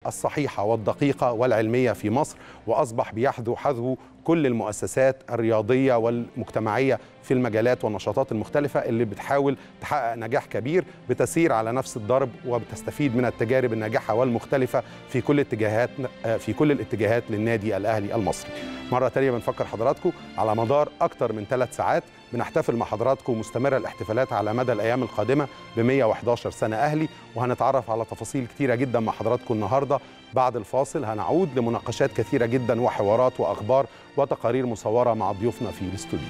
الصحيحة والدقيقة والعلمية في مصر وأصبح بيحذو حذو كل المؤسسات الرياضية والمجتمعية في المجالات والنشاطات المختلفة اللي بتحاول تحقق نجاح كبير بتسير على نفس الضرب وبتستفيد من التجارب الناجحة والمختلفة في كل اتجاهات في كل الاتجاهات للنادي الأهلي المصري. مرة تانية بنفكر حضراتكم على مدار أكتر من ثلاث ساعات بنحتفل مع حضراتكم مستمرة الاحتفالات على مدى الأيام القادمة ب 111 سنة أهلي وهنتعرف على تفاصيل كتيرة جدا مع حضراتكم النهاردة بعد الفاصل هنعود لمناقشات كثيرة جدا وحوارات وأخبار وتقارير مصورة مع ضيوفنا في الاستوديو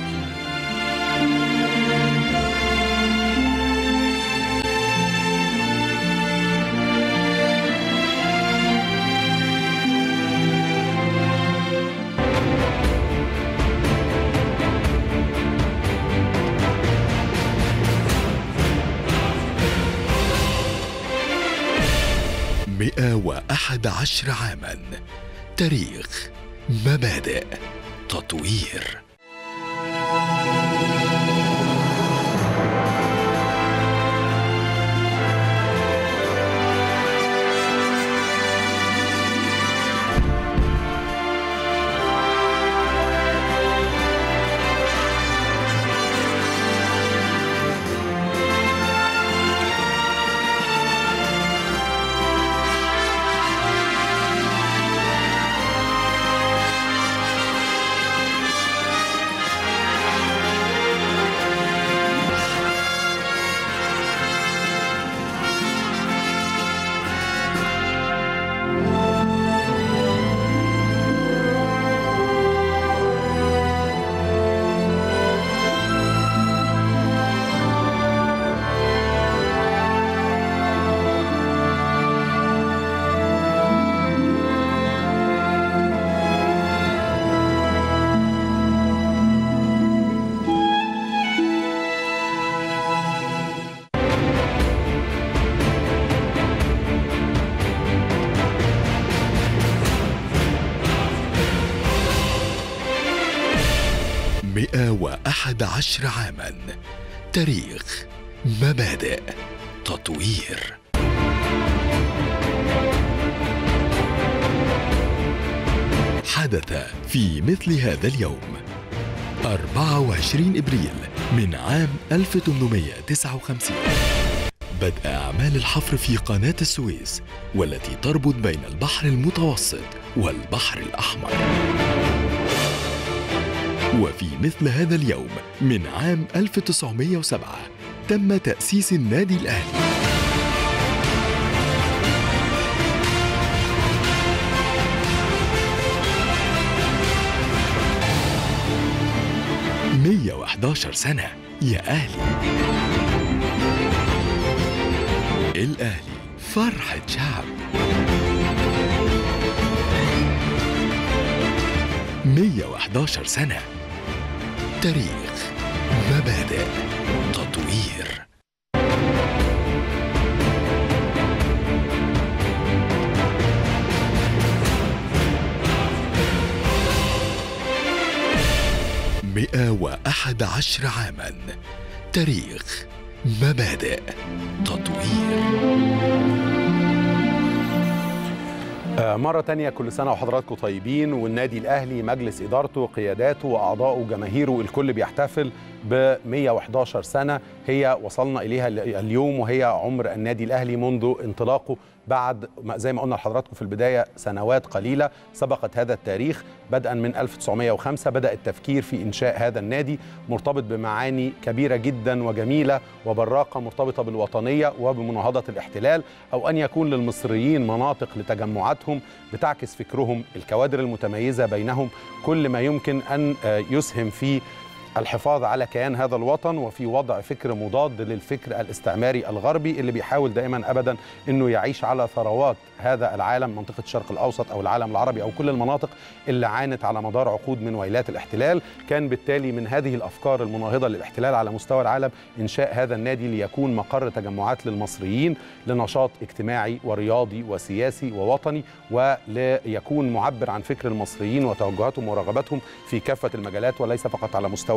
مئة وأحد عشر عاما تاريخ مبادئ تطوير مئة وأحد عشر عاما تاريخ مبادئ تطوير حدث في مثل هذا اليوم 24 إبريل من عام 1859 بدأ أعمال الحفر في قناة السويس والتي تربط بين البحر المتوسط والبحر الأحمر وفي مثل هذا اليوم من عام 1907 تم تأسيس النادي الأهلي مية وحداشر سنة يا أهلي الأهلي فرحة شعب مية وحداشر سنة تاريخ مبادئ تطوير مئة وأحد عشر عاما تاريخ مبادئ تطوير آه، مرة تانية كل سنة وحضراتكم طيبين والنادي الأهلي مجلس إدارته قياداته وأعضائه وجماهيره الكل بيحتفل ب 111 سنة هي وصلنا إليها اليوم وهي عمر النادي الأهلي منذ انطلاقه بعد زي ما قلنا لحضراتكم في البداية سنوات قليلة سبقت هذا التاريخ بدءا من 1905 بدأ التفكير في إنشاء هذا النادي مرتبط بمعاني كبيرة جدا وجميلة وبراقة مرتبطة بالوطنية وبمناهضة الاحتلال أو أن يكون للمصريين مناطق لتجمعاتهم بتعكس فكرهم الكوادر المتميزة بينهم كل ما يمكن أن يسهم في الحفاظ على كيان هذا الوطن وفي وضع فكر مضاد للفكر الاستعماري الغربي اللي بيحاول دائما ابدا انه يعيش على ثروات هذا العالم منطقه الشرق الاوسط او العالم العربي او كل المناطق اللي عانت على مدار عقود من ويلات الاحتلال كان بالتالي من هذه الافكار المناهضه للاحتلال على مستوى العالم انشاء هذا النادي ليكون مقر تجمعات للمصريين لنشاط اجتماعي ورياضي وسياسي ووطني وليكون معبر عن فكر المصريين وتوجهاتهم ورغباتهم في كافه المجالات وليس فقط على مستوى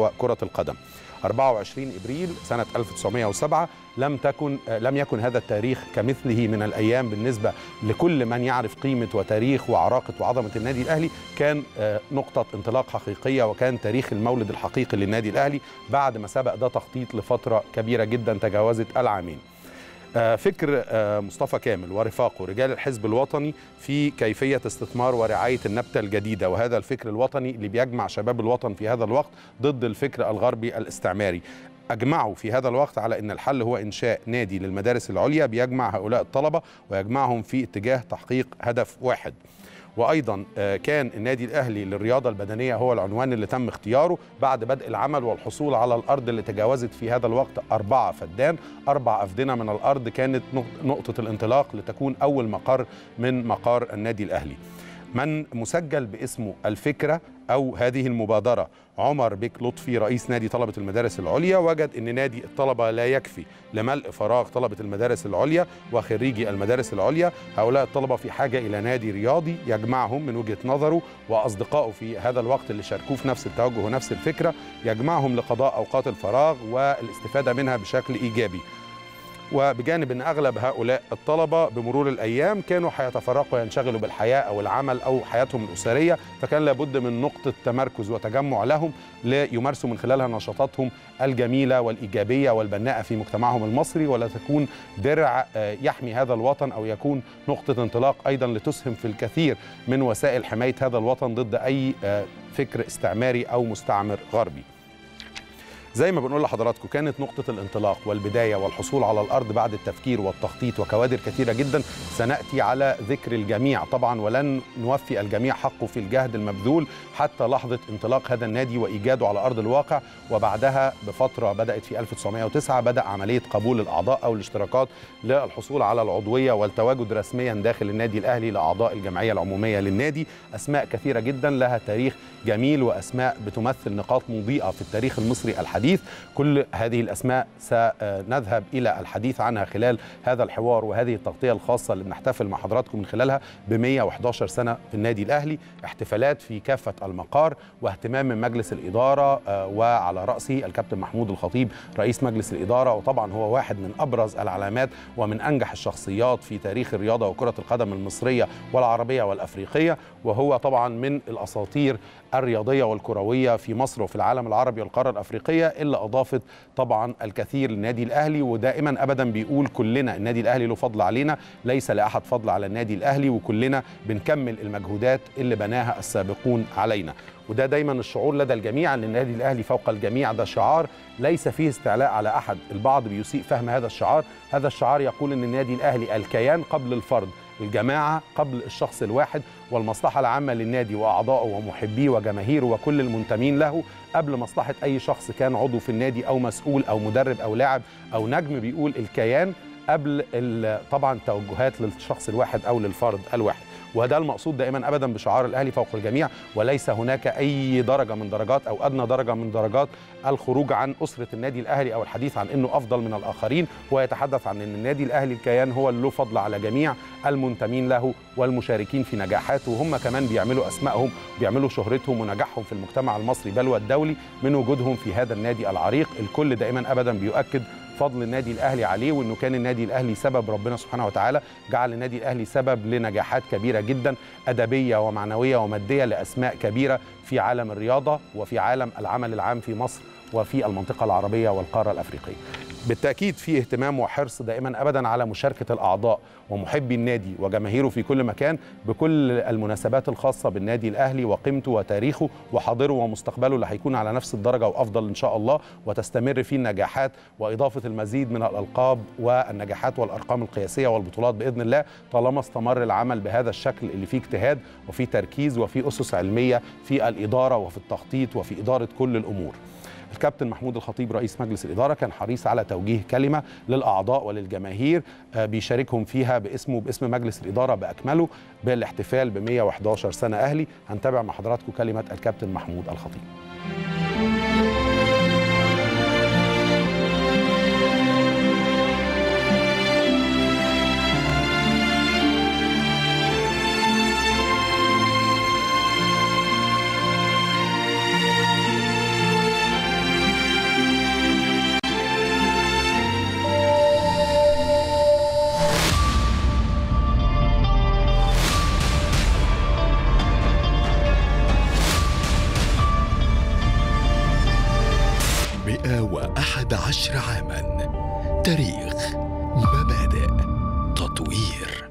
ومستوى كرة القدم 24 ابريل سنه 1907 لم تكن لم يكن هذا التاريخ كمثله من الايام بالنسبه لكل من يعرف قيمه وتاريخ وعراقه وعظمه النادي الاهلي كان نقطه انطلاق حقيقيه وكان تاريخ المولد الحقيقي للنادي الاهلي بعد ما سبق ده تخطيط لفتره كبيره جدا تجاوزت العامين فكر مصطفى كامل ورفاقه رجال الحزب الوطني في كيفية استثمار ورعاية النبتة الجديدة وهذا الفكر الوطني اللي بيجمع شباب الوطن في هذا الوقت ضد الفكر الغربي الاستعماري أجمعوا في هذا الوقت على أن الحل هو إنشاء نادي للمدارس العليا بيجمع هؤلاء الطلبة ويجمعهم في اتجاه تحقيق هدف واحد وايضا كان النادي الاهلي للرياضه البدنيه هو العنوان اللي تم اختياره بعد بدء العمل والحصول على الارض اللي تجاوزت في هذا الوقت أربعة فدان أربع أفدنة من الأرض كانت نقطة الانطلاق لتكون أول مقر من مقار النادي الأهلي من مسجل باسمه الفكرة أو هذه المبادرة عمر بك لطفي رئيس نادي طلبة المدارس العليا وجد أن نادي الطلبة لا يكفي لملء فراغ طلبة المدارس العليا وخريجي المدارس العليا هؤلاء الطلبة في حاجة إلى نادي رياضي يجمعهم من وجهة نظره وأصدقائه في هذا الوقت اللي شاركوه في نفس التوجه ونفس الفكرة يجمعهم لقضاء أوقات الفراغ والاستفادة منها بشكل إيجابي وبجانب ان اغلب هؤلاء الطلبه بمرور الايام كانوا هيتفرقوا وينشغلوا بالحياه او العمل او حياتهم الاسريه فكان لابد من نقطه تمركز وتجمع لهم ليمارسوا من خلالها نشاطاتهم الجميله والايجابيه والبناءه في مجتمعهم المصري ولا تكون درع يحمي هذا الوطن او يكون نقطه انطلاق ايضا لتسهم في الكثير من وسائل حمايه هذا الوطن ضد اي فكر استعماري او مستعمر غربي. زي ما بنقول لحضراتكم كانت نقطة الانطلاق والبداية والحصول على الأرض بعد التفكير والتخطيط وكوادر كثيرة جدا سنأتي على ذكر الجميع طبعا ولن نوفي الجميع حقه في الجهد المبذول حتى لحظة انطلاق هذا النادي وإيجاده على أرض الواقع وبعدها بفترة بدأت في 1909 بدأ عملية قبول الأعضاء أو الاشتراكات للحصول على العضوية والتواجد رسميا داخل النادي الأهلي لأعضاء الجمعية العمومية للنادي أسماء كثيرة جدا لها تاريخ جميل وأسماء بتمثل نقاط مضيئة في التاريخ المصري الحديث الحديث كل هذه الأسماء سنذهب إلى الحديث عنها خلال هذا الحوار وهذه التغطية الخاصة اللي بنحتفل مع حضراتكم من خلالها ب 111 سنة في النادي الأهلي احتفالات في كافة المقار واهتمام من مجلس الإدارة وعلى رأسه الكابتن محمود الخطيب رئيس مجلس الإدارة وطبعا هو واحد من أبرز العلامات ومن أنجح الشخصيات في تاريخ الرياضة وكرة القدم المصرية والعربية والأفريقية وهو طبعا من الأساطير الرياضية والكروية في مصر وفي العالم العربي والقارة الأفريقية اللي أضافت طبعا الكثير للنادي الأهلي ودائما أبدا بيقول كلنا النادي الأهلي له فضل علينا ليس لأحد فضل على النادي الأهلي وكلنا بنكمل المجهودات اللي بناها السابقون علينا وده دايما الشعور لدى الجميع ان النادي الاهلي فوق الجميع ده شعار ليس فيه استعلاء على احد البعض بيسيء فهم هذا الشعار هذا الشعار يقول ان النادي الاهلي الكيان قبل الفرد الجماعة قبل الشخص الواحد والمصلحة العامة للنادي وأعضائه ومحبيه وجماهيره وكل المنتمين له قبل مصلحة أي شخص كان عضو في النادي أو مسؤول أو مدرب أو لاعب أو نجم بيقول الكيان قبل طبعا توجهات للشخص الواحد أو للفرد الواحد وده المقصود دائما ابدا بشعار الاهلي فوق الجميع وليس هناك اي درجه من درجات او ادنى درجه من درجات الخروج عن اسره النادي الاهلي او الحديث عن انه افضل من الاخرين هو يتحدث عن ان النادي الاهلي الكيان هو اللي له فضل على جميع المنتمين له والمشاركين في نجاحاته وهم كمان بيعملوا اسمائهم بيعملوا شهرتهم ونجاحهم في المجتمع المصري بل والدولي من وجودهم في هذا النادي العريق الكل دائما ابدا بيؤكد فضل النادي الاهلي عليه وانه كان النادي الاهلي سبب ربنا سبحانه وتعالى جعل النادي الاهلي سبب لنجاحات كبيره جدا ادبيه ومعنويه وماديه لاسماء كبيره في عالم الرياضه وفي عالم العمل العام في مصر وفي المنطقه العربيه والقاره الافريقيه. بالتاكيد في اهتمام وحرص دائما ابدا على مشاركه الاعضاء ومحبي النادي وجماهيره في كل مكان بكل المناسبات الخاصه بالنادي الاهلي وقيمته وتاريخه وحاضره ومستقبله اللي هيكون على نفس الدرجه وافضل ان شاء الله وتستمر فيه النجاحات واضافه المزيد من الالقاب والنجاحات والارقام القياسيه والبطولات باذن الله طالما استمر العمل بهذا الشكل اللي فيه اجتهاد وفيه تركيز وفيه اسس علميه في الاداره وفي التخطيط وفي اداره كل الامور. الكابتن محمود الخطيب رئيس مجلس الإدارة كان حريص على توجيه كلمة للأعضاء وللجماهير بيشاركهم فيها باسمه باسم مجلس الإدارة بأكمله بالاحتفال ب 111 سنة أهلي هنتابع مع حضراتكم كلمة الكابتن محمود الخطيب 110 عاما تاريخ مبادئ تطوير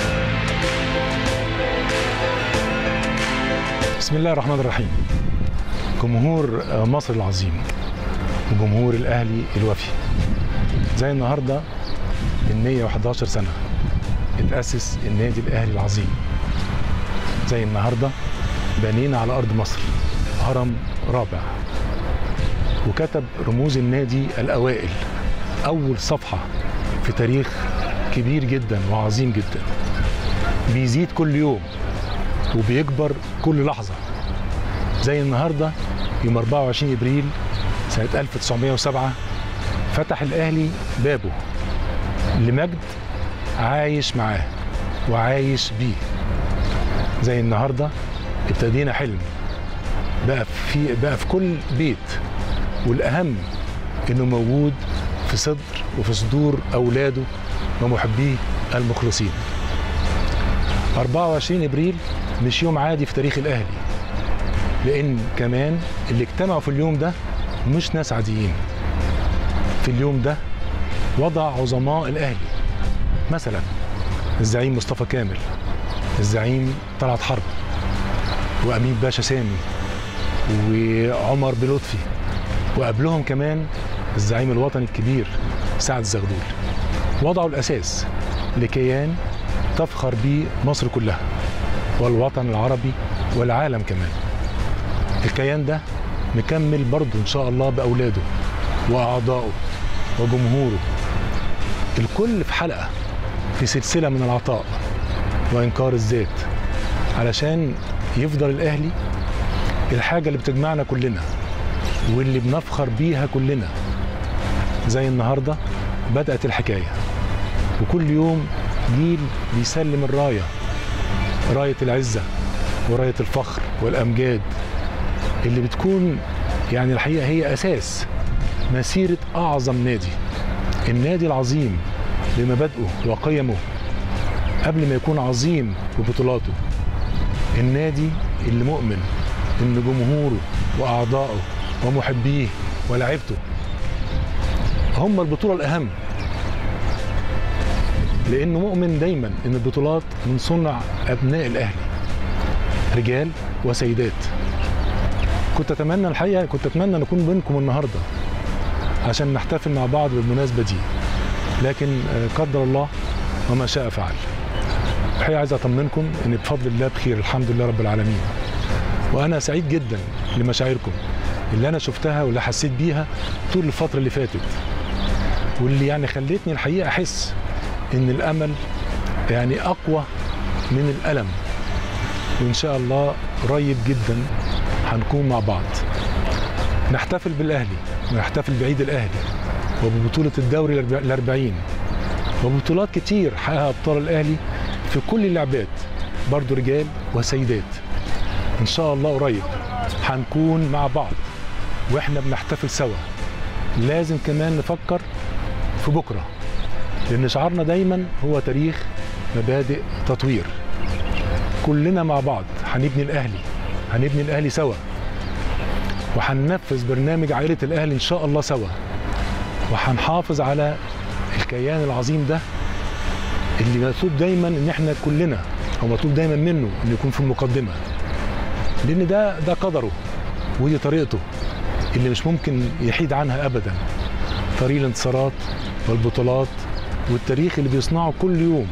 بسم الله الرحمن الرحيم جمهور مصر العظيم وجمهور الاهلي الوفي زي النهارده من 111 سنه اتاسس النادي الاهلي العظيم زي النهارده بنينا على ارض مصر هرم رابع وكتب رموز النادي الاوائل اول صفحه في تاريخ كبير جدا وعظيم جدا بيزيد كل يوم وبيكبر كل لحظه زي النهارده يوم 24 ابريل سنه 1907 فتح الاهلي بابه لمجد عايش معاه وعايش بيه زي النهارده ابتدينا حلم بقى في بقى في كل بيت والاهم انه موجود في صدر وفي صدور اولاده ومحبيه المخلصين 24 ابريل مش يوم عادي في تاريخ الاهلي لان كمان اللي اجتمعوا في اليوم ده مش ناس عاديين في اليوم ده وضع عظماء الاهلي مثلا الزعيم مصطفى كامل الزعيم طلعت حرب وامين باشا سامي وعمر بلطفي وقبلهم كمان الزعيم الوطني الكبير سعد زغلول وضعوا الاساس لكيان تفخر به مصر كلها والوطن العربي والعالم كمان الكيان ده مكمل برضه ان شاء الله باولاده واعضائه وجمهوره الكل في حلقه في سلسله من العطاء وانكار الذات علشان يفضل الاهلي الحاجه اللي بتجمعنا كلنا واللي بنفخر بيها كلنا زي النهارده بدات الحكايه وكل يوم جيل بيسلم الرايه رايه العزه ورايه الفخر والامجاد اللي بتكون يعني الحقيقه هي اساس مسيره اعظم نادي النادي العظيم بمبادئه وقيمه قبل ما يكون عظيم ببطولاته النادي اللي مؤمن ان جمهوره واعضائه ومحبيه ولاعيبته هم البطوله الاهم لانه مؤمن دايما ان البطولات من صنع ابناء الاهلي رجال وسيدات كنت اتمنى الحقيقه كنت اتمنى ان اكون بينكم النهارده عشان نحتفل مع بعض بالمناسبه دي لكن قدر الله وما شاء فعل الحقيقه عايز اطمنكم ان بفضل الله بخير الحمد لله رب العالمين وانا سعيد جدا لمشاعركم اللي انا شفتها واللي حسيت بيها طول الفتره اللي فاتت واللي يعني خلتني الحقيقه احس ان الامل يعني اقوى من الالم وان شاء الله قريب جدا هنكون مع بعض نحتفل بالاهلي ونحتفل بعيد الاهلي وببطوله الدوري الأربعين وبطولات كتير حققها ابطال الاهلي في كل اللعبات برضو رجال وسيدات ان شاء الله قريب هنكون مع بعض واحنا بنحتفل سوا لازم كمان نفكر في بكره لان شعارنا دايما هو تاريخ مبادئ تطوير كلنا مع بعض هنبني الاهلي هنبني الاهلي سوا وهننفذ برنامج عائله الاهلي ان شاء الله سوا وهنحافظ على الكيان العظيم ده اللي مطلوب دايما ان احنا كلنا او مطلوب دايما منه انه يكون في المقدمه لان ده ده قدره ودي طريقته اللي مش ممكن يحيد عنها ابدا طريق الانتصارات والبطولات والتاريخ اللي بيصنعه كل يوم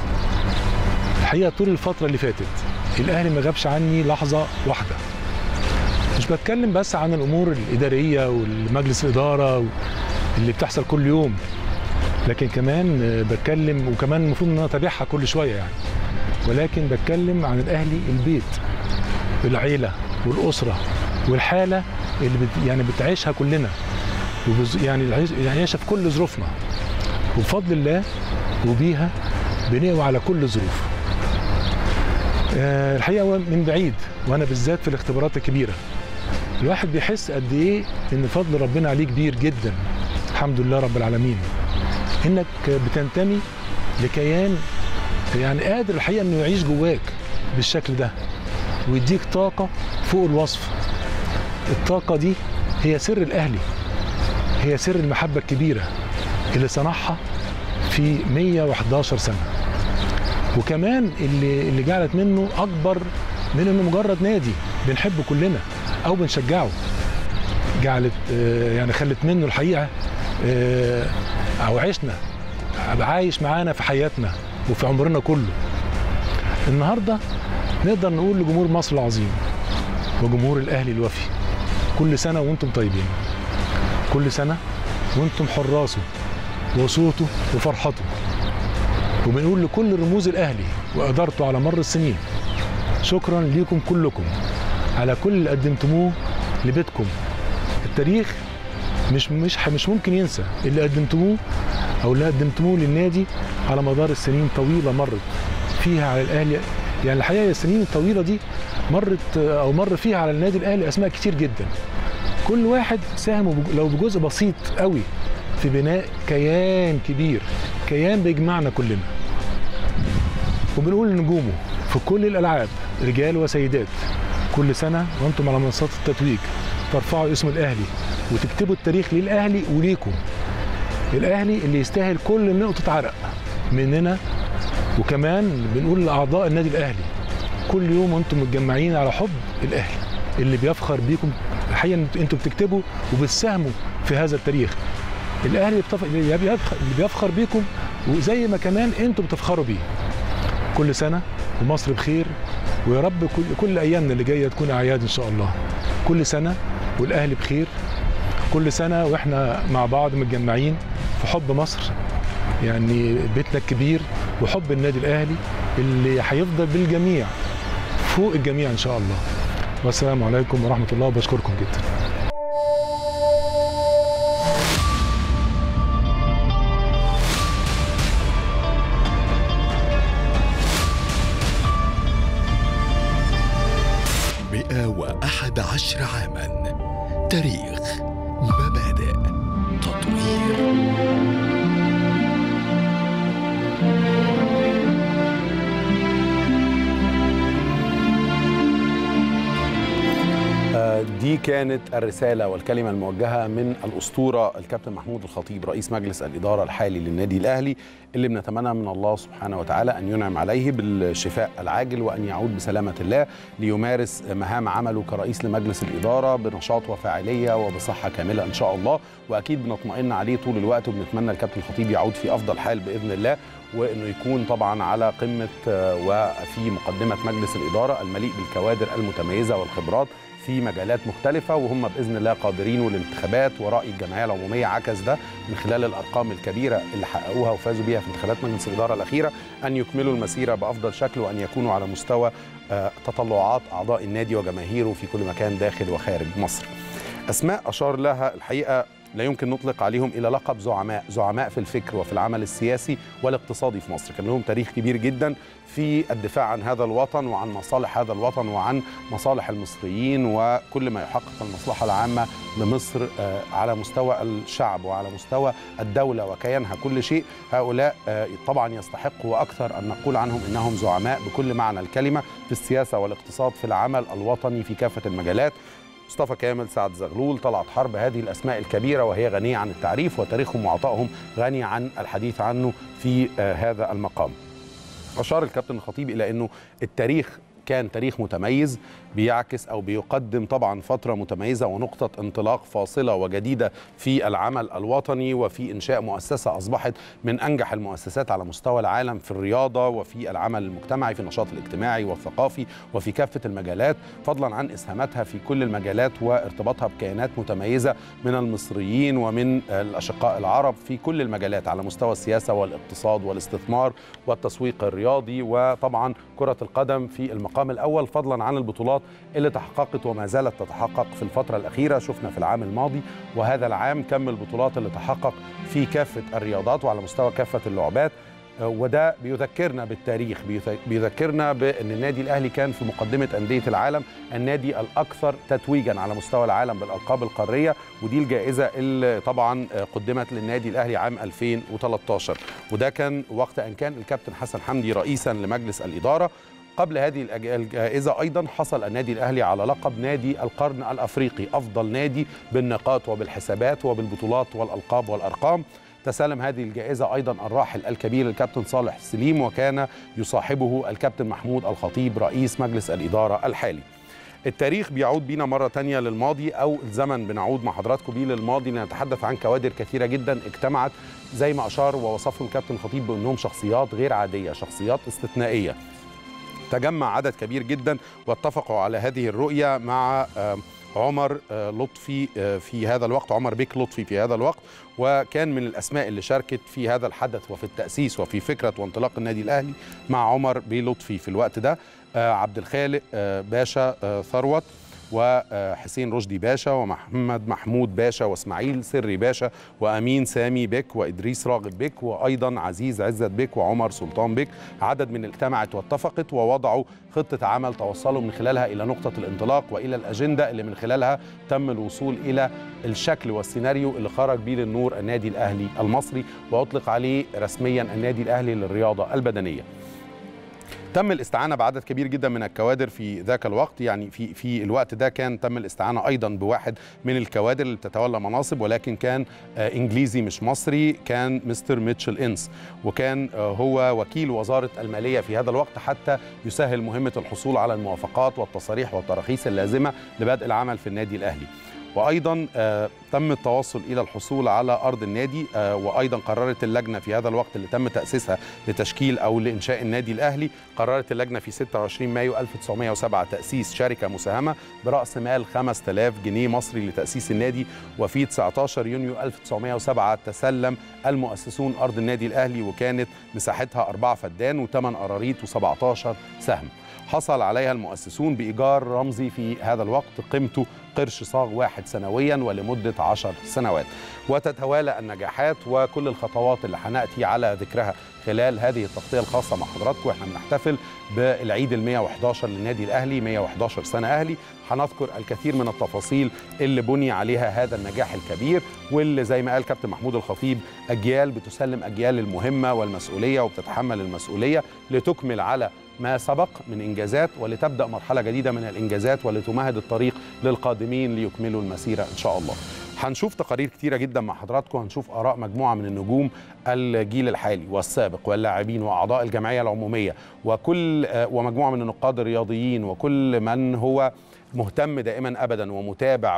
الحقيقه طول الفتره اللي فاتت الاهلي ما غابش عني لحظه واحده مش بتكلم بس عن الامور الاداريه والمجلس الاداره اللي بتحصل كل يوم لكن كمان بتكلم وكمان المفروض ان انا اتابعها كل شويه يعني ولكن بتكلم عن الاهلي البيت العيله والاسره والحاله اللي بت يعني بتعيشها كلنا وبز يعني العيشه في كل ظروفنا وبفضل الله وبيها بنقوى على كل الظروف أه الحقيقه من بعيد وانا بالذات في الاختبارات الكبيره الواحد بيحس قد ايه ان فضل ربنا عليه كبير جدا الحمد لله رب العالمين انك بتنتمي لكيان يعني قادر الحقيقه انه يعيش جواك بالشكل ده ويديك طاقه فوق الوصف الطاقه دي هي سر الاهلي هي سر المحبة الكبيرة اللي صنعها في 111 سنة وكمان اللي اللي جعلت منه أكبر من إنه مجرد نادي بنحبه كلنا أو بنشجعه جعلت آه، يعني خلت منه الحقيقة آه، أو عشنا عايش معانا في حياتنا وفي عمرنا كله النهارده نقدر نقول لجمهور مصر العظيم وجمهور الاهلي الوفي كل سنه وانتم طيبين كل سنه وانتم حراسه وصوته وفرحته وبنقول لكل رموز الاهلي وادارته على مر السنين شكرا ليكم كلكم على كل اللي قدمتموه لبيتكم التاريخ مش مش مش ممكن ينسى اللي قدمتموه او اللي قدمتموه للنادي على مدار السنين طويله مرت فيها على الاهلي يعني الحقيقه السنين الطويله دي مرت او مر فيها على النادي الاهلي اسماء كتير جدا كل واحد ساهم بج- لو بجزء بسيط قوي في بناء كيان كبير كيان بيجمعنا كلنا وبنقول لنجومه في كل الالعاب رجال وسيدات كل سنه وانتم على منصات التتويج ترفعوا اسم الاهلي وتكتبوا التاريخ للاهلي وليكم الاهلي اللي يستاهل كل نقطه عرق مننا وكمان بنقول لاعضاء النادي الاهلي كل يوم وانتم متجمعين على حب الاهلي اللي بيفخر بيكم الحقيقه إن انتم بتكتبوا وبتساهموا في هذا التاريخ الاهلي بتف- اللي بيفخر- اللي بيفخر بيكم وزي ما كمان انتم بتفخروا بيه كل سنه ومصر بخير ويا رب كل, كل ايامنا اللي جايه تكون اعياد ان شاء الله كل سنه والاهلي بخير كل سنه واحنا مع بعض متجمعين في حب مصر يعني بيتنا الكبير وحب النادي الاهلي اللي هيفضل بالجميع فوق الجميع ان شاء الله والسلام عليكم ورحمه الله وبشكركم جدا مئة وأحد عشر عاما تاريخ مبادئ تطوير آه، دي كانت الرسالة والكلمة الموجهة من الأسطورة الكابتن محمود الخطيب رئيس مجلس الإدارة الحالي للنادي الأهلي اللي بنتمنى من الله سبحانه وتعالى أن ينعم عليه بالشفاء العاجل وأن يعود بسلامة الله ليمارس مهام عمله كرئيس لمجلس الإدارة بنشاط وفاعلية وبصحة كاملة إن شاء الله وأكيد بنطمئن عليه طول الوقت وبنتمنى الكابتن الخطيب يعود في أفضل حال بإذن الله وانه يكون طبعا على قمه آه، وفي مقدمه مجلس الاداره المليء بالكوادر المتميزه والخبرات في مجالات مختلفة وهم بإذن الله قادرين والانتخابات ورأي الجمعية العمومية عكس ده من خلال الأرقام الكبيرة اللي حققوها وفازوا بيها في انتخابات مجلس الإدارة الأخيرة أن يكملوا المسيرة بأفضل شكل وأن يكونوا على مستوى آه، تطلعات أعضاء النادي وجماهيره في كل مكان داخل وخارج مصر أسماء أشار لها الحقيقة لا يمكن نطلق عليهم إلى لقب زعماء زعماء في الفكر وفي العمل السياسي والاقتصادي في مصر كان لهم تاريخ كبير جدا في الدفاع عن هذا الوطن وعن مصالح هذا الوطن وعن مصالح المصريين وكل ما يحقق المصلحة العامة لمصر آه، على مستوى الشعب وعلى مستوى الدولة وكيانها كل شيء هؤلاء آه، طبعا يستحقوا وأكثر أن نقول عنهم إنهم زعماء بكل معنى الكلمة في السياسة والاقتصاد في العمل الوطني في كافة المجالات مصطفى كامل سعد زغلول طلعت حرب هذه الأسماء الكبيرة وهي غنية عن التعريف وتاريخهم وعطائهم غني عن الحديث عنه في آه، هذا المقام أشار الكابتن الخطيب إلى أنه التاريخ كان تاريخ متميز بيعكس او بيقدم طبعا فتره متميزه ونقطه انطلاق فاصله وجديده في العمل الوطني وفي انشاء مؤسسه اصبحت من انجح المؤسسات على مستوى العالم في الرياضه وفي العمل المجتمعي في النشاط الاجتماعي والثقافي وفي كافه المجالات فضلا عن اسهاماتها في كل المجالات وارتباطها بكيانات متميزه من المصريين ومن الاشقاء العرب في كل المجالات على مستوى السياسه والاقتصاد والاستثمار والتسويق الرياضي وطبعا كره القدم في المقام الاول فضلا عن البطولات اللي تحققت وما زالت تتحقق في الفتره الاخيره شفنا في العام الماضي وهذا العام كم البطولات اللي تحقق في كافه الرياضات وعلى مستوى كافه اللعبات آه، وده بيذكرنا بالتاريخ بيذ- بيذكرنا بان النادي الاهلي كان في مقدمه انديه العالم النادي الاكثر تتويجا على مستوى العالم بالالقاب القاريه ودي الجائزه اللي طبعا آه، قدمت للنادي الاهلي عام 2013 وده كان وقت ان كان الكابتن حسن حمدي رئيسا لمجلس الاداره قبل هذه الأج- الجائزة أيضا حصل النادي الأهلي على لقب نادي القرن الأفريقي أفضل نادي بالنقاط وبالحسابات وبالبطولات والألقاب والأرقام تسلم هذه الجائزة أيضا الراحل الكبير الكابتن صالح سليم وكان يصاحبه الكابتن محمود الخطيب رئيس مجلس الإدارة الحالي التاريخ بيعود بينا مرة تانية للماضي أو الزمن بنعود مع حضراتكم بيه للماضي لنتحدث عن كوادر كثيرة جدا اجتمعت زي ما أشار ووصفهم الكابتن الخطيب بأنهم شخصيات غير عادية شخصيات استثنائية تجمع عدد كبير جدا واتفقوا على هذه الرؤية مع آه، عمر آه، لطفي آه، في هذا الوقت عمر بيك لطفي في هذا الوقت وكان من الأسماء اللي شاركت في هذا الحدث وفي التأسيس وفي فكرة وانطلاق النادي الأهلي مع عمر بيه لطفي في الوقت ده آه، عبد الخالق آه، باشا آه، ثروت وحسين رشدي باشا ومحمد محمود باشا واسماعيل سري باشا وامين سامي بك وادريس راغب بك وايضا عزيز عزت بك وعمر سلطان بك عدد من اجتمعت واتفقت ووضعوا خطه عمل توصلوا من خلالها الى نقطه الانطلاق والى الاجنده اللي من خلالها تم الوصول الى الشكل والسيناريو اللي خرج بيه للنور النادي الاهلي المصري واطلق عليه رسميا النادي الاهلي للرياضه البدنيه تم الاستعانه بعدد كبير جدا من الكوادر في ذاك الوقت يعني في في الوقت ده كان تم الاستعانه ايضا بواحد من الكوادر اللي بتتولى مناصب ولكن كان آه انجليزي مش مصري كان مستر ميتشل انس وكان آه هو وكيل وزاره الماليه في هذا الوقت حتى يسهل مهمه الحصول على الموافقات والتصاريح والتراخيص اللازمه لبدء العمل في النادي الاهلي وايضا آه تم التوصل الى الحصول على ارض النادي آه وايضا قررت اللجنه في هذا الوقت اللي تم تاسيسها لتشكيل او لانشاء النادي الاهلي قررت اللجنه في 26 مايو 1907 تاسيس شركه مساهمه براس مال 5000 جنيه مصري لتاسيس النادي وفي 19 يونيو 1907 تسلم المؤسسون ارض النادي الاهلي وكانت مساحتها 4 فدان و8 قراريط و17 سهم حصل عليها المؤسسون بإيجار رمزي في هذا الوقت قيمته قرش صاغ واحد سنويا ولمدة عشر سنوات وتتوالى النجاحات وكل الخطوات اللي هنأتي على ذكرها خلال هذه التغطية الخاصة مع حضراتكم احنا بنحتفل بالعيد ال 111 للنادي الأهلي 111 سنة أهلي هنذكر الكثير من التفاصيل اللي بني عليها هذا النجاح الكبير واللي زي ما قال كابتن محمود الخطيب أجيال بتسلم أجيال المهمة والمسؤولية وبتتحمل المسؤولية لتكمل على ما سبق من انجازات ولتبدا مرحله جديده من الانجازات ولتمهد الطريق للقادمين ليكملوا المسيره ان شاء الله. هنشوف تقارير كتيره جدا مع حضراتكم هنشوف اراء مجموعه من النجوم الجيل الحالي والسابق واللاعبين واعضاء الجمعيه العموميه وكل ومجموعه من النقاد الرياضيين وكل من هو مهتم دائما ابدا ومتابع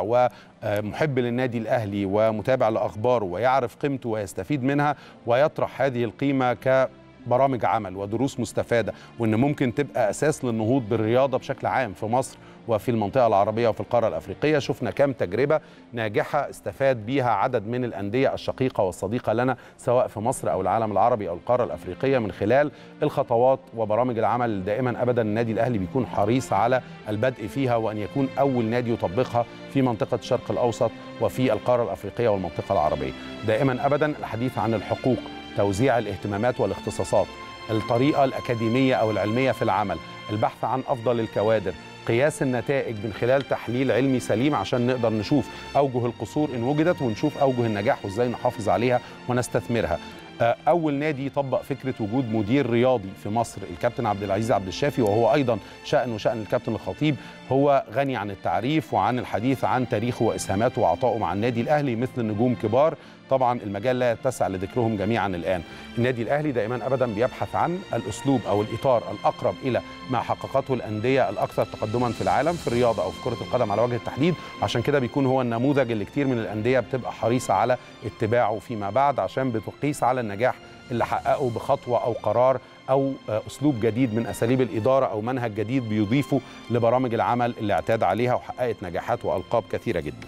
ومحب للنادي الاهلي ومتابع لاخباره ويعرف قيمته ويستفيد منها ويطرح هذه القيمه ك برامج عمل ودروس مستفاده وان ممكن تبقى اساس للنهوض بالرياضه بشكل عام في مصر وفي المنطقه العربيه وفي القاره الافريقيه شفنا كام تجربه ناجحه استفاد بيها عدد من الانديه الشقيقه والصديقه لنا سواء في مصر او العالم العربي او القاره الافريقيه من خلال الخطوات وبرامج العمل اللي دائما ابدا النادي الاهلي بيكون حريص على البدء فيها وان يكون اول نادي يطبقها في منطقه الشرق الاوسط وفي القاره الافريقيه والمنطقه العربيه دائما ابدا الحديث عن الحقوق توزيع الاهتمامات والاختصاصات الطريقه الاكاديميه او العلميه في العمل البحث عن افضل الكوادر قياس النتائج من خلال تحليل علمي سليم عشان نقدر نشوف اوجه القصور ان وجدت ونشوف اوجه النجاح وازاي نحافظ عليها ونستثمرها اول نادي يطبق فكره وجود مدير رياضي في مصر الكابتن عبد العزيز عبد الشافي وهو ايضا شان وشان الكابتن الخطيب هو غني عن التعريف وعن الحديث عن تاريخه واسهاماته وعطائه مع النادي الاهلي مثل نجوم كبار طبعا المجال لا يتسع لذكرهم جميعا الان النادي الاهلي دائما ابدا بيبحث عن الاسلوب او الاطار الاقرب الى ما حققته الانديه الاكثر تقدما في العالم في الرياضه او في كره القدم على وجه التحديد عشان كده بيكون هو النموذج اللي كتير من الانديه بتبقى حريصه على اتباعه فيما بعد عشان بتقيس على النجاح اللي حققه بخطوه او قرار او اسلوب جديد من اساليب الاداره او منهج جديد بيضيفه لبرامج العمل اللي اعتاد عليها وحققت نجاحات والقاب كثيره جدا.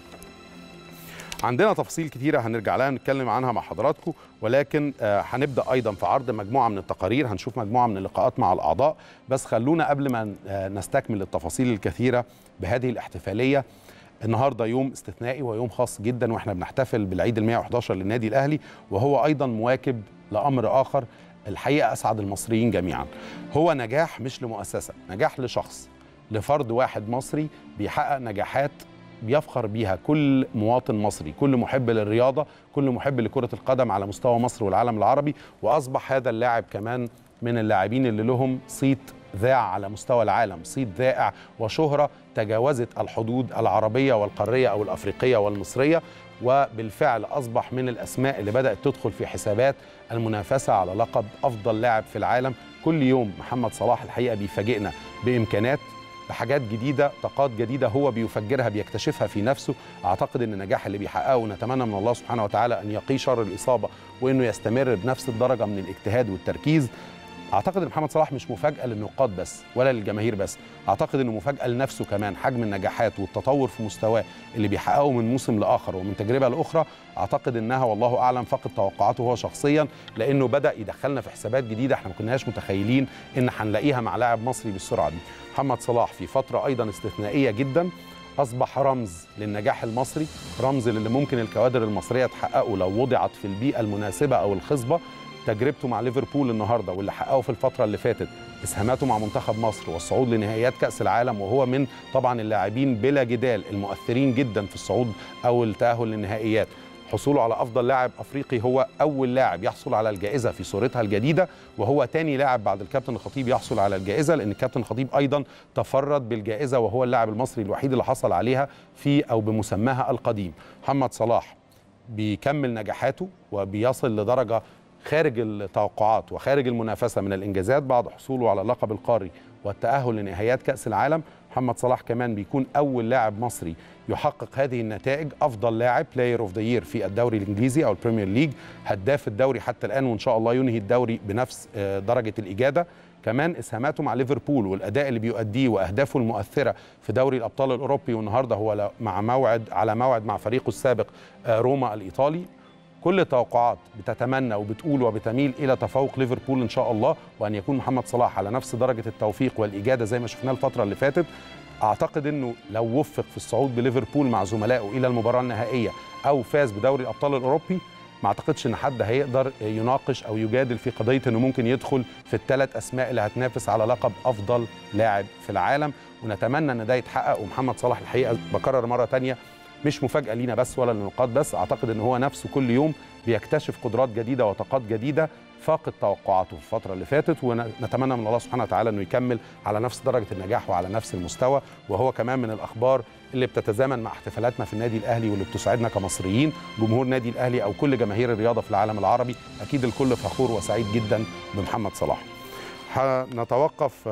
عندنا تفاصيل كتيره هنرجع لها نتكلم عنها مع حضراتكم ولكن هنبدا ايضا في عرض مجموعه من التقارير هنشوف مجموعه من اللقاءات مع الاعضاء بس خلونا قبل ما نستكمل التفاصيل الكثيره بهذه الاحتفاليه النهارده يوم استثنائي ويوم خاص جدا واحنا بنحتفل بالعيد ال 111 للنادي الاهلي وهو ايضا مواكب لامر اخر الحقيقه اسعد المصريين جميعا هو نجاح مش لمؤسسه نجاح لشخص لفرد واحد مصري بيحقق نجاحات بيفخر بيها كل مواطن مصري كل محب للرياضه كل محب لكره القدم على مستوى مصر والعالم العربي واصبح هذا اللاعب كمان من اللاعبين اللي لهم صيت ذاع على مستوى العالم صيت ذائع وشهرة تجاوزت الحدود العربية والقارية أو الأفريقية والمصرية وبالفعل أصبح من الأسماء اللي بدأت تدخل في حسابات المنافسة على لقب أفضل لاعب في العالم كل يوم محمد صلاح الحقيقة بيفاجئنا بإمكانات بحاجات جديدة طاقات جديدة هو بيفجرها بيكتشفها في نفسه أعتقد أن النجاح اللي بيحققه نتمنى من الله سبحانه وتعالى أن يقي شر الإصابة وأنه يستمر بنفس الدرجة من الاجتهاد والتركيز اعتقد ان محمد صلاح مش مفاجاه للنقاد بس ولا للجماهير بس اعتقد انه مفاجاه لنفسه كمان حجم النجاحات والتطور في مستواه اللي بيحققه من موسم لاخر ومن تجربه لاخرى اعتقد انها والله اعلم فقد توقعاته هو شخصيا لانه بدا يدخلنا في حسابات جديده احنا ما كناش متخيلين ان هنلاقيها مع لاعب مصري بالسرعه دي محمد صلاح في فتره ايضا استثنائيه جدا اصبح رمز للنجاح المصري رمز للي ممكن الكوادر المصريه تحققه لو وضعت في البيئه المناسبه او الخصبه تجربته مع ليفربول النهارده واللي حققه في الفتره اللي فاتت اسهاماته مع منتخب مصر والصعود لنهائيات كاس العالم وهو من طبعا اللاعبين بلا جدال المؤثرين جدا في الصعود او التاهل للنهائيات حصوله على افضل لاعب افريقي هو اول لاعب يحصل على الجائزه في صورتها الجديده وهو تاني لاعب بعد الكابتن الخطيب يحصل على الجائزه لان الكابتن الخطيب ايضا تفرد بالجائزه وهو اللاعب المصري الوحيد اللي حصل عليها في او بمسماها القديم محمد صلاح بيكمل نجاحاته وبيصل لدرجه خارج التوقعات وخارج المنافسه من الانجازات بعد حصوله على اللقب القاري والتاهل لنهائيات كاس العالم محمد صلاح كمان بيكون اول لاعب مصري يحقق هذه النتائج افضل لاعب بلاير اوف ذا يير في الدوري الانجليزي او البريمير ليج هداف الدوري حتى الان وان شاء الله ينهي الدوري بنفس درجه الاجاده كمان اسهاماته مع ليفربول والاداء اللي بيؤديه واهدافه المؤثره في دوري الابطال الاوروبي والنهارده هو مع موعد على موعد مع فريقه السابق روما الايطالي كل التوقعات بتتمنى وبتقول وبتميل الى تفوق ليفربول ان شاء الله وان يكون محمد صلاح على نفس درجه التوفيق والاجاده زي ما شفناه الفتره اللي فاتت اعتقد انه لو وفق في الصعود بليفربول مع زملائه الى المباراه النهائيه او فاز بدوري الابطال الاوروبي ما اعتقدش ان حد هيقدر يناقش او يجادل في قضيه انه ممكن يدخل في الثلاث اسماء اللي هتنافس على لقب افضل لاعب في العالم ونتمنى ان ده يتحقق ومحمد صلاح الحقيقه بكرر مره ثانيه مش مفاجاه لينا بس ولا للنقاد بس اعتقد ان هو نفسه كل يوم بيكتشف قدرات جديده وطاقات جديده فاقد توقعاته في الفتره اللي فاتت ونتمنى من الله سبحانه وتعالى انه يكمل على نفس درجه النجاح وعلى نفس المستوى وهو كمان من الاخبار اللي بتتزامن مع احتفالاتنا في النادي الاهلي واللي بتسعدنا كمصريين جمهور نادي الاهلي او كل جماهير الرياضه في العالم العربي اكيد الكل فخور وسعيد جدا بمحمد صلاح هنتوقف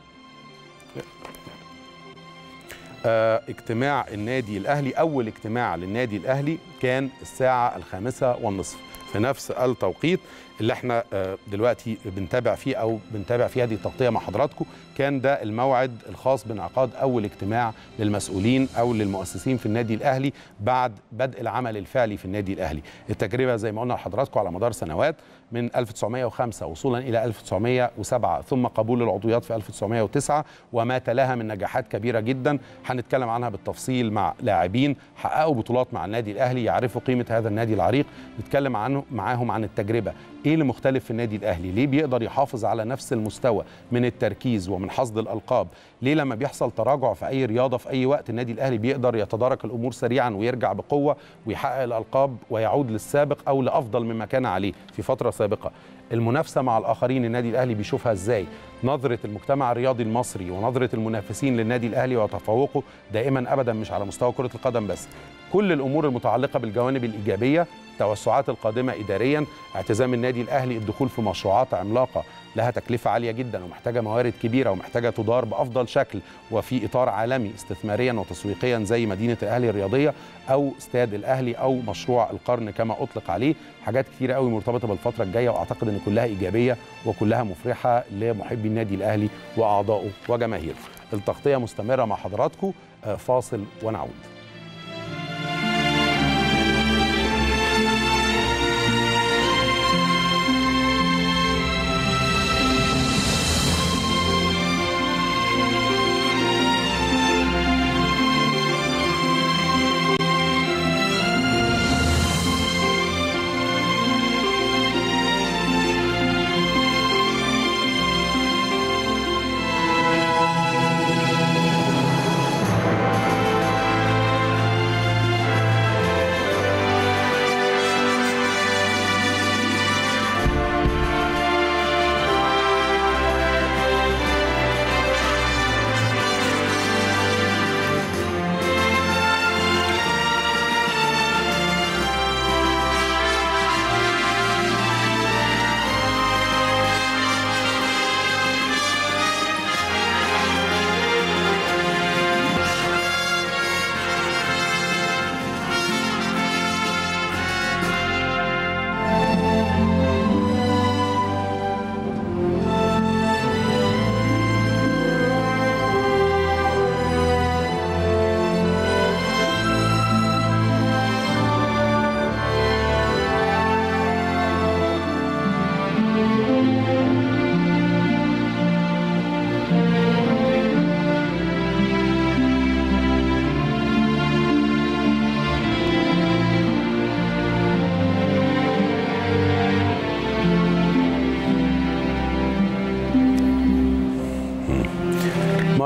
آه، اجتماع النادي الاهلي اول اجتماع للنادي الاهلي كان الساعه الخامسه والنصف في نفس التوقيت اللي احنا آه، دلوقتي بنتابع فيه او بنتابع فيه هذه التغطيه مع حضراتكم كان ده الموعد الخاص بانعقاد اول اجتماع للمسؤولين او للمؤسسين في النادي الاهلي بعد بدء العمل الفعلي في النادي الاهلي التجربه زي ما قلنا لحضراتكم على مدار سنوات من 1905 وصولا الى 1907 ثم قبول العضويات في 1909 وما تلاها من نجاحات كبيره جدا هنتكلم عنها بالتفصيل مع لاعبين حققوا بطولات مع النادي الاهلي يعرفوا قيمه هذا النادي العريق نتكلم عنه معاهم عن التجربه ايه اللي مختلف في النادي الاهلي ليه بيقدر يحافظ على نفس المستوى من التركيز ومن حصد الالقاب ليه لما بيحصل تراجع في اي رياضه في اي وقت النادي الاهلي بيقدر يتدارك الامور سريعا ويرجع بقوه ويحقق الالقاب ويعود للسابق او لافضل مما كان عليه في فتره سابقه المنافسه مع الاخرين النادي الاهلي بيشوفها ازاي نظره المجتمع الرياضي المصري ونظره المنافسين للنادي الاهلي وتفوقه دائما ابدا مش على مستوى كره القدم بس كل الامور المتعلقه بالجوانب الايجابيه التوسعات القادمه اداريا اعتزام النادي الاهلي الدخول في مشروعات عملاقه لها تكلفه عاليه جدا ومحتاجه موارد كبيره ومحتاجه تدار بافضل شكل وفي اطار عالمي استثماريا وتسويقيا زي مدينه الاهلي الرياضيه او استاد الاهلي او مشروع القرن كما اطلق عليه حاجات كتيره قوي مرتبطه بالفتره الجايه واعتقد ان كلها ايجابيه وكلها مفرحه لمحبي النادي الاهلي واعضائه وجماهيره التغطيه مستمره مع حضراتكم فاصل ونعود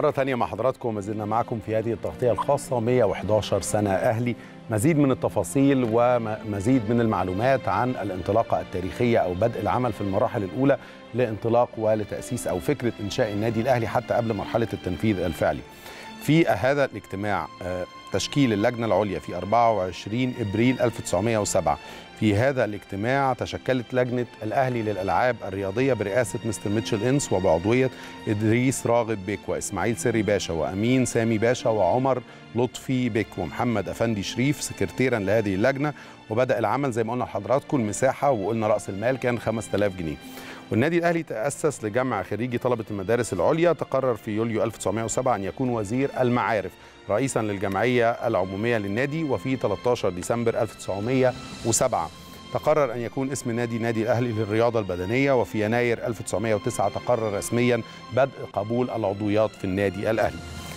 مرة تانية مع حضراتكم وما زلنا معكم في هذه التغطية الخاصة 111 سنة أهلي مزيد من التفاصيل ومزيد من المعلومات عن الانطلاقة التاريخية أو بدء العمل في المراحل الأولى لانطلاق ولتأسيس أو فكرة إنشاء النادي الأهلي حتى قبل مرحلة التنفيذ الفعلي في هذا الاجتماع تشكيل اللجنة العليا في 24 إبريل 1907 في هذا الاجتماع تشكلت لجنة الأهلي للألعاب الرياضية برئاسة مستر ميتشل إنس وبعضوية إدريس راغب بيك وإسماعيل سري باشا وأمين سامي باشا وعمر لطفي بيك ومحمد أفندي شريف سكرتيرا لهذه اللجنة وبدأ العمل زي ما قلنا لحضراتكم المساحة وقلنا رأس المال كان 5000 جنيه والنادي الاهلي تاسس لجمع خريجي طلبه المدارس العليا تقرر في يوليو 1907 ان يكون وزير المعارف رئيسا للجمعيه العموميه للنادي وفي 13 ديسمبر 1907 تقرر ان يكون اسم نادي نادي الاهلي للرياضه البدنيه وفي يناير 1909 تقرر رسميا بدء قبول العضويات في النادي الاهلي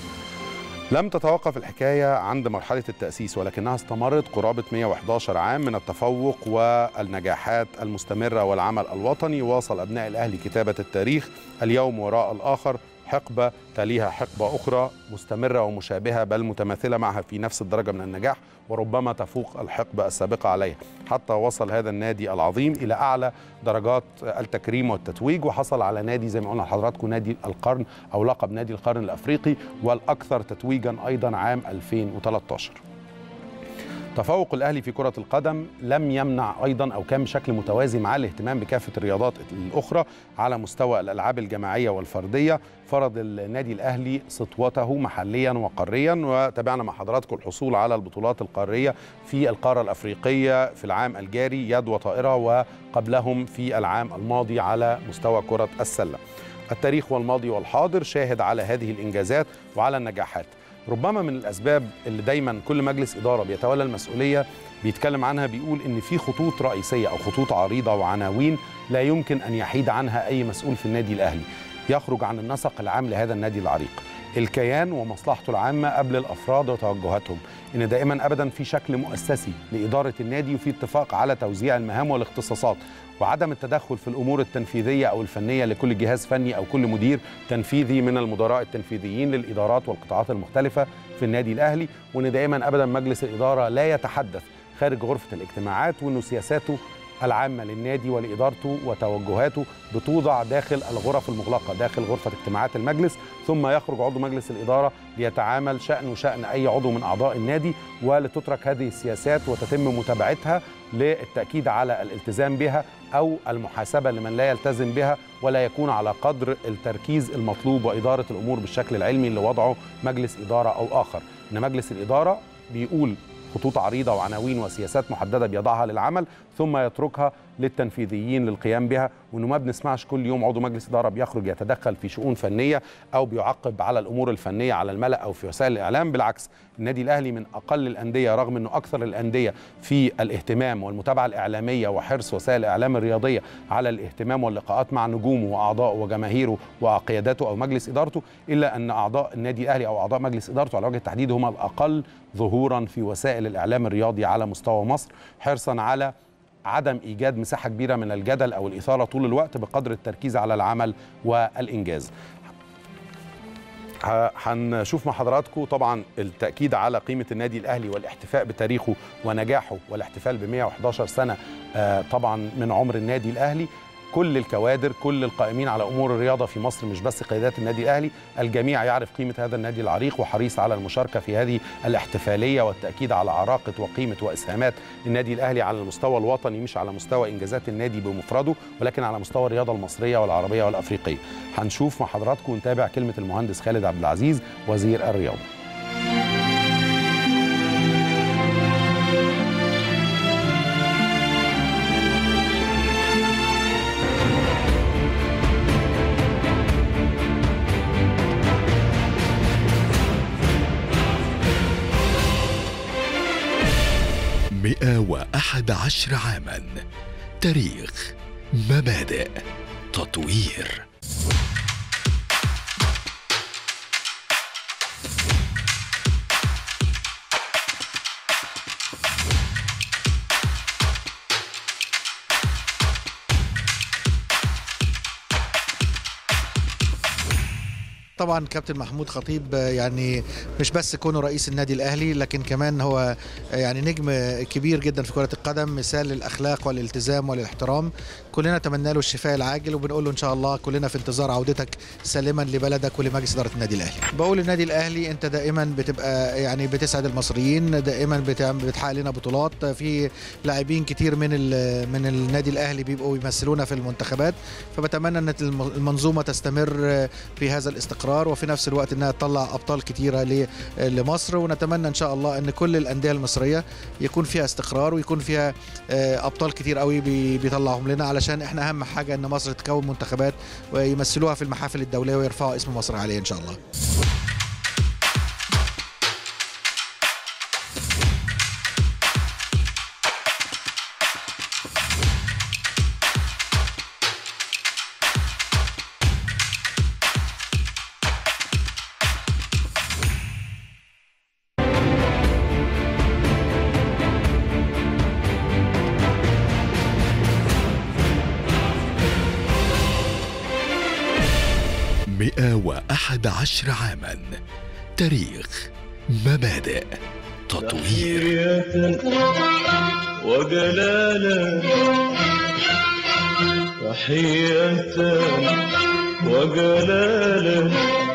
لم تتوقف الحكاية عند مرحلة التأسيس ولكنها استمرت قرابة 111 عام من التفوق والنجاحات المستمرة والعمل الوطني واصل أبناء الأهلي كتابة التاريخ اليوم وراء الآخر حقبة تليها حقبة أخرى مستمرة ومشابهة بل متماثلة معها في نفس الدرجة من النجاح وربما تفوق الحقبة السابقة عليها حتى وصل هذا النادي العظيم إلى أعلى درجات التكريم والتتويج وحصل على نادي زي ما قلنا لحضراتكم نادي القرن أو لقب نادي القرن الأفريقي والأكثر تتويجا أيضا عام 2013 تفوق الاهلي في كره القدم لم يمنع ايضا او كان بشكل متوازي مع الاهتمام بكافه الرياضات الاخرى على مستوى الالعاب الجماعيه والفرديه فرض النادي الاهلي سطوته محليا وقاريا وتابعنا مع حضراتكم الحصول على البطولات القاريه في القاره الافريقيه في العام الجاري يد وطائره وقبلهم في العام الماضي على مستوى كره السله التاريخ والماضي والحاضر شاهد على هذه الانجازات وعلى النجاحات ربما من الاسباب اللي دايما كل مجلس اداره بيتولى المسؤوليه بيتكلم عنها بيقول ان في خطوط رئيسيه او خطوط عريضه وعناوين لا يمكن ان يحيد عنها اي مسؤول في النادي الاهلي يخرج عن النسق العام لهذا النادي العريق الكيان ومصلحته العامه قبل الافراد وتوجهاتهم ان دائما ابدا في شكل مؤسسي لاداره النادي وفي اتفاق على توزيع المهام والاختصاصات وعدم التدخل في الامور التنفيذيه او الفنيه لكل جهاز فني او كل مدير تنفيذي من المدراء التنفيذيين للادارات والقطاعات المختلفه في النادي الاهلي وان دائما ابدا مجلس الاداره لا يتحدث خارج غرفه الاجتماعات وانه سياساته العامه للنادي ولادارته وتوجهاته بتوضع داخل الغرف المغلقه داخل غرفه اجتماعات المجلس ثم يخرج عضو مجلس الاداره ليتعامل شانه شان اي عضو من اعضاء النادي ولتترك هذه السياسات وتتم متابعتها للتاكيد على الالتزام بها او المحاسبه لمن لا يلتزم بها ولا يكون على قدر التركيز المطلوب واداره الامور بالشكل العلمي اللي وضعه مجلس اداره او اخر ان مجلس الاداره بيقول خطوط عريضه وعناوين وسياسات محدده بيضعها للعمل ثم يتركها للتنفيذيين للقيام بها وانه ما بنسمعش كل يوم عضو مجلس اداره بيخرج يتدخل في شؤون فنيه او بيعقب على الامور الفنيه على الملا او في وسائل الاعلام بالعكس النادي الاهلي من اقل الانديه رغم انه اكثر الانديه في الاهتمام والمتابعه الاعلاميه وحرص وسائل الاعلام الرياضيه على الاهتمام واللقاءات مع نجومه واعضائه وجماهيره وقياداته او مجلس ادارته الا ان اعضاء النادي الاهلي او اعضاء مجلس ادارته على وجه التحديد هم الاقل ظهورا في وسائل الاعلام الرياضي على مستوى مصر حرصا على عدم ايجاد مساحه كبيره من الجدل او الاثاره طول الوقت بقدر التركيز على العمل والانجاز. هنشوف مع حضراتكم طبعا التاكيد على قيمه النادي الاهلي والاحتفاء بتاريخه ونجاحه والاحتفال ب 111 سنه طبعا من عمر النادي الاهلي كل الكوادر كل القائمين على امور الرياضه في مصر مش بس قيادات النادي الاهلي الجميع يعرف قيمه هذا النادي العريق وحريص على المشاركه في هذه الاحتفاليه والتاكيد على عراقه وقيمه واسهامات النادي الاهلي على المستوى الوطني مش على مستوى انجازات النادي بمفرده ولكن على مستوى الرياضه المصريه والعربيه والافريقيه هنشوف مع حضراتكم ونتابع كلمه المهندس خالد عبد العزيز وزير الرياضه مئة وأحد عشر عاما تاريخ مبادئ تطوير طبعا كابتن محمود خطيب يعني مش بس كونه رئيس النادي الاهلي لكن كمان هو يعني نجم كبير جدا في كره القدم مثال للاخلاق والالتزام والاحترام كلنا نتمنى له الشفاء العاجل وبنقول له ان شاء الله كلنا في انتظار عودتك سالما لبلدك ولمجلس اداره النادي الاهلي بقول النادي الاهلي انت دائما بتبقى يعني بتسعد المصريين دائما بتحقق لنا بطولات في لاعبين كتير من من النادي الاهلي بيبقوا يمثلونا في المنتخبات فبتمنى ان المنظومه تستمر في هذا الاستقرار وفي نفس الوقت انها تطلع ابطال كتيره لمصر ونتمنى ان شاء الله ان كل الانديه المصريه يكون فيها استقرار ويكون فيها ابطال كتير قوي بيطلعهم لنا علشان احنا اهم حاجه ان مصر تكون منتخبات ويمثلوها في المحافل الدوليه ويرفعوا اسم مصر عليه ان شاء الله مئة وأحد عشر عاما تاريخ مبادئ تطوير وجلالا تحية وجلالا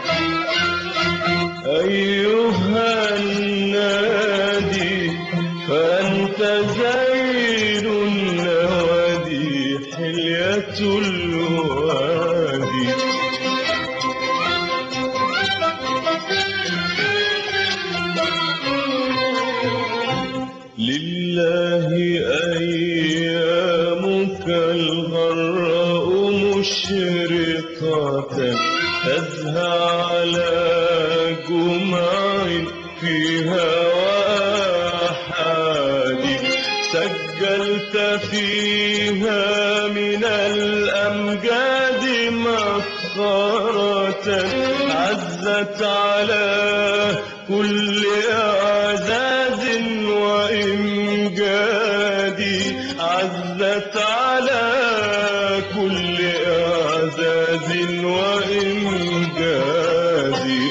أيها النادي فأنت زين النوادي حلية الوادي لله أيامك الغراء مشرقة تزهى على جمع فيها وآحاد سجلت فيها من الأمجاد مفخرة عزت على كل أعزاز وإمجادي عزت على كل إعزاز وإمجادي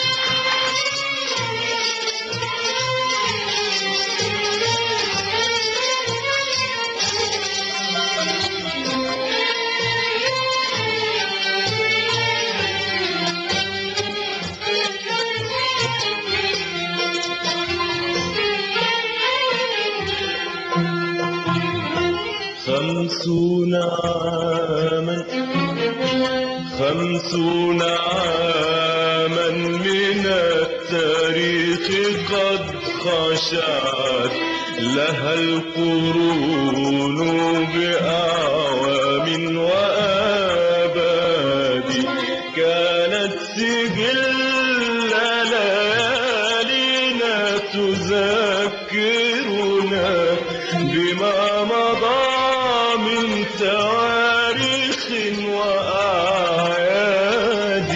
خمسون عاما خمسون عاما من التاريخ قد خشعت لها القرون بأعوام وآباد كانت سجل ليالينا تذكرنا بما مضى من تواريخ وأعياد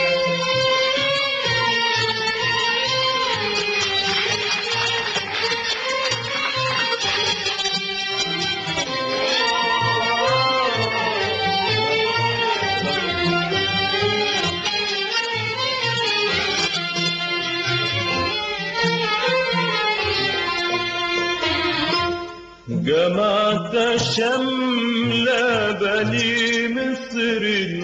جمعت شمل بني مصر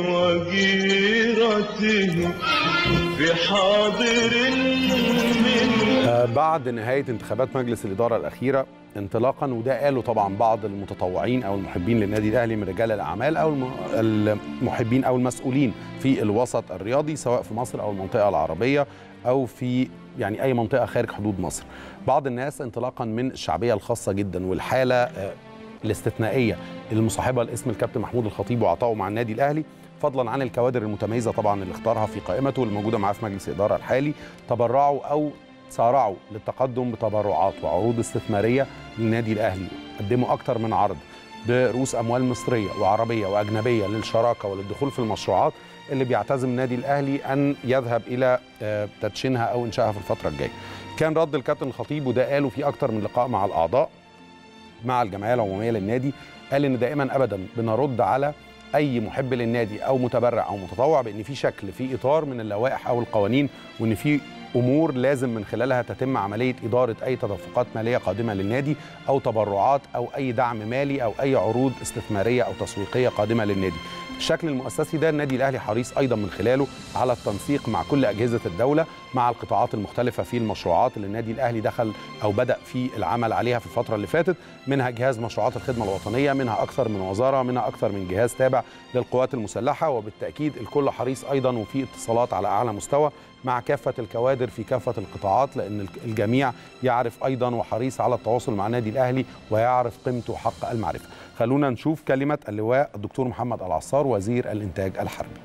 وجيرته في حاضر من آه، بعد نهاية انتخابات مجلس الإدارة الأخيرة انطلاقا وده قالوا طبعا بعض المتطوعين أو المحبين للنادي الأهلي من رجال الأعمال أو الم- المحبين أو المسؤولين في الوسط الرياضي سواء في مصر أو المنطقة العربية أو في يعني أي منطقة خارج حدود مصر بعض الناس انطلاقا من الشعبية الخاصة جدا والحالة آه، الاستثنائية اللي مصاحبة لاسم الكابتن محمود الخطيب وعطائه مع النادي الأهلي فضلا عن الكوادر المتميزة طبعا اللي اختارها في قائمته اللي موجودة معاه في مجلس الإدارة الحالي تبرعوا أو سارعوا للتقدم بتبرعات وعروض استثماريه للنادي الاهلي قدموا اكتر من عرض برؤوس اموال مصريه وعربيه واجنبيه للشراكه وللدخول في المشروعات اللي بيعتزم النادي الاهلي ان يذهب الى آه، تدشينها او انشائها في الفتره الجايه. كان رد الكابتن الخطيب وده قاله في اكتر من لقاء مع الاعضاء مع الجمعيه العموميه للنادي قال ان دائما ابدا بنرد على اي محب للنادي او متبرع او متطوع بان في شكل في اطار من اللوائح او القوانين وان في امور لازم من خلالها تتم عمليه اداره اي تدفقات ماليه قادمه للنادي او تبرعات او اي دعم مالي او اي عروض استثماريه او تسويقيه قادمه للنادي. الشكل المؤسسي ده النادي الاهلي حريص ايضا من خلاله على التنسيق مع كل اجهزه الدوله مع القطاعات المختلفه في المشروعات اللي النادي الاهلي دخل او بدا في العمل عليها في الفتره اللي فاتت منها جهاز مشروعات الخدمه الوطنيه منها اكثر من وزاره منها اكثر من جهاز تابع للقوات المسلحه وبالتاكيد الكل حريص ايضا وفي اتصالات على اعلى مستوى مع كافه الكوادر في كافه القطاعات لان الجميع يعرف ايضا وحريص على التواصل مع النادي الاهلي ويعرف قيمته حق المعرفه. خلونا نشوف كلمه اللواء الدكتور محمد العصار وزير الانتاج الحربي.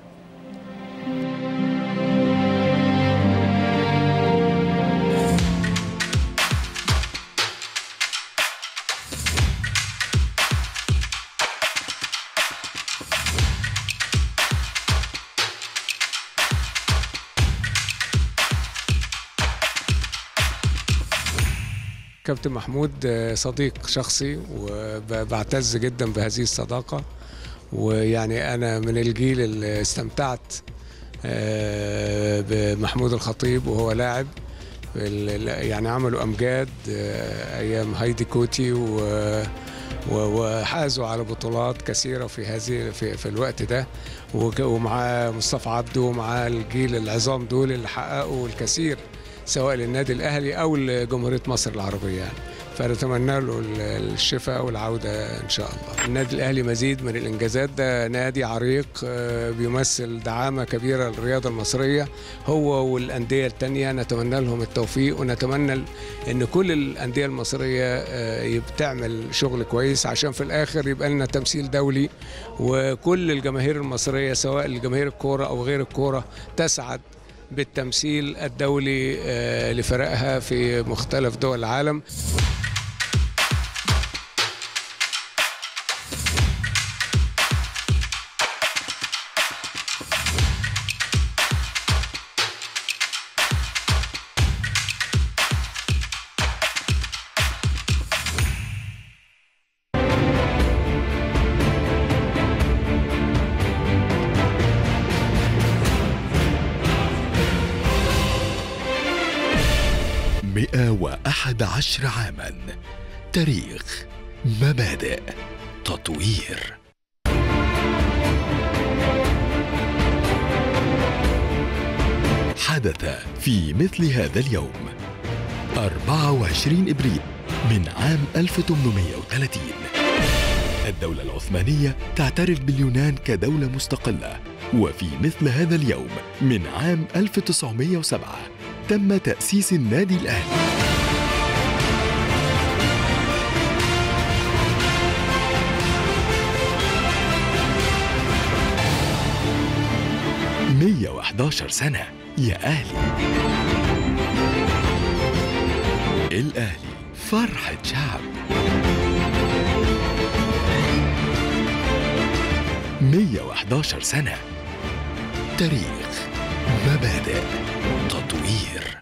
كابتن محمود آه، صديق شخصي وبعتز جدا بهذه الصداقة ويعني أنا من الجيل اللي استمتعت آه، بمحمود الخطيب وهو لاعب ال- ال- يعني عملوا أمجاد آه، أيام هايدي كوتي و و- وحازوا على بطولات كثيرة في هذه في, في الوقت ده وك- ومعاه مصطفى عبده ومعاه الجيل العظام دول اللي حققوا الكثير سواء للنادي الاهلي او لجمهوريه مصر العربيه يعني فنتمنى له ال- الشفاء والعوده ان شاء الله. النادي الاهلي مزيد من الانجازات ده نادي عريق آه، بيمثل دعامه كبيره للرياضه المصريه هو والانديه التانيه نتمنى لهم التوفيق ونتمنى ان كل الانديه المصريه آه، بتعمل شغل كويس عشان في الاخر يبقى لنا تمثيل دولي وكل الجماهير المصريه سواء الجماهير الكوره او غير الكوره تسعد بالتمثيل الدولي آه، لفرقها في مختلف دول العالم مئة وأحد عشر عاما تاريخ مبادئ تطوير حدث في مثل هذا اليوم 24 إبريل من عام 1830 الدولة العثمانية تعترف باليونان كدولة مستقلة وفي مثل هذا اليوم من عام 1907 تم تأسيس النادي الأهلي مية وحداشر سنة يا أهلي الأهلي فرحة شعب مية وحداشر سنة تاريخ مبادئ تطوير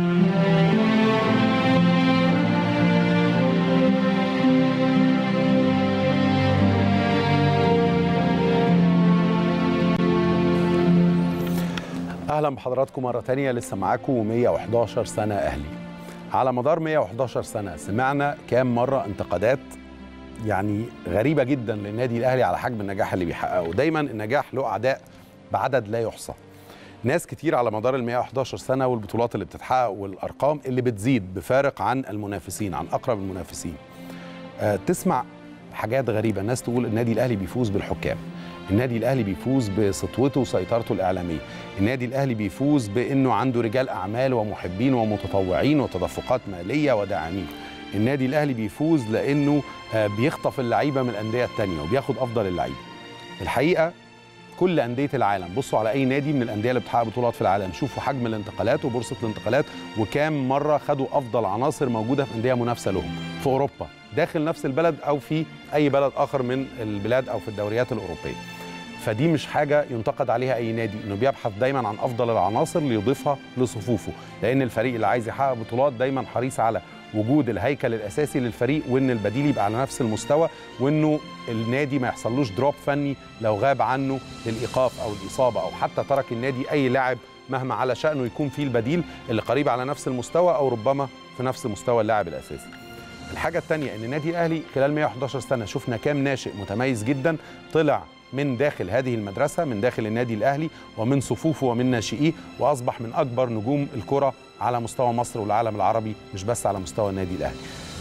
اهلا بحضراتكم مره تانية لسه معاكم 111 سنه اهلي على مدار 111 سنه سمعنا كام مره انتقادات يعني غريبه جدا للنادي الاهلي على حجم النجاح اللي بيحققه دايما النجاح له اعداء بعدد لا يحصى ناس كتير على مدار ال 111 سنه والبطولات اللي بتتحقق والارقام اللي بتزيد بفارق عن المنافسين عن اقرب المنافسين آه، تسمع حاجات غريبه الناس تقول النادي الاهلي بيفوز بالحكام النادي الاهلي بيفوز بسطوته وسيطرته الاعلاميه النادي الاهلي بيفوز بانه عنده رجال اعمال ومحبين ومتطوعين وتدفقات ماليه وداعمين النادي الاهلي بيفوز لانه آه، بيخطف اللعيبه من الانديه التانية وبياخد افضل اللعيبه الحقيقه كل انديه العالم بصوا على اي نادي من الانديه اللي بتحقق بطولات في العالم شوفوا حجم الانتقالات وبورصه الانتقالات وكام مره خدوا افضل عناصر موجوده في انديه منافسه لهم في اوروبا داخل نفس البلد او في اي بلد اخر من البلاد او في الدوريات الاوروبيه فدي مش حاجه ينتقد عليها اي نادي انه بيبحث دايما عن افضل العناصر ليضيفها لصفوفه لان الفريق اللي عايز يحقق بطولات دايما حريص على وجود الهيكل الاساسي للفريق وان البديل يبقى على نفس المستوى وانه النادي ما يحصلوش دروب فني لو غاب عنه للايقاف او الاصابه او حتى ترك النادي اي لاعب مهما على شانه يكون فيه البديل اللي قريب على نفس المستوى او ربما في نفس مستوى اللاعب الاساسي. الحاجه الثانيه ان النادي الاهلي خلال 111 سنه شفنا كام ناشئ متميز جدا طلع من داخل هذه المدرسه من داخل النادي الاهلي ومن صفوفه ومن ناشئيه واصبح من اكبر نجوم الكره على مستوى مصر والعالم العربي مش بس على مستوى النادي الاهلي.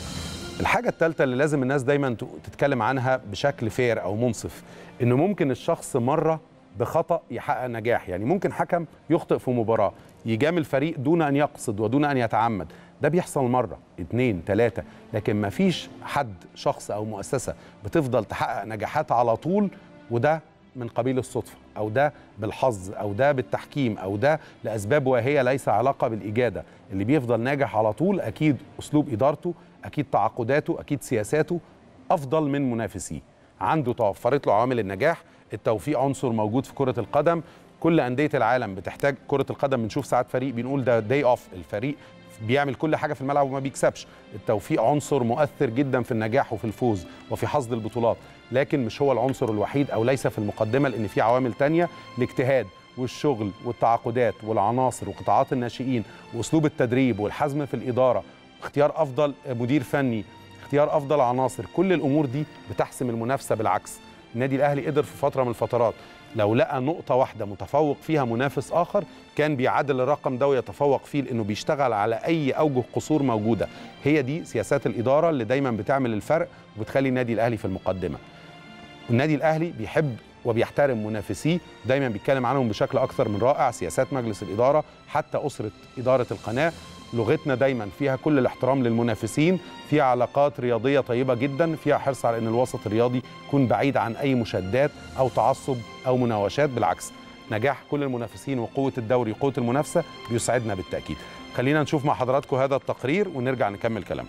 الحاجه الثالثه اللي لازم الناس دايما تتكلم عنها بشكل فير او منصف انه ممكن الشخص مره بخطا يحقق نجاح يعني ممكن حكم يخطئ في مباراه يجامل فريق دون ان يقصد ودون ان يتعمد ده بيحصل مره اتنين تلاته لكن ما فيش حد شخص او مؤسسه بتفضل تحقق نجاحات على طول وده من قبيل الصدفه او ده بالحظ او ده بالتحكيم او ده لاسباب وهي ليس علاقه بالاجاده اللي بيفضل ناجح على طول اكيد اسلوب ادارته اكيد تعاقداته اكيد سياساته افضل من منافسيه عنده توفرت له عوامل النجاح التوفيق عنصر موجود في كره القدم كل انديه العالم بتحتاج كره القدم بنشوف ساعات فريق بنقول ده داي اوف الفريق بيعمل كل حاجه في الملعب وما بيكسبش التوفيق عنصر مؤثر جدا في النجاح وفي الفوز وفي حصد البطولات لكن مش هو العنصر الوحيد او ليس في المقدمه لان في عوامل تانية الاجتهاد والشغل والتعاقدات والعناصر وقطاعات الناشئين واسلوب التدريب والحزم في الاداره اختيار افضل مدير فني اختيار افضل عناصر كل الامور دي بتحسم المنافسه بالعكس النادي الاهلي قدر في فتره من الفترات لو لقى نقطه واحده متفوق فيها منافس اخر كان بيعادل الرقم ده ويتفوق فيه لانه بيشتغل على اي اوجه قصور موجوده هي دي سياسات الاداره اللي دايما بتعمل الفرق وبتخلي النادي الاهلي في المقدمه النادي الاهلي بيحب وبيحترم منافسيه دايما بيتكلم عنهم بشكل اكثر من رائع سياسات مجلس الاداره حتى اسره اداره القناه لغتنا دايما فيها كل الاحترام للمنافسين فيها علاقات رياضيه طيبه جدا فيها حرص على ان الوسط الرياضي يكون بعيد عن اي مشادات او تعصب او مناوشات بالعكس نجاح كل المنافسين وقوه الدوري وقوه المنافسه بيسعدنا بالتاكيد خلينا نشوف مع حضراتكم هذا التقرير ونرجع نكمل كلامنا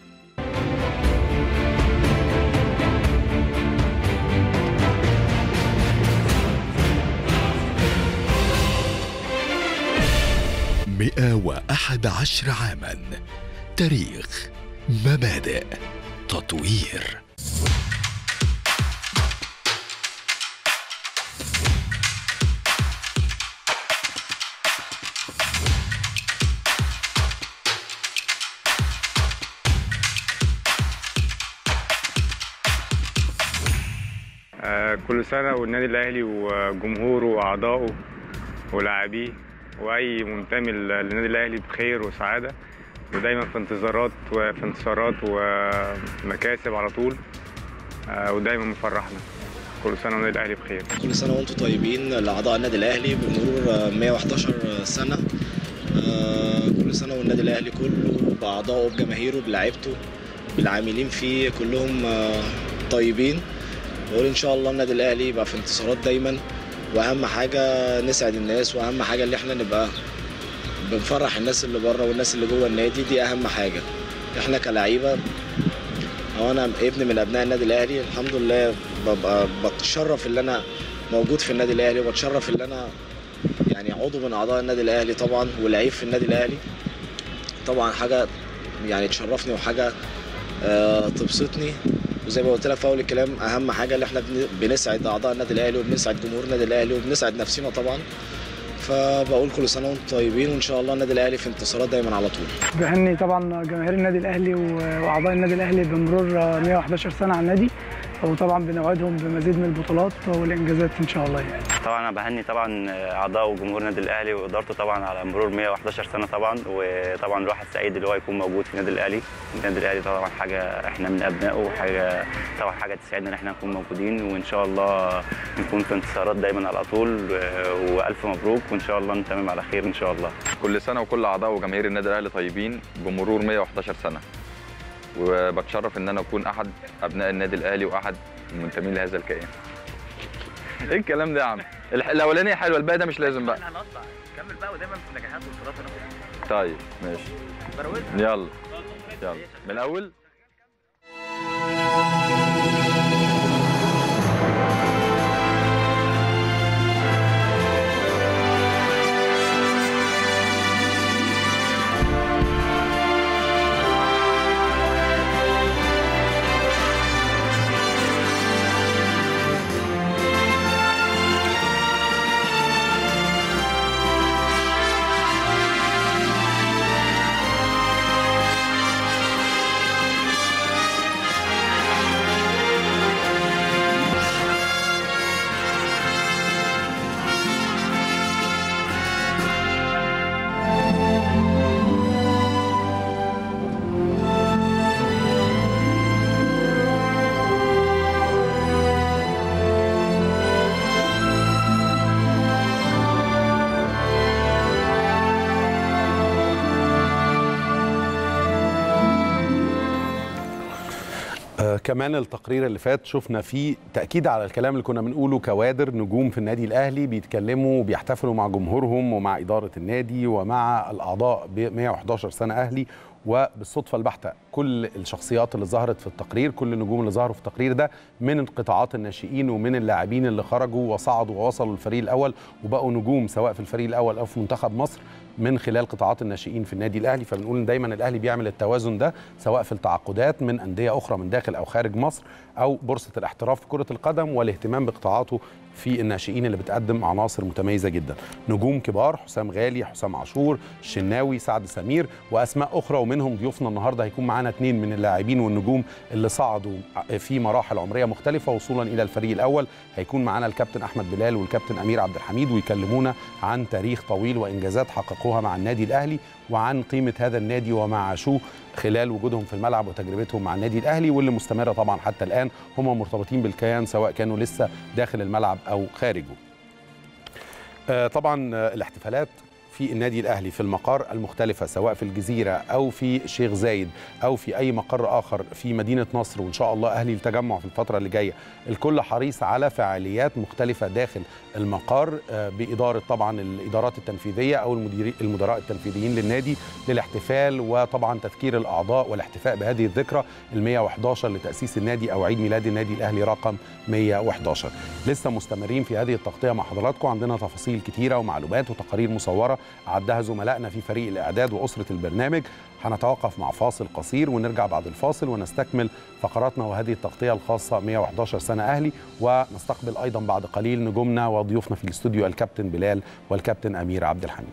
مئة وأحد عشر عاما تاريخ مبادئ تطوير آه، كل سنة والنادي الأهلي وجمهوره وأعضائه ولاعبيه وأي منتمي للنادي الأهلي بخير وسعادة ودايما في انتظارات وفي انتصارات ومكاسب على طول آه، ودايما مفرحنا كل سنة والنادي الأهلي بخير كل سنة وانتم طيبين لأعضاء النادي الأهلي بمرور آه، 111 سنة آه، كل سنة والنادي الأهلي كله بأعضائه بجماهيره بلاعيبته بالعاملين فيه كلهم آه، طيبين بقول إن شاء الله النادي الأهلي يبقى في انتصارات دايما وأهم حاجة نسعد الناس وأهم حاجة اللي احنا نبقى بنفرح الناس اللي بره والناس اللي جوه النادي دي أهم حاجة احنا كلعيبة هو انا ابن من ابناء النادي الاهلي الحمد لله ببقى بتشرف ان انا موجود في النادي الاهلي وبتشرف ان انا يعني عضو من اعضاء النادي الاهلي طبعا ولعيب في النادي الاهلي طبعا حاجه يعني تشرفني وحاجه آه تبسطني وزي ما قلت لك في اول الكلام اهم حاجه اللي احنا بن- بنسعد اعضاء النادي الاهلي وبنسعد جمهور النادي الاهلي وبنسعد نفسنا طبعا فبقول كل سنه وانتم طيبين وان شاء الله النادي الاهلي في انتصارات دايما على طول بهني طبعا جماهير النادي الاهلي و- واعضاء النادي الاهلي بمرور 111 سنه على النادي وطبعا بنوعدهم بمزيد من البطولات والانجازات ان شاء الله يعني. طبعا انا بهني طبعا اعضاء وجمهور النادي الاهلي وادارته طبعا على مرور 111 سنه طبعا وطبعا الواحد سعيد اللي هو يكون موجود في النادي الاهلي النادي الاهلي طبعا حاجه احنا من ابنائه وحاجه طبعا حاجه تسعدنا ان احنا نكون موجودين وان شاء الله نكون في انتصارات دايما على طول و- والف مبروك وان شاء الله نتمم على خير ان شاء الله كل سنه وكل اعضاء وجماهير النادي الاهلي طيبين بمرور 111 سنه وبتشرف ان انا اكون احد ابناء النادي الاهلي واحد المنتمين لهذا الكيان ايه الكلام ده يا عم الح- الاولانيه حلوه الباقي ده مش لازم بقى هنطلع كمل بقى ودايما في نجاحات وانتصارات طيب ماشي يلا يلا من الاول كمان التقرير اللي فات شفنا فيه تأكيد على الكلام اللي كنا بنقوله كوادر نجوم في النادي الأهلي بيتكلموا وبيحتفلوا مع جمهورهم ومع إدارة النادي ومع الأعضاء ب 111 سنة أهلي وبالصدفة البحتة كل الشخصيات اللي ظهرت في التقرير كل النجوم اللي ظهروا في التقرير ده من قطاعات الناشئين ومن اللاعبين اللي خرجوا وصعدوا ووصلوا للفريق الأول وبقوا نجوم سواء في الفريق الأول أو في منتخب مصر من خلال قطاعات الناشئين في النادي الاهلي فبنقول ان دايما الاهلي بيعمل التوازن ده سواء في التعاقدات من انديه اخرى من داخل او خارج مصر او بورصه الاحتراف في كره القدم والاهتمام بقطاعاته في الناشئين اللي بتقدم عناصر متميزه جدا نجوم كبار حسام غالي حسام عاشور الشناوي سعد سمير واسماء اخرى ومنهم ضيوفنا النهارده هيكون معانا اثنين من اللاعبين والنجوم اللي صعدوا في مراحل عمريه مختلفه وصولا الى الفريق الاول هيكون معانا الكابتن احمد بلال والكابتن امير عبد الحميد ويكلمونا عن تاريخ طويل وانجازات حققوها مع النادي الاهلي وعن قيمه هذا النادي وما عاشوه خلال وجودهم في الملعب وتجربتهم مع النادي الاهلي واللي مستمره طبعا حتى الان هم مرتبطين بالكيان سواء كانوا لسه داخل الملعب او خارجه. آه طبعا آه الاحتفالات في النادي الاهلي في المقار المختلفه سواء في الجزيره او في الشيخ زايد او في اي مقر اخر في مدينه نصر وان شاء الله اهلي التجمع في الفتره اللي جايه الكل حريص على فعاليات مختلفه داخل المقار باداره طبعا الادارات التنفيذيه او المدير المدراء التنفيذيين للنادي للاحتفال وطبعا تذكير الاعضاء والاحتفاء بهذه الذكرى ال 111 لتاسيس النادي او عيد ميلاد النادي الاهلي رقم 111 لسه مستمرين في هذه التغطيه مع حضراتكم عندنا تفاصيل كتيره ومعلومات وتقارير مصوره عدها زملائنا في فريق الاعداد واسره البرنامج هنتوقف مع فاصل قصير ونرجع بعد الفاصل ونستكمل فقراتنا وهذه التغطيه الخاصه 111 سنه اهلي ونستقبل ايضا بعد قليل نجومنا وضيوفنا في الاستوديو الكابتن بلال والكابتن امير عبد الحميد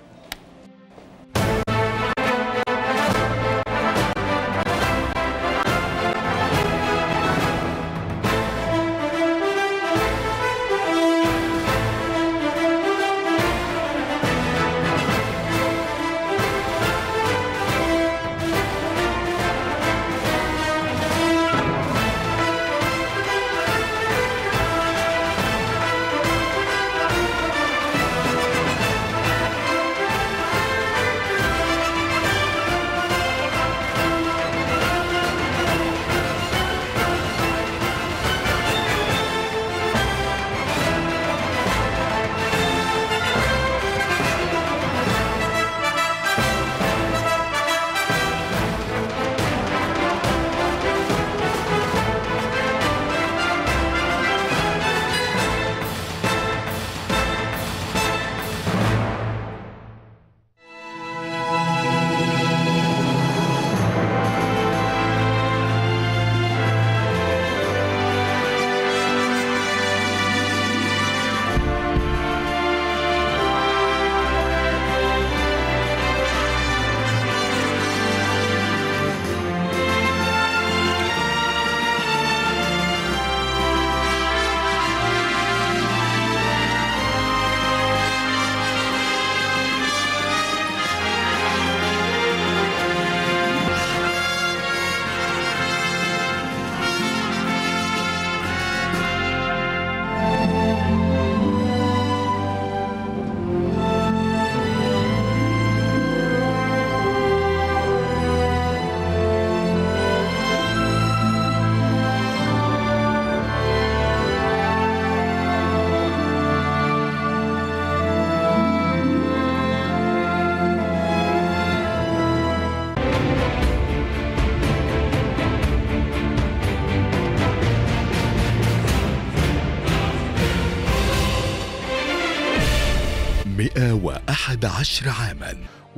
مئة وأحد عشر عاما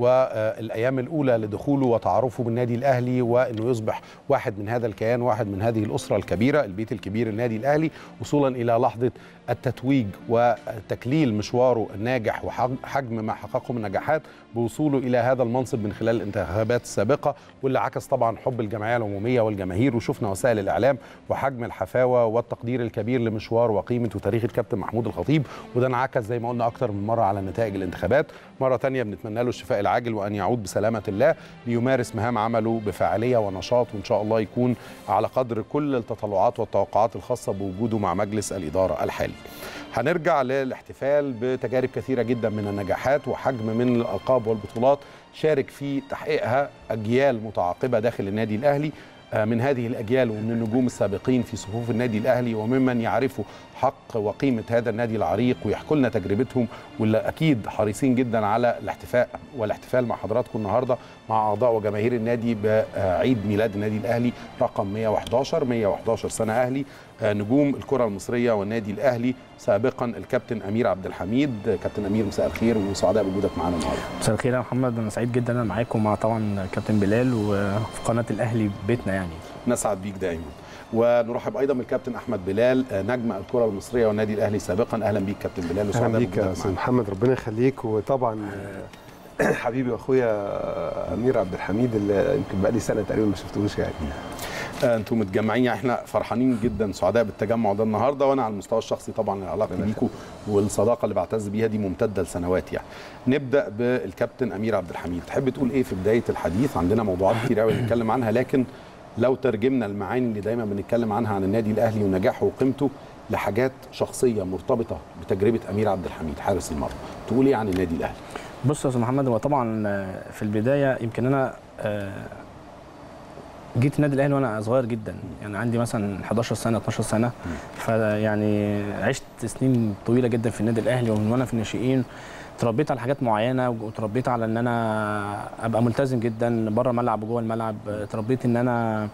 والايام الاولى لدخوله وتعارفه بالنادي الاهلي وانه يصبح واحد من هذا الكيان واحد من هذه الاسره الكبيره البيت الكبير النادي الاهلي وصولا الى لحظه التتويج وتكليل مشواره الناجح وحجم ما حققه من نجاحات بوصوله الى هذا المنصب من خلال الانتخابات السابقه واللي عكس طبعا حب الجمعيه العموميه والجماهير وشفنا وسائل الاعلام وحجم الحفاوه والتقدير الكبير لمشوار وقيمه وتاريخ الكابتن محمود الخطيب وده انعكس زي ما قلنا اكتر من مره على نتائج الانتخابات مره ثانيه بنتمنى له الشفاء العاجل وان يعود بسلامه الله ليمارس مهام عمله بفاعليه ونشاط وان شاء الله يكون على قدر كل التطلعات والتوقعات الخاصه بوجوده مع مجلس الاداره الحالي. هنرجع للاحتفال بتجارب كثيره جدا من النجاحات وحجم من الالقاب والبطولات شارك في تحقيقها اجيال متعاقبه داخل النادي الاهلي آه، من هذه الاجيال ومن النجوم السابقين في صفوف النادي الاهلي وممن يعرفوا حق وقيمه هذا النادي العريق ويحكوا لنا تجربتهم واللي اكيد حريصين جدا على الاحتفاء والاحتفال مع حضراتكم النهارده مع اعضاء وجماهير النادي بعيد ميلاد النادي الاهلي رقم 111 111 سنه اهلي آه، نجوم الكره المصريه والنادي الاهلي سابقا الكابتن امير عبد الحميد كابتن امير مساء الخير وسعداء بوجودك معانا النهارده مساء الخير يا محمد انا سعيد جدا انا معاكم مع طبعا كابتن بلال وفي قناه الاهلي بيتنا يعني نسعد بيك دائما ونرحب ايضا بالكابتن احمد بلال آه، نجم الكره المصريه والنادي الاهلي سابقا اهلا بيك كابتن بلال اهلا وسعداء بيك يا بوجودك استاذ معانا محمد ربنا يخليك وطبعا آه، حبيبي واخويا آه، امير عبد الحميد اللي يمكن بقالي سنه تقريبا ما شفتوش يعني آه، انتم متجمعين يعني احنا فرحانين جدا سعداء بالتجمع ده النهارده وانا على المستوى الشخصي طبعا العلاقه بيكم والصداقه اللي بعتز بيها دي ممتده لسنوات يعني نبدا بالكابتن امير عبد الحميد تحب تقول ايه في بدايه الحديث عندنا موضوعات كتير قوي نتكلم عنها لكن لو ترجمنا المعاني اللي دايما بنتكلم عنها عن النادي الاهلي ونجاحه وقيمته لحاجات شخصيه مرتبطه بتجربه امير عبد الحميد حارس المرمى تقول ايه عن النادي الاهلي بص يا استاذ محمد هو طبعا آه، في البدايه يمكن انا آه، جيت النادي الاهلي وانا صغير جدا يعني عندي مثلا 11 سنه 12 سنه فيعني عشت سنين طويله جدا في النادي الاهلي ومن وانا في الناشئين اتربيت على حاجات معينه وتربيت على ان انا ابقى ملتزم جدا بره الملعب وجوه الملعب اتربيت ان انا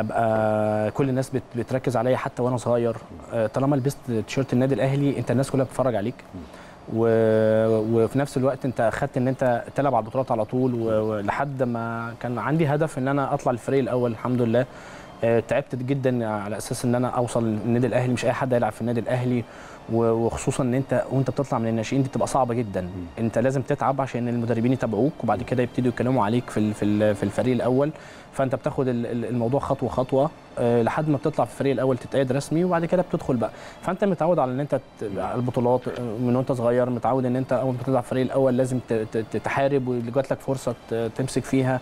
ابقى كل الناس بت- بتركز عليا حتى وانا صغير آه، طالما لبست تيشيرت النادي الاهلي انت الناس كلها بتتفرج عليك و... وفي نفس الوقت انت اخدت ان انت تلعب على البطولات على طول و- ولحد ما كان عندي هدف ان انا اطلع الفريق الاول الحمد لله آه، تعبت جدا على اساس ان انا اوصل للنادي الاهلي مش اي حد هيلعب في النادي الاهلي و- وخصوصا ان انت وانت بتطلع من الناشئين دي بتبقى صعبه جدا انت لازم تتعب عشان المدربين يتابعوك وبعد كده يبتدوا يتكلموا عليك في ال- في ال- في الفريق الاول فانت بتاخد ال- ال- الموضوع خطوه خطوه آه، لحد ما بتطلع في الفريق الاول تتقيد رسمي وبعد كده بتدخل بقى فانت متعود على ان انت ت- على البطولات آه، من وانت صغير متعود ان انت اول ما تطلع في الفريق الاول لازم ت- ت- تحارب وجات لك فرصه ت- تمسك فيها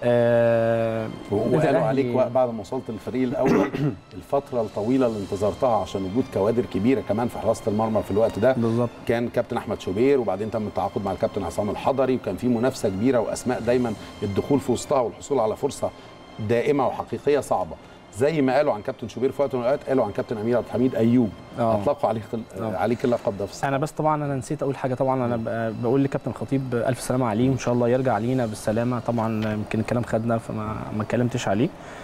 آه، النادي وقالوا الأهلي- عليك وق- بعد ما وصلت للفريق الاول الفتره الطويله اللي انتظرتها عشان وجود كوادر كبيره كمان في حراسه المرمى في الوقت ده بالظبط كان كابتن احمد شوبير وبعدين تم التعاقد مع الكابتن عصام الحضري وكان في منافسه كبيره واسماء دايما الدخول في وسطها والحصول على فرصه دائمه وحقيقيه صعبه زي ما قالوا عن كابتن شوبير في وقت من الاوقات قالوا عن كابتن امير عبد الحميد ايوب آه. اطلقوا عليك آه. عليك اللقب ده في الصراحة. انا بس طبعا انا نسيت اقول حاجه طبعا انا ب- بقول لكابتن خطيب الف سلامه عليه وان شاء الله يرجع لينا بالسلامه طبعا يمكن الكلام خدنا فما ما اتكلمتش عليه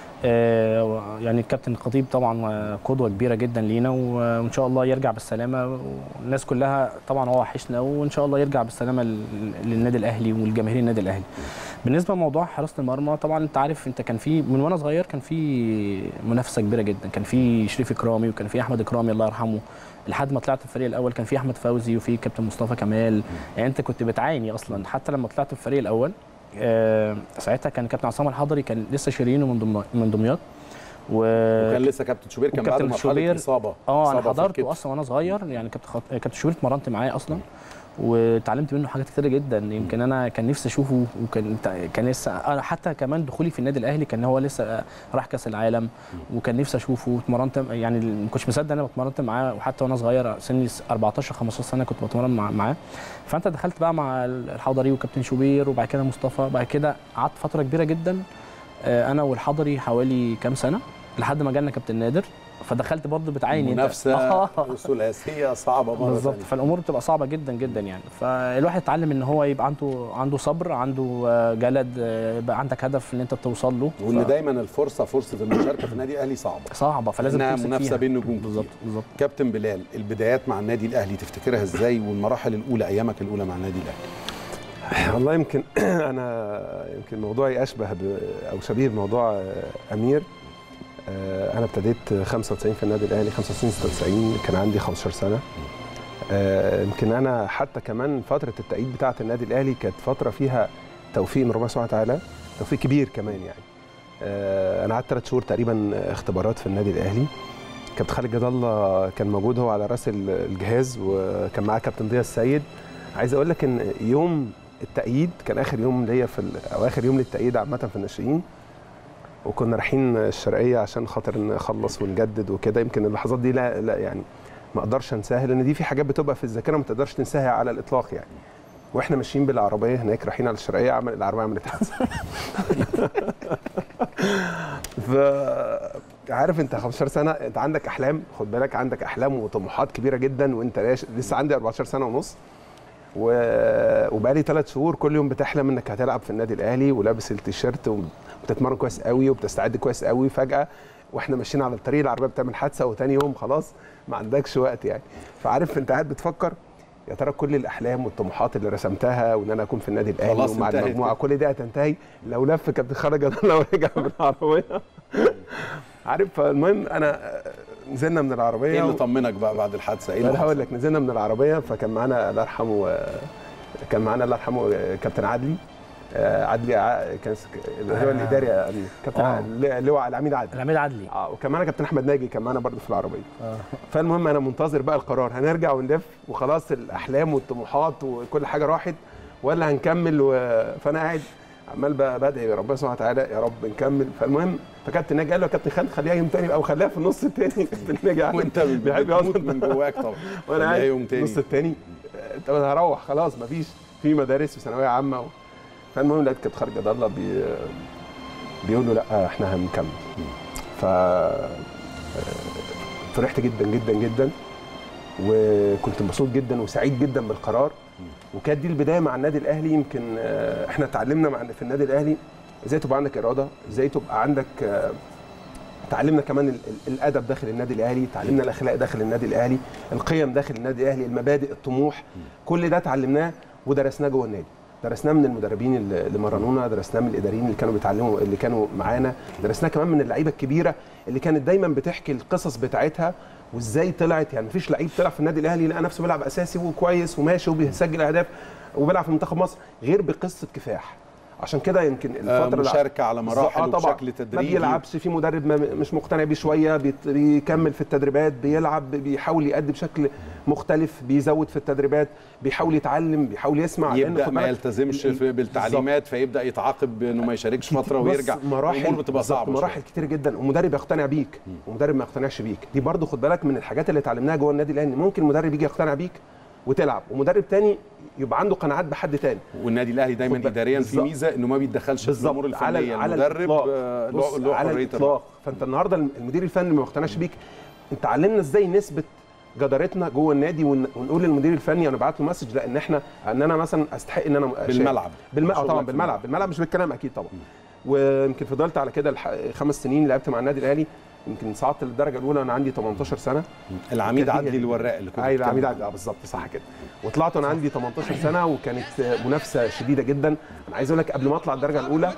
آه، يعني الكابتن الخطيب طبعا قدوه كبيره جدا لينا و- وان شاء الله يرجع بالسلامه والناس كلها طبعا هو وحشنا وان شاء الله يرجع بالسلامه لل- للنادي الاهلي والجماهير النادي الاهلي بالنسبه لموضوع حراسه المرمى طبعا انت عارف انت كان في من وانا صغير كان في منافسه كبيره جدا كان في شريف اكرامي وكان في احمد اكرامي الله يرحمه لحد ما طلعت الفريق الاول كان في احمد فوزي وفي كابتن مصطفى كمال يعني انت كنت بتعاني اصلا حتى لما طلعت الفريق الاول آه ساعتها كان كابتن عصام الحضري كان لسه شيرينه من دمياط من دمياط و... وكان لسه كابتن شوبير كان بعد وكابتن مرحله شوبير- اصابه اه انا إصابة في حضرته الكتف. اصلا وانا صغير يعني كابتن خط... كابتن شوبير اتمرنت معاه اصلا واتعلمت منه حاجات كتيره جدا يمكن انا كان نفسي اشوفه وكان كان لسه انا حتى كمان دخولي في النادي الاهلي كان هو لسه راح كاس العالم وكان نفسي اشوفه واتمرنت يعني ما كنتش مصدق انا اتمرنت معاه وحتى وانا صغير سني 14 15 سنه كنت بتمرن مع- معاه فانت دخلت بقى مع الحضري وكابتن شوبير وبعد كده مصطفى بعد كده قعدت فتره كبيره جدا آه، انا والحضري حوالي كام سنه لحد ما جالنا كابتن نادر فدخلت برضه بتعاني انت. منافسه آه. ثلاثيه صعبه مره بالظبط تانية. فالامور بتبقى صعبه جدا جدا يعني فالواحد اتعلم ان هو يبقى عنده عنده صبر عنده آه، جلد آه، يبقى عندك هدف ان انت توصل له وان ف- دايما الفرصه فرصه المشاركه في النادي الاهلي صعبه صعبه فلازم انها تمسك منافسه فيها. بين نجوم بالظبط بالظبط كابتن بلال البدايات مع النادي الاهلي تفتكرها ازاي والمراحل الاولى ايامك الاولى مع النادي الاهلي والله يمكن انا يمكن موضوعي اشبه ب- او شبيه بموضوع آه، امير آه، انا ابتديت 95 في النادي الاهلي 95 96 كان عندي 15 سنه آه، يمكن انا حتى كمان فتره التأييد بتاعه النادي الاهلي كانت فتره فيها توفيق من ربنا سبحانه وتعالى توفيق كبير كمان يعني آه، انا قعدت ثلاث شهور تقريبا اختبارات في النادي الاهلي كابتن خالد جد الله كان موجود هو على راس ال- الجهاز وكان معاه كابتن ضياء السيد عايز اقول لك ان يوم التأييد كان اخر يوم ليا في ال- او اخر يوم للتأييد عامه في الناشئين وكنا رايحين الشرقيه عشان خاطر نخلص ونجدد وكده يمكن اللحظات دي لا لا يعني ما اقدرش انساها لان دي في حاجات بتبقى في الذاكره ما تقدرش تنساها على الاطلاق يعني واحنا ماشيين بالعربيه هناك رايحين على الشرقيه عمل العربيه عملت حادثه ف عارف انت 15 سنه انت عندك احلام خد بالك عندك احلام وطموحات كبيره جدا وانت لاش- لسه عندي 14 سنه ونص و... وبقالي ثلاث شهور كل يوم بتحلم انك هتلعب في النادي الاهلي ولابس التيشيرت وبتتمرن كويس قوي وبتستعد كويس قوي فجاه واحنا ماشيين على الطريق العربيه بتعمل حادثه وتاني يوم خلاص ما عندكش وقت يعني فعارف انت قاعد بتفكر يا ترى كل الاحلام والطموحات اللي رسمتها وان انا اكون في النادي الاهلي خلاص ومع انتهت المجموعه كده. كل دي هتنتهي لو لف كابتن خرج لو رجع بالعربيه عارف فالمهم انا نزلنا من العربيه ايه اللي و- طمنك بقى بعد الحادثه ايه اللي انا حصل؟ هقول لك نزلنا من العربيه فكان معانا الله يرحمه آه، كان معانا الله يرحمه آه، كابتن عدلي آه، عدلي ع- كان س- اللي هو آه. الاداري يا أمير. كابتن آه. ع- اللي هو العميد عدلي العميد عدلي اه وكان معانا كابتن احمد ناجي كان معانا برضه في العربيه آه. فالمهم انا منتظر بقى القرار هنرجع ونلف وخلاص الاحلام والطموحات وكل حاجه راحت ولا هنكمل و... فانا قاعد عمال بقى بدعي ربنا سبحانه وتعالى يا رب نكمل فالمهم فكابتن ناجي قال له يا كابتن خالد خليها يوم تاني او خليها في النص التاني كابتن ناجي قاعد وانت بيحب بتموت يهزر من جواك طبعا وانا خليها قاعد يوم تاني. النص التاني آه، طب انا هروح خلاص مفيش في مدارس وثانويه عامه و... فالمهم لقيت كابتن خالد جد الله بي... بيقول له لا احنا هنكمل ف آه، فرحت جدا جدا جدا وكنت مبسوط جدا وسعيد جدا بالقرار وكانت دي البدايه مع النادي الاهلي يمكن آه، احنا اتعلمنا مع في النادي الاهلي ازاي تبقى عندك اراده ازاي تبقى عندك آه، تعلمنا كمان ال- ال- الادب داخل النادي الاهلي تعلمنا الاخلاق داخل النادي الاهلي القيم داخل النادي الاهلي المبادئ الطموح كل ده اتعلمناه ودرسناه جوه النادي درسناه من المدربين اللي اللي مرنونا درسناه من الاداريين اللي كانوا بيتعلموا اللي كانوا معانا درسناه كمان من اللعيبه الكبيره اللي كانت دايما بتحكي القصص بتاعتها وازاي طلعت يعني مفيش لعيب طلع في النادي الاهلي لقى نفسه بيلعب اساسي وكويس وماشي وبيسجل اهداف وبيلعب في منتخب مصر غير بقصه كفاح عشان كده يمكن الفتره اللي- مشاركة على مراحل آه طبعاً. وبشكل ما تدريجي. بيلعبش في مدرب ما مش مقتنع بيه شويه بيت- بيكمل في التدريبات بيلعب بيحاول يأدي بشكل مختلف بيزود في التدريبات بيحاول يتعلم بيحاول يسمع لأن يبدا خد ما بالك يلتزمش ال- في بالتعليمات فيبدا يتعاقب انه ما يشاركش فتره بص، ويرجع مراحل الامور بتبقى بالظبط، صعبه مراحل كتير جدا ومدرب يقتنع بيك ومدرب ما يقتنعش بيك دي برضو خد بالك من الحاجات اللي اتعلمناها جوه النادي الاهلي ممكن مدرب يجي يقتنع بيك وتلعب ومدرب تاني يبقى عنده قناعات بحد تاني والنادي الاهلي دايما خد بالك. اداريا في بالظبط. ميزه انه ما بيتدخلش في بالظبط الامور على الفنيه على المدرب الإطلاق. آه، بص، له له على حريه الاطلاق فانت النهارده المدير الفني ما مقتنعش بيك انت علمنا ازاي نثبت جدارتنا جوه النادي ون- ونقول للمدير الفني انا بعت له مسج لا ان احنا ان انا مثلا استحق ان انا أشارك. بالملعب. بالم... آه شغلك طبعا في بالملعب الملعب. بالملعب مش بالكلام اكيد طبعا ويمكن فضلت على كده الح... خمس سنين لعبت مع النادي الاهلي يمكن صعدت للدرجه الاولى وانا عندي 18 سنه العميد وكانت هي- عدلي الوراق اللي كنت ايوه العميد بتتكلم عدلي اه بالظبط صح كده وطلعت وانا عندي 18 سنه وكانت منافسه شديده جدا انا عايز اقول لك قبل ما اطلع الدرجه الاولى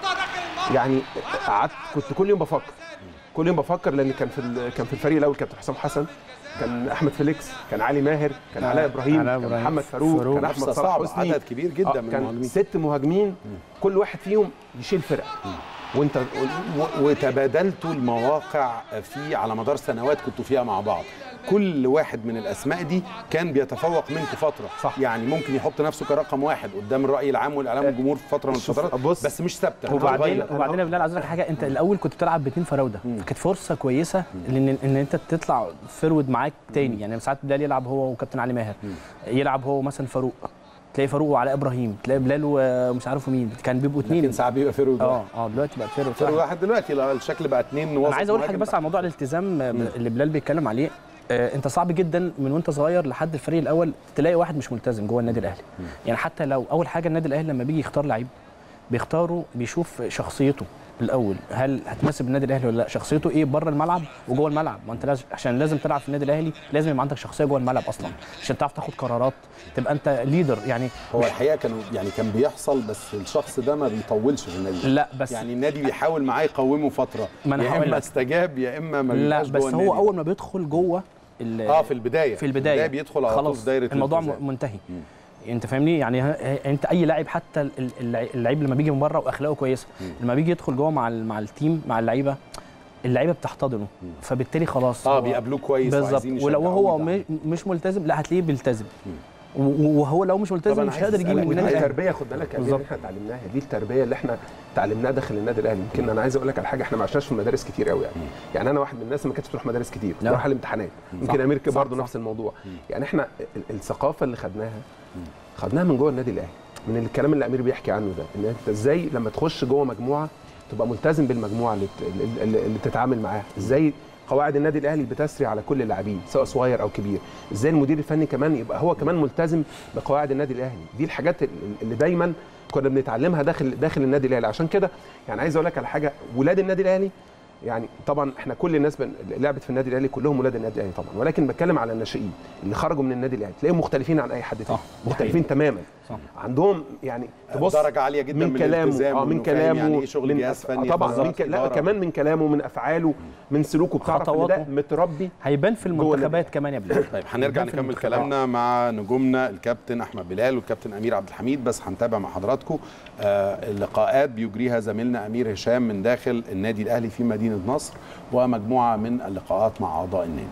يعني قعدت كنت كل يوم بفكر كل يوم بفكر لان كان في ال- كان في الفريق الاول كابتن حسام حسن كان احمد فيليكس كان علي ماهر كان آه، علاء ابراهيم علاء كان إبراهيم، محمد فاروق, فاروق. كان احمد منافسة صلاح صعبة، حسني عدد كبير جدا آه، من كان المهاجمين. ست مهاجمين كل واحد فيهم يشيل فرقه وانت و- وتبادلتوا المواقع في على مدار سنوات كنتوا فيها مع بعض كل واحد من الاسماء دي كان بيتفوق منكم فتره صح. يعني ممكن يحط نفسه كرقم واحد قدام الراي العام والاعلام والجمهور في فتره من شوف، الفترات بص. بس مش ثابته وبعدين بتتغير. وبعدين يا بلال عايز أقول لك حاجه انت الاول كنت بتلعب باثنين فراوده فكانت فرصه كويسه لان ان انت تطلع فرود معاك تاني يعني ساعات بلال يلعب هو وكابتن علي ماهر يلعب هو مثلا فاروق تلاقي فاروق وعلاء ابراهيم تلاقي بلال ومش عارف مين كان بيبقوا لكن اثنين ساعات بيبقى فرود اه اه دلوقتي بقى فرود فرود واحد دلوقتي لا، الشكل بقى اثنين انا عايز اقول حاجه بس على موضوع الالتزام آه، اللي بلال بيتكلم عليه آه، انت صعب جدا من وانت صغير لحد الفريق الاول تلاقي واحد مش ملتزم جوه النادي الاهلي يعني حتى لو اول حاجه النادي الاهلي لما بيجي يختار لعيب بيختاروا بيشوف شخصيته الاول هل هتناسب النادي الاهلي ولا لا شخصيته ايه بره الملعب وجوه الملعب ما انت لازم عشان لازم تلعب في النادي الاهلي لازم يبقى عندك شخصيه جوه الملعب اصلا عشان تعرف تاخد قرارات تبقى انت ليدر يعني هو مش- الحقيقه كانوا يعني كان بيحصل بس الشخص ده ما بيطولش في النادي لا بس يعني النادي بيحاول معاه يقومه فتره ما أنا يا هقول اما لك. استجاب يا اما ما لا بيبقاش بس جوه هو النادي. اول ما بيدخل جوه ال- اه في البدايه في البدايه بيدخل على طول خلاص في دايره الموضوع الالتزام. م- منتهي انت فاهمني يعني ه- ه- انت اي لاعب حتى ال- ال- اللع- اللعيب لما بيجي من بره واخلاقه كويسه لما بيجي يدخل جوه مع ال- مع التيم مع اللعيبه اللعيبه بتحتضنه فبالتالي خلاص اه هو- بيقابلوه كويس بالظبط وعايزين ولو يشجعوه هو ويدعموه. م- مش ملتزم لا هتلاقيه بيلتزم و- وهو لو مش ملتزم أنا مش عايز هيقدر يجيب أسألك، من دي النادي دي الاهلي التربيه خد بالك يا أمير، بالظبط. اللي احنا اتعلمناها دي التربيه اللي احنا اتعلمناها داخل النادي الاهلي يمكن انا عايز اقول لك على حاجه احنا ما عشناش في المدارس كتير قوي يعني يعني انا واحد من الناس ما كانتش بتروح مدارس كتير لا. بروح على الامتحانات يمكن صح، امير كده صح، برضه صح. نفس الموضوع يعني احنا ال- الثقافه اللي خدناها خدناها من جوه النادي الاهلي من الكلام اللي الامير بيحكي عنه ده ان انت ازاي لما تخش جوه مجموعه تبقى ملتزم بالمجموعه اللي, ت- اللي, اللي بتتعامل معاها ازاي قواعد النادي الاهلي بتسري على كل اللاعبين سواء صغير او كبير ازاي المدير الفني كمان يبقى هو كمان ملتزم بقواعد النادي الاهلي دي الحاجات ال- اللي دايما كنا بنتعلمها داخل داخل النادي الاهلي عشان كده يعني عايز اقول لك على حاجه ولاد النادي الاهلي يعني طبعا احنا كل الناس بن... لعبت في النادي الاهلي كلهم ولاد النادي الاهلي طبعا ولكن بتكلم على الناشئين اللي خرجوا من النادي الاهلي تلاقيهم مختلفين عن اي حد تاني مختلفين تماما صح. عندهم يعني تبص درجة عالية جدا من كلامه الالتزام اه من وإنه فاهم كلامه يعني إيه شغل من جهاز فني آه طبعا بالظبط، من ك... لا إدارة. كمان من كلامه من افعاله من سلوكه بتعرف ان ده خطواته. متربي هيبان في جوه النادي. المنتخبات كمان يا بلال طيب هنرجع هيبان في نكمل المنتخبات. كلامنا مع نجومنا الكابتن احمد بلال والكابتن امير عبد الحميد بس هنتابع مع حضراتكم آه اللقاءات بيجريها زميلنا امير هشام من داخل النادي الاهلي في مدينه نصر ومجموعه من اللقاءات مع اعضاء النادي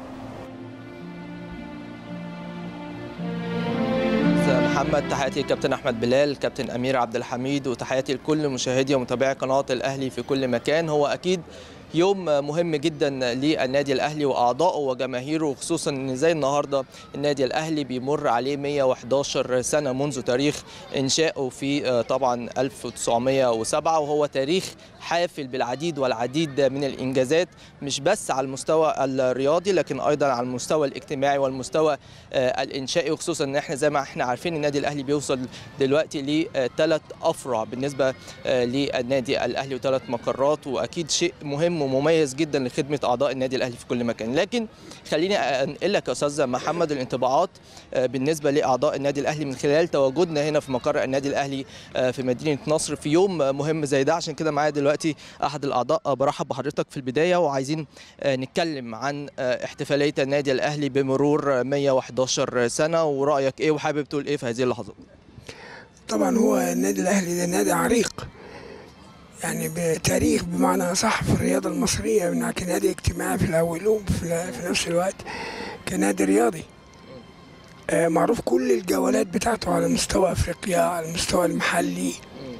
أستاذ محمد تحياتي للكابتن احمد بلال كابتن امير عبد الحميد وتحياتي لكل مشاهدي ومتابعي قناه الاهلي في كل مكان هو اكيد يوم مهم جدا للنادي الاهلي واعضائه وجماهيره وخصوصا ان زي النهارده النادي الاهلي بيمر عليه 111 سنه منذ تاريخ انشائه في آه، طبعا 1907 وهو تاريخ حافل بالعديد والعديد من الانجازات مش بس على المستوى الرياضي لكن ايضا على المستوى الاجتماعي والمستوى آه، الانشائي وخصوصا ان احنا زي ما احنا عارفين النادي الاهلي بيوصل دلوقتي لثلاث افرع بالنسبه آه، للنادي الاهلي وثلاث مقرات واكيد شيء مهم ومميز جدا لخدمه اعضاء النادي الاهلي في كل مكان لكن خليني انقل لك يا استاذ محمد الانطباعات آه، بالنسبه لاعضاء النادي الاهلي من خلال تواجدنا هنا في مقر النادي الاهلي آه، في مدينه نصر في يوم مهم زي ده عشان كده معايا دلوقتي احد الاعضاء آه، برحب بحضرتك في البدايه وعايزين آه، نتكلم عن آه، احتفاليه النادي الاهلي بمرور 111 سنه ورايك ايه وحابب تقول ايه في هذه اللحظات طبعا هو النادي الاهلي ده نادي عريق يعني بتاريخ بمعنى صح في الرياضه المصريه من كنادي اجتماعي في الاول وفي في نفس الوقت كنادي رياضي آه، معروف كل الجولات بتاعته على مستوى افريقيا على المستوى المحلي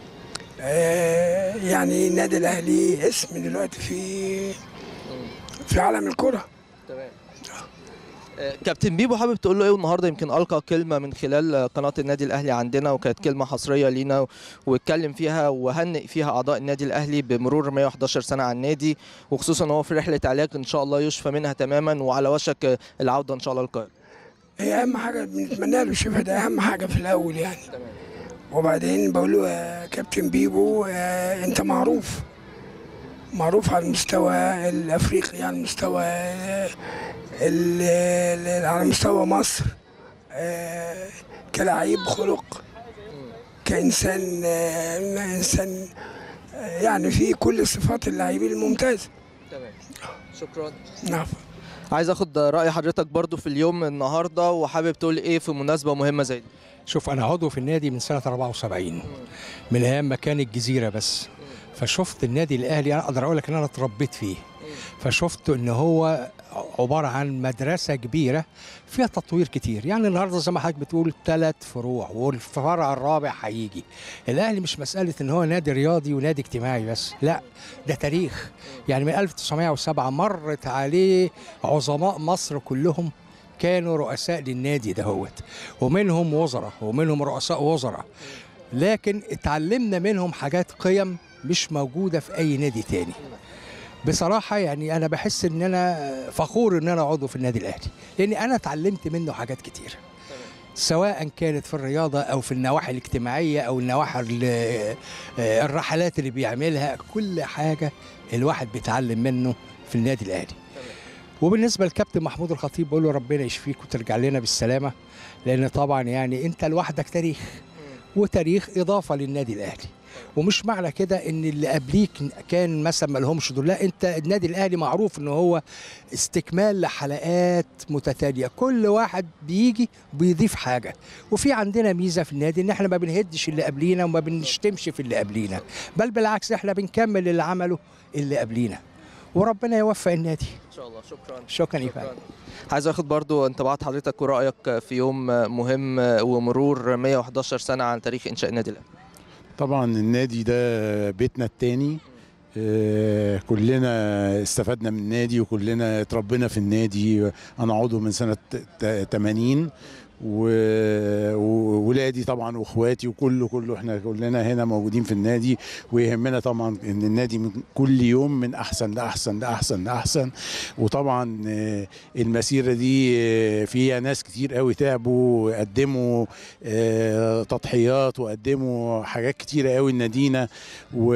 آه، يعني النادي الاهلي اسم دلوقتي في في عالم الكره تمام كابتن بيبو حابب تقول له ايه النهارده يمكن القى كلمه من خلال قناه النادي الاهلي عندنا وكانت كلمه حصريه لينا واتكلم فيها وهنئ فيها اعضاء النادي الاهلي بمرور 111 سنه على النادي وخصوصا هو في رحله علاج ان شاء الله يشفى منها تماما وعلى وشك العوده ان شاء الله للقاهره هي اهم حاجه بنتمنى له الشفاء ده اهم حاجه في الاول يعني وبعدين بقول له يا كابتن بيبو آه، انت معروف معروف على المستوى الافريقي على المستوى آه، ال- ال- على مستوى مصر آه، كلاعب خلق كانسان آه، انسان آه، يعني في كل صفات اللاعبين الممتاز تمام شكرا نعم عايز اخد راي حضرتك برضو في اليوم النهارده وحابب تقول ايه في مناسبه مهمه زي دي شوف انا عضو في النادي من سنه 74 من ايام ما كان الجزيره بس فشفت النادي الاهلي انا اقدر اقول لك ان انا اتربيت فيه فشفت ان هو عباره عن مدرسه كبيره فيها تطوير كتير يعني النهارده زي ما حضرتك بتقول ثلاث فروع والفرع الرابع هيجي الاهلي مش مساله ان هو نادي رياضي ونادي اجتماعي بس لا ده تاريخ يعني من 1907 مرت عليه عظماء مصر كلهم كانوا رؤساء للنادي دهوت ومنهم وزراء ومنهم رؤساء وزراء لكن اتعلمنا منهم حاجات قيم مش موجودة في أي نادي تاني بصراحة يعني أنا بحس إن أنا فخور إن أنا عضو في النادي الأهلي لأن أنا اتعلمت منه حاجات كتير سواء كانت في الرياضة أو في النواحي الاجتماعية أو النواحي ال- آه، الرحلات اللي بيعملها كل حاجة الواحد بيتعلم منه في النادي الأهلي وبالنسبه للكابتن محمود الخطيب بقول له ربنا يشفيك وترجع لنا بالسلامه لان طبعا يعني انت لوحدك تاريخ وتاريخ اضافه للنادي الاهلي ومش معنى كده ان اللي قبليك كان مثلا ما لهمش دور لا انت النادي الاهلي معروف ان هو استكمال لحلقات متتاليه كل واحد بيجي بيضيف حاجه وفي عندنا ميزه في النادي ان احنا ما بنهدش اللي قبلينا وما بنشتمش في اللي قبلينا بل بالعكس احنا بنكمل اللي عمله اللي قبلينا وربنا يوفق النادي ان شاء الله شكرا شكرا يا فندم عايز اخد برضو انطباعات حضرتك ورايك في يوم مهم ومرور 111 سنه عن تاريخ انشاء النادي الاهلي طبعا النادي ده بيتنا التاني آه، كلنا استفدنا من النادي وكلنا اتربينا في النادي انا عضو من سنه ت- 80 و- وولادي طبعا واخواتي وكله كله احنا كلنا هنا موجودين في النادي ويهمنا طبعا ان النادي من كل يوم من احسن لاحسن لاحسن لاحسن وطبعا آه، المسيره دي آه، فيها ناس كتير قوي تعبوا وقدموا آه، تضحيات وقدموا حاجات كتيره قوي لنادينا و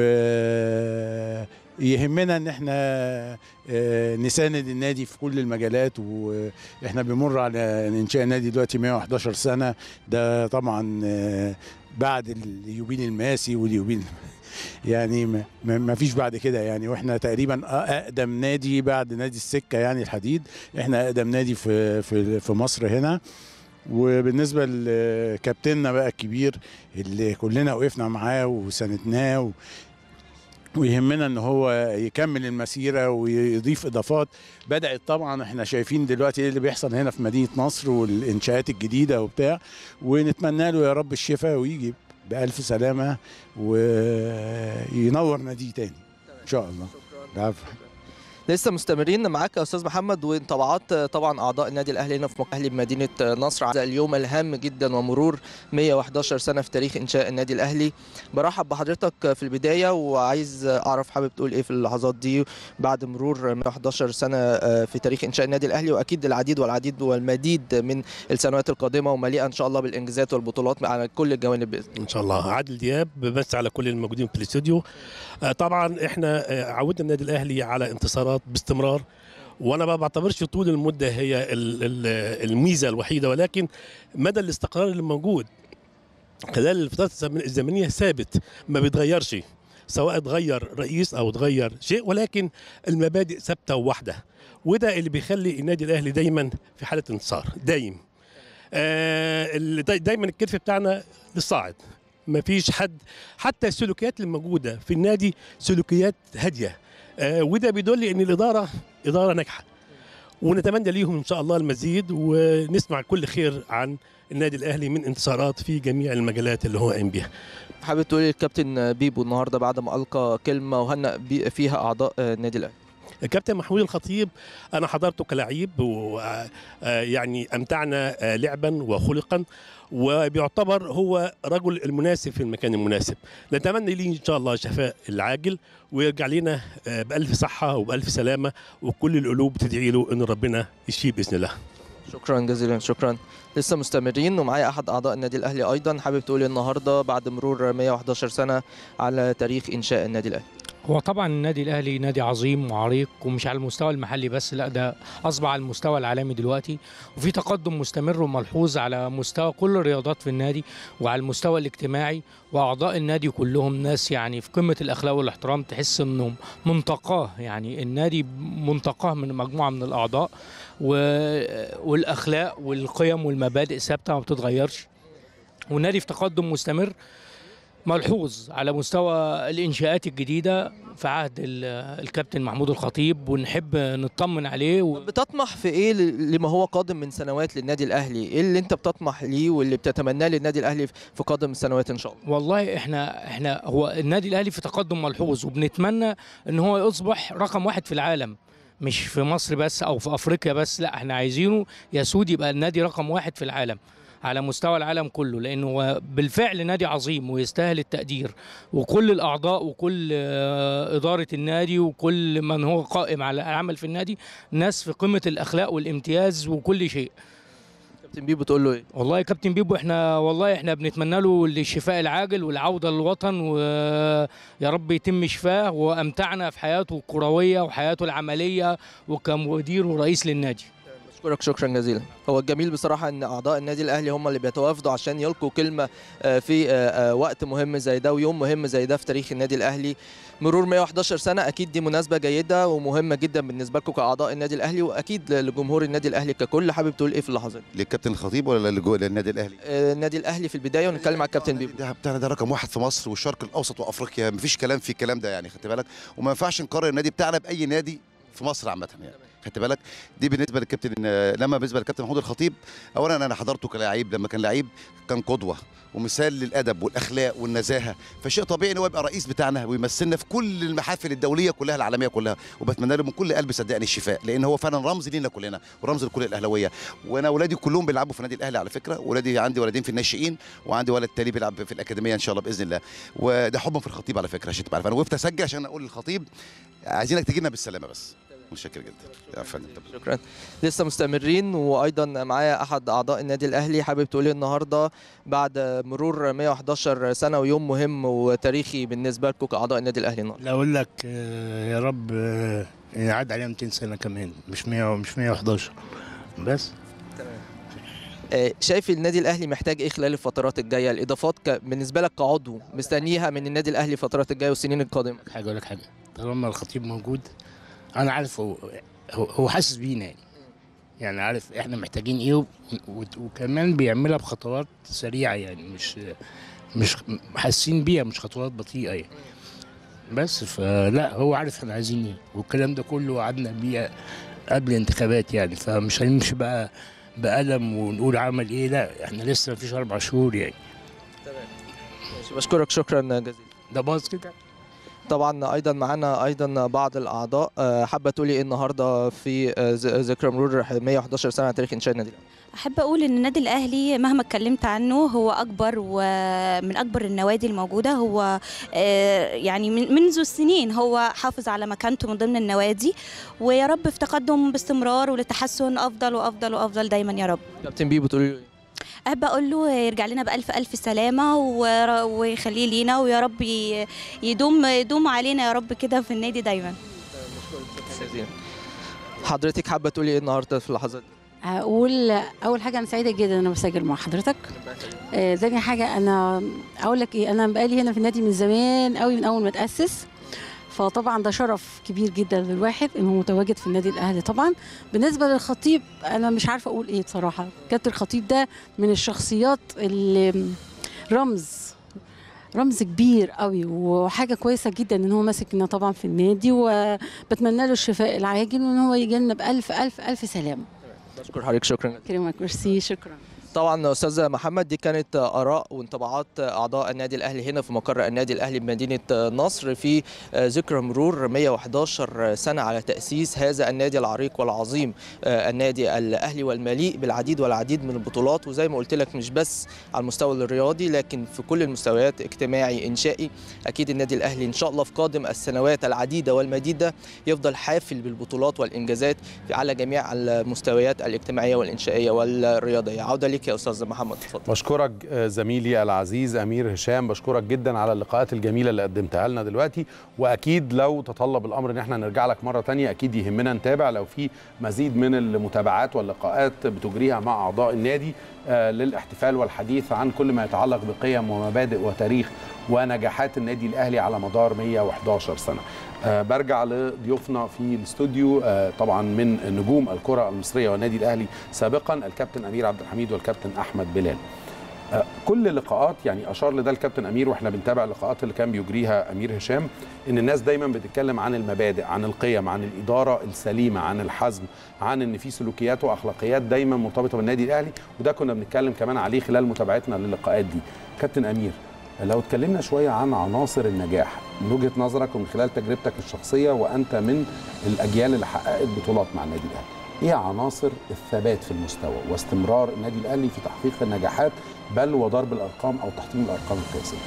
يهمنا ان احنا آه، نساند النادي في كل المجالات واحنا بنمر على انشاء النادي دلوقتي 111 سنه ده طبعا آه، بعد اليوبيل الماسي واليوبيل يعني ما- ما ما فيش بعد كده يعني واحنا تقريبا اقدم نادي بعد نادي السكه يعني الحديد احنا اقدم نادي في في في مصر هنا وبالنسبه لكابتننا بقى الكبير اللي كلنا وقفنا معاه وساندناه و ويهمنا ان هو يكمل المسيره ويضيف اضافات بدات طبعا احنا شايفين دلوقتي ايه اللي بيحصل هنا في مدينه نصر والانشاءات الجديده وبتاع ونتمنى له يا رب الشفاء ويجي بالف سلامه وينور ناديه تاني ان شاء الله العفو لسه مستمرين معاك يا استاذ محمد وانطباعات طبعا اعضاء النادي الاهلي هنا في مقر اهلي بمدينه نصر على اليوم الهام جدا ومرور 111 سنه في تاريخ انشاء النادي الاهلي برحب بحضرتك في البدايه وعايز اعرف حابب تقول ايه في اللحظات دي بعد مرور 111 سنه في تاريخ انشاء النادي الاهلي واكيد العديد والعديد والمديد من السنوات القادمه ومليئه ان شاء الله بالانجازات والبطولات على كل الجوانب باذن ان شاء الله عادل دياب بس على كل الموجودين في الاستوديو آه، طبعا احنا آه، عودنا النادي الاهلي على انتصارات باستمرار وانا ما بعتبرش طول المده هي ال- ال- الميزه الوحيده ولكن مدى الاستقرار اللي موجود خلال الفترات الزمن- الزمنيه ثابت ما بيتغيرش سواء اتغير رئيس او اتغير شيء ولكن المبادئ ثابته وواحده وده اللي بيخلي النادي الاهلي دايما في حاله انتصار دايم آه ال- داي- دايما الكتف بتاعنا للصاعد ما فيش حد حتى السلوكيات اللي موجوده في النادي سلوكيات هاديه آه وده بيدل ان الاداره اداره ناجحه ونتمنى ليهم ان شاء الله المزيد ونسمع كل خير عن النادي الاهلي من انتصارات في جميع المجالات اللي هو قايم بيها حابب تقولي الكابتن بيبو النهارده بعد ما القى كلمه وهنأ بي- فيها اعضاء النادي الاهلي الكابتن محمود الخطيب انا حضرته كلاعب ويعني امتعنا آه، لعبا وخلقا وبيعتبر هو رجل المناسب في المكان المناسب نتمنى ليه ان شاء الله شفاء العاجل ويرجع لنا آه، بالف صحه وبالف سلامه وكل القلوب بتدعي له ان ربنا يشفيه باذن الله شكرا جزيلا شكرا لسه مستمرين ومعايا احد اعضاء النادي الاهلي ايضا حابب تقولي النهارده بعد مرور 111 سنه على تاريخ انشاء النادي الاهلي هو طبعا النادي الاهلي نادي عظيم وعريق ومش على المستوى المحلي بس لا ده اصبح على المستوى العالمي دلوقتي وفي تقدم مستمر وملحوظ على مستوى كل الرياضات في النادي وعلى المستوى الاجتماعي واعضاء النادي كلهم ناس يعني في قمه الاخلاق والاحترام تحس انهم منتقاه يعني النادي منتقاه من مجموعه من الاعضاء و... والاخلاق والقيم والمبادئ ثابته ما بتتغيرش والنادي في تقدم مستمر ملحوظ على مستوى الانشاءات الجديده في عهد ال- الكابتن محمود الخطيب ونحب نطمن عليه و... بتطمح في ايه ل- لما هو قادم من سنوات للنادي الاهلي ايه اللي انت بتطمح ليه واللي بتتمناه للنادي الاهلي في قادم السنوات ان شاء الله والله احنا احنا هو النادي الاهلي في تقدم ملحوظ وبنتمنى ان هو يصبح رقم واحد في العالم مش في مصر بس او في افريقيا بس لا احنا عايزينه يسود يبقى النادي رقم واحد في العالم على مستوى العالم كله لانه هو بالفعل نادي عظيم ويستاهل التقدير وكل الاعضاء وكل آه، اداره النادي وكل من هو قائم على العمل في النادي ناس في قمه الاخلاق والامتياز وكل شيء كابتن بيبو تقول له ايه والله يا كابتن بيبو احنا والله احنا بنتمنى له الشفاء العاجل والعوده للوطن ويا رب يتم شفاه وامتعنا في حياته الكرويه وحياته العمليه وكمدير ورئيس للنادي بشكرك شكرا جزيلا هو الجميل بصراحه ان اعضاء النادي الاهلي هم اللي بيتوافدوا عشان يلقوا كلمه آه، في آه، آه، وقت مهم زي ده ويوم مهم زي ده في تاريخ النادي الاهلي مرور 111 سنه اكيد دي مناسبه جيده ومهمه جدا بالنسبه لكم كاعضاء النادي الاهلي واكيد لجمهور النادي الاهلي ككل حابب تقول ايه في اللحظه دي للكابتن الخطيب ولا للجو- للنادي الاهلي؟ آه، النادي الاهلي في البدايه ونتكلم على الكابتن بيبو ده بتاعنا ده رقم واحد في مصر والشرق الاوسط وافريقيا مفيش كلام في الكلام ده يعني خدت بالك وما ينفعش نقارن النادي بتاعنا باي نادي في مصر عامه يعني خدت بالك دي بالنسبه للكابتن آه، لما بالنسبه للكابتن محمود الخطيب اولا انا حضرته كلاعب لما كان لعيب كان قدوه ومثال للادب والاخلاق والنزاهه فشيء طبيعي ان هو يبقى رئيس بتاعنا ويمثلنا في كل المحافل الدوليه كلها العالميه كلها وبتمنى له من كل قلب صدقني الشفاء لان هو فعلا رمز لينا كلنا ورمز لكل الاهلاويه وانا اولادي كلهم بيلعبوا في النادي الاهلي على فكره ولادي عندي ولدين في الناشئين وعندي ولد تاني بيلعب في الاكاديميه ان شاء الله باذن الله وده حبا في الخطيب على فكره عشان تبقى عارف انا وقفت اسجل عشان اقول للخطيب عايزينك تجي لنا بالسلامه بس متشكر جدا يا فندم شكرا لسه مستمرين وايضا معايا احد اعضاء النادي الاهلي حابب تقولي النهارده بعد مرور 111 سنه ويوم مهم وتاريخي بالنسبه لكم كاعضاء النادي الاهلي النهارده لا اقول لك آه، يا رب آه، يعد عليها 200 سنه كمان مش 100 مش 111 بس آه، شايف النادي الاهلي محتاج ايه خلال الفترات الجايه الاضافات ك... بالنسبه لك كعضو مستنيها من النادي الاهلي الفترات الجايه والسنين القادمه حاجه اقول لك حاجه طالما الخطيب موجود انا عارف هو هو, هو حاسس بينا يعني يعني عارف احنا محتاجين ايه و- و- وكمان بيعملها بخطوات سريعه يعني مش مش حاسين بيها مش خطوات بطيئه يعني بس فلا هو عارف احنا عايزين ايه والكلام ده كله قعدنا بيه قبل الانتخابات يعني فمش هنمشي بقى بقلم ونقول عمل ايه لا احنا لسه مفيش اربع شهور يعني ماشي، بشكرك شكرا جزيلا ده باظ كده طبعا ايضا معانا ايضا بعض الاعضاء آه، حابه تقولي ايه النهارده في آه، ز- ذكرى مرور 111 سنه على تاريخ انشاء النادي الأهلي؟ احب اقول ان النادي الاهلي مهما اتكلمت عنه هو اكبر ومن اكبر النوادي الموجوده هو آه، يعني من منذ السنين هو حافظ على مكانته من ضمن النوادي ويا رب في تقدم باستمرار ولتحسن افضل وافضل وافضل دايما يا رب كابتن بيبو تقولي له إيه؟ احب اقول له يرجع لنا بالف الف سلامه ور- ويخليه لينا ويا رب ي- يدوم يدوم علينا يا رب كده في النادي دايما جزيلا. حضرتك حابه تقولي ايه النهارده في اللحظات دي؟ هقول اول حاجه انا سعيده جدا ان انا بسجل مع حضرتك آه، تاني حاجه انا اقول لك ايه انا بقالي هنا في النادي من زمان قوي من اول ما اتاسس فطبعا ده شرف كبير جدا للواحد انه متواجد في النادي الاهلي طبعا بالنسبه للخطيب انا مش عارفه اقول ايه بصراحه كابتن الخطيب ده من الشخصيات اللي رمز رمز كبير قوي وحاجه كويسه جدا ان هو ماسكنا طبعا في النادي وبتمنى له الشفاء العاجل وان هو يجي لنا بالف الف الف سلامه بشكر حضرتك شكرا جزيلا. كريمك ميرسي شكرا طبعا استاذ محمد دي كانت اراء وانطباعات اعضاء النادي الاهلي هنا في مقر النادي الاهلي بمدينه نصر في ذكرى مرور 111 سنه على تاسيس هذا النادي العريق والعظيم النادي الاهلي والمليء بالعديد والعديد من البطولات وزي ما قلت لك مش بس على المستوى الرياضي لكن في كل المستويات اجتماعي انشائي اكيد النادي الاهلي ان شاء الله في قادم السنوات العديده والمديده يفضل حافل بالبطولات والانجازات على جميع المستويات الاجتماعيه والانشائيه والرياضيه عوده ليك يا استاذ محمد اتفضل بشكرك آه، زميلي العزيز امير هشام بشكرك جدا على اللقاءات الجميله اللي قدمتها لنا دلوقتي واكيد لو تطلب الامر ان احنا نرجع لك مره تانية اكيد يهمنا نتابع لو في مزيد من المتابعات واللقاءات بتجريها مع اعضاء النادي آه، للاحتفال والحديث عن كل ما يتعلق بقيم ومبادئ وتاريخ ونجاحات النادي الاهلي على مدار 111 سنه آه، برجع لضيوفنا في الاستوديو آه، طبعا من نجوم الكره المصريه والنادي الاهلي سابقا الكابتن امير عبد الحميد والكابتن احمد بلال آه، كل اللقاءات يعني اشار لده الكابتن امير واحنا بنتابع اللقاءات اللي كان بيجريها امير هشام ان الناس دايما بتتكلم عن المبادئ عن القيم عن الاداره السليمه عن الحزم عن ان في سلوكيات واخلاقيات دايما مرتبطه بالنادي الاهلي وده كنا بنتكلم كمان عليه خلال متابعتنا للقاءات دي كابتن امير لو اتكلمنا شويه عن عناصر النجاح من وجهه نظرك ومن خلال تجربتك الشخصيه وانت من الاجيال اللي حققت بطولات مع النادي الاهلي ايه عناصر الثبات في المستوى واستمرار النادي الاهلي في تحقيق النجاحات بل وضرب الارقام او تحطيم الارقام القياسيه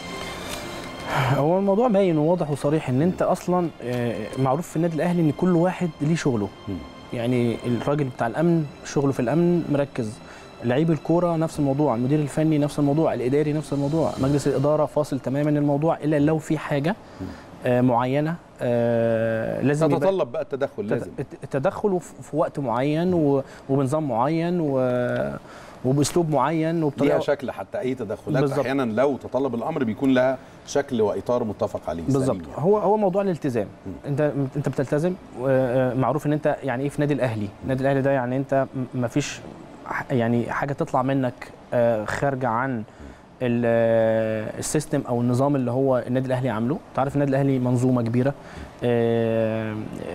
هو الموضوع باين وواضح وصريح ان انت اصلا آه، معروف في النادي الاهلي ان كل واحد ليه شغله يعني الراجل بتاع الامن شغله في الامن مركز لعيب الكوره نفس الموضوع المدير الفني نفس الموضوع الاداري نفس الموضوع مجلس الاداره فاصل تماما الموضوع الا لو في حاجه آه، معينه آه، لازم يبقى- تتطلب بقى التدخل تد- لازم الت- التدخل وف- في وقت معين و- وبنظام معين و- وباسلوب معين ليها وبطريقه شكل حتى اي تدخلات بالظبط. احيانا لو تطلب الامر بيكون لها شكل واطار متفق عليه بالظبط سليم يعني. هو هو موضوع الالتزام انت انت بتلتزم و- معروف ان انت يعني ايه في نادي الاهلي النادي الاهلي ده يعني انت ما فيش يعني حاجه تطلع منك آه، خارجه عن ال- السيستم او النظام اللي هو النادي الاهلي عامله تعرف النادي الاهلي منظومه كبيره آه، آه،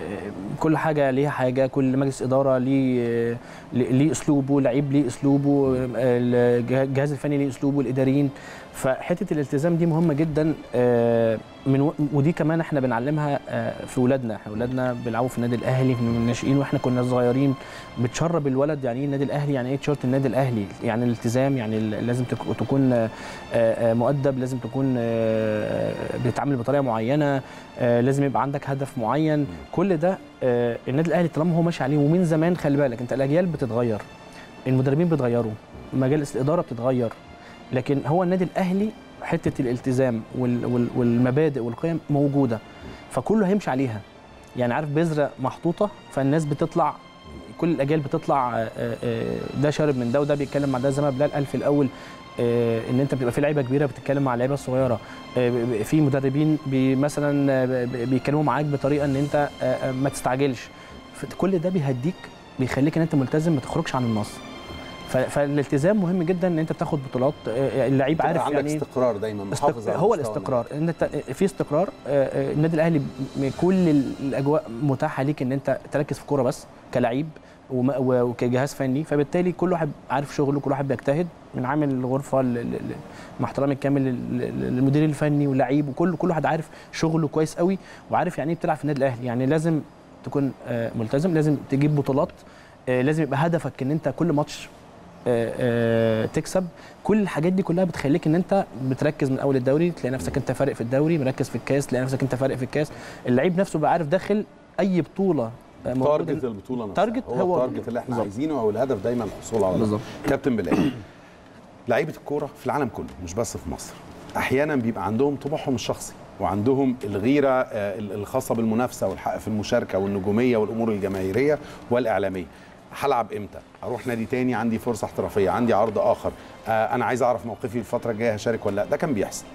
كل حاجه ليها حاجه كل مجلس اداره ليه ليه ليه اسلوبه لعيب ليه اسلوبه آه، الجه- الجهاز الفني ليه اسلوبه الاداريين فحته الالتزام دي مهمه جدا آه، من و- ودي كمان احنا بنعلمها آه، في ولادنا احنا ولادنا بيلعبوا في النادي الاهلي من الناشئين واحنا كنا صغيرين بتشرب الولد يعني ايه النادي الاهلي يعني ايه تيشيرت النادي الاهلي يعني الالتزام يعني ال- لازم تك- تكون آه، آه، مؤدب لازم تكون آه، بتتعامل بطريقه معينه آه، لازم يبقى عندك هدف معين كل ده آه، النادي الاهلي طالما هو ماشي عليه ومن زمان خلي بالك انت الاجيال بتتغير المدربين بيتغيروا مجالس الاداره بتتغير لكن هو النادي الاهلي حته الالتزام وال- وال- والمبادئ والقيم موجوده فكله هيمشي عليها يعني عارف بذره محطوطه فالناس بتطلع كل الاجيال بتطلع آه، آه، ده شارب من ده وده بيتكلم مع ده زي ما بلال قال في الاول آه، ان انت بتبقى في لعيبه كبيره بتتكلم مع اللعيبه الصغيره آه، ب- ب- في مدربين بي مثلا آه، ب- ب- بيتكلموا معاك بطريقه ان انت آه، آه، ما تستعجلش كل ده بيهديك بيخليك ان انت ملتزم ما تخرجش عن النص ف- فالالتزام مهم جدا ان انت بتاخد بطولات آه، اللعيب تبقى عارف عندك يعني إيه استقرار دايما محافظ استق... على هو مستوى الاستقرار ان انت في استقرار آه، آه، النادي الاهلي م- كل الاجواء متاحه ليك ان انت تركز في كوره بس كلعيب وم- و- وكجهاز فني فبالتالي كل واحد عارف شغله كل واحد بيجتهد من عامل الغرفه ل- ل- ل- مع احترامي الكامل لل- لل- للمدير الفني واللعيب وكل كل واحد عارف شغله كويس قوي وعارف يعني ايه بتلعب في النادي الاهلي يعني لازم تكون آه، ملتزم لازم تجيب بطولات آه، لازم يبقى هدفك ان انت كل ماتش آه، آه، تكسب كل الحاجات دي كلها بتخليك ان انت بتركز من اول الدوري تلاقي نفسك انت فارق في الدوري مركز في الكاس تلاقي نفسك انت فارق في الكاس اللعيب نفسه بقى عارف داخل اي بطوله آه، موجودة. تارجت البطوله نفسها تارجت هو هو التارجت اللي احنا بالظبط. عايزينه او الهدف دايما الحصول على بالظبط. كابتن بلال لعيبه الكوره في العالم كله مش بس في مصر احيانا بيبقى عندهم طموحهم الشخصي وعندهم الغيره آه، الخاصه بالمنافسه والحق في المشاركه والنجوميه والامور الجماهيريه والاعلاميه هلعب امتى اروح نادي تاني عندي فرصه احترافيه عندي عرض اخر آه، انا عايز اعرف موقفي الفتره الجايه هشارك ولا لا ده كان بيحصل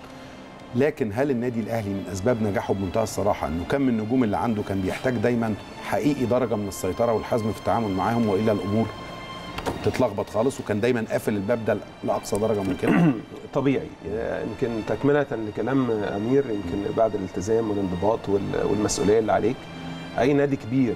لكن هل النادي الاهلي من اسباب نجاحه بمنتهى الصراحه انه كم من النجوم اللي عنده كان بيحتاج دايما حقيقي درجه من السيطره والحزم في التعامل معاهم والا الامور تتلخبط خالص وكان دايما قافل الباب ده لاقصى درجه ممكنه طبيعي آه، يمكن تكمله لكلام امير يمكن بعد الالتزام والانضباط وال- والمسؤوليه اللي عليك اي نادي كبير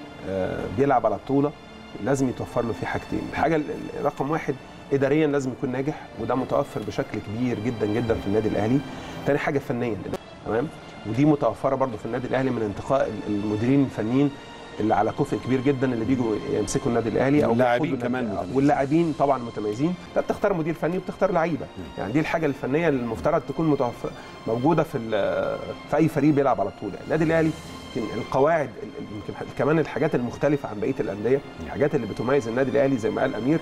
آه، بيلعب على بطوله لازم يتوفر له فيه حاجتين الحاجه ال- ال- رقم واحد اداريا لازم يكون ناجح وده متوفر بشكل كبير جدا جدا في النادي الاهلي تاني حاجه فنيا تمام ودي متوفره برضو في النادي الاهلي من انتقاء ال- المديرين الفنيين اللي على كفء كبير جدا اللي بيجوا يمسكوا النادي الاهلي او واللاعبين بيقودوا كمان النادي- متميزين. واللاعبين طبعا متميزين انت بتختار مدير فني وبتختار لعيبه يعني دي الحاجه الفنيه اللي المفترض تكون متوفر موجوده في ال- في اي فريق بيلعب على طول النادي الاهلي يمكن القواعد ال- ال- يمكن كمان الحاجات المختلفه عن بقيه الانديه الحاجات اللي بتميز النادي الاهلي زي ما قال امير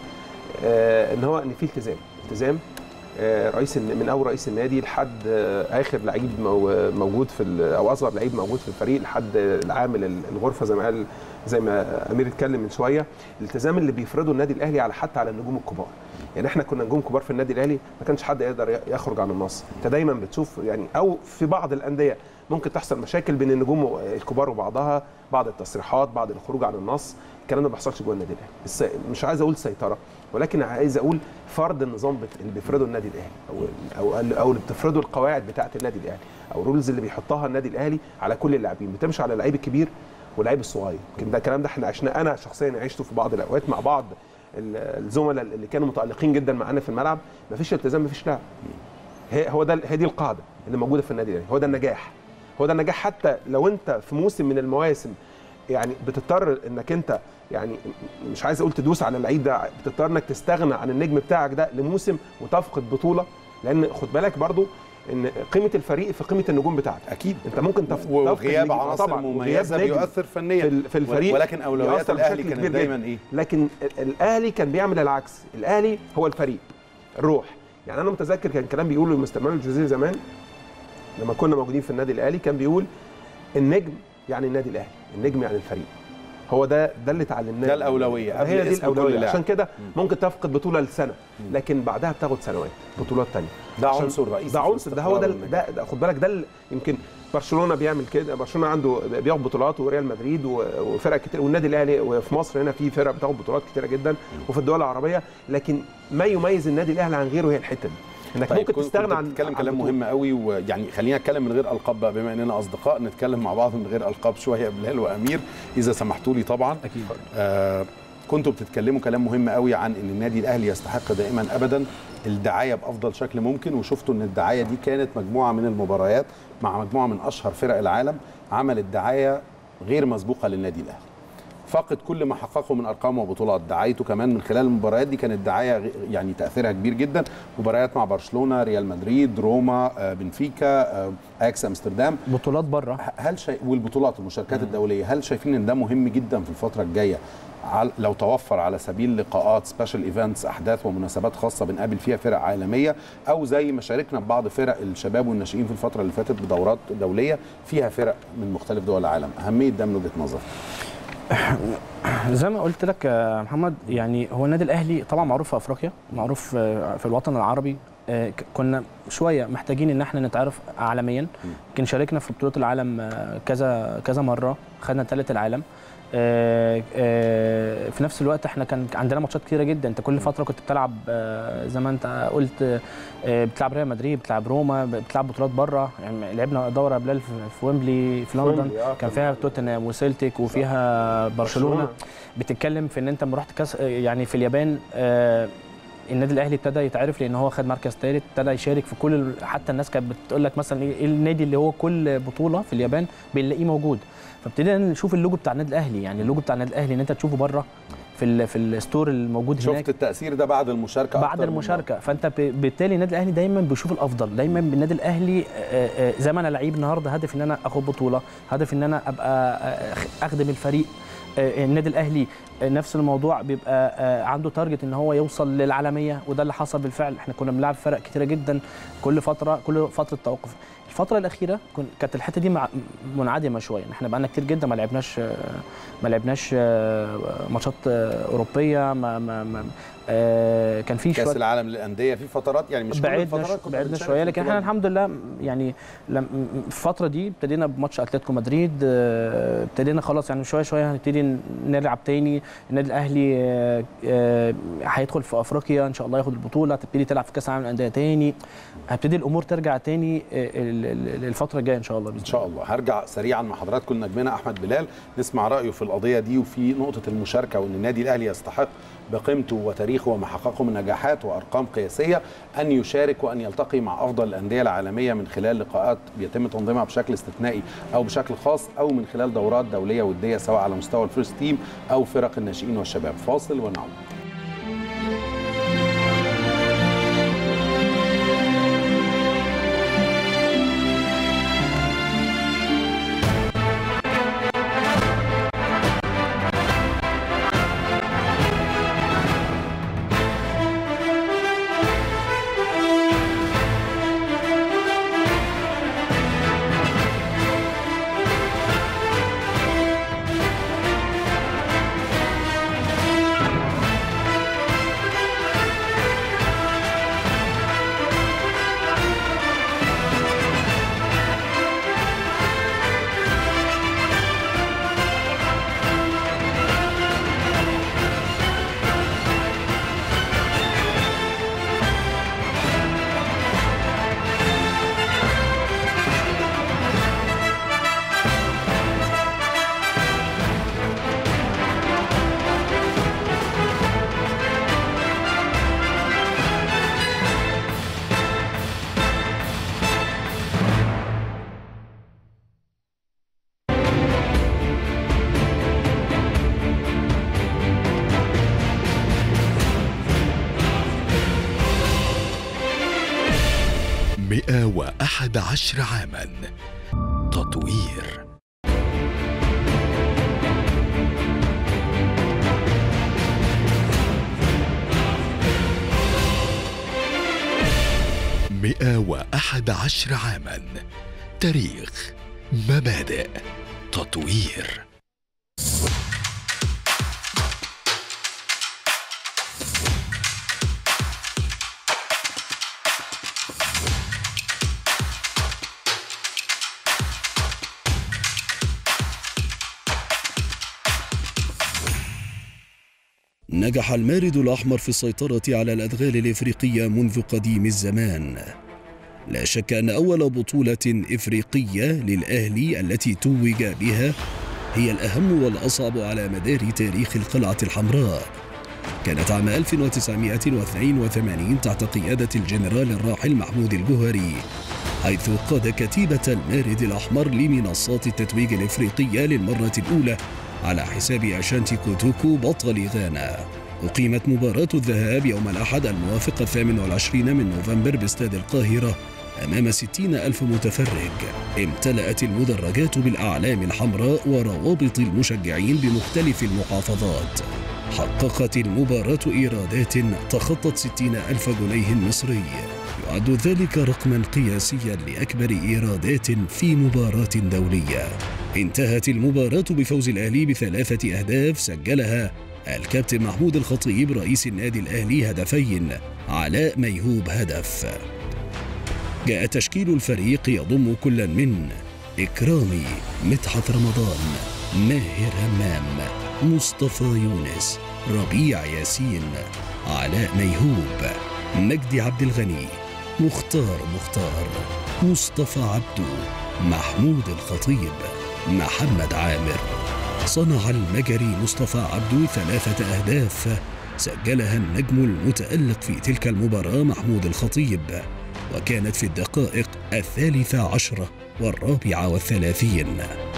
آه، ان هو ان في التزام التزام آه، رئيس الن- من اول رئيس النادي لحد آه، اخر لعيب مو- موجود في ال- او اصغر لعيب موجود في الفريق لحد العامل ال- الغرفه زي ما قال زي ما امير اتكلم من شويه الالتزام اللي بيفرضه النادي الاهلي على حتى على النجوم الكبار يعني احنا كنا نجوم كبار في النادي الاهلي ما كانش حد يقدر يخرج عن النص انت دايما بتشوف يعني او في بعض الانديه ممكن تحصل مشاكل بين النجوم الكبار وبعضها بعض التصريحات بعض الخروج عن النص الكلام ده ما بيحصلش جوه النادي الاهلي بس مش عايز اقول سيطره ولكن عايز اقول فرض النظام بت- اللي بيفرضه النادي الاهلي او او او اللي بتفرضه القواعد بتاعه النادي الاهلي او الرولز اللي بيحطها النادي الاهلي على كل اللاعبين بتمشي على اللعيب الكبير واللعيب الصغير يمكن ده الكلام ده احنا عشنا انا شخصيا عشته في بعض الاوقات مع بعض ال- الزملاء اللي كانوا متالقين جدا معانا في الملعب مفيش التزام مفيش لعب هي هو ده هي دي القاعده اللي موجوده في النادي الاهلي هو ده النجاح هو ده النجاح حتى لو انت في موسم من المواسم يعني بتضطر انك انت يعني مش عايز اقول تدوس على اللعيب ده بتضطر انك تستغنى عن النجم بتاعك ده لموسم وتفقد بطوله لان خد بالك برضو ان قيمه الفريق في قيمه النجوم بتاعتك اكيد انت ممكن تف... وغياب تفقد نجم. آه عناصر طبعاً. مميزة وغياب نجم بيؤثر فنياً. في, ال- في الفريق ولكن أولويات بيأثر الأهلي بشكل كانت كبير دايماً جداً. إيه؟ لكن ال- الاهلي كان بيعمل العكس الاهلي هو الفريق الروح يعني انا متذكر كان كلام بيقوله مستر مانويل جوزيه زمان لما كنا موجودين في النادي الاهلي كان بيقول النجم يعني النادي الاهلي النجم يعني الفريق هو ده ده اللي اتعلمناه ده الأولوية، قبل هي دي اسم كل الاولويه لاعب. عشان كده ممكن تفقد بطوله لسنه لكن بعدها بتاخد سنوات بطولات تانية ده عشان- عنصر رئيسي ده في عنصر ده هو ده الاستقرار ده, ده خد بالك ده اللي يمكن برشلونه بيعمل كده برشلونه عنده بياخد بطولات وريال مدريد و- وفرق كتير والنادي الاهلي وفي مصر هنا في فرق بتاخد بطولات كتيره جدا وفي الدول العربيه لكن ما يميز النادي الاهلي عن غيره هي الحته دي انك ممكن كنت- تستغنى كنت عن بتتكلم عن كلام بطولة. مهم قوي ويعني خلينا نتكلم من غير القاب بقى بما اننا اصدقاء نتكلم مع بعض من غير القاب شويه بلال وامير اذا سمحتوا لي طبعا اكيد آه كنتوا بتتكلموا كلام مهم قوي عن ان النادي الاهلي يستحق دائما ابدا الدعايه بافضل شكل ممكن وشفتوا ان الدعايه دي كانت مجموعه من المباريات مع مجموعه من اشهر فرق العالم عملت دعايه غير مسبوقه للنادي الاهلي فقد كل ما حققه من ارقام وبطولات دعايته كمان من خلال المباريات دي كانت دعايه غ- يعني تاثيرها كبير جدا مباريات مع برشلونه ريال مدريد روما آه، بنفيكا آه، اياكس امستردام بطولات بره هل شيء والبطولات المشاركات الدوليه هل شايفين ان ده مهم جدا في الفتره الجايه عل- لو توفر على سبيل لقاءات سبيشال ايفنتس احداث ومناسبات خاصه بنقابل فيها فرق عالميه او زي ما شاركنا ببعض فرق الشباب والناشئين في الفتره اللي فاتت بدورات دوليه فيها فرق من مختلف دول العالم اهميه ده من وجهه نظر زي ما قلت لك يا محمد يعني هو النادي الاهلي طبعا معروف في افريقيا معروف آه، في الوطن العربي آه، ك- كنا شويه محتاجين ان احنا نتعرف عالميا يمكن شاركنا في بطوله العالم آه، كذا كذا مره خدنا ثالث العالم آه، آه، في نفس الوقت احنا كان عندنا ماتشات كتيره جدا انت كل فتره كنت بتلعب آه، زي ما انت قلت آه، بتلعب ريال مدريد بتلعب روما بتلعب بطولات بره يعني لعبنا دوره يا بلال في- في ويمبلي في لندن ويمبلي، آه، كان كان- فيها توتنهام وسيلتيك وفيها برشلونه برشلونة. بتتكلم في ان انت لما رحت كاس يعني في اليابان آه، النادي الاهلي ابتدى يتعرف لان هو خد مركز ثالث ابتدى يشارك في كل ال- حتى الناس كانت بتقول لك مثلا ايه إيه النادي اللي هو كل بطوله في اليابان بنلاقيه موجود فابتدينا نشوف اللوجو بتاع النادي الاهلي يعني اللوجو بتاع النادي الاهلي ان انت تشوفه بره في ال في الستور الموجود هناك شفت التاثير ده بعد المشاركه بعد أكتر من المشاركه فانت ب- بالتالي النادي الاهلي دايما بيشوف الافضل دايما بالنادي الاهلي آه، آه، زي ما انا لعيب النهارده هدف ان انا اخد بطوله هدف ان انا ابقى آه، اخدم الفريق آه، النادي الاهلي آه، نفس الموضوع بيبقى آه، عنده تارجت ان هو يوصل للعالميه وده اللي حصل بالفعل احنا كنا بنلعب فرق كتيره جدا كل فتره كل فتره توقف الفتره الاخيره كن- كانت الحته دي مع- منعدمه شويه احنا بقالنا كتير جدا ما لعبناش آه، ما لعبناش آه، ماتشات آه، اوروبيه ما ما ما آه، كان في كاس شويه العالم للانديه في فترات يعني مش كل بعدنا الفترات كنا بعدنا بنشارك شويه في لكن احنا البطولات. الحمد لله يعني لم في الفتره دي ابتدينا بماتش اتلتيكو مدريد آه، ابتدينا خلاص يعني شويه شويه هنبتدي نلعب تاني النادي الاهلي آه، آه، هيدخل في افريقيا ان شاء الله ياخد البطوله تبتدي تلعب في كاس العالم للانديه تاني هتبتدي الامور ترجع تاني آه، ال- ال- الفتره الجايه ان شاء الله ان شاء الله هرجع سريعا مع حضراتكم نجمنا احمد بلال نسمع رايه في القضيه دي وفي نقطه المشاركه وان النادي الاهلي يستحق بقيمته وتاريخه وما حققه من نجاحات وارقام قياسيه ان يشارك وان يلتقي مع افضل الانديه العالميه من خلال لقاءات بيتم تنظيمها بشكل استثنائي او بشكل خاص او من خلال دورات دوليه وديه سواء على مستوى الفيرست تيم او فرق الناشئين والشباب فاصل ونعود مئة وأحد عشر عاما تطوير مئة وأحد عشر عاما تاريخ مبادئ تطوير نجح المارد الأحمر في السيطرة على الأدغال الإفريقية منذ قديم الزمان لا شك أن أول بطولة إفريقية للأهلي التي توج بها هي الأهم والأصعب على مدار تاريخ القلعة الحمراء كانت عام 1982 تحت قيادة الجنرال الراحل محمود الجوهري حيث قاد كتيبة المارد الأحمر لمنصات التتويج الإفريقية للمرة الأولى على حساب أشانتي كوتوكو بطل غانا أقيمت مباراة الذهاب يوم الأحد الموافق الثامن والعشرين من نوفمبر باستاد القاهرة أمام ستين ألف متفرج امتلأت المدرجات بالأعلام الحمراء وروابط المشجعين بمختلف المحافظات حققت المباراة إيرادات تخطت ستين ألف جنيه مصري يعد ذلك رقما قياسيا لأكبر إيرادات في مباراة دولية انتهت المباراة بفوز الأهلي بثلاثة أهداف سجلها الكابتن محمود الخطيب رئيس النادي الأهلي هدفين علاء ميهوب هدف جاء تشكيل الفريق يضم كل من إكرامي مدحت رمضان ماهر همام مصطفى يونس ربيع ياسين علاء ميهوب مجدي عبد الغني مختار مختار مصطفى عبدو محمود الخطيب محمد عامر صنع المجري مصطفى عبدو ثلاثة أهداف سجلها النجم المتألق في تلك المباراة محمود الخطيب وكانت في الدقائق الثالثة عشرة والرابعة والثلاثين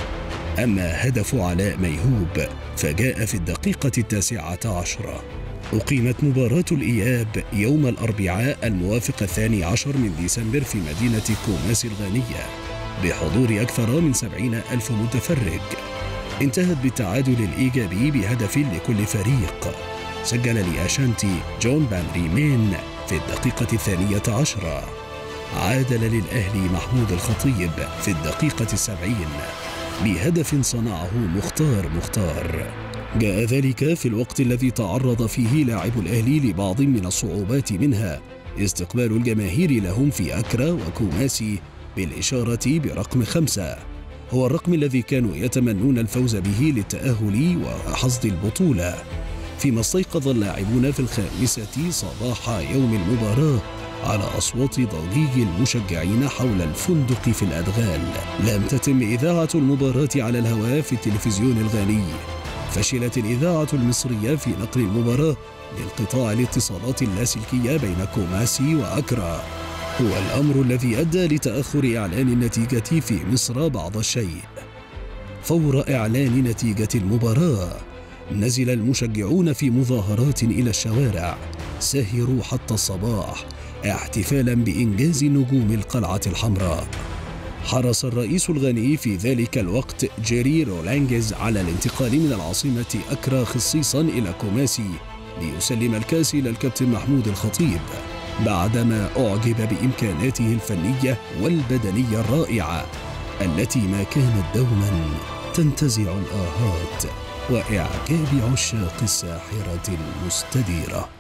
أما هدف علاء ميهوب فجاء في الدقيقة التاسعة عشرة أقيمت مباراة الإياب يوم الأربعاء الموافق الثاني عشر من ديسمبر في مدينة كوماس الغانية بحضور أكثر من سبعين ألف متفرج انتهت بالتعادل الإيجابي بهدف لكل فريق سجل لأشانتي جون بان ريمين في الدقيقة الثانية عشرة عادل للأهلي محمود الخطيب في الدقيقة السبعين بهدف صنعه مختار مختار جاء ذلك في الوقت الذي تعرض فيه لاعب الأهلي لبعض من الصعوبات منها استقبال الجماهير لهم في أكرا وكوماسي بالإشارة برقم خمسة هو الرقم الذي كانوا يتمنون الفوز به للتأهل وحصد البطولة فيما استيقظ اللاعبون في الخامسة صباح يوم المباراة على أصوات ضجيج المشجعين حول الفندق في الأدغال لم تتم إذاعة المباراة على الهواء في التلفزيون الغاني فشلت الإذاعة المصرية في نقل المباراة لانقطاع الاتصالات اللاسلكية بين كوماسي وأكرا هو الأمر الذي أدى لتأخر إعلان النتيجة في مصر بعض الشيء فور إعلان نتيجة المباراة نزل المشجعون في مظاهرات إلى الشوارع سهروا حتى الصباح احتفالا بإنجاز نجوم القلعة الحمراء حرص الرئيس الغني في ذلك الوقت جيري رولانجز على الانتقال من العاصمة أكرا خصيصا إلى كوماسي ليسلم الكاس إلى الكابتن محمود الخطيب بعدما أعجب بإمكاناته الفنية والبدنية الرائعة التي ما كانت دوما تنتزع الآهات وإعجاب عشاق الساحرة المستديرة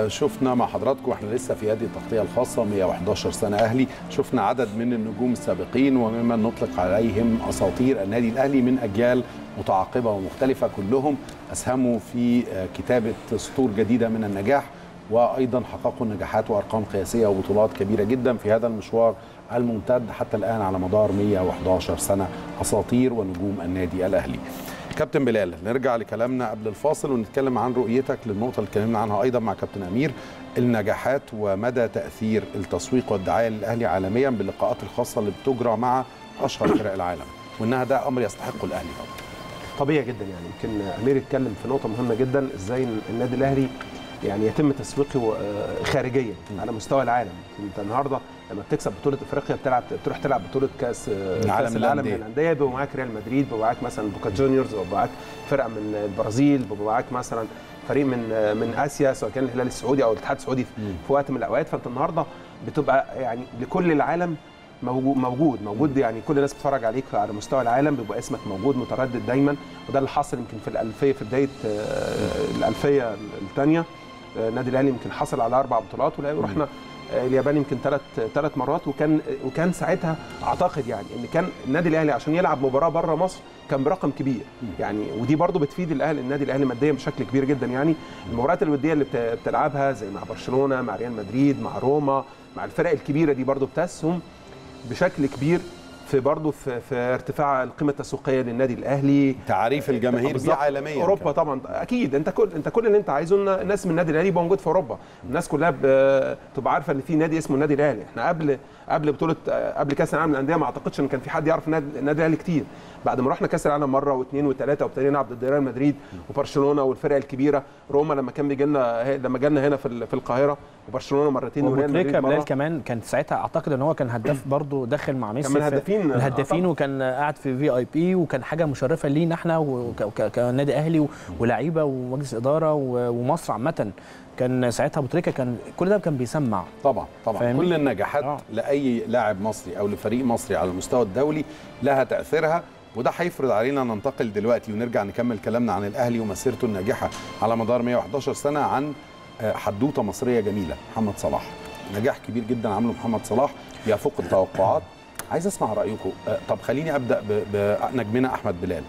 شفنا مع حضراتكم احنا لسه في هذه التغطيه الخاصه 111 سنه اهلي شفنا عدد من النجوم السابقين وممن نطلق عليهم اساطير النادي الاهلي من اجيال متعاقبه ومختلفه كلهم اسهموا في آه، كتابه سطور جديده من النجاح وايضا حققوا نجاحات وارقام قياسيه وبطولات كبيره جدا في هذا المشوار الممتد حتى الان على مدار 111 سنه اساطير ونجوم النادي الاهلي. كابتن بلال نرجع لكلامنا قبل الفاصل ونتكلم عن رؤيتك للنقطه اللي اتكلمنا عنها ايضا مع كابتن امير النجاحات ومدى تاثير التسويق والدعايه للاهلي عالميا باللقاءات الخاصه اللي بتجرى مع اشهر فرق العالم وانها ده امر يستحقه الاهلي طبعا. طبيعي جدا يعني يمكن امير اتكلم في نقطه مهمه جدا ازاي النادي الاهلي يعني يتم تسويقه آه، خارجيا على مستوى العالم انت النهارده لما بتكسب بطوله افريقيا بتلعب تروح تلعب بطوله كاس آه، العالم كاس العالم للأندية. للانديه بيبقى معاك ريال مدريد بيبقى معاك مثلا بوكا جونيورز بيبقى معاك فرقه من البرازيل بيبقى معاك مثلا فريق من آه، من اسيا سواء كان الهلال السعودي او الاتحاد السعودي في في وقت من الاوقات فانت النهارده بتبقى يعني لكل العالم موجود موجود موجود يعني كل الناس بتتفرج عليك على مستوى العالم بيبقى اسمك موجود متردد دايما وده اللي حصل يمكن في الالفيه في بدايه آه، الالفيه الثانيه النادي الاهلي يمكن حصل على اربع بطولات ورحنا آه، اليابان يمكن ثلاث ثلاث مرات وكان وكان ساعتها اعتقد يعني ان كان النادي الاهلي عشان يلعب مباراه بره مصر كان برقم كبير يعني ودي برضو بتفيد الاهلي النادي الاهلي ماديا بشكل كبير جدا يعني المباريات الوديه اللي بت- بتلعبها زي مع برشلونه مع ريال مدريد مع روما مع الفرق الكبيره دي برضو بتسهم بشكل كبير في برضه في, في ارتفاع القيمه التسويقيه للنادي الاهلي تعريف الجماهير دي بالظبط. عالميا اوروبا طبعا اكيد انت كل انت كل اللي انت عايزه ان الناس من النادي الاهلي يبقى موجود في اوروبا الناس كلها ب- تبقى عارفه ان في نادي اسمه النادي الاهلي احنا قبل قبل بطوله قبل كاس العالم للانديه ما اعتقدش ان كان في حد يعرف النادي النادي الاهلي كتير بعد ما رحنا كاس العالم مره واثنين وثلاثه وابتدينا نلعب ضد ريال مدريد وبرشلونه والفرق الكبيره روما لما كان بيجي لنا لما جالنا هنا في ال- في القاهره وبرشلونه مرتين وريال وبوتريكا مدريد بلال مره كمان كان ساعتها اعتقد ان هو كان هداف برضه داخل مع ميسي كان من في- هدافين- من آه، الهدافين طبعاً. وكان قاعد في في اي بي وكان حاجه مشرفه لينا احنا وك- وك- كنادي اهلي و- ولاعيبه ومجلس اداره و- ومصر عامه كان ساعتها ابو تريكه كان كل ده كان بيسمع طبعا طبعا فاهمني؟ كل النجاحات آه. لاي لاعب مصري او لفريق مصري على المستوى الدولي لها تاثيرها وده هيفرض علينا ننتقل دلوقتي ونرجع نكمل كلامنا عن الاهلي ومسيرته الناجحه على مدار 111 سنه عن آه، حدوته مصريه جميله محمد صلاح نجاح كبير جدا عمله محمد صلاح يفوق التوقعات عايز اسمع رايكم آه، طب خليني ابدا ب- بنجمنا احمد بلال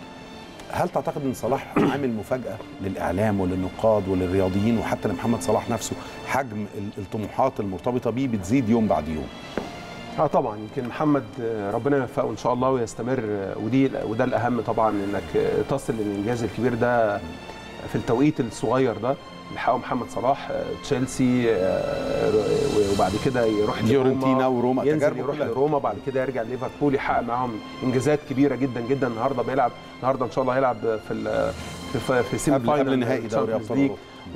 هل تعتقد ان صلاح عامل مفاجاه للاعلام وللنقاد وللرياضيين وحتى لمحمد صلاح نفسه حجم ال- الطموحات المرتبطه بيه بتزيد يوم بعد يوم اه طبعا يمكن محمد آه، ربنا يوفقه ان شاء الله ويستمر آه، ودي وده الاهم طبعا انك آه، تصل للانجاز الكبير ده في التوقيت الصغير ده اللي حققه محمد صلاح آه، تشيلسي آه، وبعد كده يروح فيورنتينا وروما، ينزل تجاربه يروح كلها. لروما بعد كده يرجع ليفربول يحقق معاهم انجازات كبيره جدا جدا النهارده بيلعب النهارده ان شاء الله هيلعب في ال- في في سيمي قبل- قبل نهائي دوري Champions أبطال League. أوروبا.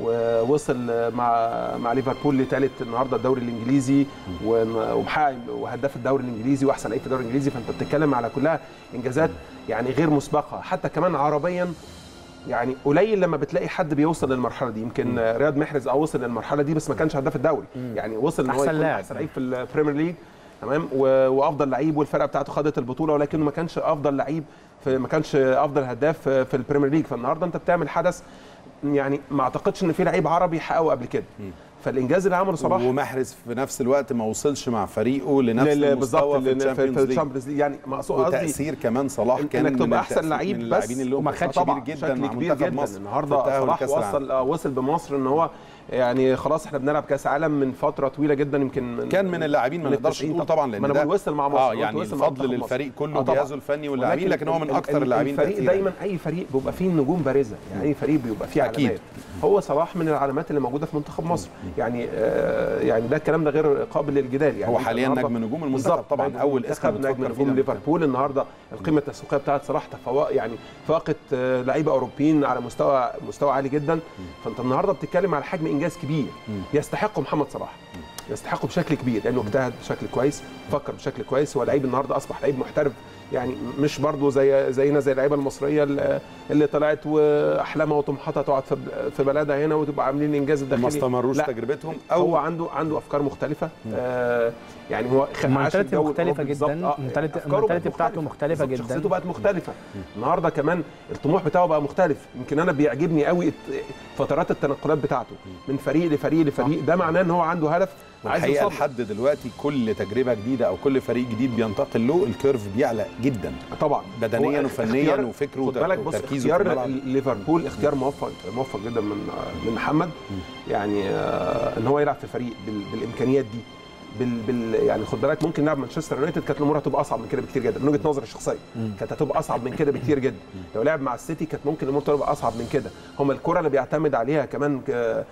ووصل مع مع ليفربول لثالث النهارده الدوري الانجليزي ون- ومحقق وهداف الدوري الانجليزي واحسن لعيب في الدوري الانجليزي فانت بتتكلم على كلها انجازات يعني غير مسبقه حتى كمان عربيا يعني قليل لما بتلاقي حد بيوصل للمرحله دي يمكن رياض محرز اه وصل للمرحله دي بس ما كانش هداف الدوري يعني وصل ان هو أحسن يكون لاعب. احسن لعيب في البريمير ليج تمام و- وافضل لعيب والفرقه بتاعته خدت البطوله ولكنه ما كانش افضل لعيب في ما كانش افضل هداف في في البريمير ليج فالنهارده انت بتعمل حدث يعني ما اعتقدش ان في لعيب عربي حققه قبل كده فالانجاز اللي عمله صلاح ومحرز في نفس الوقت ما وصلش مع فريقه لنفس لل- المستوى بالظبط في لل- في الشامبيونز ليج الشامبيونز ليج يعني مقصود قصدي وتاثير كمان صلاح كان انك من تبقى احسن التأثير- لعيب من بس اللاعبين اللي هم تأثير طبعاً كبير جدا بشكل مع كبير منتخب جدا مصر في النهارده التأهل صلاح لكأس العالم. وصل آه، وصل بمصر ان هو يعني خلاص احنا بنلعب كاس عالم من فتره طويله جدا يمكن من كان من اللاعبين ما من نقدرش التسعين نقول طبعا لان ما انا ده بقول وصل مع مصر اه قلت يعني وصل مع الفضل منتخب مصر. للفريق كله آه طبعاً. جهازه الفني واللاعبين ولكن لكن هو من ال- اكثر ال- اللاعبين الفريق تأثيراً. دايما اي فريق بيبقى فيه نجوم بارزه يعني اي فريق بيبقى فيه أكيد. علامات هو صلاح من العلامات اللي موجوده في منتخب مصر يعني آه يعني ده الكلام ده غير قابل للجدال يعني هو أنت حاليا النهاردة- نجم نجوم المنتخب بالظبط، طبعاً، نجم أول اسم المنتخب، بتفكر نجم فيه نجوم لما ليفربول النهارده القيمه التسويقيه بتاعت صلاح تفوق يعني فاقت آه، لعيبه اوروبيين على مستوى مستوى عالي جدا فانت النهارده بتتكلم على حجم انجاز كبير يستحقه محمد صلاح يستحقه بشكل كبير لانه اجتهد بشكل كويس فكر بشكل كويس هو لعيب النهارده اصبح لعيب محترف يعني مش برضو زي زينا زي اللعيبه المصريه اللي- اللي طلعت واحلامها وطموحاتها تقعد في في بلدها هنا وتبقى عاملين الانجاز الداخلي ما استمروش لا، تجربتهم او هو عنده عنده افكار مختلفه آه يعني هو خ- عاش المنتاليتي الجو مختلفة الأوروبي بالظبط. جدا آه، المنتاليتي أفكاره المنتاليتي بقت بتاعته مختلفة بالظبط، جدا شخصيته بقت مختلفه النهارده كمان الطموح بتاعه بقى مختلف يمكن انا بيعجبني قوي الت- فترات التنقلات بتاعته من فريق لفريق لفريق ده معناه ان هو عنده هدف عايز الحقيقه يوصل له. لحد دلوقتي كل تجربه جديده او كل فريق جديد بينتقل له الكيرف بيعلى جدا طبعا بدنيا هو وفنيا اختيار- وفكره خد بالك بص وتركيزه في اختيار الملعب ليفربول اختيار موفق موفق جدا من من محمد يعني آه، ان هو يلعب في فريق بال- بالامكانيات دي بال, بال يعني خد بالك ممكن نلعب مانشستر يونايتد كانت الامور هتبقى اصعب من كده بكتير جدا من وجهه نظري الشخصيه كانت هتبقى اصعب من كده بكتير جدا لو لعب مع السيتي كانت ممكن الامور تبقى اصعب من كده هم الكره اللي بيعتمد عليها كمان ك-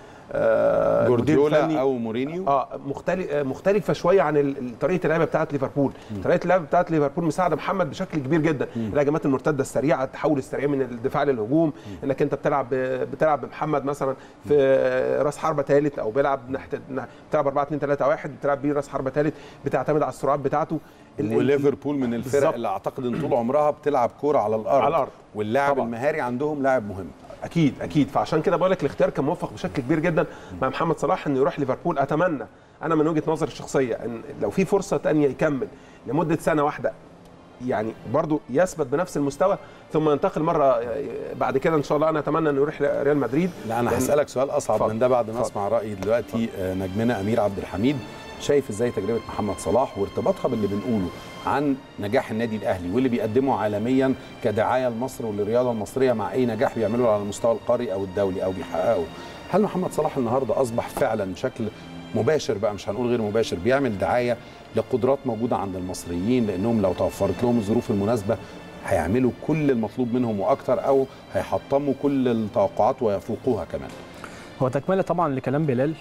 آه، المدير جوارديولا الفني. او مورينيو اه مختلف مختلفه شويه عن ال- ال- طريقه اللعب بتاعت ليفربول طريقه اللعب بتاعت ليفربول مساعده محمد بشكل كبير جدا الهجمات المرتده السريعه التحول السريع من الدفاع للهجوم انك انت بتلعب ب- بتلعب بمحمد مثلا في راس حربه ثالث او بيلعب نحت بتلعب 4 2 3 1 بتلعب بيه راس حربه ثالث بتعتمد على السرعات بتاعته ال- ال- وليفربول من الفرق بالظبط. اللي اعتقد ان طول عمرها بتلعب كوره على الارض على الأرض. واللاعب طبعاً. المهاري عندهم لاعب مهم اكيد اكيد فعشان كده بقول لك الاختيار كان موفق بشكل كبير جدا مع محمد صلاح انه يروح ليفربول اتمنى انا من وجهه نظري الشخصيه ان لو في فرصه تانية يكمل لمده سنه واحده يعني برضو يثبت بنفس المستوى ثم ينتقل مره بعد كده ان شاء الله انا اتمنى انه يروح ريال مدريد لا انا لأن- هسالك سؤال اصعب اتفضل. من ده بعد ما اتفضل. اسمع راي دلوقتي آه، نجمنا امير عبد الحميد شايف ازاي تجربه محمد صلاح وارتباطها باللي بنقوله عن نجاح النادي الاهلي واللي بيقدمه عالميا كدعايه لمصر وللرياضه المصريه مع اي نجاح بيعمله على المستوى القاري او الدولي او بيحققه هل محمد صلاح النهارده اصبح فعلا بشكل مباشر بقى مش هنقول غير مباشر بيعمل دعايه لقدرات موجوده عند المصريين لانهم لو توفرت لهم الظروف المناسبه هيعملوا كل المطلوب منهم واكتر او هيحطموا كل التوقعات ويفوقوها كمان هو تكمله طبعا لكلام بلال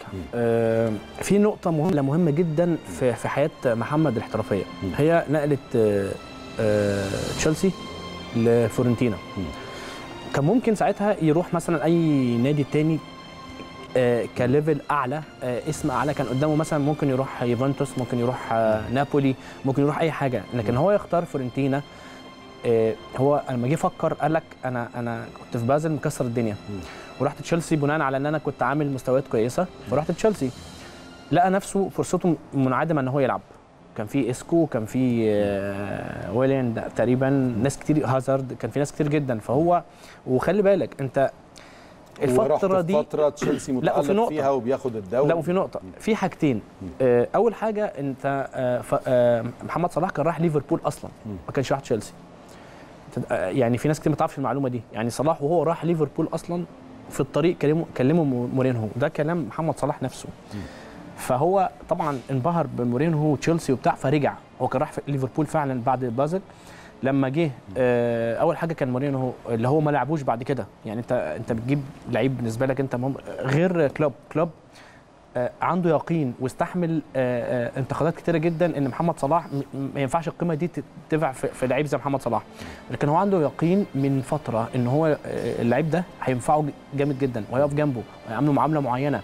آه في نقطه مهمه مهمه جدا في في حياه محمد الاحترافيه هي نقله آه آه تشيلسي لفورنتينا كان ممكن ساعتها يروح مثلا اي نادي تاني آه كليفل اعلى آه اسم اعلى كان قدامه مثلا ممكن يروح يوفنتوس ممكن يروح آه نابولي ممكن يروح اي حاجه لكن هو يختار فورنتينا آه هو لما جه فكر قال لك انا انا كنت في بازل مكسر الدنيا ورحت تشيلسي بناء على ان انا كنت عامل مستويات كويسه فرحت تشيلسي لقى نفسه فرصته منعدمه ان هو يلعب كان في اسكو كان في آه، ويلين تقريبا ناس كتير هازارد كان في ناس كتير جدا فهو وخلي بالك انت الفتره دي فتره تشيلسي لا وفي متالق نقطه فيها وبياخد الدوري لا وفي نقطه في حاجتين آه، اول حاجه انت آه، ف- آه، محمد صلاح كان رايح ليفربول اصلا ما كانش رايح تشيلسي آه، يعني في ناس كتير ما تعرفش المعلومه دي يعني صلاح وهو راح ليفربول اصلا في الطريق كلمه كلمه مورينهو ده كلام محمد صلاح نفسه فهو طبعا انبهر بمورينهو وتشيلسي وبتاع فرجع هو كان راح في ليفربول فعلا بعد بازل لما جه آه، اول حاجه كان مورينهو اللي هو ما لعبوش بعد كده يعني انت انت بتجيب لعيب بالنسبه لك انت مهم غير كلوب كلوب آه، عنده يقين واستحمل آه، آه، انتقادات كتيره جدا ان محمد صلاح م- م- ما ينفعش القيمه دي تدفع في في لعيب زي محمد صلاح لكن هو عنده يقين من فتره ان هو آه، اللعيب ده هينفعه جامد جدا وهيقف جنبه وهيعامله معامله معينه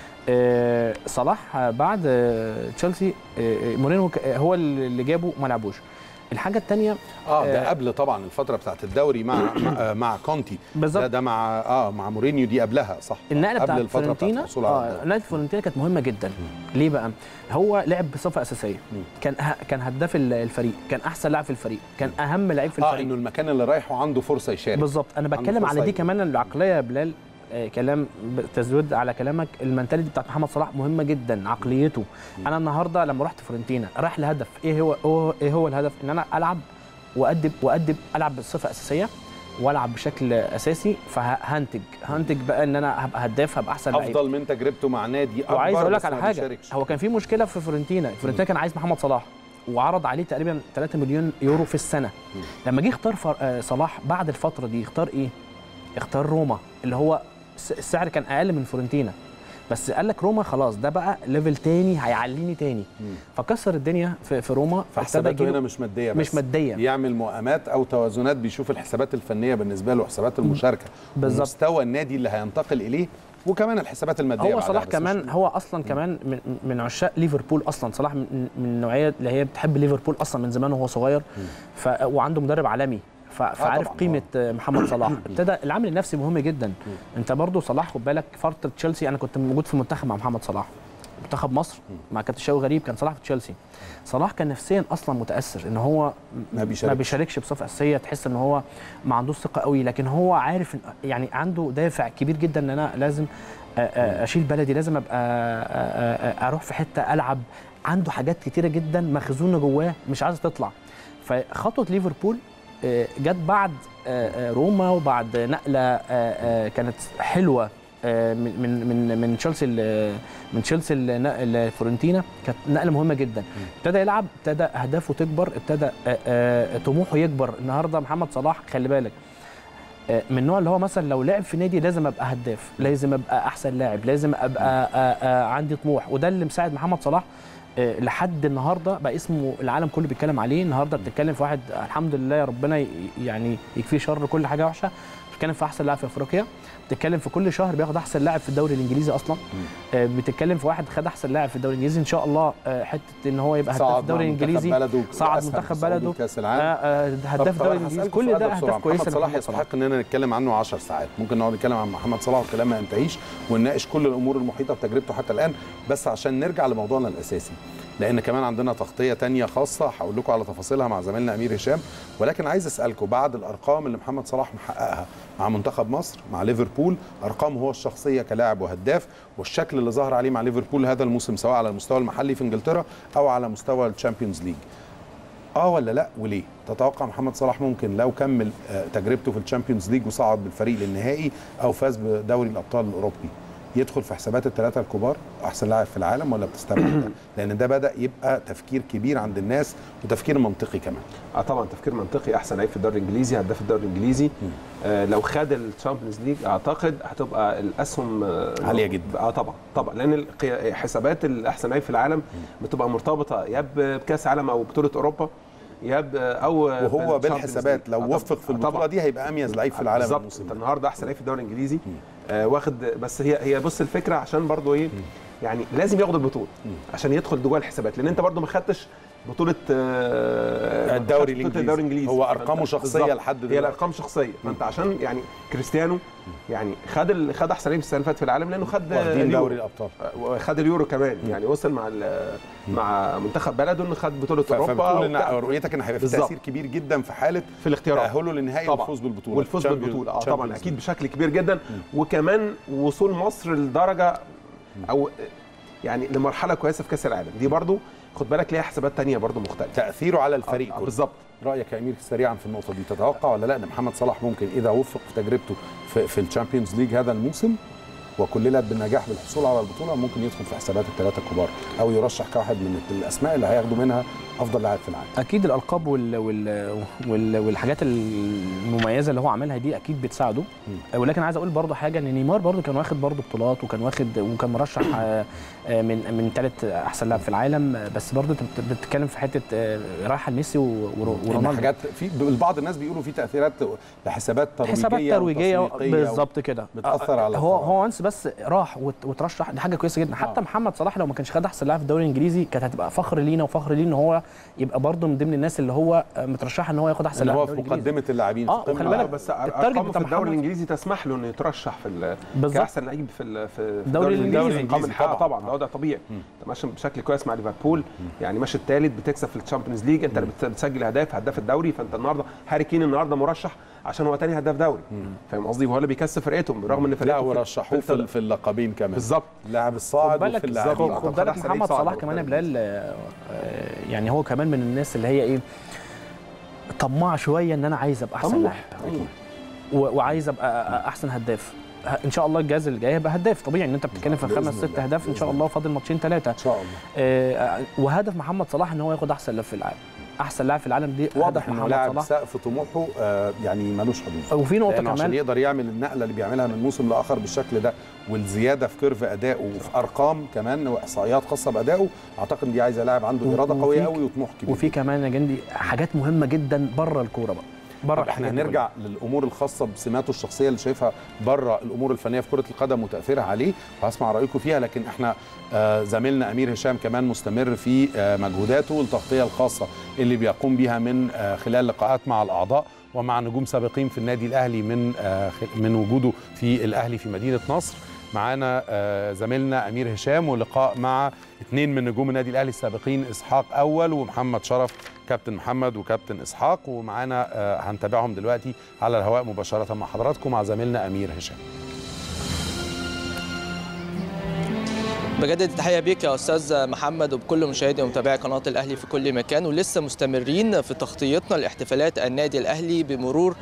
آه، صلاح آه، بعد آه، تشيلسي آه، آه، مورينو ك- آه، هو اللي جابه ما لعبوش الحاجه الثانيه اه ده قبل طبعا الفتره بتاعت الدوري مع مع, آه، مع كونتي بالظبط. ده, ده مع اه مع مورينيو دي قبلها صح النقله قبل بتاعت الفتره بتاعت فورنتينا الحصول على اه الدوري. نقله فورنتينا كانت مهمه جدا ليه بقى هو لعب بصفه اساسيه كان ه- كان هداف ال- الفريق كان احسن لاعب في الفريق كان اهم لعيب في اه الفريق انه المكان اللي رايحه عنده فرصه يشارك بالظبط انا عنده بتكلم فرصة على دي يجي. كمان العقليه يا بلال آه، كلام ب- تزود على كلامك المنتاليتي بتاعت محمد صلاح مهمه جدا عقليته انا النهارده لما رحت فورنتينا رايح لهدف ايه هو هو- ايه هو الهدف ان انا العب وادب وادب العب بصفه اساسيه والعب بشكل اساسي فهنتج هنتج بقى ان انا هبقى هداف هبقى احسن لعيب افضل من تجربته مع نادي اكبر وعايز اقول بس لك على ما حاجه بيشاركش. هو كان في مشكله في فورنتينا فورنتينا كان عايز محمد صلاح وعرض عليه تقريبا 3 مليون يورو في السنه لما جه اختار فر- آه، صلاح بعد الفتره دي اختار ايه اختار روما اللي هو الس- السعر كان اقل من فورنتينا بس قال لك روما خلاص ده بقى ليفل تاني هيعليني تاني فكسر الدنيا في, في روما فابتدى فحساباته يجيله- هنا مش ماديه بس مش ماديه يعمل مؤامات او توازنات بيشوف الحسابات الفنيه بالنسبه له حسابات المشاركه بالظبط. مستوى النادي اللي هينتقل اليه وكمان الحسابات الماديه هو بعدها، صلاح بس كمان مش- هو اصلا كمان من, من عشاق ليفربول اصلا صلاح من, من النوعيه اللي هي بتحب ليفربول اصلا من زمان وهو صغير ف وعنده مدرب عالمي ف... فعارف طبعاً، قيمه محمد صلاح ابتدى العامل النفسي مهم جدا انت برضو صلاح خد بالك فتره تشيلسي انا كنت موجود في المنتخب مع محمد صلاح منتخب مصر مع كابتن شوقي غريب كان صلاح في تشيلسي صلاح كان نفسيا اصلا متاثر ان هو ما ما بيشاركش. بيشاركش بصفه اساسيه تحس ان هو ما عندوش ثقه قوي لكن هو عارف إن- يعني عنده دافع كبير جدا ان انا لازم آه، آه، اشيل بلدي لازم ابقى آه، آه، آه، اروح في حته العب عنده حاجات كتيره جدا مخزونه جواه مش عايزه تطلع فخطوه ليفربول آه، جت بعد آه، آه، روما وبعد نقله آه، آه، كانت حلوه آه، من من من من تشيلسي ل- من تشيلسي لن- لفورنتينا كانت نقله مهمه جدا ابتدى يلعب ابتدى اهدافه تكبر ابتدى آه، آه، طموحه يكبر النهارده محمد صلاح خلي بالك آه، من النوع اللي هو مثلا لو لعب في نادي لازم ابقى هداف لازم ابقى احسن لاعب لازم ابقى آه، آه، عندي طموح وده اللي مساعد محمد صلاح آه، لحد النهارده بقى اسمه العالم كله بيتكلم عليه النهارده بتتكلم في واحد الحمد لله يا ربنا ي- يعني يكفيه شر كل حاجه وحشه بتتكلم في احسن لاعب في افريقيا بتتكلم في كل شهر بياخد احسن لاعب في الدوري الانجليزي اصلا آه، بتتكلم في واحد خد احسن لاعب في الدوري الانجليزي ان شاء الله آه، حته ان هو يبقى هداف صعد الدوري مع منتخب الانجليزي بلده صعد وأسهل منتخب الصعود بلده لكأس العالم. آه، آه، هداف طب الدوري طب الانجليزي هسألكوا كل سؤال ده بسرعة. اهداف كويسه محمد صلاح لمحمد صلاح. يستحق اننا نتكلم عنه 10 ساعات ممكن نقعد نتكلم عن محمد صلاح والكلام ما ينتهيش ونناقش كل الامور المحيطه بتجربته حتى الان بس عشان نرجع لموضوعنا الاساسي لان كمان عندنا تغطيه تانية خاصه هقول لكم على تفاصيلها مع زميلنا امير هشام ولكن عايز اسالكم بعد الارقام اللي محمد صلاح محققها مع منتخب مصر مع ليفربول ارقامه هو الشخصيه كلاعب وهداف والشكل اللي ظهر عليه مع ليفربول هذا الموسم سواء على المستوى المحلي في انجلترا او على مستوى الشامبيونز ليج اه ولا لا وليه تتوقع محمد صلاح ممكن لو كمل آه، تجربته في الشامبيونز ليج وصعد بالفريق للنهائي او فاز بدوري الابطال الاوروبي يدخل في حسابات الثلاثه الكبار احسن لاعب في العالم ولا بتستبعد ده؟ لان ده بدا يبقى تفكير كبير عند الناس وتفكير منطقي كمان اه طبعا تفكير منطقي احسن لعيب في الدوري الانجليزي هداف الدوري الانجليزي آه لو خد الشامبيونز ليج اعتقد هتبقى الاسهم آه عالية جدا. اه طبعا طبعا لان القي- حسابات الاحسن لعيب في العالم بتبقى مرتبطه يا بكاس عالم او بطوله اوروبا يا ب- او وهو بالشامبيونز بالحسابات ليج. لو آه طبعاً. وفق في آه البطوله طبعاً. دي هيبقى اميز لعيب في العالم بالظبط الموسم انت ده. النهارده احسن لعيب في الدوري الانجليزي آه واخد بس هي هي بص الفكره عشان برضو ايه يعني لازم ياخد البطوله عشان يدخل جوه الحسابات لان انت برضو ما خدتش بطوله آه الدوري ما خدتش بطولة الإنجليزي. الدوري الانجليزي هو فأنت- أرقامه شخصية بالظبط. لحد هي دلوقتي. الارقام شخصيه فانت عشان يعني كريستيانو يعني خد ال... خد احسن لعيب السنه اللي فاتت في العالم لانه خد واخدين اليورو. دوري الابطال وخد اليورو كمان يعني وصل مع ال- مع منتخب بلده انه خد بطوله ف- اوروبا فبتقول ان وبتاع. رؤيتك ان هيبقى في بالظبط. تاثير كبير جدا في حاله في الاختيارات تاهله للنهائي طبعاً. والفوز بالبطوله والفوز Champions- بالبطوله اه طبعا Champions اكيد League. بشكل كبير جدا وكمان وصول مصر لدرجه او يعني لمرحله كويسه في كاس العالم دي برضو خد بالك ليها حسابات تانية برضو مختلفه تاثيره على الفريق آه، كله بالظبط رايك يا امير سريعا في النقطه دي تتوقع ولا لا ان محمد صلاح ممكن اذا وفق في تجربته في, في الشامبيونز ليج هذا الموسم وكللت بالنجاح بالحصول على البطوله ممكن يدخل في حسابات الثلاثه الكبار او يرشح كواحد من الاسماء اللي هياخدوا منها افضل لاعب في العالم اكيد الالقاب وال... وال... وال... والحاجات المميزه اللي هو عملها دي اكيد بتساعده ولكن عايز اقول برضه حاجه ان نيمار برضه كان واخد برضه بطولات وكان واخد وكان مرشح آه، آه، من من ثالث احسن لاعب في العالم آه، بس برضه انت بت- بتتكلم في حته آه، رايحه لميسي و- ور- إن ورونالدو حاجات في البعض الناس بيقولوا في تاثيرات لحسابات ترويجيه حسابات ترويجيه وتسويقية بالظبط كده بتاثر على هو هو وانس بس راح وت- وترشح دي حاجه كويسه جدا حتى محمد صلاح لو ما كانش خد احسن لاعب في الدوري الانجليزي كانت هتبقى فخر لينا وفخر ليه ان هو يبقى برضه من ضمن الناس اللي هو مترشح ان هو ياخد احسن اللي لاعب هو في في الدوري الانجليزي مقدمه اللاعبين اه في وخلي قمة بالك بس التارجت ارقامه بتاع في الدوري محمد الانجليزي تسمح له انه يترشح في ال- بالظبط. كاحسن لعيب في ال- في في الدوري الإنجليزي. ارقام الحقيقه طبعاً. طبعا ده وضع طبيعي انت ماشي بشكل كويس مع ليفربول يعني ماشي الثالث بتكسب في الشامبيونز ليج انت اللي بت- بتسجل اهداف هداف الدوري فانت النهارده هاري كين النهارده مرشح عشان هو تاني هداف دوري فاهم قصدي وهو اللي بيكسب فرقتهم برغم ان لا فرقته في- ورشحوه في- في, في اللقبين كمان بالظبط اللاعب خد الصاعد بالك وفي اللاعبين خد بالك أحسن لعيب محمد صاعد صلاح برضه. كمان يا بلال آه، آه، يعني هو كمان من الناس اللي هي ايه طماع شويه ان انا عايز ابقى احسن طموح. لاعب و- وعايز ابقى احسن هداف ه- ان شاء الله الجهاز اللي جاي هيبقى هداف طبيعي ان انت بتتكلم في بإذن خمس ست الله. اهداف ان شاء بإذن الله فاضل ماتشين ثلاثه ان شاء الله آه، وهدف محمد صلاح ان هو ياخد احسن لاعب في العالم احسن لاعب في العالم دي واضح هدف انه محمد لاعب صلاح سقف طموحه آه، يعني ملوش حدود وفي نقطه لأنه عشان كمان يقدر يعمل النقله اللي بيعملها من موسم لاخر بالشكل ده والزياده في كيرف ادائه وفي ارقام كمان واحصائيات خاصه بادائه اعتقد دي عايزه لاعب عنده اراده وفي- قويه قوي وطموح كبير وفي كمان يا جندي حاجات مهمه جدا بره الكوره بقى بره طب احنا الحاجات دي هنرجع للامور الخاصه بسماته الشخصيه اللي شايفها بره الامور الفنيه في كره القدم وتاثيرها عليه وهسمع رايكم فيها لكن احنا آه، زميلنا امير هشام كمان مستمر في آه، مجهوداته والتغطيه الخاصه اللي بيقوم بها من آه، خلال لقاءات مع الاعضاء ومع نجوم سابقين في النادي الاهلي من آه، خ- من وجوده في الاهلي في مدينه نصر معانا آه، زميلنا امير هشام ولقاء مع اثنين من نجوم النادي الاهلي السابقين اسحاق اول ومحمد شرف كابتن محمد وكابتن اسحاق ومعانا آه، هنتابعهم دلوقتي على الهواء مباشره مع حضراتكم مع زميلنا امير هشام بجدد التحيه بيك يا استاذ محمد وبكل مشاهدي ومتابعي قناه الاهلي في كل مكان ولسه مستمرين في تغطيتنا لاحتفالات النادي الاهلي بمرور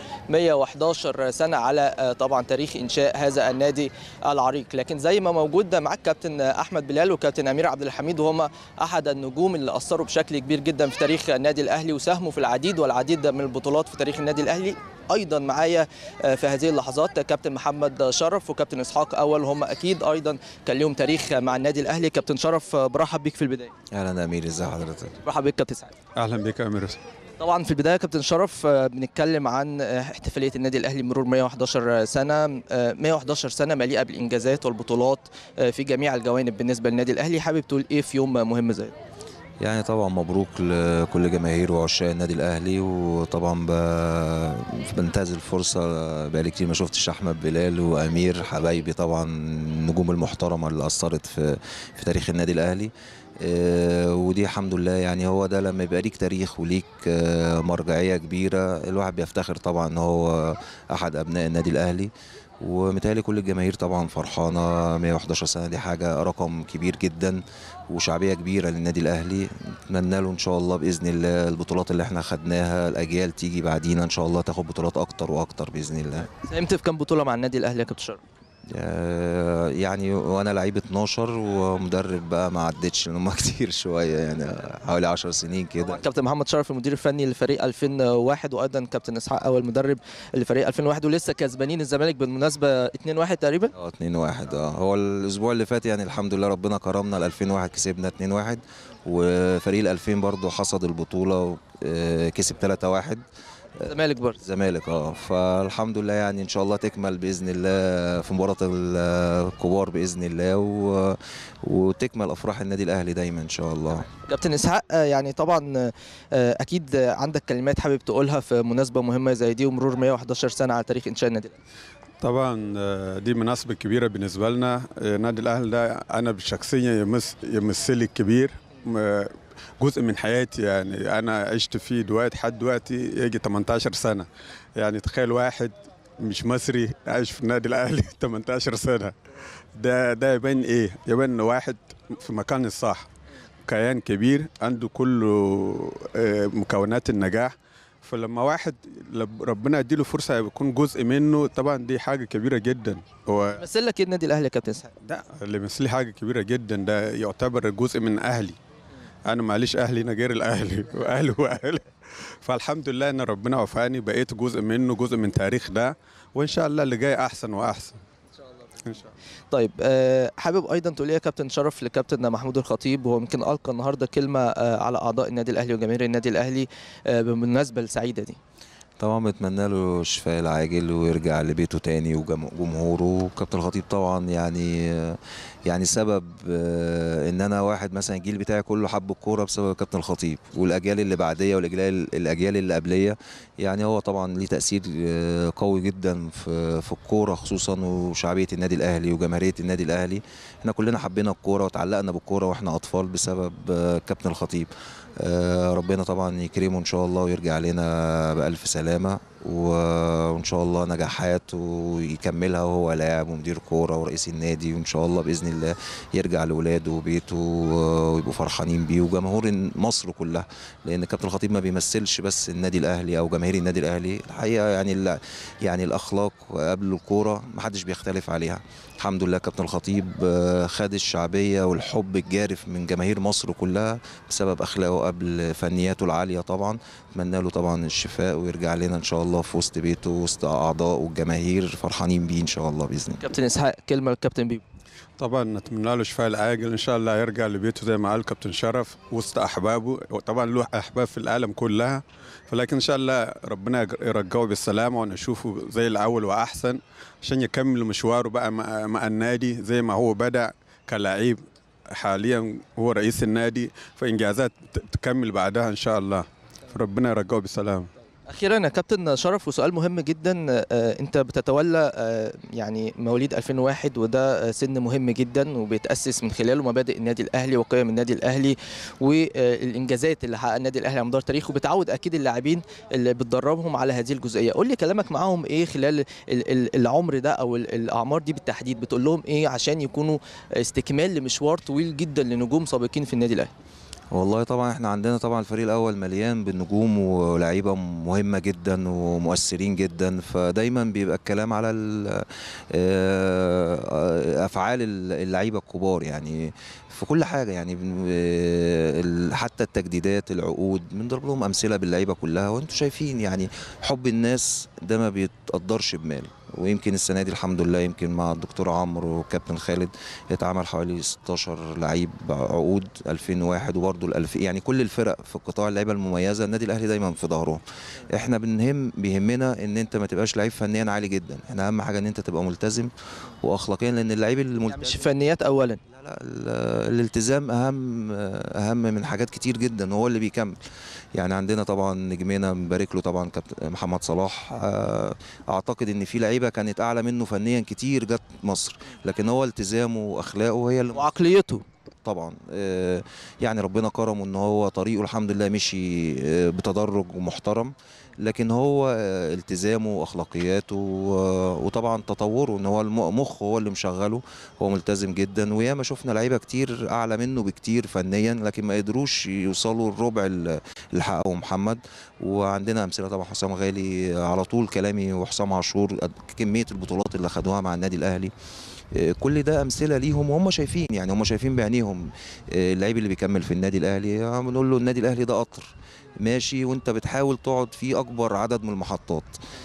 111 سنه على آه، طبعا تاريخ انشاء هذا النادي العريق لكن زي ما موجود معاك كابتن احمد بلال وكابتن امير عبد الحميد وهما احد النجوم اللي اثروا بشكل كبير جدا في تاريخ النادي الاهلي وساهموا في العديد والعديد من البطولات في تاريخ النادي الاهلي ايضا معايا آه، في هذه اللحظات كابتن محمد شرف وكابتن اسحاق اول هم اكيد ايضا كان لهم تاريخ مع النادي الاهلي كابتن شرف آه، برحب بيك في البدايه اهلا امير ازي حضرتك برحب بيك كابتن سعيد اهلا بك يا امير طبعا في البدايه كابتن شرف آه، بنتكلم عن آه، احتفاليه النادي الاهلي مرور 111 سنه آه، 111 سنه مليئه بالانجازات والبطولات آه، في جميع الجوانب بالنسبه للنادي الاهلي حابب تقول ايه في يوم مهم زي ده يعني طبعا مبروك لكل جماهير وعشاق النادي الاهلي وطبعا ب- بنتهز الفرصه بقالي كتير ما شفتش احمد بلال وامير حبايبي طبعا النجوم المحترمه اللي اثرت في في تاريخ النادي الاهلي آه، ودي الحمد لله يعني هو ده لما يبقى ليك تاريخ وليك آه، مرجعيه كبيره الواحد بيفتخر طبعا ان هو احد ابناء النادي الاهلي ومتهيألي كل الجماهير طبعا فرحانه 111 سنه دي حاجه رقم كبير جدا وشعبيه كبيره للنادي الاهلي نتمنى له ان شاء الله باذن الله البطولات اللي احنا خدناها الاجيال تيجي بعدينا ان شاء الله تاخد بطولات اكتر واكتر باذن الله ساهمت في كام بطوله مع النادي الاهلي يا كابتن شرف آه، يعني وانا لعيب 12 ومدرب بقى ما عدتش لان هم كتير شويه يعني حوالي 10 سنين كده كابتن محمد شرف المدير الفني لفريق 2001 وايضا كابتن اسحاق اول مدرب لفريق 2001 ولسه كسبانين الزمالك بالمناسبه 2-1 تقريبا اه 2 1 اه هو الاسبوع اللي فات يعني الحمد لله ربنا كرمنا ال 2001 كسبنا 2 1 وفريق ال 2000 برضه حصد البطوله آه، كسب 3 1 الزمالك برضه الزمالك اه فالحمد لله يعني ان شاء الله تكمل باذن الله في مباراه الكبار باذن الله و... وتكمل افراح النادي الاهلي دايما ان شاء الله كابتن اسحاق آه، يعني طبعا آه، اكيد آه، عندك كلمات حابب تقولها في مناسبه مهمه زي دي ومرور 111 سنه على تاريخ انشاء النادي الاهلي طبعا آه، دي مناسبة كبيرة بالنسبة لنا آه، نادي الأهلي ده أنا بشخصيا يمس يمثلي الكبير م- جزء من حياتي يعني أنا عشت فيه دلوقتي لحد دلوقتي يجي 18 سنة يعني تخيل واحد مش مصري عايش في النادي الأهلي 18 سنة ده ده يبان إيه؟ يبان إن واحد في مكان الصح كيان كبير عنده كل آه، مكونات النجاح فلما واحد لب- ربنا يديله فرصه يكون جزء منه طبعا دي حاجه كبيره جدا هو مثل لك ايه النادي الاهلي يا كابتن اسحاق ده اللي مثلي حاجه كبيره جدا ده يعتبر جزء من اهلي انا معليش اهلي انا غير الاهلي واهلي واهلي فالحمد لله ان ربنا وفقني بقيت جزء منه جزء من تاريخ ده وان شاء الله اللي جاي احسن واحسن ان شاء الله طيب آه، حابب ايضا تقول ايه يا كابتن شرف لكابتن محمود الخطيب وهو يمكن القى النهارده كلمه آه، على اعضاء النادي الاهلي وجماهير النادي الاهلي آه، بالمناسبه السعيده دي طبعا بتمنى له الشفاء العاجل ويرجع لبيته تاني وجمهوره وكابتن الخطيب طبعا يعني يعني سبب آه، ان انا واحد مثلا الجيل بتاعي كله حب الكوره بسبب كابتن الخطيب والاجيال اللي بعديه والاجيال الاجيال اللي قبليه يعني هو طبعا ليه تاثير آه، قوي جدا في في الكوره خصوصا وشعبيه النادي الاهلي وجماهيريه النادي الاهلي احنا كلنا حبينا الكوره وتعلقنا بالكوره واحنا اطفال بسبب آه، كابتن الخطيب آه، ربنا طبعا يكرمه ان شاء الله ويرجع لنا بالف سلامه و- وان شاء الله نجاحات ويكملها وهو لاعب ومدير كوره ورئيس النادي وان شاء الله باذن الله يرجع لاولاده وبيته ويبقوا فرحانين بيه وجمهور مصر كلها لان كابتن الخطيب ما بيمثلش بس النادي الاهلي او جماهير النادي الاهلي الحقيقه يعني ال- يعني الاخلاق قبل الكوره ما حدش بيختلف عليها الحمد لله كابتن الخطيب آه، خد الشعبيه والحب الجارف من جماهير مصر كلها بسبب اخلاقه قبل فنياته العاليه طبعا اتمنى له طبعا الشفاء ويرجع لنا ان شاء الله في وسط بيته وسط اعضاء والجماهير فرحانين بيه ان شاء الله باذن الله كابتن اسحاق كلمه للكابتن بيبو طبعا نتمنى له الشفاء العاجل ان شاء الله يرجع لبيته زي ما قال كابتن شرف وسط احبابه طبعا له احباب في العالم كلها فلكن ان شاء الله ربنا يرجعه بالسلامه ونشوفه زي الاول واحسن عشان يكمل مشواره بقى مع, مع النادي زي ما هو بدا كلاعب حاليا هو رئيس النادي فانجازات تكمل بعدها ان شاء الله ربنا يرجعه بالسلامه اخيرا يا كابتن شرف وسؤال مهم جدا آه، انت بتتولى آه، يعني مواليد 2001 وده آه، سن مهم جدا وبيتاسس من خلاله مبادئ النادي الاهلي وقيم النادي الاهلي والانجازات اللي حققها النادي الاهلي على مدار تاريخه بتعود اكيد اللاعبين اللي بتدربهم على هذه الجزئيه قول لي كلامك معاهم ايه خلال ال- ال- العمر ده او ال- الاعمار دي بالتحديد بتقول لهم ايه عشان يكونوا استكمال لمشوار طويل جدا لنجوم سابقين في النادي الاهلي والله طبعا احنا عندنا طبعا الفريق الاول مليان بالنجوم ولاعيبه مهمه جدا ومؤثرين جدا فدايما بيبقى الكلام على ال- آه، افعال اللعيبه الكبار يعني في كل حاجه يعني بن- آه، ال- حتى التجديدات العقود بنضرب لهم امثله باللعيبه كلها وانتم شايفين يعني حب الناس ده ما بيتقدرش بمال ويمكن السنه دي الحمد لله يمكن مع الدكتور عمرو وكابتن خالد اتعمل حوالي 16 لعيب عقود 2001 وبرضه ال 2000 يعني كل الفرق في القطاع اللعيبه المميزه النادي الاهلي دايما في ظهرهم احنا بنهم بيهمنا ان انت ما تبقاش لعيب فنيا عالي جدا احنا اهم حاجه ان انت تبقى ملتزم واخلاقيا لان اللعيب الملتزم مش فنيات اولا لا ال- الالتزام اهم اهم من حاجات كتير جدا وهو اللي بيكمل يعني عندنا طبعا نجمنا مبارك له طبعا كابتن محمد صلاح آه، اعتقد ان في لعيبه كانت اعلى منه فنيا كتير جت مصر لكن هو التزامه واخلاقه هي اللي وعقليته طبعا آه، يعني ربنا كرمه ان هو طريقه الحمد لله مشي آه، بتدرج ومحترم لكن هو آه، التزامه واخلاقياته و- وطبعا تطوره ان هو الم- مخه هو اللي مشغله هو ملتزم جدا وياما شفنا لعيبه كتير اعلى منه بكتير فنيا لكن ما قدروش يوصلوا الربع اللي حققه محمد وعندنا امثله طبعا حسام غالي على طول كلامي وحسام عاشور قد- كميه البطولات اللي خدوها مع النادي الاهلي آه، كل ده امثله ليهم وهم شايفين يعني هم شايفين بعينيهم آه، اللعيب اللي بيكمل في النادي الاهلي آه، بنقول له النادي الاهلي ده قطر ماشي وانت بتحاول تقعد فيه اكبر عدد من المحطات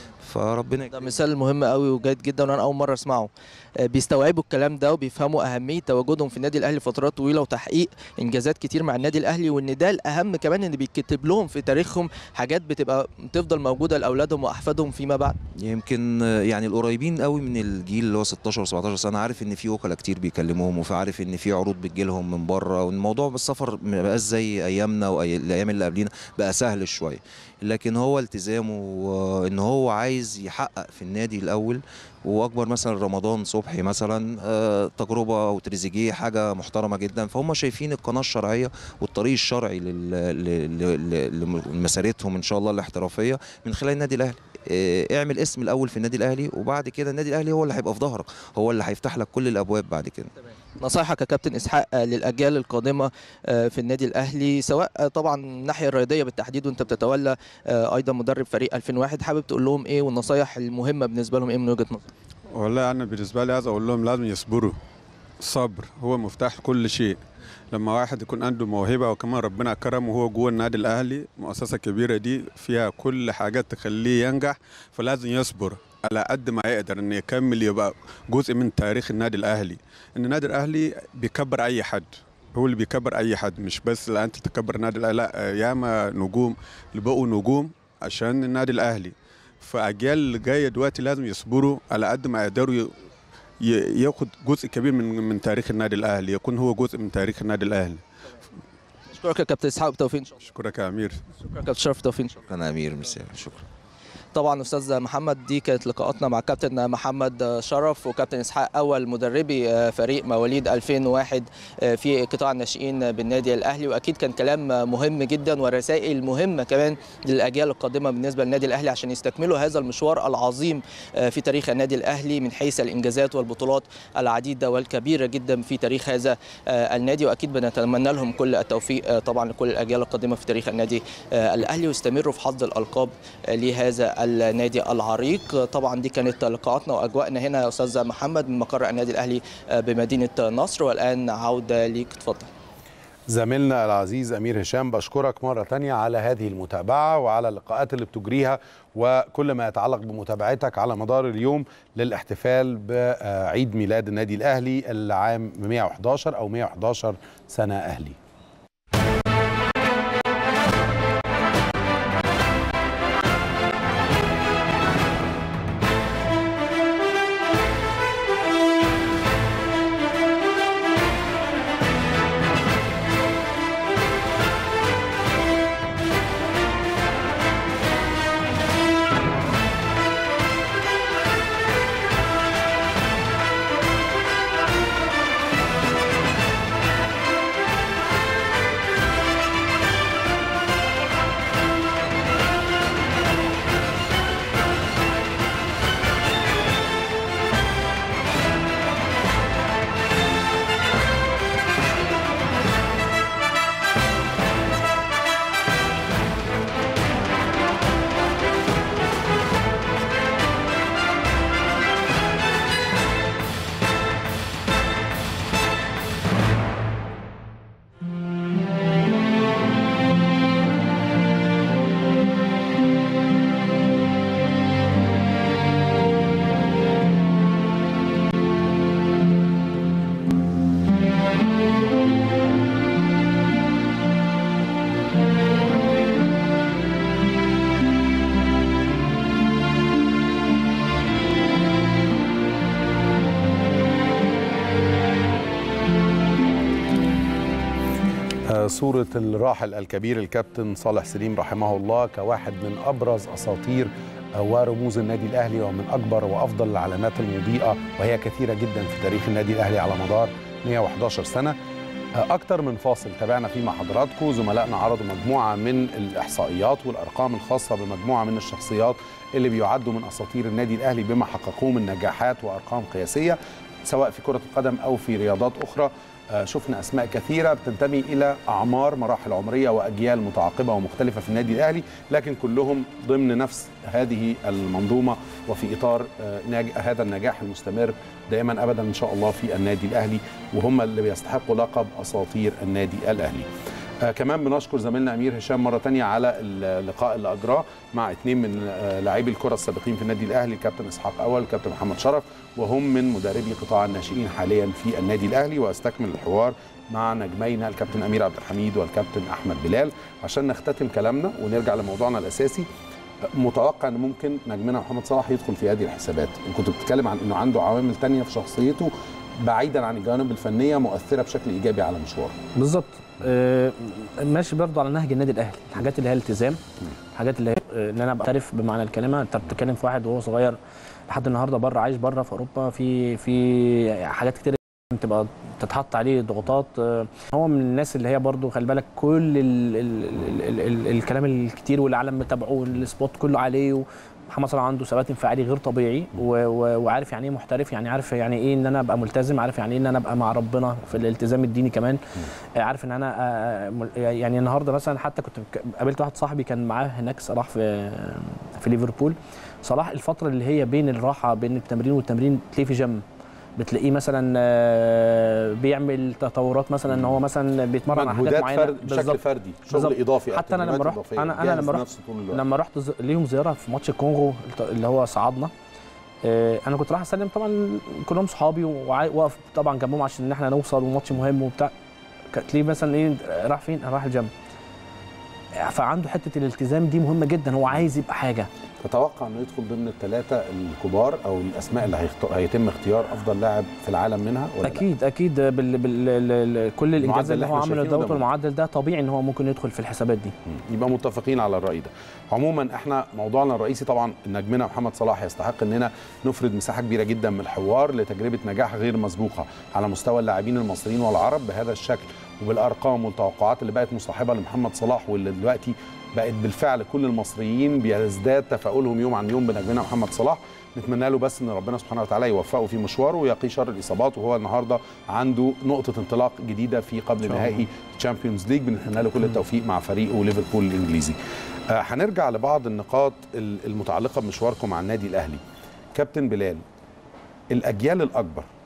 فربنا ده مثال مهم قوي وجيد جدا وانا اول مره اسمعه آه، بيستوعبوا الكلام ده وبيفهموا اهميه تواجدهم في النادي الاهلي فترات طويله وتحقيق انجازات كتير مع النادي الاهلي وان ده الاهم كمان ان بيتكتب لهم في تاريخهم حاجات بتبقى تفضل موجوده لاولادهم واحفادهم فيما بعد يمكن آه، يعني القريبين قوي من الجيل اللي هو 16 17 سنه عارف ان في وكلاء كتير بيكلموهم وعارف ان في عروض بتجيلهم من بره والموضوع بالسفر ما بقاش زي ايامنا والايام اللي قبلينا بقى سهل شويه لكن هو التزامه آه، ان هو عايز يحقق في النادي الاول واكبر مثلا رمضان صبحي مثلا آه، تجربه او تريزيجيه حاجه محترمه جدا فهم شايفين القناه الشرعيه والطريق الشرعي لل- ل- ل- ل- لمسيرتهم ان شاء الله الاحترافيه من خلال النادي الاهلي آه، اعمل اسم الاول في النادي الاهلي وبعد كده النادي الاهلي هو اللي هيبقى في ظهرك هو اللي هيفتح لك كل الابواب بعد كده نصايحك يا كابتن اسحاق آه، للاجيال القادمه آه، في النادي الاهلي سواء آه، طبعا من الناحيه الرياضيه بالتحديد وانت بتتولى آه، ايضا مدرب فريق 2001 حابب تقول لهم ايه والنصايح المهمه بالنسبه لهم ايه من وجهه نظرك والله انا بالنسبه لي عايز اقول لهم لازم يصبروا الصبر هو مفتاح كل شيء لما واحد يكون عنده موهبه وكمان ربنا كرمه وهو جوه النادي الاهلي مؤسسه كبيره دي فيها كل حاجات تخليه ينجح فلازم يصبر على قد ما يقدر انه يكمل يبقى جزء من تاريخ النادي الاهلي ان النادي الاهلي بيكبر اي حد هو اللي بيكبر اي حد مش بس لا انت تكبر النادي الاهلي لا ياما نجوم اللي بقوا نجوم عشان النادي الاهلي فاجيال اللي جايه دلوقتي لازم يصبروا على قد ما يقدروا ي- ي- ياخد جزء كبير من من تاريخ النادي الاهلي يكون هو جزء من تاريخ النادي الاهلي اشكرك يا كابتن اسحاق بالتوفيق ان شاء الله اشكرك يا امير شكرا كابتن شرف بالتوفيق ان شاء الله انا امير مساء شكرا طبعا استاذ محمد دي كانت لقاءاتنا مع كابتن محمد شرف وكابتن اسحاق اول مدربي آه، فريق مواليد 2001 آه، في قطاع الناشئين بالنادي الاهلي واكيد كان كلام مهم جدا ورسائل مهمه كمان للاجيال القادمه بالنسبه للنادي الاهلي عشان يستكملوا هذا المشوار العظيم آه، في تاريخ النادي الاهلي من حيث الانجازات والبطولات العديده والكبيره جدا في تاريخ هذا آه، النادي واكيد بنتمنى لهم كل التوفيق آه، طبعا لكل الاجيال القادمه في تاريخ النادي آه، الاهلي ويستمروا في حظ الالقاب آه، لهذا النادي العريق آه، طبعا دي كانت لقاءاتنا واجواءنا هنا يا استاذ محمد من مقر النادي الاهلي آه، بمدينه نصر والان عوده ليك اتفضل زميلنا العزيز أمير هشام بشكرك مرة تانية على هذه المتابعة وعلى اللقاءات اللي بتجريها وكل ما يتعلق بمتابعتك على مدار اليوم للاحتفال بعيد ميلاد النادي الأهلي العام 111 أو 111 سنة أهلي صورة الراحل الكبير الكابتن صالح سليم رحمه الله كواحد من أبرز أساطير ورموز النادي الأهلي ومن أكبر وأفضل العلامات المضيئة وهي كثيرة جدا في تاريخ النادي الأهلي على مدار 111 سنة أكتر من فاصل تابعنا فيه مع حضراتكم زملائنا عرضوا مجموعة من الإحصائيات والأرقام الخاصة بمجموعة من الشخصيات اللي بيعدوا من أساطير النادي الأهلي بما حققوه من نجاحات وأرقام قياسية سواء في كرة القدم أو في رياضات أخرى شفنا اسماء كثيره بتنتمي الى اعمار مراحل عمريه واجيال متعاقبه ومختلفه في النادي الاهلي لكن كلهم ضمن نفس هذه المنظومه وفي اطار هذا النجاح المستمر دائما ابدا ان شاء الله في النادي الاهلي وهم اللي بيستحقوا لقب اساطير النادي الاهلي. آه كمان بنشكر زميلنا امير هشام مره تانية على اللقاء اللي اجراه مع اثنين من آه لاعبي الكره السابقين في النادي الاهلي الكابتن اسحاق اول الكابتن محمد شرف وهم من مدربي قطاع الناشئين حاليا في النادي الاهلي واستكمل الحوار مع نجمينا الكابتن امير عبد الحميد والكابتن احمد بلال عشان نختتم كلامنا ونرجع لموضوعنا الاساسي متوقع ان ممكن نجمنا محمد صلاح يدخل في هذه الحسابات كنت بتتكلم عن انه عنده عوامل تانية في شخصيته بعيدا عن الجوانب الفنيه مؤثره بشكل ايجابي على مشواره بالظبط آه ماشي برضه على نهج النادي الاهلي الحاجات اللي هي الالتزام الحاجات اللي هي آه ان انا بعترف بمعنى الكلمه انت بتتكلم في واحد وهو صغير لحد النهارده بره عايش بره في اوروبا في في حاجات كتير تبقى تتحط عليه ضغوطات آه هو من الناس اللي هي برضه خلي بالك كل ال ال ال ال ال الكلام الكتير والعالم متابعه والسبوت كله عليه محمد صلاح عنده ثبات انفعالي غير طبيعي وعارف يعني ايه محترف يعني عارف يعني ايه ان انا ابقى ملتزم عارف يعني ايه ان انا ابقى مع ربنا في الالتزام الديني كمان عارف ان انا يعني النهارده مثلا حتى كنت قابلت واحد صاحبي كان معاه هناك صلاح في في ليفربول صلاح الفتره اللي هي بين الراحه بين التمرين والتمرين تلاقيه في جيم بتلاقيه مثلا بيعمل تطورات مثلا ان هو مثلا بيتمرن على حاجات معينه فرد بشكل فردي شغل بالزبط. اضافي حتى انا لما رحت انا انا لما رحت لما رحت ليهم زياره في ماتش الكونغو اللي هو صعدنا انا كنت رايح اسلم طبعا كلهم صحابي واقف طبعا جنبهم عشان احنا نوصل وماتش مهم وبتاع تلاقيه مثلا ايه راح فين؟ راح الجيم فعنده حته الالتزام دي مهمه جدا هو عايز يبقى حاجه تتوقع انه يدخل ضمن الثلاثه الكبار او الاسماء اللي هيتم اختيار افضل لاعب في العالم منها ولا اكيد لا؟ اكيد بال بال كل الانجاز اللي هو عمله دوت والمعدل ده طبيعي ان هو ممكن يدخل في الحسابات دي يبقى متفقين على الراي ده عموما احنا موضوعنا الرئيسي طبعا نجمنا محمد صلاح يستحق اننا نفرد مساحه كبيره جدا من الحوار لتجربه نجاح غير مسبوقه على مستوى اللاعبين المصريين والعرب بهذا الشكل وبالارقام والتوقعات اللي بقت مصاحبه لمحمد صلاح واللي دلوقتي بقت بالفعل كل المصريين بيزداد تفاؤلهم يوم عن يوم بنجمنا محمد صلاح نتمنى له بس ان ربنا سبحانه وتعالى يوفقه في مشواره ويقي شر الاصابات وهو النهارده عنده نقطه انطلاق جديده في قبل نهائي تشامبيونز ليج بنتمنى له كل التوفيق مع فريقه ليفربول الانجليزي. آه هنرجع لبعض النقاط المتعلقه بمشواركم مع النادي الاهلي. كابتن بلال الاجيال الاكبر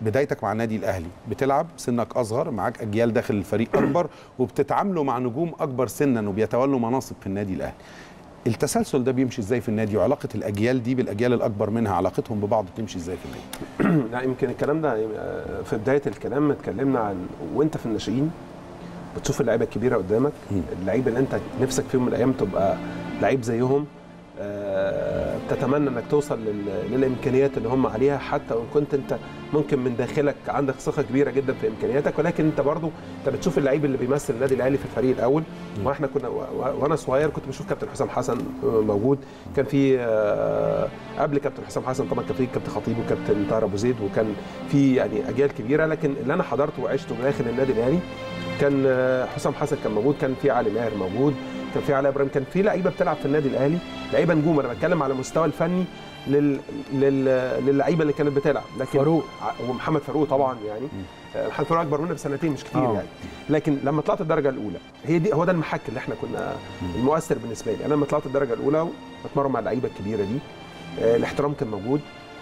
بدايتك مع النادي الاهلي بتلعب سنك اصغر معاك اجيال داخل الفريق اكبر وبتتعاملوا مع نجوم اكبر سنا وبيتولوا مناصب في النادي الاهلي التسلسل ده بيمشي ازاي في النادي وعلاقه الاجيال دي بالاجيال الاكبر منها علاقتهم ببعض بتمشي ازاي في النادي لا يمكن الكلام ده آه، في بدايه الكلام اتكلمنا عن وانت في الناشئين بتشوف اللعيبه الكبيره قدامك اللعيبه اللي انت نفسك في يوم من الايام تبقى لعيب زيهم آه، بتتمنى انك توصل لل- للامكانيات اللي هم عليها حتى وان كنت انت ممكن من داخلك عندك ثقه كبيره جدا في امكانياتك ولكن انت برضو انت بتشوف اللعيب اللي بيمثل النادي الاهلي في الفريق الاول واحنا كنا و- و- وانا صغير كنت بشوف كابتن حسام حسن موجود كان في آه، قبل كابتن حسام حسن طبعا كان في كابتن خطيب وكابتن طاهر ابو زيد وكان في يعني اجيال كبيره لكن اللي انا حضرته وعشته داخل النادي الاهلي كان آه، حسام حسن كان موجود كان في علي ماهر موجود كان في علاء ابراهيم كان في لعيبه بتلعب في النادي الاهلي لعيبه نجوم انا بتكلم على المستوى الفني لل... لل... للعيبه اللي كانت بتلعب لكن فاروق. ع- ومحمد فاروق طبعا يعني آه، محمد فاروق اكبر مني بسنتين مش كتير آه. يعني لكن لما طلعت الدرجه الاولى هي دي هو ده المحك اللي احنا كنا المؤثر بالنسبه لي انا لما طلعت الدرجه الاولى بتمرن مع اللعيبه الكبيره دي آه، الاحترام كان موجود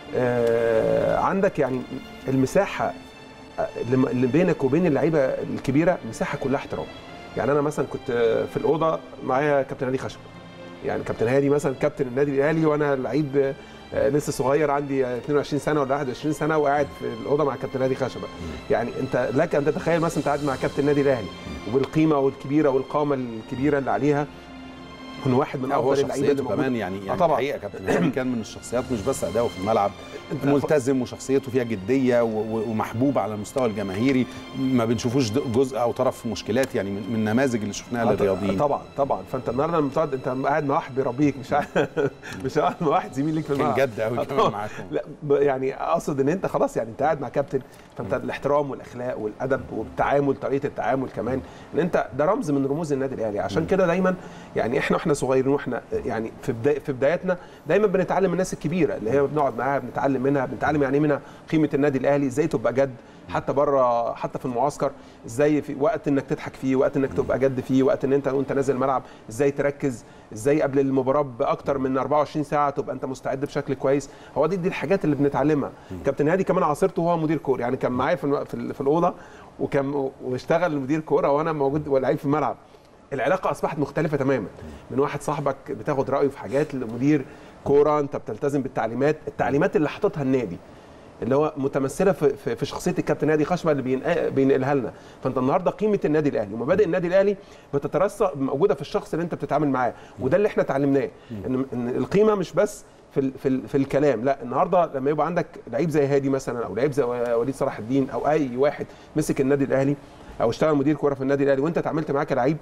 آه، عندك يعني المساحه آه، اللي اللي بينك وبين اللعيبه الكبيره مساحه كلها احترام يعني انا مثلا كنت آه، في الاوضه معايا كابتن هادي خشب يعني كابتن هادي مثلا كابتن النادي الاهلي وانا لعيب آه، لسه صغير عندي آه، 22 سنه ولا 21 سنه وقاعد في الاوضه مع كابتن هادي خشبه يعني انت لك ان تتخيل مثلا انت قاعد مع كابتن النادي الاهلي وبالقيمه والكبيره والقامه الكبيره اللي عليها كن واحد من لا هو افضل اللعيبه شخصيته اللي موجودة. كمان يعني آه يعني طبعا الحقيقه كابتن هاني كان من الشخصيات مش بس اداؤه في الملعب ملتزم وشخصيته فيها جديه و- و- ومحبوب على المستوى الجماهيري ما بنشوفوش د- جزء او طرف في مشكلات يعني من من النماذج اللي شفناها آه للرياضيين طبعا طبعا فانت النهارده لما بتقعد انت قاعد مع واحد بيربيك مش قاعد مش قاعد مع واحد زميل ليك في كان الملعب جد أوي آه كمان طبعاً. معاكم. لا ب- يعني اقصد ان انت خلاص يعني انت قاعد مع كابتن فانت الاحترام والاخلاق والادب والتعامل طريقه التعامل كمان ان انت ده رمز من رموز النادي الاهلي عشان كده دايما يعني احنا واحنا صغيرين واحنا يعني في بدايه في بداياتنا دايما بنتعلم من الناس الكبيره اللي هي بنقعد معاها بنتعلم منها بنتعلم يعني إيه منها قيمه النادي الاهلي ازاي تبقى جد حتى بره حتى في المعسكر ازاي في وقت انك تضحك فيه وقت انك تبقى جد فيه وقت ان انت وانت نازل الملعب ازاي تركز ازاي قبل المباراه باكتر من 24 ساعه تبقى انت مستعد بشكل كويس هو دي دي الحاجات اللي بنتعلمها كابتن هادي كمان عاصرته وهو مدير كوره يعني كان معايا في الم- في, ال- في الاوضه وكان واشتغل مدير كوره وانا موجود ولعيب في الملعب العلاقه اصبحت مختلفه تماما من واحد صاحبك بتاخد رايه في حاجات لمدير كوره انت بتلتزم بالتعليمات التعليمات اللي حاططها النادي اللي هو متمثله في, في, في شخصيه الكابتن هادي خشبه اللي بينق- بينقلها لنا فانت النهارده قيمه النادي الاهلي ومبادئ النادي الاهلي بتترسى موجوده في الشخص اللي انت بتتعامل معاه وده اللي احنا اتعلمناه ان, إن القيمه مش بس في ال- في, ال- في الكلام لا النهارده لما يبقى عندك لعيب زي هادي مثلا او لعيب زي وليد صلاح الدين او اي واحد مسك النادي الاهلي او اشتغل مدير كوره في النادي الاهلي وانت اتعاملت معاه كلعيب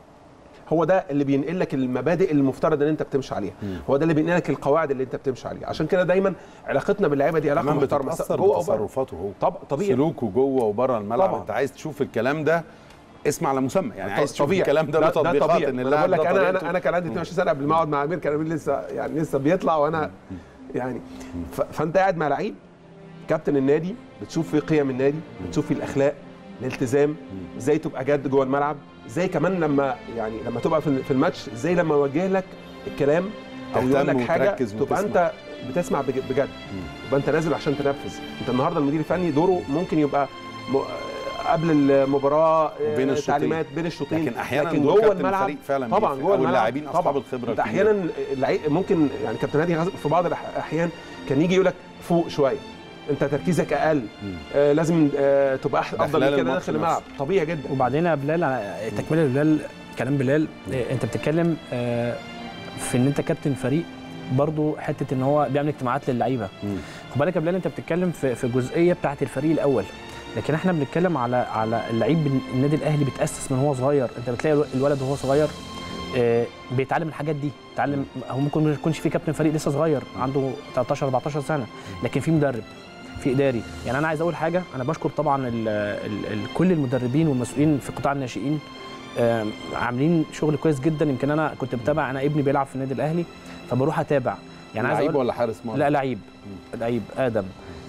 هو ده اللي بينقل لك المبادئ المفترض ان انت بتمشي عليها هو ده اللي بينقل لك القواعد اللي انت بتمشي عليها عشان كده دايما علاقتنا باللعيبه دي علاقه كمان محترمه بتتاثر جوه وبره. بتصرفاته هو طب طبيعي سلوكه جوه وبره الملعب طبعاً. انت عايز تشوف الكلام ده اسمع على مسمى يعني عايز تشوف طبيعي. الكلام ده له ده تطبيقات طبيعي. ان ما انا اللاعب بقول لك ده انا طريقته. انا انا كان عندي 22 سنه قبل ما اقعد مع امير كان امير لسه يعني لسه بيطلع وانا يعني ف- فانت قاعد مع لعيب كابتن النادي بتشوف فيه قيم النادي بتشوف فيه الاخلاق الالتزام ازاي تبقى جد جوه الملعب ازاي كمان لما يعني لما تبقى في في الماتش ازاي لما يوجه لك الكلام او تهتم يقول لك حاجه وتركز تبقى وتسمع. انت بتسمع بج- بجد يبقى انت نازل عشان تنفذ انت النهارده المدير الفني دوره ممكن يبقى م... قبل المباراه وبين آه، الشوطين. تعليمات بين الشوطين لكن أحياناً لكن دور جوه كابتن الملعب الفريق فعلاً طبعا بيفرق، جوه أو الملعب اللاعبين أصحاب طبعاً. الخبرة انت الكبيرة. احيانا اللعيب ممكن يعني كابتن هادي في بعض الاحيان كان يجي يقول لك فوق شويه انت تركيزك اقل آه لازم آه تبقى أح- افضل خلال من كده الماتش داخل الملعب طبيعي جدا وبعدين يا بلال أنا- تكمله بلال كلام بلال إيه، انت بتتكلم آه، في ان انت كابتن فريق برضو حته ان هو بيعمل اجتماعات للعيبه خد بالك يا بلال انت بتتكلم في في جزئيه بتاعه الفريق الاول لكن احنا بنتكلم على على اللعيب بن- النادي الاهلي بيتاسس من هو صغير انت بتلاقي الو- الولد وهو صغير آه، بيتعلم الحاجات دي بيتعلم هو ممكن ما يكونش في كابتن فريق لسه صغير عنده 13 14 سنه لكن في مدرب في اداري يعني انا عايز اقول حاجه انا بشكر طبعا ال ال ال كل المدربين والمسؤولين في قطاع الناشئين آم، عاملين شغل كويس جدا يمكن انا كنت بتابع انا ابني بيلعب في النادي الاهلي فبروح اتابع يعني عايز لعيب أقول ولا حارس مرمى؟ لا لعيب لعيب ادم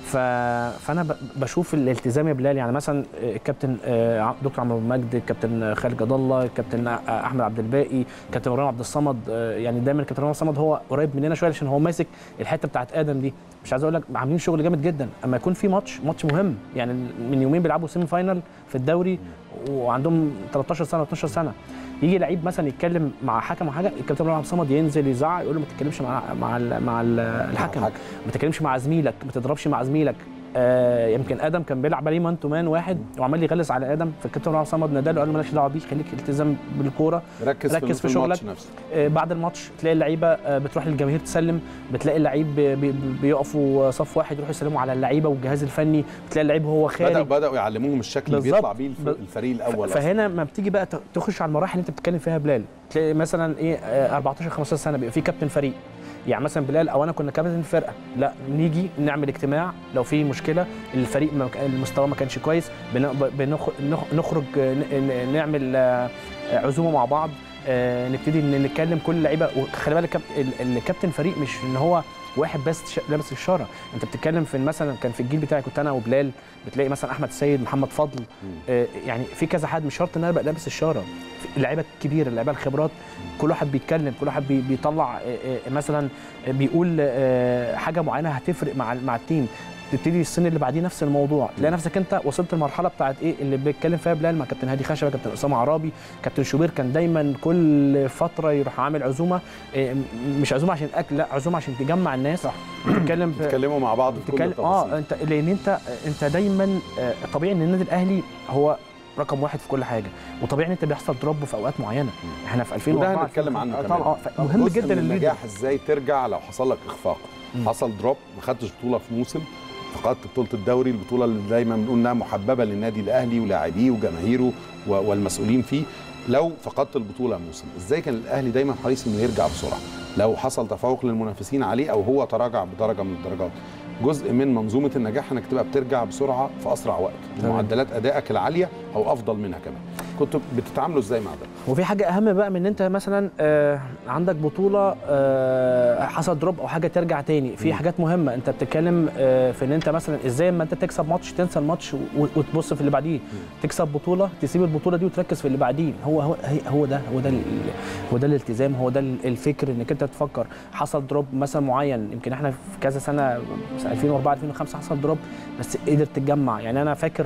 ف... فانا ب... بشوف الالتزام يا بلال يعني مثلا الكابتن آه، دكتور عمرو مجد الكابتن خالد جد الله الكابتن آه، احمد عبد الباقي الكابتن ابراهيم عبد الصمد آه، يعني دايما الكابتن ابراهيم عبد الصمد هو قريب مننا شويه عشان هو ماسك الحته بتاعت ادم دي مش عايز اقول لك عاملين شغل جامد جدا اما يكون في ماتش ماتش مهم يعني من يومين بيلعبوا سيمي فاينل في الدوري وعندهم 13 سنه 12 سنه يجي لعيب مثلا يتكلم مع حكم او حاجه الكابتن ابراهيم عبد الصمد ينزل يزعق يقول له ما تتكلمش مع مع ال مع ال الحكم ما تتكلمش مع زميلك ما تضربش مع زميلك آه يمكن ادم كان بيلعب عليه مان تو مان واحد وعمال يغلس على ادم فالكابتن ابراهيم عبد الصمد ناداله قال له مالكش دعوه بيه خليك التزام بالكوره ركز, ركز في, في شغلك الماتش نفسه آه بعد الماتش تلاقي اللعيبه آه بتروح للجماهير تسلم بتلاقي اللعيب بي- بي- بيقفوا صف واحد يروحوا يسلموا على اللعيبه والجهاز الفني بتلاقي اللعيب هو خارج بدأوا بدأوا يعلموهم الشكل اللي بالظبط. بيطلع بيه الف- الفريق الاول أصلاً. فهنا ما بتيجي بقى ت- تخش على المراحل اللي انت بتتكلم فيها يا بلال تلاقي مثلا ايه آه، 14 15 سنه بيبقى في كابتن فريق يعني مثلا بلال او انا كنا كابتن الفرقه لا نيجي نعمل اجتماع لو في مشكله الفريق ما كان- المستوى ما كانش كويس بن- بنخ- نخ- نخرج آه، ن- ن- نعمل آه، عزومه مع بعض آه، نبتدي ن- نتكلم كل اللعيبه وخلي بالك كاب- ال- الكابتن فريق مش ان هو واحد بس ش- لابس الشاره انت بتتكلم في مثلا كان في الجيل بتاعي كنت انا وبلال بتلاقي مثلا احمد السيد محمد فضل آه، يعني في كذا حد مش شرط ان انا ابقى لابس الشاره في اللعيبه الكبيره اللعيبه الخبرات كل واحد بيتكلم كل واحد بي- بيطلع آه، آه، مثلا بيقول آه، حاجه معينه هتفرق مع مع التيم تبتدي السن اللي بعديه نفس الموضوع تلاقي نفسك انت وصلت المرحله بتاعت ايه اللي بيتكلم فيها بلال مع كابتن هادي خشبه كابتن اسامه عرابي كابتن شوبير كان دايما كل فتره يروح عامل عزومه إيه، م- مش عزومه عشان اكل لا عزومه عشان تجمع الناس صح تتكلم في- تتكلموا مع بعض في كل تتكلم التفاصيل اه انت لان انت انت دايما آه، طبيعي ان النادي الاهلي هو رقم واحد في كل حاجه وطبيعي ان انت بيحصل دروب في اوقات معينه احنا في 2004 وده هنتكلم عنه آه، كمان طبعا آه، مهم جزء جدا من الليدر. النجاح ازاي ترجع لو حصل لك اخفاق حصل دروب ما خدتش بطوله في موسم فقدت بطوله الدوري البطوله اللي دايما بنقول انها محببه للنادي الاهلي ولاعبيه وجماهيره و- والمسؤولين فيه لو فقدت البطوله موسم ازاي كان الاهلي دايما حريص انه يرجع بسرعه لو حصل تفوق للمنافسين عليه او هو تراجع بدرجه من الدرجات جزء من منظومه النجاح انك تبقى بترجع بسرعه في اسرع وقت تمام. معدلات ادائك العاليه او افضل منها كمان كنتوا بتتعاملوا ازاي مع ده وفي حاجه اهم بقى من ان انت مثلا آه، عندك بطوله آه، حصل دروب او حاجه ترجع تاني في حاجات مهمه انت بتتكلم آه، في ان انت مثلا ازاي اما انت تكسب ماتش تنسى الماتش و- وتبص في اللي بعديه تكسب بطوله تسيب البطوله دي وتركز في اللي بعديه هو هو هي- هو ده هو ده ال- هو ده الالتزام هو ده ال- الفكر انك انت تفكر حصل دروب مثلا معين يمكن احنا في كذا سنه مثلا 2004 2005 حصل دروب بس قدرت تتجمع يعني انا فاكر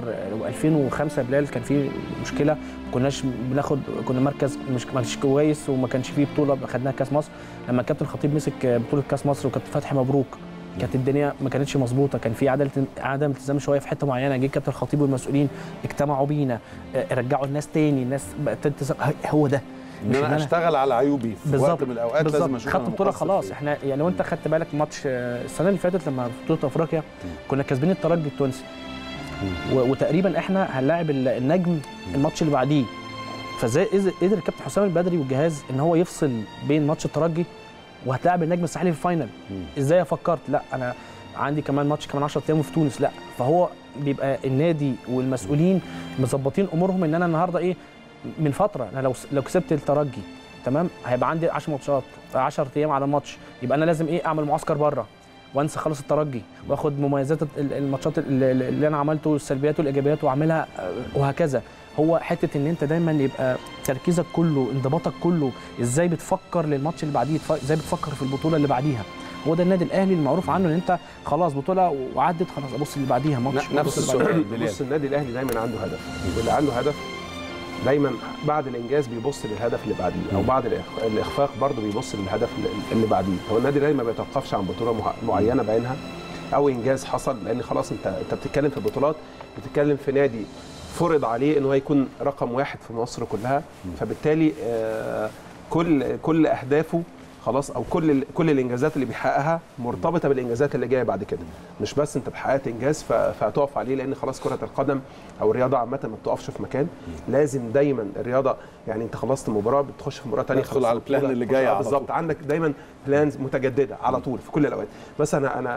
2005 بلال كان في مشكله ما كناش بناخد كنا مركز مش ما كانش كويس وما كانش فيه بطوله خدناها كاس مصر لما الكابتن خطيب مسك بطوله كاس مصر وكابتن فتحي مبروك كانت الدنيا ما كانتش مظبوطه كان في عدم عدم التزام شويه في حته معينه جه الكابتن الخطيب والمسؤولين اجتمعوا بينا آه، رجعوا الناس تاني الناس بقت تلتزم هو ده ان مش انا اشتغل على عيوبي في بالظبط وقت من الاوقات لازم بالظبط. اشوف خدت أنا بطوله مقصر خلاص فين. احنا يعني وانت خدت بالك ماتش آه، السنه اللي فاتت لما في بطوله افريقيا كنا كاسبين الترجي التونسي و- وتقريبا احنا هنلاعب ال- النجم الماتش اللي بعديه فازاي إز- قدر الكابتن حسام البدري والجهاز ان هو يفصل بين ماتش الترجي وهتلاعب النجم الساحلي في الفاينل ازاي فكرت لا انا عندي كمان ماتش كمان 10 ايام في تونس لا فهو بيبقى النادي والمسؤولين مظبطين امورهم ان انا النهارده ايه من فتره انا لو لو كسبت الترجي تمام هيبقى عندي 10 ماتشات 10 ايام على ماتش يبقى انا لازم ايه اعمل معسكر بره وانسى خالص الترجي واخد مميزات ال- الماتشات اللي اللي انا عملته السلبيات والايجابيات واعملها آه، وهكذا هو حته ان انت دايما يبقى تركيزك كله انضباطك كله ازاي بتفكر للماتش اللي بعديه تف- ازاي بتفكر في البطوله اللي بعديها هو ده النادي الاهلي المعروف عنه ان انت خلاص بطوله وعدت خلاص ابص اللي بعديها ماتش نفس أبص اللي السؤال بعديها. بص النادي الاهلي دايما عنده هدف واللي عنده هدف دايما بعد الانجاز بيبص للهدف اللي بعديه او بعد الإخ- الاخفاق برضه بيبص للهدف اللي- اللي بعديه هو النادي الاهلي ما بيتوقفش عن بطوله مع- معينه بعينها او انجاز حصل لان خلاص انت انت بتتكلم في بطولات بتتكلم في نادي فرض عليه ان هو يكون رقم واحد في مصر كلها فبالتالي آه، كل كل اهدافه خلاص او كل ال- كل الانجازات اللي بيحققها مرتبطه بالانجازات اللي جايه بعد كده مش بس انت حققت انجاز ف- فهتقف عليه لان خلاص كره القدم او الرياضه عامه ما بتقفش في مكان لازم دايما الرياضه يعني انت خلصت مباراه بتخش في مباراه ثانيه تدخل على البلان اللي جاي على بالظبط عندك دايما بلانز متجدده على طول في كل الاوقات مثلا انا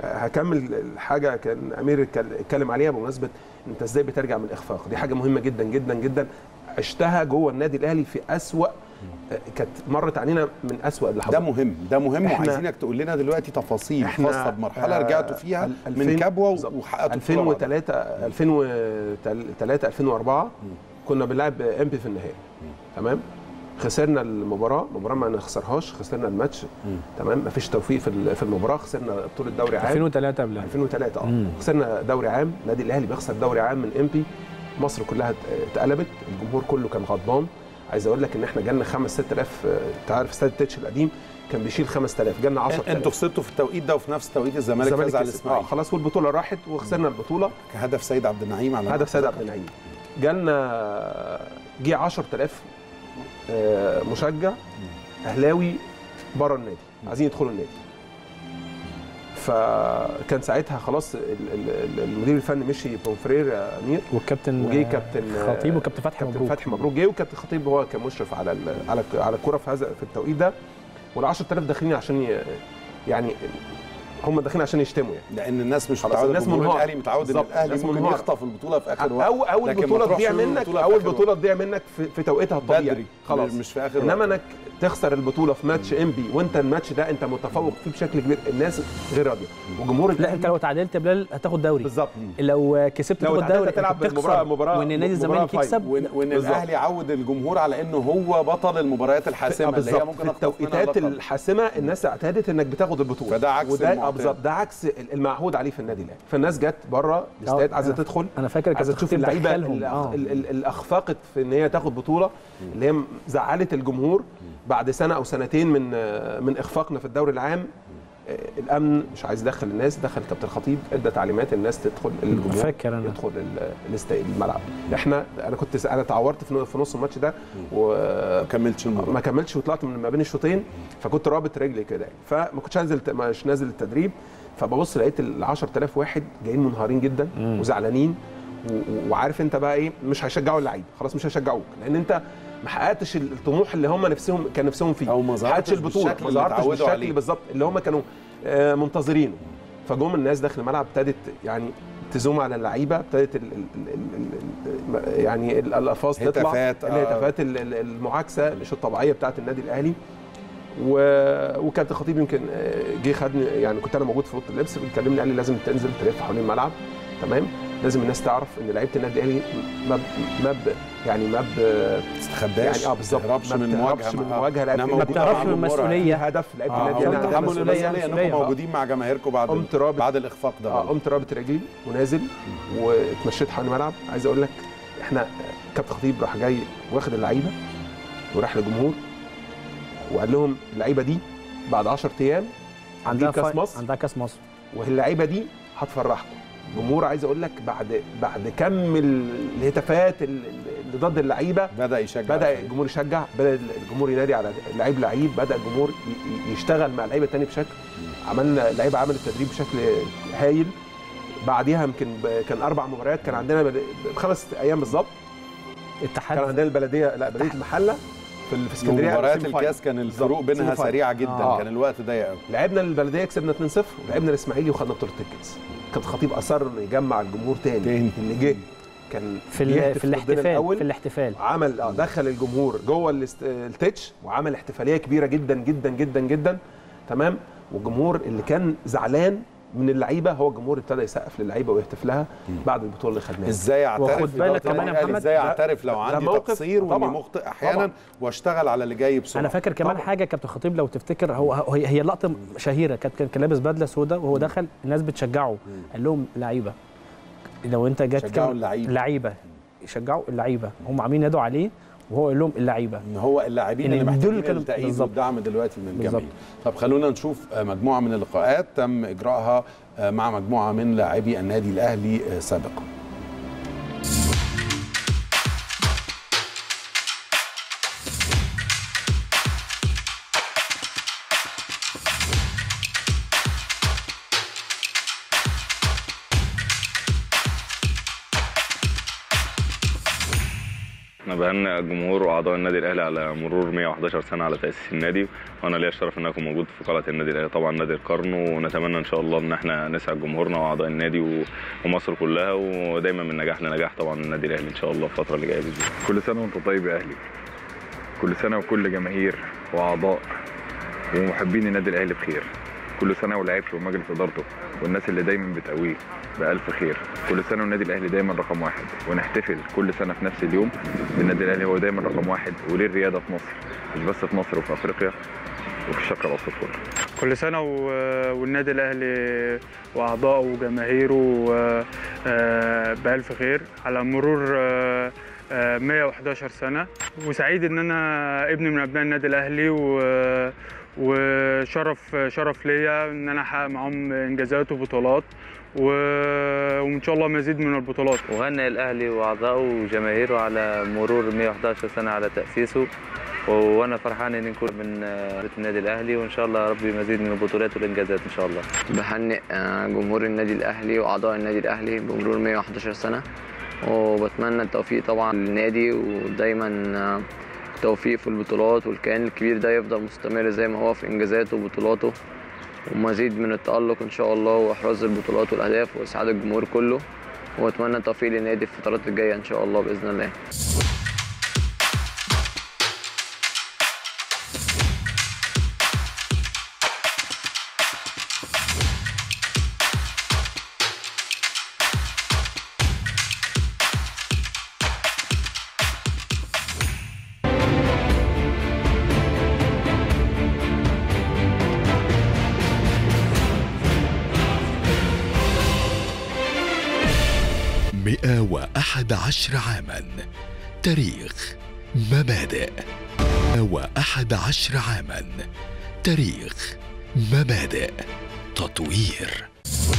هكمل الحاجه كان امير اتكل- اتكلم عليها بمناسبه انت ازاي بترجع من الاخفاق دي حاجه مهمه جدا جدا جدا عشتها جوه النادي الاهلي في اسوا آه، كانت مرت علينا من اسوأ اللحظات ده مهم ده مهم إحنا- وعايزينك تقول لنا دلوقتي تفاصيل خاصه بمرحله آه، رجعتوا فيها ال- من 2000 كبوه بالظبط. وحققتوا البطولة بعدها. 2003 2003 2004 كنا بنلعب امبي في النهائي تمام خسرنا المباراه مباراه ما نخسرهاش خسرنا الماتش تمام مفيش توفيق في ال- في المباراه خسرنا بطوله دوري عام 2003 قبلها 2003 اه مم. خسرنا دوري عام النادي الاهلي بيخسر دوري عام من امبي مصر كلها ات- اتقلبت الجمهور كله كان غضبان عايز اقول لك ان احنا جالنا 5 6000 آه، انت عارف استاد التتش القديم كان بيشيل 5000 جالنا 10000 انتوا خسرتوا في التوقيت ده وفي نفس توقيت الزمالك فاز على كسب. الاسماعيلي اه خلاص والبطوله راحت وخسرنا البطوله هدف سيد عبد النعيم على هدف سيد عبد النعيم جالنا جه 10000 آه، مشجع اهلاوي بره النادي عايزين يدخلوا النادي فكان ساعتها خلاص ال- ال- ال- المدير الفني مشي بونفرير يا امير والكابتن وجه كابتن خطيب وكابتن فتحي كابتن مبروك فتحي مبروك جه وكابتن خطيب هو كان مشرف على ال- على على الكوره في هذا في التوقيت ده وال 10000 داخلين عشان ي- يعني هم داخلين عشان يشتموا يعني لان الناس مش خلاص متعوده الناس الجمهور منهار. الاهلي متعود ان بالظبط، الاهلي الناس ممكن منهار. يخطف البطوله في اخر وقت او اول لكن ما بطوله تروحش تضيع له منك البطولة في اول آخر بطوله تضيع منك في, في توقيتها الطبيعي بدري، خلاص مش في آخر انما وقت. انك تخسر البطوله في ماتش انبي وانت الماتش ده انت متفوق فيه بشكل كبير الناس غير راضيه وجمهور لا انت لو تعادلت يا بلال هتاخد دوري بالظبط لو كسبت لو تاخد اتعادلت دوري هتلعب أنت بالمباراة- بتخسر. مباراة- وان نادي مباراة الزمالك فاينل. يكسب وان, وإن بالظبط. الاهلي عود الجمهور على انه هو بطل المباريات الحاسمه اللي هي بالظبط ممكن في أخطف منها التوقيتات اللقب. الحاسمه الناس اعتادت انك بتاخد البطوله فده عكس وده آه المعتاد. بالظبط ده عكس المعهود عليه في النادي الاهلي فالناس جت بره الاستاد عايزه أنا- تدخل انا فاكر عايزه كابتن تشوف خطيب اللعيبه دخلهم. اللي آه. أخ- ال- ال- اللي اخفقت في ان هي تاخد بطوله اللي هي زعلت الجمهور بعد سنه او سنتين من آه، من اخفاقنا في الدوري العام آه، الامن مش عايز يدخل الناس دخل كابتن الخطيب ادى تعليمات الناس تدخل الجمهور فاكر أنا. يدخل ال- الاستاد الملعب احنا انا كنت انا اتعورت في في نص الماتش ده وما كملتش المباراه ما كملتش وطلعت من ما بين الشوطين فكنت رابط رجلي كده يعني. فما كنتش هنزل مش نازل التدريب فببص لقيت ال 10000 واحد جايين منهارين جدا مم. وزعلانين و- و- وعارف انت بقى ايه مش هيشجعوا اللعيبه خلاص مش هيشجعوك لان انت ما حققتش الطموح اللي هم نفسهم كان نفسهم فيه أو ما حققتش ظهرتش البطوله بالشكل ما اللي ظهرتش اتعودوا بالشكل عليه. بالظبط اللي هم كانوا آه، منتظرينه فجم الناس داخل الملعب ابتدت يعني تزوم على اللعيبه ابتدت ال ال ال ال ال يعني ال- الالفاظ تطلع هتافات، آه. الهتافات ال- ال- المعاكسه مش الطبيعيه بتاعت النادي الاهلي و... وكابتن خطيب يمكن آه، جه خدني يعني كنت انا موجود في اوضه اللبس بيكلمني قال لي لازم تنزل تلف حوالين الملعب تمام لازم الناس تعرف ان لعيبه النادي الاهلي ما ب... ما ب... يعني ما ب... تستخباش يعني اه بالظبط تهربش ما من بتهربش مواجهه من مواجهه إنها لعيبة موجودة النادي بتعرفش مع من الجمهور. المسؤولية. هدف لعيبه آه، النادي عشان الاهلي تتحملوا عندنا المسؤوليه مسؤولية. انكم آه. موجودين مع جماهيركم بعد قمت رابط بعد الاخفاق ده اه قمت رابط رجلي ونازل واتمشيت حوالين الملعب عايز اقول لك احنا كابتن خطيب راح جاي واخد اللعيبه وراح للجمهور وقال لهم اللعيبه دي بعد 10 ايام عندها هتجيب كاس فا- مصر عندها كاس مصر واللعيبه دي هتفرحكم الجمهور عايز اقول لك بعد بعد كم ال- الهتافات ال- اللي ضد اللعيبه بدا يشجع بدا الجمهور يشجع بدا الجمهور ينادي على لعيب لعيب بدا الجمهور ي- ي- يشتغل مع اللعيبه التاني بشكل عملنا اللعيبه عملت تدريب بشكل هايل بعديها يمكن ب- كان اربع مباريات كان عندنا بل- بخمس ايام بالظبط اتحاد كان عندنا البلديه لا بلديه المحله في ال- في اسكندريه مباريات سيمي فاينل. الكاس كان الفروق بالظبط، بينها سيمي فاينل. سريعه جدا آه. كان الوقت ضيق قوي لعبنا البلديه كسبنا 2-0 ولعبنا الاسماعيلي وخدنا بطوله الكاس كابتن خطيب اصر انه يجمع الجمهور تاني, تاني. اللي جه كان في ال- بيهتف في ضدنا الاحتفال الأول. في الاحتفال عمل اه دخل الجمهور جوه الاست- التتش وعمل احتفاليه كبيره جدا جدا جدا جدا تمام والجمهور اللي كان زعلان من اللعيبه هو الجمهور ابتدى يسقف للعيبه ويهتف لها بعد البطوله اللي خدناها ازاي اعترف وخد بالك طبعاً كمان يا قال محمد، ازاي ده- اعترف لو ده عندي موقف تقصير واني طبعاً. مخطئ احيانا طبعاً. واشتغل على اللي جاي بسرعه انا فاكر كمان حاجه كابتن خطيب لو تفتكر هو هو- هي هي لقطه شهيره كانت كان كان لابس بدله سوداء وهو دخل الناس بتشجعه قال لهم لعيبه لو انت جات شجعوا كلمة- اللعيبة. لعيبه يشجعوا اللعيبه هم عاملين ينادوا عليه وهو قال لهم اللعيبه ان هو اللاعبين إن اللي دول محتاجين كانوا- التأييد بالظبط. والدعم دلوقتي من بالظبط. الجميع طب خلونا نشوف آه، مجموعه من اللقاءات تم اجراءها آه، مع مجموعه من لاعبي النادي الاهلي آه، سابقا احنا بهنئ الجمهور واعضاء النادي الاهلي على مرور 111 سنه على تاسيس النادي وانا ليا الشرف ان اكون موجود في قلعه النادي الاهلي طبعا نادي القرن ونتمنى ان شاء الله ان احنا نسعد جمهورنا واعضاء النادي و- ومصر كلها ودايما من نجاح لنجاح طبعا النادي الاهلي ان شاء الله الفتره اللي جايه باذن الله كل سنه وانت طيب يا اهلي كل سنة وكل جماهير وأعضاء ومحبين النادي الأهلي بخير كل سنة ولاعيبته ومجلس إدارته والناس اللي دايما بتقويه بألف خير كل سنة والنادي الأهلي دايما رقم واحد ونحتفل كل سنة في نفس اليوم بالنادي الأهلي هو دايما رقم واحد وليه الريادة في مصر مش بس في مصر وفي أفريقيا وفي الشرق الأوسط كله كل سنة و- والنادي الأهلي وأعضائه وجماهيره آه، بألف خير على مرور آه، آه، 111 سنة وسعيد إن أنا ابن من أبناء النادي الأهلي و- وشرف شرف ليا إن أنا أحقق معاهم إنجازات وبطولات و- وإن شاء الله مزيد من البطولات وهنئ الأهلي وأعضائه وجماهيره على مرور 111 سنة على تأسيسه وانا فرحان اني نكون من آه، بيت النادي الاهلي وان شاء الله ربي مزيد من البطولات والانجازات ان شاء الله بهنئ آه، جمهور النادي الاهلي واعضاء النادي الاهلي بمرور 111 سنه وبتمنى التوفيق طبعا للنادي ودايما آه، التوفيق في البطولات والكيان الكبير ده يفضل مستمر زي ما هو في انجازاته وبطولاته ومزيد من التألق ان شاء الله واحراز البطولات والاهداف واسعاد الجمهور كله واتمنى التوفيق للنادي في الفترات الجايه ان شاء الله باذن الله مئة وأحد عشر عاما تاريخ مبادئ مئة وأحد عشر عاما تاريخ مبادئ تطوير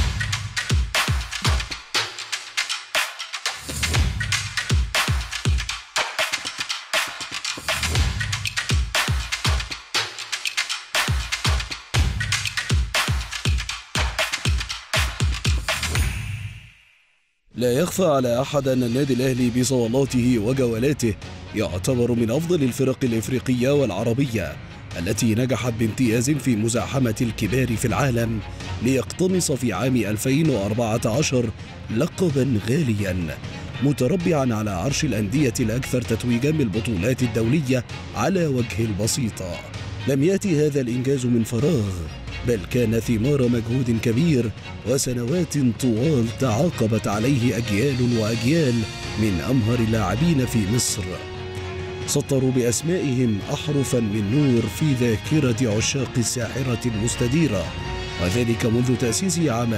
لا يخفى على أحد أن النادي الأهلي بصولاته وجولاته يعتبر من أفضل الفرق الإفريقية والعربية التي نجحت بامتياز في مزاحمة الكبار في العالم ليقتنص في عام 2014 لقبا غاليا متربعا على عرش الأندية الأكثر تتويجا بالبطولات الدولية على وجه البسيطة لم يأتي هذا الإنجاز من فراغ بل كان ثمار مجهود كبير وسنوات طوال تعاقبت عليه أجيال وأجيال من أمهر اللاعبين في مصر سطروا بأسمائهم أحرفا من نور في ذاكرة عشاق الساحرة المستديرة وذلك منذ تأسيسه عام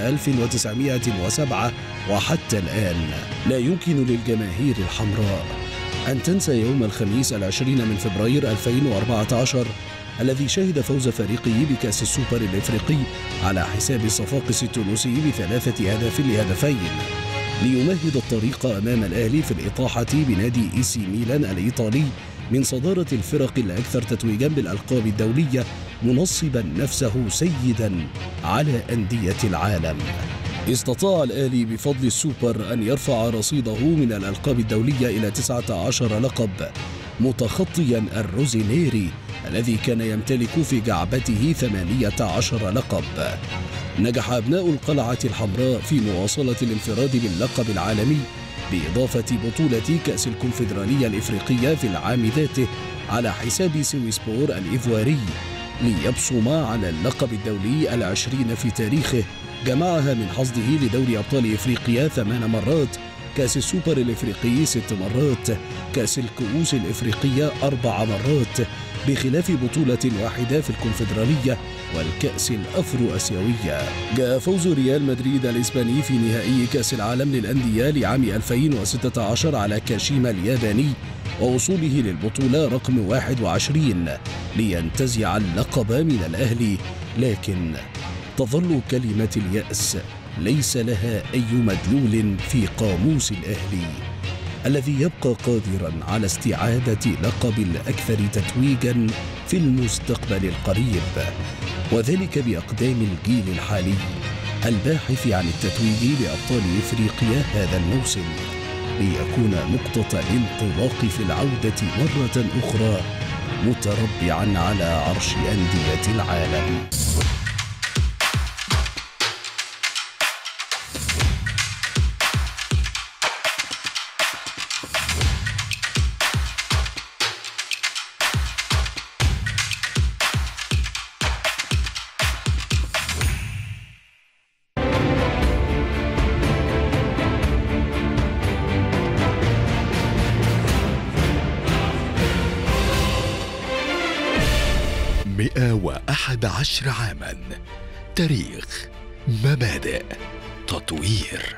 1907 وحتى الآن لا يمكن للجماهير الحمراء أن تنسى يوم الخميس العشرين من فبراير 2014 الذي شهد فوز فريقه بكأس السوبر الإفريقي على حساب الصفاقس التونسي بثلاثة أهداف لهدفين ليمهد الطريق أمام الأهلي في الإطاحة بنادي إيسي ميلان الإيطالي من صدارة الفرق الأكثر تتويجا بالألقاب الدولية منصبا نفسه سيدا على أندية العالم استطاع الأهلي بفضل السوبر أن يرفع رصيده من الألقاب الدولية إلى 19 لقب متخطيا الروزينيري الذي كان يمتلك في جعبته 18 لقب نجح أبناء القلعة الحمراء في مواصلة الانفراد باللقب العالمي بإضافة بطولة كأس الكونفدرالية الإفريقية في العام ذاته على حساب سويسبور الإيفواري ليبصم على اللقب الدولي العشرين في تاريخه جمعها من حصده لدوري أبطال إفريقيا ثمان مرات كأس السوبر الإفريقي ست مرات كأس الكؤوس الإفريقية أربع مرات بخلاف بطولة واحدة في الكونفدرالية والكأس الأفرو أسيوية جاء فوز ريال مدريد الإسباني في نهائي كأس العالم للأندية لعام 2016 على كاشيما الياباني ووصوله للبطولة رقم 21 لينتزع اللقب من الأهلي لكن تظل كلمة اليأس ليس لها أي مدلول في قاموس الأهلي الذي يبقى قادرا على استعادة لقب الأكثر تتويجا في المستقبل القريب وذلك بأقدام الجيل الحالي الباحث عن التتويج بأبطال إفريقيا هذا الموسم ليكون نقطة الانطلاق في العودة مرة أخرى متربعا على عرش أندية العالم أحد عشر عاما تاريخ مبادئ تطوير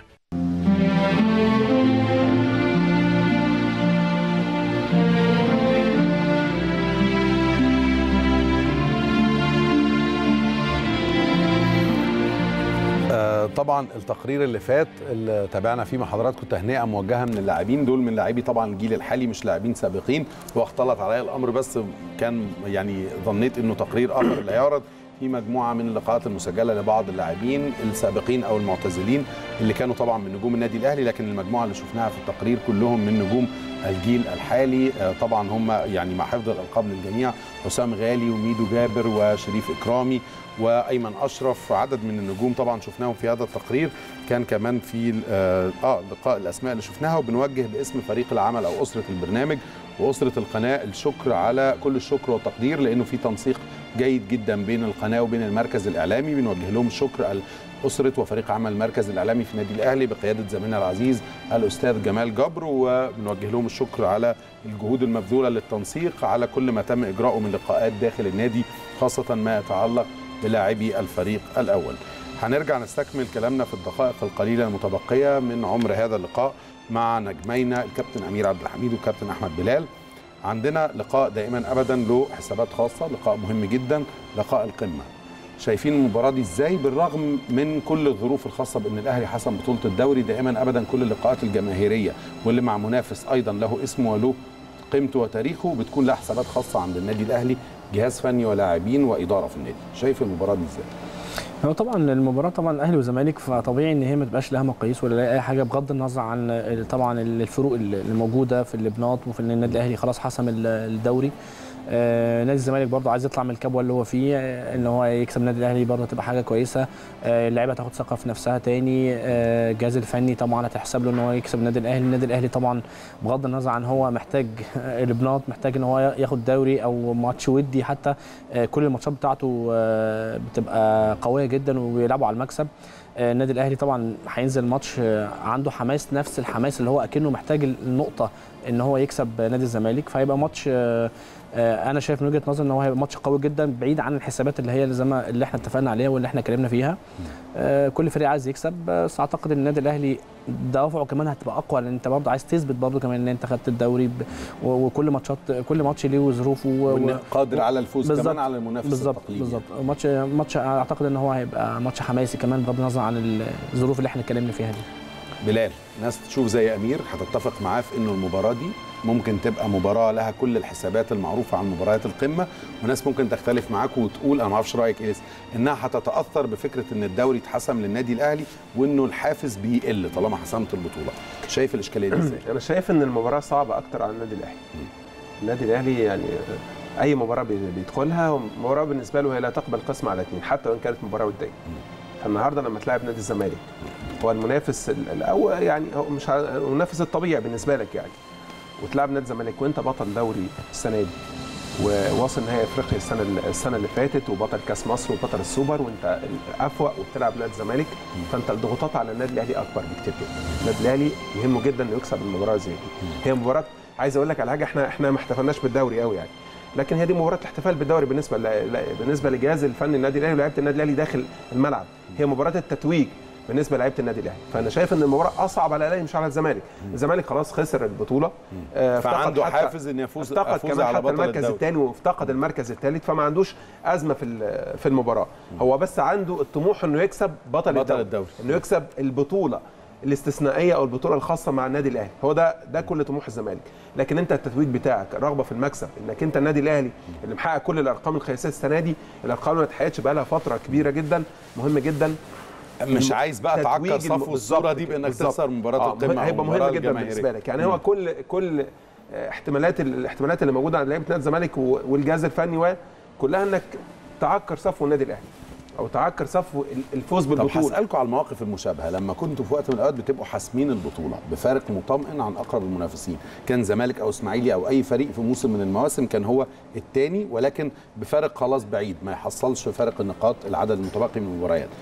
آه، طبعا التقرير اللي فات اللي تابعنا فيه مع حضراتكم تهنئه موجهه من اللاعبين دول من لاعبي طبعا الجيل الحالي مش لاعبين سابقين واختلط عليا الامر بس كان يعني ظنيت انه تقرير اخر اللي هيعرض في مجموعه من اللقاءات المسجله لبعض اللاعبين السابقين او المعتزلين اللي كانوا طبعا من نجوم النادي الاهلي لكن المجموعه اللي شفناها في التقرير كلهم من نجوم الجيل الحالي آه، طبعا هم يعني مع حفظ الالقاب للجميع حسام غالي وميدو جابر وشريف اكرامي وايمن اشرف عدد من النجوم طبعا شفناهم في هذا التقرير كان كمان في اه آه، لقاء الاسماء اللي شفناها وبنوجه باسم فريق العمل او اسره البرنامج واسره القناه الشكر على كل الشكر والتقدير لانه في تنسيق جيد جدا بين القناه وبين المركز الاعلامي بنوجه لهم الشكر أسرة وفريق عمل المركز الإعلامي في النادي الأهلي بقيادة زميلنا العزيز الأستاذ جمال جبر وبنوجه لهم الشكر على الجهود المبذولة للتنسيق على كل ما تم إجراؤه من لقاءات داخل النادي خاصة ما يتعلق بلاعبي الفريق الأول هنرجع نستكمل كلامنا في الدقائق القليلة المتبقية من عمر هذا اللقاء مع نجمينا الكابتن أمير عبد الحميد والكابتن أحمد بلال عندنا لقاء دائما أبدا له حسابات خاصة لقاء مهم جدا لقاء القمة شايفين المباراه دي ازاي بالرغم من كل الظروف الخاصه بان الاهلي حسم بطوله الدوري دائما ابدا كل اللقاءات الجماهيريه واللي مع منافس ايضا له اسمه وله قيمته وتاريخه بتكون لها حسابات خاصه عند النادي الاهلي جهاز فني ولاعبين واداره في النادي شايف المباراه دي ازاي هو طبعا المباراه طبعا الاهلي والزمالك فطبيعي ان هي ما تبقاش لها مقاييس ولا لها اي حاجه بغض النظر عن طبعا الفروق اللي موجوده في اللبنات وفي ان النادي الاهلي خلاص حسم الدوري آه نادي الزمالك برضه عايز يطلع من الكبوه اللي هو فيه آه ان هو يكسب النادي الاهلي برضه تبقى حاجه كويسه آه اللعيبه تاخد ثقه في نفسها تاني آه الجهاز الفني طبعا هتحسب له ان هو يكسب النادي الاهلي النادي الاهلي طبعا بغض النظر عن هو محتاج البناط محتاج ان هو ياخد دوري او ماتش ودي حتى آه كل الماتشات بتاعته آه بتبقى قويه جدا وبيلعبوا على المكسب النادي الاهلي طبعا هينزل ماتش عنده حماس نفس الحماس اللي هو اكنه محتاج النقطه ان هو يكسب نادي الزمالك فهيبقى ماتش انا شايف من وجهه نظري ان هو هيبقى ماتش قوي جدا بعيد عن الحسابات اللي هي زي ما اللي احنا اتفقنا عليها واللي احنا اتكلمنا فيها كل فريق عايز يكسب بس اعتقد ان النادي الاهلي دوافعه كمان هتبقى اقوى لان انت برضه عايز تثبت برضه كمان ان انت خدت الدوري وكل ماتشات كل ماتش ليه ظروفه و... قادر على الفوز كمان على المنافس بالظبط بالظبط ماتش ماتش اعتقد ان هو هيبقى ماتش حماسي كمان بغض النظر عن الظروف اللي احنا اتكلمنا فيها دي بلال ناس تشوف زي امير هتتفق معاه في انه المباراه دي ممكن تبقى مباراه لها كل الحسابات المعروفه عن مباريات القمه وناس ممكن تختلف معاك وتقول انا ما اعرفش رايك ايه انها هتتاثر بفكره ان الدوري اتحسم للنادي الاهلي وانه الحافز بيقل طالما حسمت البطوله شايف الاشكاليه دي ازاي انا شايف ان المباراه صعبه اكتر على النادي الاهلي النادي الاهلي يعني اي مباراه بيدخلها مباراه بالنسبه له هي لا تقبل قسم على اثنين حتى وان كانت مباراه وديه فالنهارده لما تلاعب نادي الزمالك هو المنافس الاول يعني هو مش المنافس الطبيعي بالنسبه لك يعني وتلعب نادي الزمالك وانت بطل دوري السنه دي وواصل نهائي افريقيا السنه السنه اللي فاتت وبطل كاس مصر وبطل السوبر وانت افوق وبتلعب نادي الزمالك فانت الضغوطات على النادي الاهلي اكبر بكتير جدا النادي الاهلي يهمه جدا انه يكسب المباراه زي دي هي مباراه عايز اقول لك على حاجه احنا احنا ما احتفلناش بالدوري قوي يعني لكن هي دي مباراه الاحتفال بالدوري بالنسبه بالنسبه للجهاز الفني النادي الاهلي ولاعيبه النادي الاهلي داخل الملعب هي مباراه التتويج بالنسبه لعيبه النادي الاهلي فانا شايف ان المباراه اصعب على الاهلي مش على الزمالك الزمالك خلاص خسر البطوله آه فعنده حافز ان يفوز افتقد كمان على حتى المركز الثاني وافتقد المركز الثالث فما عندوش ازمه في في المباراه هو بس عنده الطموح انه يكسب بطل, بطل الدوري. الدوري انه يكسب البطوله الاستثنائيه او البطوله الخاصه مع النادي الاهلي هو ده ده كل طموح الزمالك لكن انت التتويج بتاعك الرغبه في المكسب انك انت النادي الاهلي اللي محقق كل الارقام القياسيه السنه دي الارقام ما اتحققتش بقى لها فتره كبيره جدا مهم جدا مش عايز بقى تعكر صفو الصوره دي بانك تخسر مباراه القمه آه هيبقى مهم جدا بالنسبه لك يعني هو كل كل احتمالات الاحتمالات اللي موجوده عند لعيبه نادي الزمالك والجهاز الفني كلها انك تعكر صفو النادي الاهلي او تعكر صفو الفوز بالبطوله طب هسالكم على المواقف المشابهه لما كنتوا في وقت من الاوقات بتبقوا حاسمين البطوله بفارق مطمئن عن اقرب المنافسين كان زمالك او اسماعيلي او اي فريق في موسم من المواسم كان هو الثاني ولكن بفارق خلاص بعيد ما يحصلش فارق النقاط العدد المتبقي من المباريات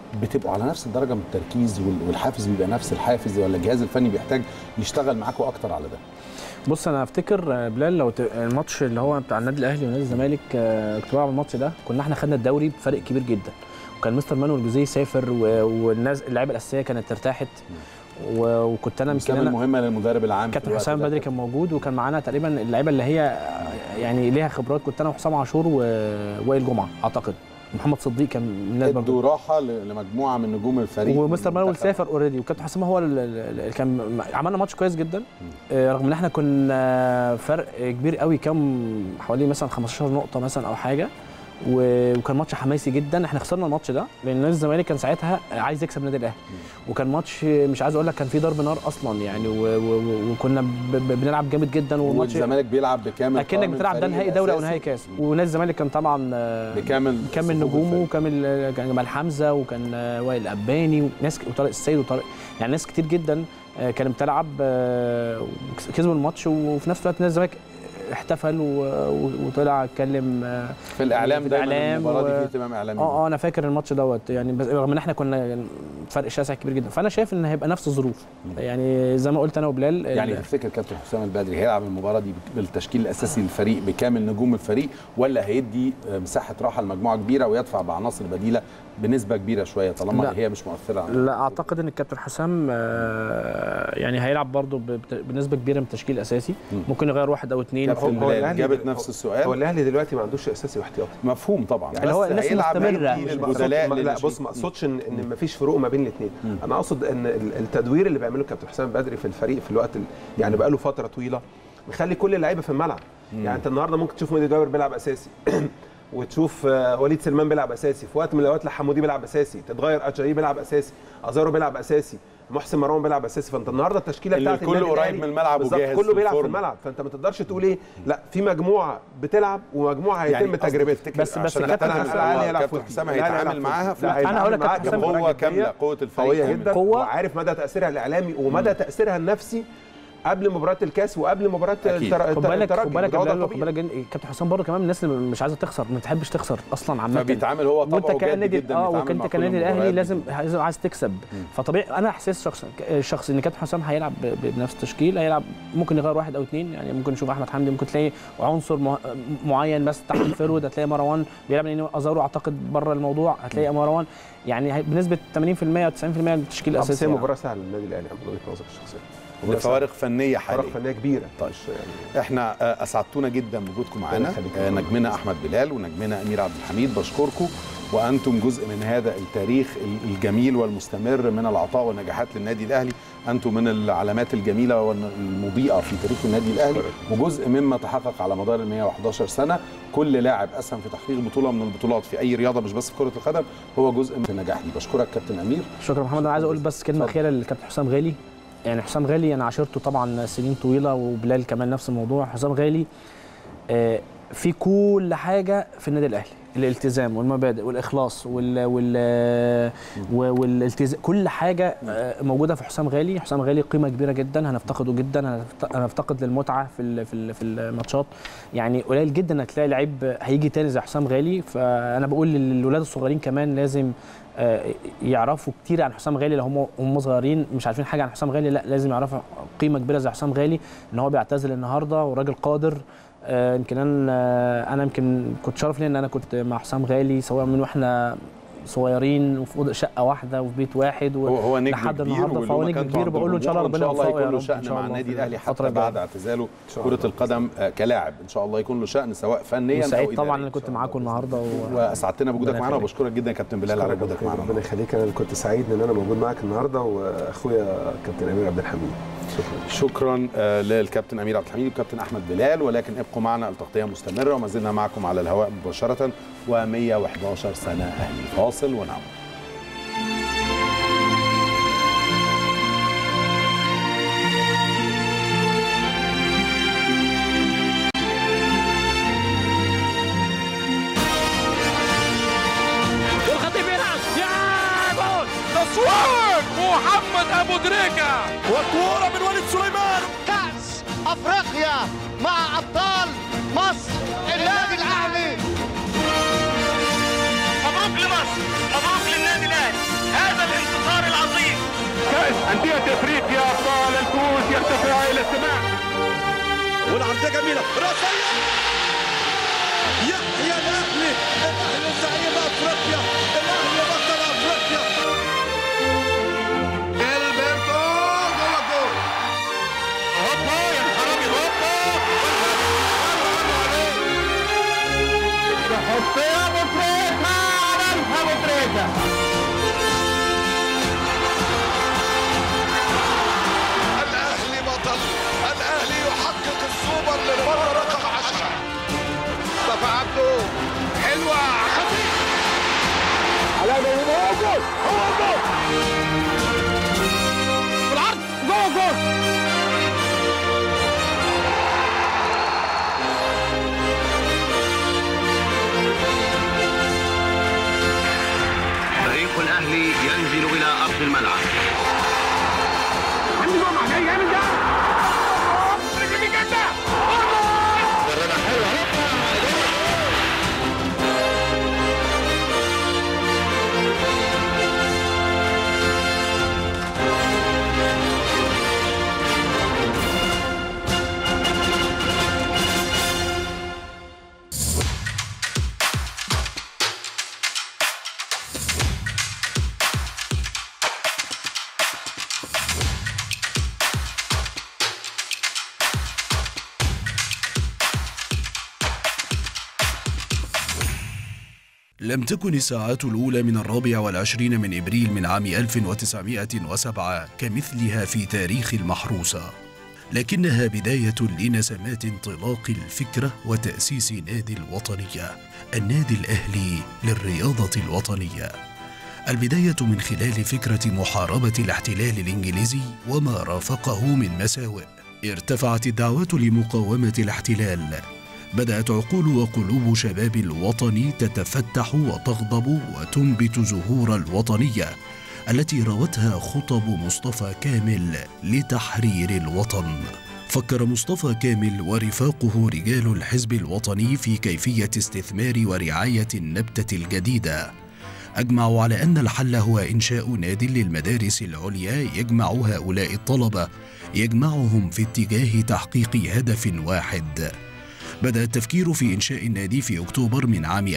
بتبقوا على نفس الدرجه من التركيز وال- والحافز بيبقى نفس الحافز ولا الجهاز الفني بيحتاج يشتغل معاكم اكتر على ده بص انا افتكر آه، بلال لو ت- الماتش اللي هو بتاع النادي الاهلي ونادي الزمالك آه، كنت بلعب الماتش ده كنا احنا خدنا الدوري بفرق كبير جدا وكان مستر مانويل جوزيه سافر و- والناس اللعيبه الاساسيه كانت ارتاحت و- وكنت انا يمكن المسابقه انا المهمه للمدرب العام في كابتن الوقت حسام ده. بدري كان موجود وكان معانا تقريبا اللعيبه اللي هي يعني ليها خبرات كنت انا وحسام عاشور ووائل جمعه اعتقد محمد صديق كان من الناس برضه ادوا راحه ل- لمجموعه من نجوم الفريق ومستر مانويل سافر اوريدي وكابتن حسام هو ال- ال- ال- كان عملنا ماتش كويس جدا آه، رغم ان احنا كنا فرق كبير قوي كام حوالي مثلا 15 نقطه مثلا او حاجه و- وكان ماتش حماسي جدا احنا خسرنا الماتش ده لان نادي الزمالك كان ساعتها عايز يكسب النادي الاهلي وكان ماتش مش عايز اقول لك كان فيه ضرب نار اصلا يعني و- و- وكنا ب- ب- بنلعب جامد جدا والماتش والزمالك بيلعب بكامل اكنك قوام بتلعب ده الفريق نهائي دوري او الأساسي. نهائي كاس ونادي الزمالك كان طبعا آه، بكامل كامل صفوف نجومه وكامل كان جمال حمزه وكان آه، وائل اباني وناس وطارق السيد وطارق يعني ناس كتير جدا آه، كانت بتلعب آه، وكسبوا الماتش وفي نفس الوقت نادي الزمالك احتفل و- و- وطلع اتكلم آه، في الاعلام في دايما الإعلام المباراه دي و- فيه اهتمام اعلامي اه اه انا فاكر الماتش دوت يعني بس رغم ان احنا كنا فرق شاسع كبير جدا فانا شايف ان هيبقى نفس الظروف يعني زي ما قلت انا وبلال يعني ال- تفتكر كابتن حسام البدري هيلعب المباراه دي بالتشكيل الاساسي للفريق بكامل نجوم الفريق ولا هيدي آه، مساحه راحه لمجموعه كبيره ويدفع بعناصر بديله بنسبه كبيره شويه طالما لا. هي مش مؤثره على لا اعتقد ان الكابتن حسام آه، يعني هيلعب برضه ب- بت- بنسبه كبيره من التشكيل الاساسي ممكن يغير واحد او اثنين كابتن بلال جابت نفس السؤال هو الاهلي دلوقتي ما عندوش اساسي واحتياطي مفهوم طبعا اللي هو بس الناس هيلعب المستمرة. هيدي مش للبدلاء مقصود- لا للناشئين. بص ما اقصدش ان ان مفيش فروق ما بين الاثنين انا اقصد ان ال- التدوير اللي بيعمله كابتن حسام بدري في الفريق في الوقت ال- يعني بقاله فتره طويله مخلي كل اللعيبه في الملعب يعني انت النهارده ممكن تشوف مودي جابر بيلعب اساسي وتشوف آه، وليد سلمان بيلعب اساسي في وقت من الاوقات حمودي بيلعب اساسي تتغير اجاي بيلعب اساسي ازارو بيلعب اساسي محسن مروان بيلعب اساسي فانت النهارده التشكيله اللي بتاعت الكل النادي قريب الأهلي- من الملعب بالظبط، وجاهز كله في بيلعب في الفورم. الملعب فانت ما تقدرش تقول ايه لا في مجموعه بتلعب ومجموعه هيتم يعني قصدك تجربتها تفتكر عشان أختم السؤال، كابتن حسام هيتعامل معاها في انا هقول لك معاها كابتن حسام قوة قوه كاملة، قوة الفريق قويه كامل. جدا قوة. وعارف مدى تاثيرها الاعلامي ومدى تاثيرها النفسي قبل مباراه الكاس وقبل مباراه أكيد. التر- خد بالك الترجي خد بالك يا وده بلال، طبيعي. خد بالك جن- كابتن حسام برضه كمان من الناس اللي مش عايزه تخسر ما بتحبش تخسر اصلا عامه فبيتعامل هو طبعه وانت جد كنادي جدا اه بيتعامل مع وانت كل كنادي الاهلي المباريات لازم عايز عايز تكسب فطبيعي انا احساس شخص شخص ان كابتن حسام هيلعب ب- ب- بنفس التشكيل هيلعب ممكن يغير واحد او اثنين يعني ممكن نشوف احمد حمدي ممكن تلاقي عنصر مه- معين بس تحت الفرود هتلاقي مروان بيلعب لان ازارو اعتقد بره الموضوع هتلاقي مروان يعني هي- بنسبه 80% او 90% من التشكيل بس الاساسي هي يعني. مباراه سهله للنادي الاهلي من وجهه نظري الشخصيه مباراة لفوارق فنيه حاليا فوارق فنيه كبيره طيب مش يعني احنا آه، اسعدتونا جدا بوجودكم معانا يخليك. آه، نجمنا احمد بلال ونجمنا امير عبد الحميد بشكركم وانتم جزء من هذا التاريخ ال- الجميل والمستمر من العطاء والنجاحات للنادي الاهلي انتم من العلامات الجميله والمضيئه في تاريخ النادي الاهلي وجزء مما تحقق على مدار ال 111 سنه كل لاعب اسهم في تحقيق بطوله من البطولات في اي رياضه مش بس في كره القدم هو جزء من النجاح دي بشكرك كابتن امير شكرا محمد انا عايز اقول بس كلمه اخيره للكابتن حسام غالي يعني حسام غالي انا عاشرته طبعا سنين طويله وبلال كمان نفس الموضوع حسام غالي آه، في كل حاجه في النادي الاهلي الالتزام والمبادئ والاخلاص وال وال والالتزام كل حاجه آه، موجوده في حسام غالي حسام غالي قيمه كبيره جدا هنفتقده جدا هنفت- هنفتقد للمتعه في ال- في ال- في الماتشات يعني قليل جدا انك تلاقي لعيب هيجي تاني زي حسام غالي فانا بقول للولاد الصغيرين كمان لازم آه، يعرفوا كتير عن حسام غالي لو هم هم صغيرين مش عارفين حاجه عن حسام غالي لا لازم يعرفوا قيمه كبيره زي حسام غالي ان هو بيعتزل النهارده وراجل قادر آه، يمكن انا آه، انا يمكن كنت شرف لي ان انا كنت مع حسام غالي سواء من واحنا صغيرين وفي أوضة شقه واحده وفي بيت واحد و- هو هو نجم لحد كبير النهارده وله فهو نجم مكانته كبير عند بقول له ان شاء الله الجمهور، ربنا ان شاء الله يوفقه يكون له يا رب إن شأن شاء مع الله النادي في الاهلي الفترة حتى الجاية. بعد اعتزاله كرة القدم آه، كلاعب ان شاء الله يكون له شأن سواء فنيا او وسعيد إداريا. طبعا انا كنت معاكم النهارده و... واسعدتنا بوجودك ربنا معانا يخليك. وبشكرك جدا يا كابتن بلال على شكراً وجودك كابتن، معانا ربنا يخليك انا اللي كنت سعيد ان انا موجود معاك النهارده واخويا كابتن امير عبد الحميد شكرا شكرا آه، للكابتن امير عبد الحميد والكابتن احمد بلال ولكن ابقوا معنا التغطيه مستمره وما زلنا معكم على الهواء مباشره و111 سنه اهلي فاصل ونعود الخطيب يلعب يا جول تصوير محمد ابو تريكه وكوره من وليد سليمان كأس أفريقيا مع أبطال مصر النادي الأهلي مبروك لمصر مبروك للنادي الاهلي أندية إفريقيا أبطال الكؤوس يرتفع إلى السماء والعرضية جميلة راسية يحيى الأهلي الأهلي زعيم أفريقيا الأهلي بطل أفريقيا البرتو جوه الجول هوبا يا حرامي هوبا تحط يا ابو تريكه عملها ابو تريكه الأهلي بطل الأهلي يحقق السوبر للمرة رقم 10 مصطفى عبده حلوة خطيرة على جول هو جول هو جول بالعرض جوه جول فريق الأهلي ينزل إلى أرض الملعب عندي جمعة جاي جامد ده رجلي جدا جربها حلوة لم تكن الساعات الأولى من الرابع والعشرين من إبريل من عام 1907 كمثلها في تاريخ المحروسة لكنها بداية لنسمات انطلاق الفكرة وتأسيس نادي الوطنية النادي الأهلي للرياضة الوطنية البداية من خلال فكرة محاربة الاحتلال الإنجليزي وما رافقه من مساوئ ارتفعت الدعوات لمقاومة الاحتلال بدأت عقول وقلوب شباب الوطن تتفتح وتغضب وتنبت زهور الوطنية التي روتها خطب مصطفى كامل لتحرير الوطن فكر مصطفى كامل ورفاقه رجال الحزب الوطني في كيفية استثمار ورعاية النبتة الجديدة أجمعوا على أن الحل هو إنشاء ناد للمدارس العليا يجمع هؤلاء الطلبة يجمعهم في اتجاه تحقيق هدف واحد بدأ التفكير في إنشاء النادي في أكتوبر من عام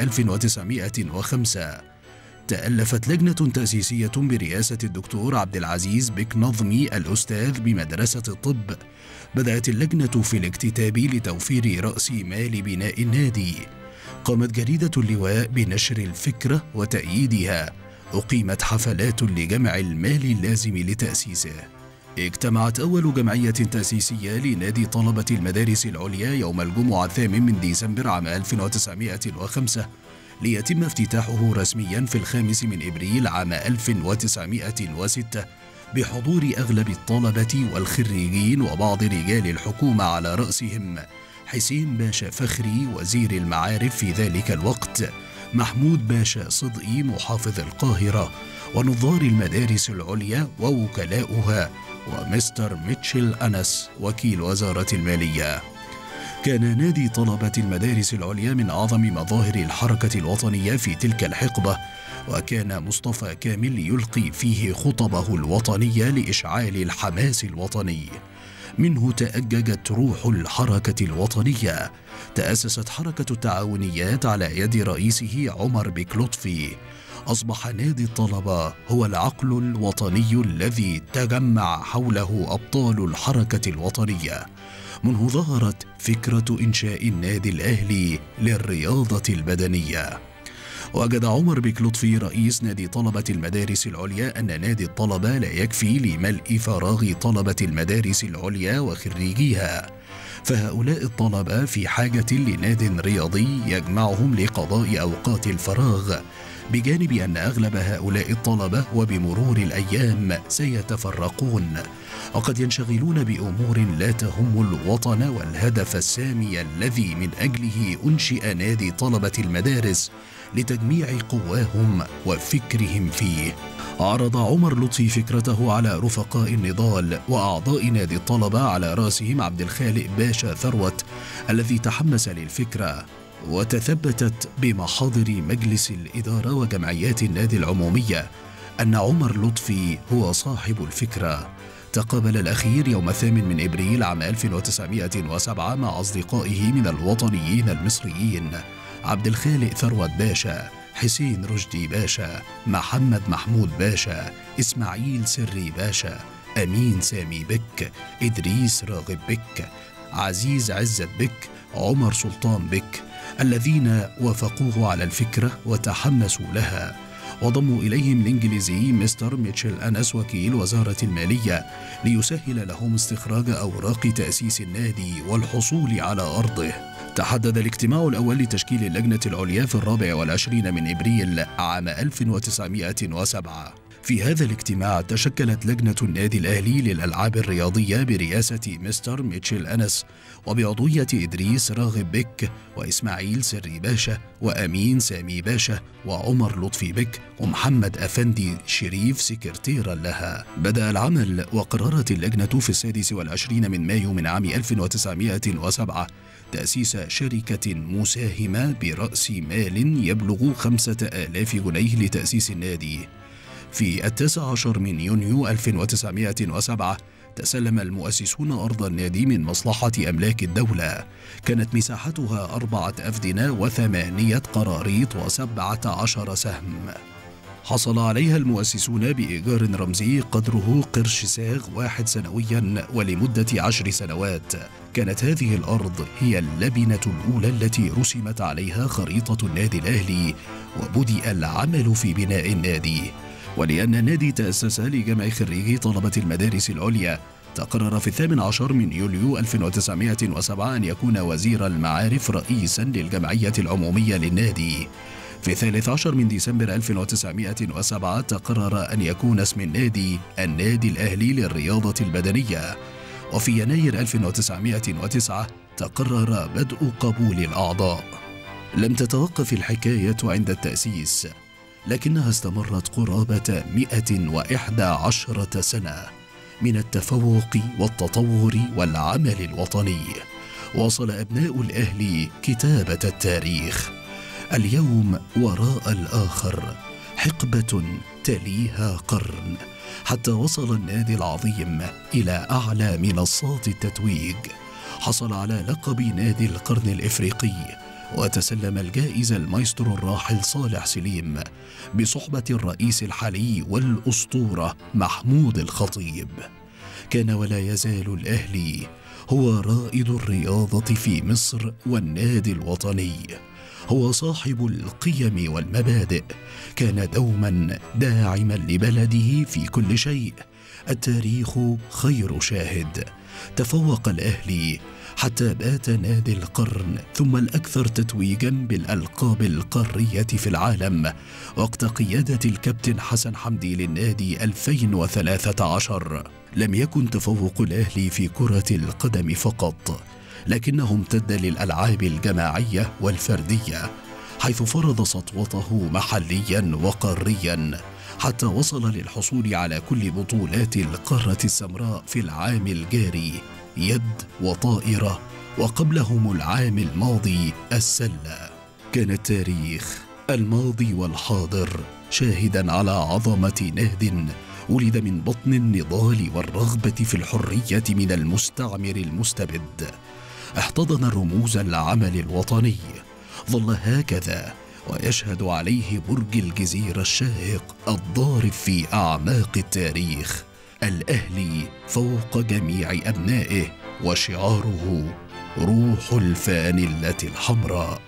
1905 تألفت لجنة تأسيسية برئاسة الدكتور عبد العزيز بك نظمي الأستاذ بمدرسة الطب بدأت اللجنة في الاكتتاب لتوفير رأس مال بناء النادي قامت جريدة اللواء بنشر الفكرة وتأييدها أقيمت حفلات لجمع المال اللازم لتأسيسه اجتمعت أول جمعية تأسيسية لنادي طلبة المدارس العليا يوم الجمعة الثامن من ديسمبر عام 1905 ليتم افتتاحه رسميا في الخامس من إبريل عام 1906 بحضور أغلب الطلبة والخريجين وبعض رجال الحكومة على رأسهم حسين باشا فخري وزير المعارف في ذلك الوقت محمود باشا صدقي محافظ القاهرة ونظار المدارس العليا ووكلاؤها ومستر ميتشل أنس وكيل وزارة المالية كان نادي طلبة المدارس العليا من أعظم مظاهر الحركة الوطنية في تلك الحقبة وكان مصطفى كامل يلقي فيه خطبه الوطنية لإشعال الحماس الوطني منه تأججت روح الحركة الوطنية تأسست حركة التعاونيات على يد رئيسه عمر بك لطفي أصبح نادي الطلبة هو العقل الوطني الذي تجمع حوله أبطال الحركة الوطنية منه ظهرت فكرة إنشاء النادي الأهلي للرياضة البدنية وجد عمر بك لطفي رئيس نادي طلبة المدارس العليا أن نادي الطلبة لا يكفي لملء فراغ طلبة المدارس العليا وخريجيها فهؤلاء الطلبة في حاجة لناد رياضي يجمعهم لقضاء أوقات الفراغ بجانب أن أغلب هؤلاء الطلبة وبمرور الأيام سيتفرقون وقد ينشغلون بأمور لا تهم الوطن والهدف السامي الذي من أجله أنشئ نادي طلبة المدارس لتجميع قواهم وفكرهم فيه عرض عمر لطفي فكرته على رفقاء النضال وأعضاء نادي الطلبة على رأسهم عبد الخالق باشا ثروت الذي تحمس للفكرة وتثبتت بمحاضر مجلس الإدارة وجمعيات النادي العمومية أن عمر لطفي هو صاحب الفكرة تقابل الأخير يوم الثامن من إبريل عام 1907 مع أصدقائه من الوطنيين المصريين عبد الخالق ثروت باشا حسين رشدي باشا محمد محمود باشا إسماعيل سري باشا أمين سامي بك إدريس راغب بك عزيز عزت بك عمر سلطان بك الذين وافقوه على الفكرة وتحمسوا لها وضموا إليهم الإنجليزي مستر ميتشل أنس وكيل وزارة المالية ليسهل لهم استخراج أوراق تأسيس النادي والحصول على أرضه تحدد الاجتماع الأول لتشكيل اللجنة العليا في الرابع والعشرين من إبريل عام 1907 في هذا الاجتماع تشكلت لجنة النادي الأهلي للألعاب الرياضية برئاسة مستر ميتشل أنس وبعضوية إدريس راغب بك وإسماعيل سري باشا وأمين سامي باشا وعمر لطفي بك ومحمد أفندي شريف سكرتيرا لها بدأ العمل وقررت اللجنة في السادس والعشرين من مايو من عام 1907 تأسيس شركة مساهمة برأس مال يبلغ خمسة آلاف جنيه لتأسيس النادي في التاسع عشر من يونيو 1907 تسلم المؤسسون أرض النادي من مصلحة أملاك الدولة كانت مساحتها أربعة أفدنة وثمانية قراريط وسبعة عشر سهم حصل عليها المؤسسون بإيجار رمزي قدره قرش ساغ واحد سنويا ولمدة عشر سنوات كانت هذه الأرض هي اللبنة الأولى التي رسمت عليها خريطة النادي الأهلي وبدأ العمل في بناء النادي ولأن النادي تأسس لجمع خريجي طلبة المدارس العليا تقرر في الثامن عشر من يوليو 1907 أن يكون وزير المعارف رئيسا للجمعية العمومية للنادي في الثالث عشر من ديسمبر 1907 تقرر أن يكون اسم النادي النادي الأهلي للرياضة البدنية وفي يناير 1909 تقرر بدء قبول الأعضاء لم تتوقف الحكاية عند التأسيس لكنها استمرت قرابة 111 سنة من التفوق والتطور والعمل الوطني واصل أبناء الأهل كتابة التاريخ اليوم وراء الآخر حقبة تليها قرن حتى وصل النادي العظيم إلى أعلى منصات التتويج حصل على لقب نادي القرن الإفريقي وتسلم الجائزة المايسترو الراحل صالح سليم بصحبة الرئيس الحالي والأسطورة محمود الخطيب كان ولا يزال الأهلي هو رائد الرياضة في مصر والنادي الوطني هو صاحب القيم والمبادئ كان دوما داعما لبلده في كل شيء التاريخ خير شاهد تفوق الاهلي حتى بات نادي القرن ثم الاكثر تتويجا بالالقاب القاريه في العالم وقت قياده الكابتن حسن حمدي للنادي 2013 لم يكن تفوق الاهلي في كره القدم فقط لكنه امتد للالعاب الجماعيه والفرديه حيث فرض سطوته محليا وقاريا حتى وصل للحصول على كل بطولات القاره السمراء في العام الجاري يد وطائره وقبلهم العام الماضي السله كان التاريخ الماضي والحاضر شاهدا على عظمه نهد ولد من بطن النضال والرغبه في الحريه من المستعمر المستبد احتضن رموز العمل الوطني ظل هكذا ويشهد عليه برج الجزيره الشاهق الضارب في اعماق التاريخ الاهلي فوق جميع ابنائه وشعاره روح الفانله الحمراء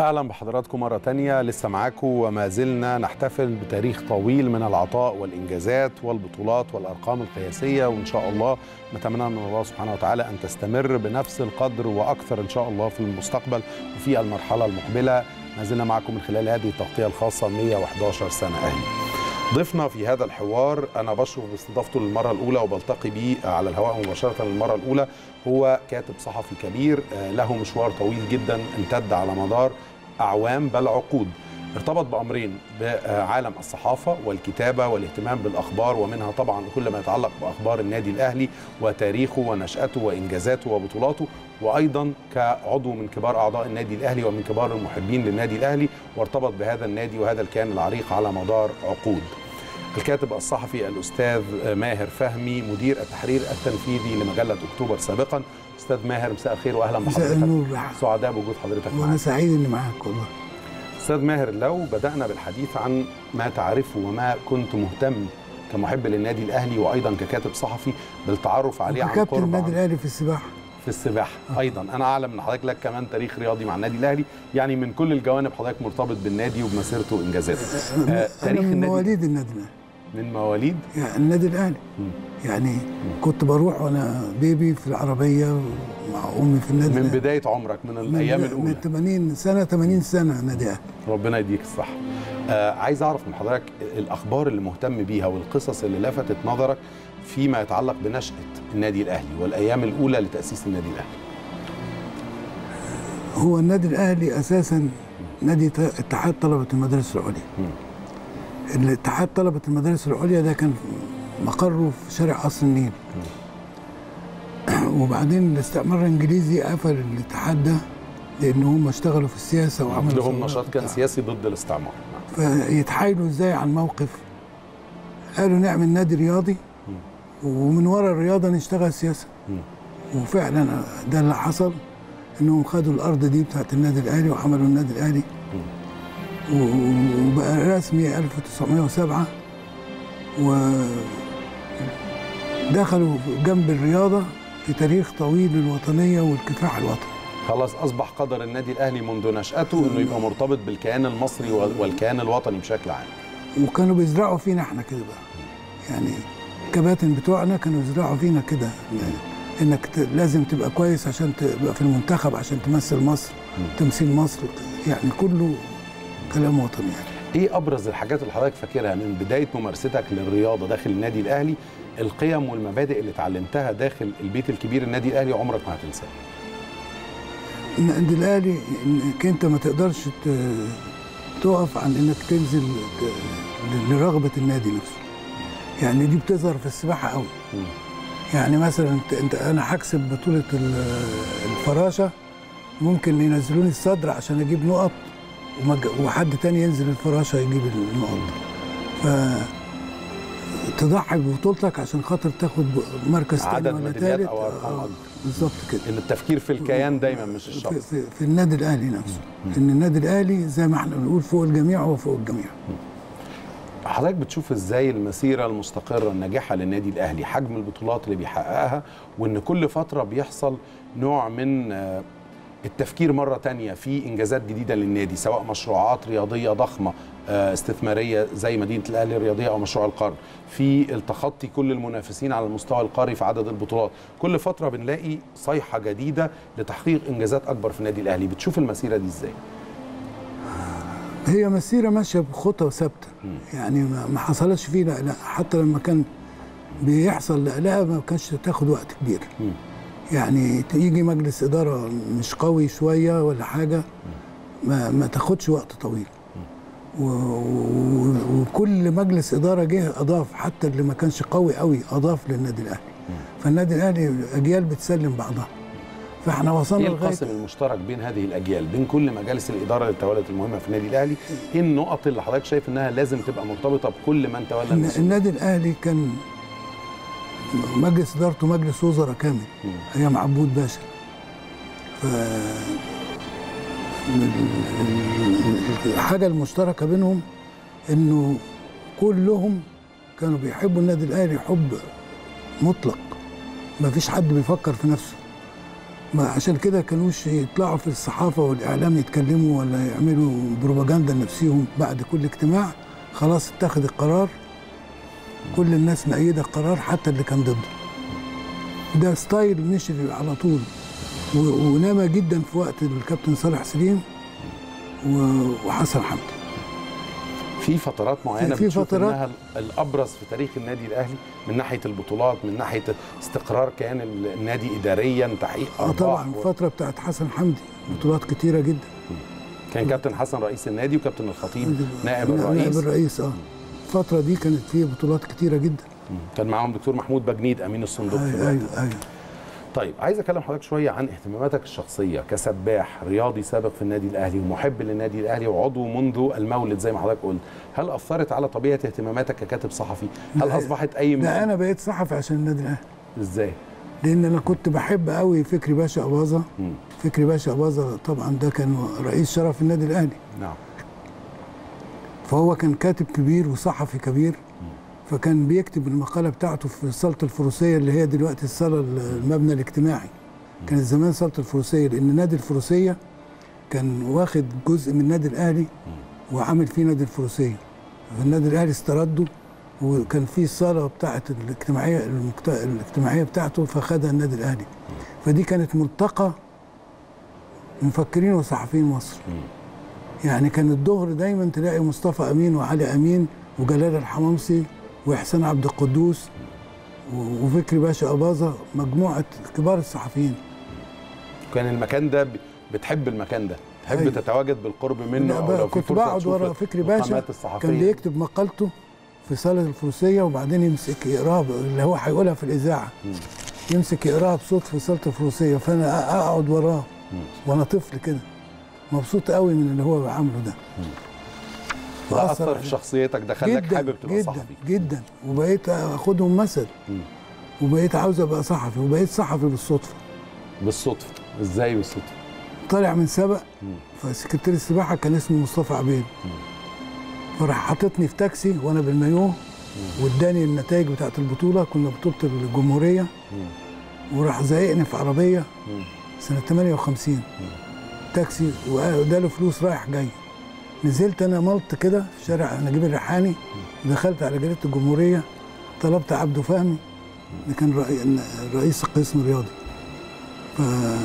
اهلا بحضراتكم مره تانية لسه معاكم وما زلنا نحتفل بتاريخ طويل من العطاء والانجازات والبطولات والارقام القياسيه وان شاء الله نتمنى من الله سبحانه وتعالى ان تستمر بنفس القدر واكثر ان شاء الله في المستقبل وفي المرحله المقبله ما زلنا معكم من خلال هذه التغطيه الخاصه 111 سنه اهلي ضيفنا في هذا الحوار انا بشرف باستضافته للمره الاولى وبلتقي بيه على الهواء مباشره للمره الاولى هو كاتب صحفي كبير له مشوار طويل جدا امتد على مدار اعوام بل عقود ارتبط بامرين بعالم الصحافه والكتابه والاهتمام بالاخبار ومنها طبعا كل ما يتعلق باخبار النادي الاهلي وتاريخه ونشاته وانجازاته وبطولاته وايضا كعضو من كبار اعضاء النادي الاهلي ومن كبار المحبين للنادي الاهلي وارتبط بهذا النادي وهذا الكيان العريق على مدار عقود. الكاتب الصحفي الاستاذ ماهر فهمي مدير التحرير التنفيذي لمجله اكتوبر سابقا استاذ ماهر مساء الخير واهلا مساء بحضرتك النور سعداء بوجود حضرتك وانا معنا سعيد اني معاك والله استاذ ماهر لو بدانا بالحديث عن ما تعرفه وما كنت مهتم كمحب للنادي الاهلي وايضا ككاتب صحفي بالتعرف عليه عن كابتن قرب النادي عن- الاهلي في السباحه في السباحه ايضا انا اعلم ان حضرتك لك كمان تاريخ رياضي مع النادي الاهلي يعني من كل الجوانب حضرتك مرتبط بالنادي وبمسيرته وانجازاته آه انا تاريخ من النادي مواليد النادي الاهلي من مواليد يعني النادي الاهلي يعني كنت بروح وانا بيبي في العربيه مع امي في النادي من الأهلي. بدايه عمرك من الايام من الاولى من 80 سنه 80 سنه نادي اهلي ربنا يديك الصحة آه عايز أعرف من حضرتك الأخبار اللي مهتم بيها والقصص اللي لفتت نظرك فيما يتعلق بنشأة النادي الأهلي والأيام الأولى لتأسيس النادي الأهلي هو النادي الاهلي اساسا نادي ت- اتحاد طلبه المدارس العليا الاتحاد طلبه المدارس العليا ده كان مقره في شارع قصر النيل وبعدين الاستعمار الانجليزي قفل الاتحاد ده لان هم اشتغلوا في السياسه وعملوا لهم ثورات نشاط كان سياسي ضد الاستعمار فيتحايلوا ازاي على الموقف قالوا نعمل نادي رياضي ومن ورا الرياضه نشتغل سياسه وفعلا ده اللي حصل انهم خدوا الارض دي بتاعت النادي الاهلي وعملوا النادي الاهلي و- وبقى رسمي 1907 ودخلوا جنب الرياضه في تاريخ طويل للوطنيه والكفاح الوطني خلاص أصبح قدر النادي الأهلي منذ نشأته إنه يبقى مرتبط بالكيان المصري وال- والكيان الوطني بشكل عام وكانوا بيزرعوا فينا احنا كده بقى يعني الكباتن بتوعنا كانوا يزرعوا فينا كده انك ت- لازم تبقى كويس عشان تبقى في المنتخب عشان تمثل مصر تمثيل مصر يعني كله كلام وطني يعني إيه أبرز الحاجات اللي حضرتك فاكرها من بداية ممارستك للرياضة داخل النادي الأهلي القيم والمبادئ اللي اتعلمتها داخل البيت الكبير النادي الأهلي عمرك ما هتنساها النادي الاهلي انك انت ما تقدرش ت- تقف عن انك تنزل ت- لرغبه النادي نفسه يعني دي بتظهر في السباحه قوي يعني مثلا انت, انت انا هكسب بطوله ال- الفراشه ممكن ينزلوني الصدر عشان اجيب نقط ومج- وحد تاني ينزل الفراشه يجيب النقط ف تضحي ببطولتك عشان خاطر تاخد ب- مركز تاني عدد ولا ميداليات تالت أو أرقام آه، أكبر بالظبط كده إن التفكير في الكيان دايما مش في, الشخص في, في النادي الاهلي نفسه ان النادي الاهلي زي ما احنا بنقول فوق الجميع هو فوق الجميع حضرتك بتشوف ازاي المسيره المستقره الناجحه للنادي الاهلي حجم البطولات اللي بيحققها وان كل فتره بيحصل نوع من آه، التفكير مره تانية في انجازات جديده للنادي سواء مشروعات رياضيه ضخمه آه، استثماريه زي مدينه الاهلي الرياضيه او مشروع القرن في التخطي كل المنافسين على المستوى القاري في عدد البطولات كل فتره بنلاقي صيحه جديده لتحقيق انجازات اكبر في النادي الاهلي بتشوف المسيره دي ازاي هي مسيره ماشيه بخطى ثابته يعني ما ما حصلش فيه لا لا حتى لما كان بيحصل لا لا ما كانش تاخد وقت كبير يعني يجي مجلس اداره مش قوي شويه ولا حاجه ما ما تاخدش وقت طويل و- و- وكل مجلس اداره جه اضاف حتى اللي ما كانش قوي قوي اضاف للنادي الاهلي فالنادي الاهلي اجيال بتسلم بعضها فاحنا وصلنا ايه لغايه القاسم المشترك بين هذه الاجيال بين كل مجالس الاداره اللي تولت المهمه في النادي الاهلي ايه النقط اللي حضرتك شايف انها لازم تبقى مرتبطه بكل من تولى إن المسؤوليه النادي الاهلي كان مجلس ادارته مجلس وزراء كامل ايام عبود باشا ف ال- ال- الحاجه المشتركه بينهم انه كلهم كانوا بيحبوا النادي الاهلي حب مطلق ما فيش حد بيفكر في نفسه ما عشان كده كانوش يطلعوا في الصحافه والاعلام يتكلموا ولا يعملوا بروباجندا لنفسهم بعد كل اجتماع خلاص اتخذ القرار كل الناس مأيده القرار حتى اللي كان ضده ده ستايل مشي على طول و- ونما جدا في وقت الكابتن صالح سليم و- وحسن حمدي في فترات معينه في بتشوف فترات- انها الابرز في تاريخ النادي الاهلي من ناحيه البطولات من ناحيه استقرار كيان النادي اداريا تحقيق اه ارباح طبعا و- الفتره بتاعت حسن حمدي بطولات كتيره جدا كان كابتن حسن رئيس النادي وكابتن الخطيب نائب نائب الرئيس الرئيس اه الفتره دي كانت فيه بطولات كتيره جدا كان معاهم دكتور محمود بجنيد امين الصندوق في ايوه الوقت ايوه ايوه طيب عايز اكلم حضرتك شويه عن اهتماماتك الشخصيه كسباح رياضي سابق في النادي الاهلي ومحب للنادي الاهلي وعضو منذ المولد زي ما حضرتك قلت هل اثرت على طبيعه اهتماماتك ككاتب صحفي هل لا، اصبحت اي ده انا بقيت صحفي عشان النادي الاهلي ازاي لان انا كنت بحب قوي فكري باشا اباظه فكري باشا اباظه طبعا ده كان رئيس شرف النادي الاهلي نعم فهو كان كاتب كبير وصحفي كبير فكان بيكتب المقاله بتاعته في صاله الفروسيه اللي هي دلوقتي الصاله المبنى الاجتماعي كانت زمان صاله الفروسيه لان نادي الفروسيه كان واخد جزء من النادي الاهلي وعامل فيه نادي الفروسيه فالنادي الاهلي استرده وكان في الصاله بتاعه الاجتماعيه المكت... الاجتماعيه بتاعته فخدها النادي الاهلي فدي كانت ملتقى مفكرين وصحفيين مصر يعني كان الظهر دايما تلاقي مصطفى امين وعلي امين وجلال الحمامسي واحسان عبد القدوس و- وفكري باشا اباظه مجموعه كبار الصحفيين كان المكان ده ب- بتحب المكان ده تحب أيوة. تتواجد بالقرب منه لا او بقى لو في كنت فرصه بقعد تشوف ورا فكري باشا المقامات الصحفيه كان بيكتب مقالته في صاله الفروسيه وبعدين يمسك يقراها ب- اللي هو هيقولها في الاذاعه يمسك يقراها بصوت في صاله الفروسيه فانا أ- اقعد وراه وانا طفل كده مبسوط قوي من اللي هو عامله ده ده وأثر اثر في شخصيتك ده خلاك جدا حابب تبقى جدا صحفي جدا وبقيت اخدهم مثل وبقيت عاوز ابقى صحفي وبقيت صحفي بالصدفه بالصدفه ازاي بالصدفه طالع من سبق فسكرتير السباحه كان اسمه مصطفى عبيد فراح حاططني في تاكسي وانا بالمايوه واداني النتائج بتاعت البطوله كنا بطوله الجمهوريه وراح زايقني في عربيه سنه 58 تاكسي واداله فلوس رايح جاي نزلت انا ملط كده في شارع نجيب الريحاني ودخلت على جريده الجمهوريه طلبت عبده فهمي اللي كان رئي- رئيس القسم الرياضي ف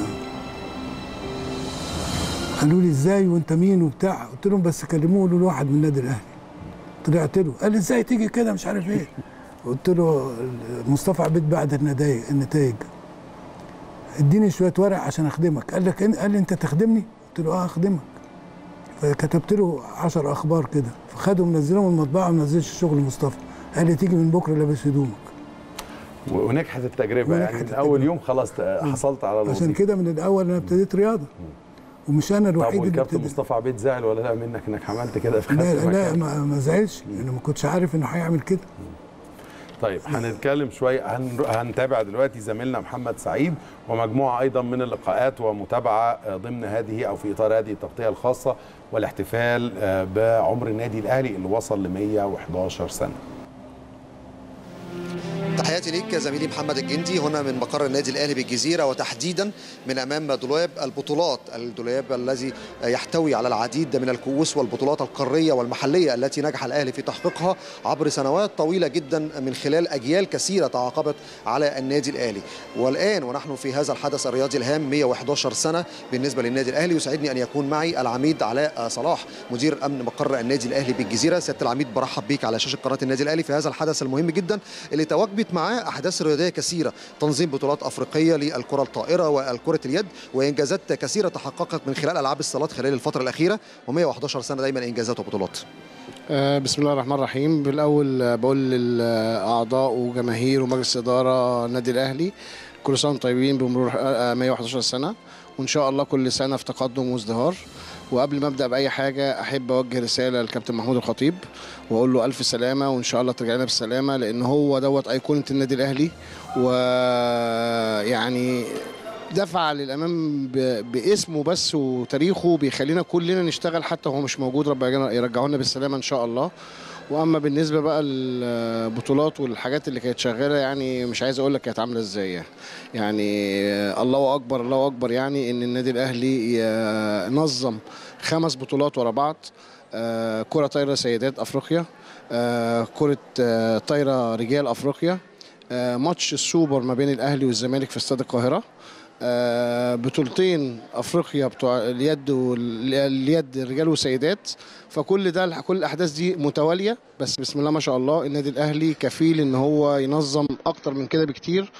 قالوا لي ازاي وانت مين وبتاع قلت لهم بس كلموه قولوا له واحد من النادي الاهلي طلعت له قال لي ازاي تيجي كده مش عارف ايه قلت له مصطفى عبيد بعد النتائج النتائج اديني شويه ورق عشان اخدمك قال لك إن- قال لي انت تخدمني قلت له اه اخدمك فكتبت له 10 اخبار كده فخدوا منزلهم المطبعه ما نزلش الشغل مصطفى قال لي تيجي من بكره لابس هدومك و- ونجحت التجربه ونجحت يعني من اول يوم خلاص ت- حصلت على عشان الوظيفه كده من الاول انا ابتديت رياضه ومش انا طب الوحيد اللي والكابتن ابتديت مصطفى عبيد زعل ولا لا منك انك عملت كده في لا خدت لا مكان؟ ما, ما زعلش لان ما كنتش عارف انه هيعمل كده طيب هنتكلم شويه هن... هنتابع دلوقتي زميلنا محمد سعيد ومجموعه ايضا من اللقاءات ومتابعه آه، ضمن هذه او في اطار هذه التغطيه الخاصه والاحتفال آه، بعمر النادي الاهلي اللي وصل ل 111 سنه تحياتي ليك زميلي محمد الجندي هنا من مقر النادي الاهلي بالجزيره وتحديدا من امام دولاب البطولات الدولاب الذي يحتوي على العديد من الكؤوس والبطولات القاريه والمحليه التي نجح الاهلي في تحقيقها عبر سنوات طويله جدا من خلال اجيال كثيره تعاقبت على النادي الاهلي والان ونحن في هذا الحدث الرياضي الهام 111 سنه بالنسبه للنادي الاهلي يسعدني ان يكون معي العميد علاء صلاح مدير امن مقر النادي الاهلي بالجزيره سياده العميد برحب بيك على شاشه قناه النادي الاهلي في هذا الحدث المهم جدا اللي تواجبت معاه احداث رياضيه كثيره تنظيم بطولات افريقيه للكره الطائره والكره اليد وانجازات كثيره تحققت من خلال العاب الصالات خلال الفتره الاخيره و111 سنه دايما انجازات وبطولات آه، بسم الله الرحمن الرحيم بالاول آه، بقول للاعضاء وجماهير ومجلس اداره النادي الاهلي كل سنه وانتم طيبين بمرور آه، 111 سنه وان شاء الله كل سنه في تقدم وازدهار وقبل ما ابدا باي حاجه احب اوجه رساله للكابتن محمود الخطيب واقول له الف سلامه وان شاء الله ترجع لنا بالسلامه لان هو دوت ايقونه النادي الاهلي ويعني دفع للامام ب- باسمه بس وتاريخه بيخلينا كلنا نشتغل حتى وهو مش موجود ربنا يرجعه لنا بالسلامه ان شاء الله واما بالنسبه بقى للبطولات والحاجات اللي كانت شغاله يعني مش عايز اقول لك كانت عامله ازاي يعني. يعني الله اكبر الله اكبر يعني ان النادي الاهلي ي- نظم خمس بطولات ورا بعض آه، كره طايره سيدات افريقيا آه، كره آه، طايره رجال افريقيا آه، ماتش السوبر ما بين الاهلي والزمالك في استاد القاهره آه، بطولتين افريقيا بتوع اليد واليد رجال وسيدات فكل ده كل الاحداث دي متواليه بس بسم الله ما شاء الله النادي الاهلي كفيل ان هو ينظم اكتر من كده بكتير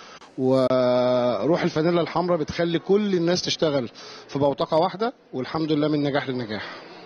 وروح الفانيلا الحمراء بتخلي كل الناس تشتغل في بوتقه واحده والحمد لله من نجاح لنجاح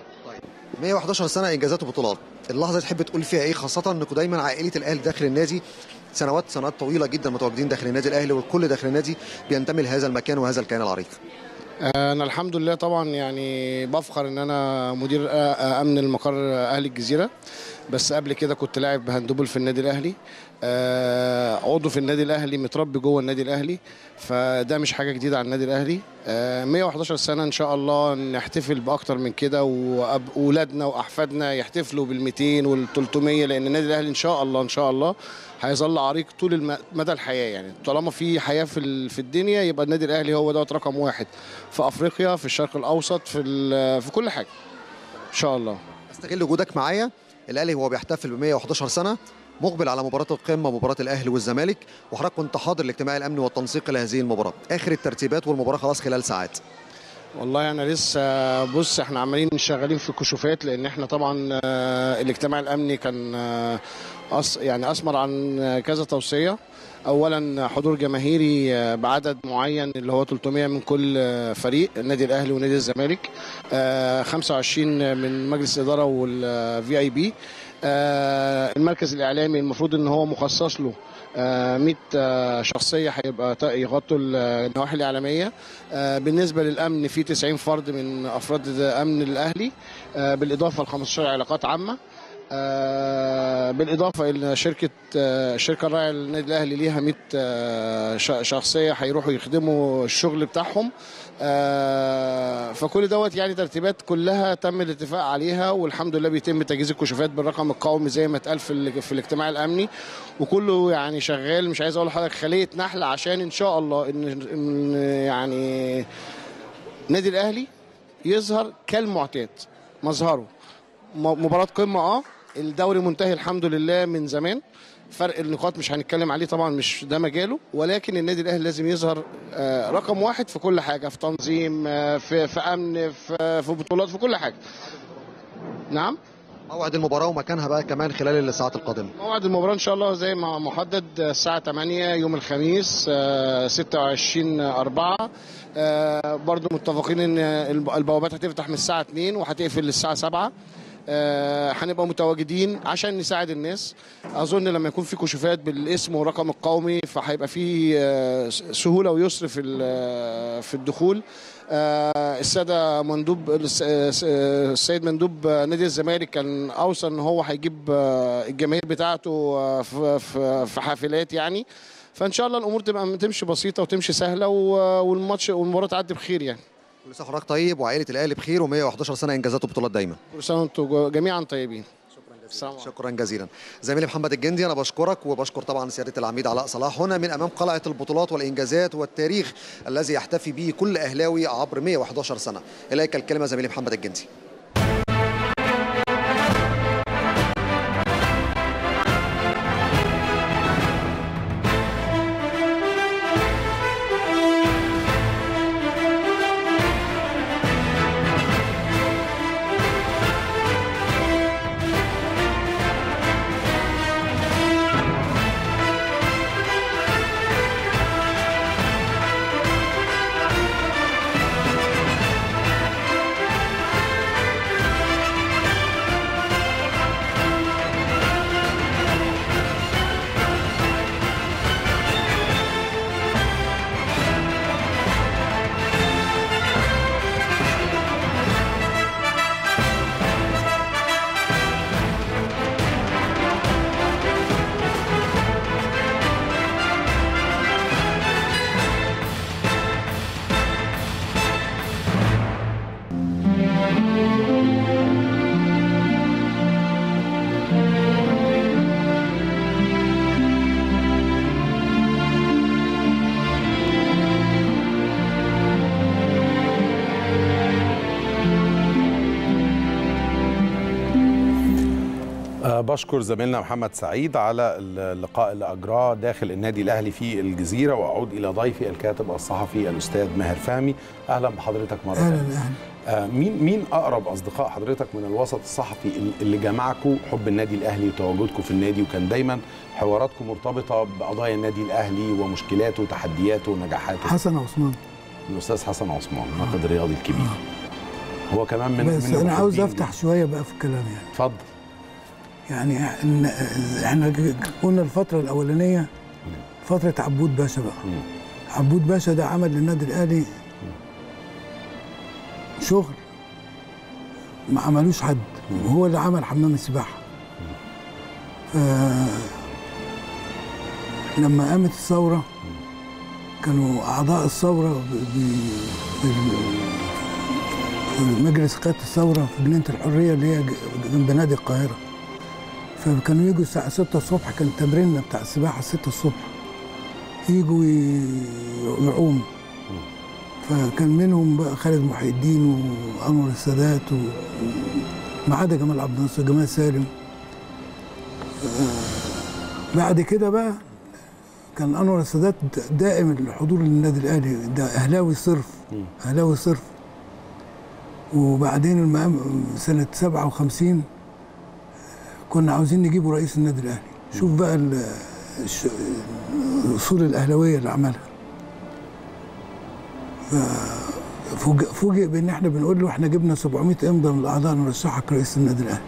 111 سنه انجازات وبطولات اللحظه تحب تقول فيها ايه خاصه انكم دايما عائله الاهلي داخل النادي سنوات سنوات طويله جدا متواجدين داخل النادي الاهلي والكل داخل النادي بينتمي لهذا المكان وهذا الكيان العريق انا الحمد لله طبعا يعني بفخر ان انا مدير امن المقر اهلي الجزيره بس قبل كده كنت لاعب هاندبول في النادي الاهلي آه، عضو في النادي الاهلي متربي جوه النادي الاهلي فده مش حاجه جديده على النادي الاهلي آه، 111 سنه ان شاء الله نحتفل باكتر من كده واولادنا واحفادنا يحتفلوا بال 200 وال 300 لان النادي الاهلي ان شاء الله ان شاء الله هيظل عريق طول الم- مدى الحياه يعني طالما في حياه في ال- في الدنيا يبقى النادي الاهلي هو دوت رقم واحد في افريقيا في الشرق الاوسط في ال- في كل حاجه ان شاء الله استغل وجودك معايا الاهلي هو بيحتفل ب 111 سنه مقبل على مباراه القمه مباراه الاهلي والزمالك وحضرتك كنت حاضر الاجتماع الامني والتنسيق لهذه المباراه اخر الترتيبات والمباراه خلاص خلال ساعات والله انا لسه بص احنا عمالين شغالين في كشوفات لان احنا طبعا آه، الاجتماع الامني كان آه، أص يعني اثمر عن آه، كذا توصيه اولا حضور جماهيري آه، بعدد معين اللي هو 300 من كل آه، فريق النادي الاهلي ونادي الزمالك آه، 25 من مجلس الاداره والفي اي بي المركز الاعلامي المفروض ان هو مخصص له آه، 100 آه، شخصيه هيبقى ت- يغطوا النواحي الاعلاميه آه، بالنسبه للامن في 90 فرد من افراد امن الاهلي آه، بالاضافه ل 15 علاقات عامه آه، بالاضافه الى شركه آه، الشركه الراعيه للنادي الاهلي ليها 100 آه، ش- شخصيه هيروحوا يخدموا الشغل بتاعهم آه، فكل دوت يعني ترتيبات كلها تم الاتفاق عليها والحمد لله بيتم تجهيز الكشوفات بالرقم القومي زي ما اتقال في ال- في الاجتماع الامني وكله يعني شغال مش عايز اقول لحضرتك خليه نحل عشان ان شاء الله ان إن يعني النادي الاهلي يظهر كالمعتاد مظهره م- مباراه قمه اه الدوري منتهي الحمد لله من زمان فرق النقاط مش هنتكلم عليه طبعا مش ده مجاله ولكن النادي الاهلي لازم يظهر آه، رقم واحد في كل حاجه في تنظيم آه، في في امن في في بطولات في كل حاجه نعم موعد المباراه ومكانها بقى كمان خلال الساعات القادمه موعد المباراة إن شاء الله زي ما محدد الساعة 8 يوم الخميس آه، 26 4 آه، برضو متفقين إن الب- البوابات هتفتح من الساعة 2 وهتقفل الساعة 7 آه، هنبقى متواجدين عشان نساعد الناس اظن لما يكون في كشوفات بالاسم والرقم القومي فهيبقى في آه، سهوله ويسر في ال- في الدخول آه، الساده مندوب الس- آه، السيد مندوب آه، نادي الزمالك كان اوصى ان هو هيجيب آه، الجماهير بتاعته آه، في في- في حافلات يعني فان شاء الله الامور تبقى تمشي بسيطه وتمشي سهله و- والماتش والمباراه تعدي بخير يعني كل سنه وحضرتك طيب وعائله الاهلي بخير و111 سنه انجازات وبطولات دايما كل سنه وانتم جميعا طيبين شكرا جزيلا زميلي محمد الجندي انا بشكرك وبشكر طبعا سياده العميد علاء صلاح هنا من امام قلعه البطولات والانجازات والتاريخ الذي يحتفي به كل اهلاوي عبر 111 سنه اليك الكلمه زميلي محمد الجندي أه بشكر زميلنا محمد سعيد على اللقاء اللي اجراه داخل النادي الاهلي في الجزيره واعود الى ضيفي الكاتب الصحفي الاستاذ ماهر فهمي اهلا بحضرتك مره اهلا ثانيه اهلا آه مين مين اقرب اصدقاء حضرتك من الوسط الصحفي اللي جمعكم حب النادي الاهلي وتواجدكم في النادي وكان دايما حواراتكم مرتبطه بقضايا النادي الاهلي ومشكلاته وتحدياته ونجاحاته حسن عثمان الاستاذ حسن عثمان الناقد الرياضي الكبير هو كمان من بس من انا عاوز المحبين. افتح شويه بقى في الكلام يعني اتفضل يعني إن- احنا ج- قلنا الفتره الاولانيه فتره عبود باشا بقى عبود باشا ده عمل للنادي الاهلي شغل ما عملوش حد وهو اللي عمل حمام السباحه ف لما قامت الثوره كانوا اعضاء الثوره ب- ب- في ال- في مجلس قياده الثوره في جنينه الحريه اللي هي ج- جنب نادي القاهره فكانوا يجوا الساعه 6 الصبح كان تمريننا بتاع السباحه 6 الصبح يجوا ي- يعوموا فكان منهم بقى خالد محي الدين وانور السادات و... ما عدا جمال عبد الناصر جمال سالم آه، بعد كده بقى كان انور السادات دائم الحضور للنادي الاهلي ده اهلاوي صرف اهلاوي صرف وبعدين المقام سنه 57 كنا عاوزين نجيبوا رئيس النادي الاهلي شوف بقى ال- الش- الاصول الاهلاويه اللي عملها ف- فوجئ فوجئ بان احنا بنقول له احنا جبنا 700 امضى من الاعضاء نرشحك رئيس النادي الاهلي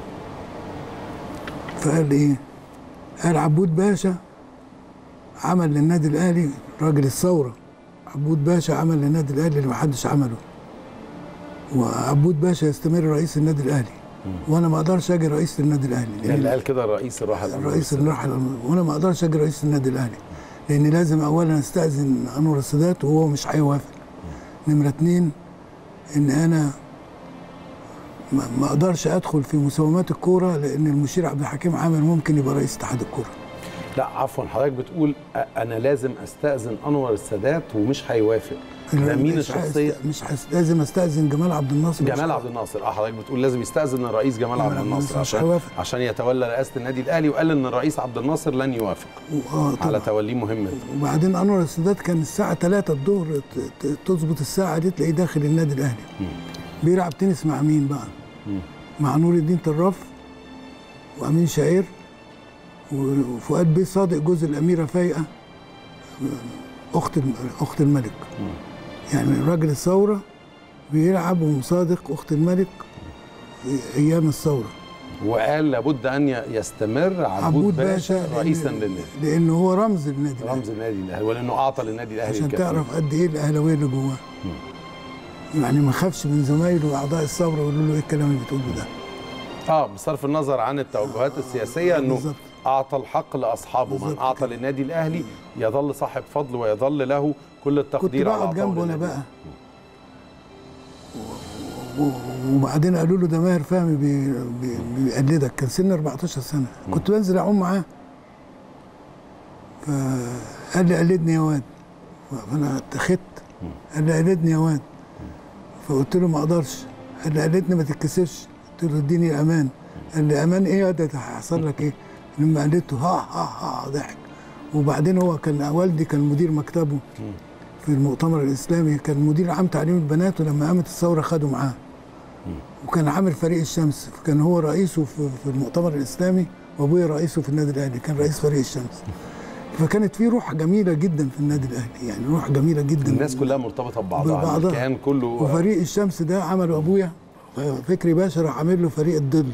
فقال ايه قال عبود باشا عمل للنادي الاهلي راجل الثوره عبود باشا عمل للنادي الاهلي اللي محدش عمله وعبود باشا يستمر رئيس النادي الاهلي وانا ما اقدرش اجي رئيس النادي الاهلي يعني اللي قال كده الرئيس الراحل أنور الرئيس السادات. اللي راح الأمر. وانا ما اقدرش اجي رئيس النادي الاهلي لان لازم اولا استاذن انور السادات وهو مش هيوافق نمره اتنين ان انا ما ما اقدرش ادخل في مساومات الكوره لان المشير عبد الحكيم عامر ممكن يبقى رئيس اتحاد الكوره لا عفوا حضرتك بتقول أ- انا لازم استاذن انور السادات ومش هيوافق ده مين مش الشخصيه هست- مش هست- لازم استاذن جمال عبد الناصر جمال عبد الناصر اه حضرتك بتقول لازم يستاذن الرئيس جمال عبد الناصر مش عشان هيوافق. عشان يتولى رئاسه النادي الاهلي وقال ان الرئيس عبد الناصر لن يوافق آه، على توليه مهمه وبعدين انور السادات كان الساعه 3 الظهر ت- ت- تظبط الساعه دي تلاقيه داخل النادي الاهلي بيلعب تنس مع مين بقى؟ مع نور الدين طراف وامين شعير وفؤاد بيه صادق جوز الاميره فايقه اخت الم- اخت الملك يعني راجل الثوره بيلعب ومصادق اخت الملك في ايام الثوره وقال لابد ان ي- يستمر عبود باشا رئيسا للنادي لانه هو رمز النادي رمز النادي الاهلي ولانه اعطى للنادي الاهلي عشان الكثير. تعرف قد ايه الاهلاويه اللي جواه يعني ما خافش من زمايله واعضاء الثوره يقولوا له ايه الكلام اللي بتقوله ده اه بصرف النظر عن التوجهات السياسيه انه اعطى الحق لاصحابه من اعطى للنادي الاهلي يظل صاحب فضل ويظل له كل كنت التقدير على بقعد عطائه جنبه انا للنادي. بقى و- و- وبعدين قالوا له ده ماهر فهمي بي- بي- بيقلدك كان سن 14 سنه كنت بنزل اعوم معاه فقال لي قلدني يا واد فانا اتخذت قال لي قلدني يا واد فقلت له ما اقدرش قال لي قلدني ما تتكسفش قلت له اديني امان قال لي امان ايه يا ده ده هيحصل لك ايه لما قلدته ها ها ها ضحك وبعدين هو كان والدي كان مدير مكتبه في المؤتمر الاسلامي كان مدير عام تعليم البنات ولما قامت الثوره خدوا معاه وكان عامل فريق الشمس كان هو رئيسه في في المؤتمر الاسلامي وابويا رئيسه في النادي الاهلي كان رئيس فريق الشمس فكانت في روح جميله جدا في النادي الاهلي يعني روح جميله جدا الناس كلها مرتبطه ببعضها ببعضها. الكيان كله وفريق الشمس ده عمله ابويا فكري باشا راح عامل له فريق الظل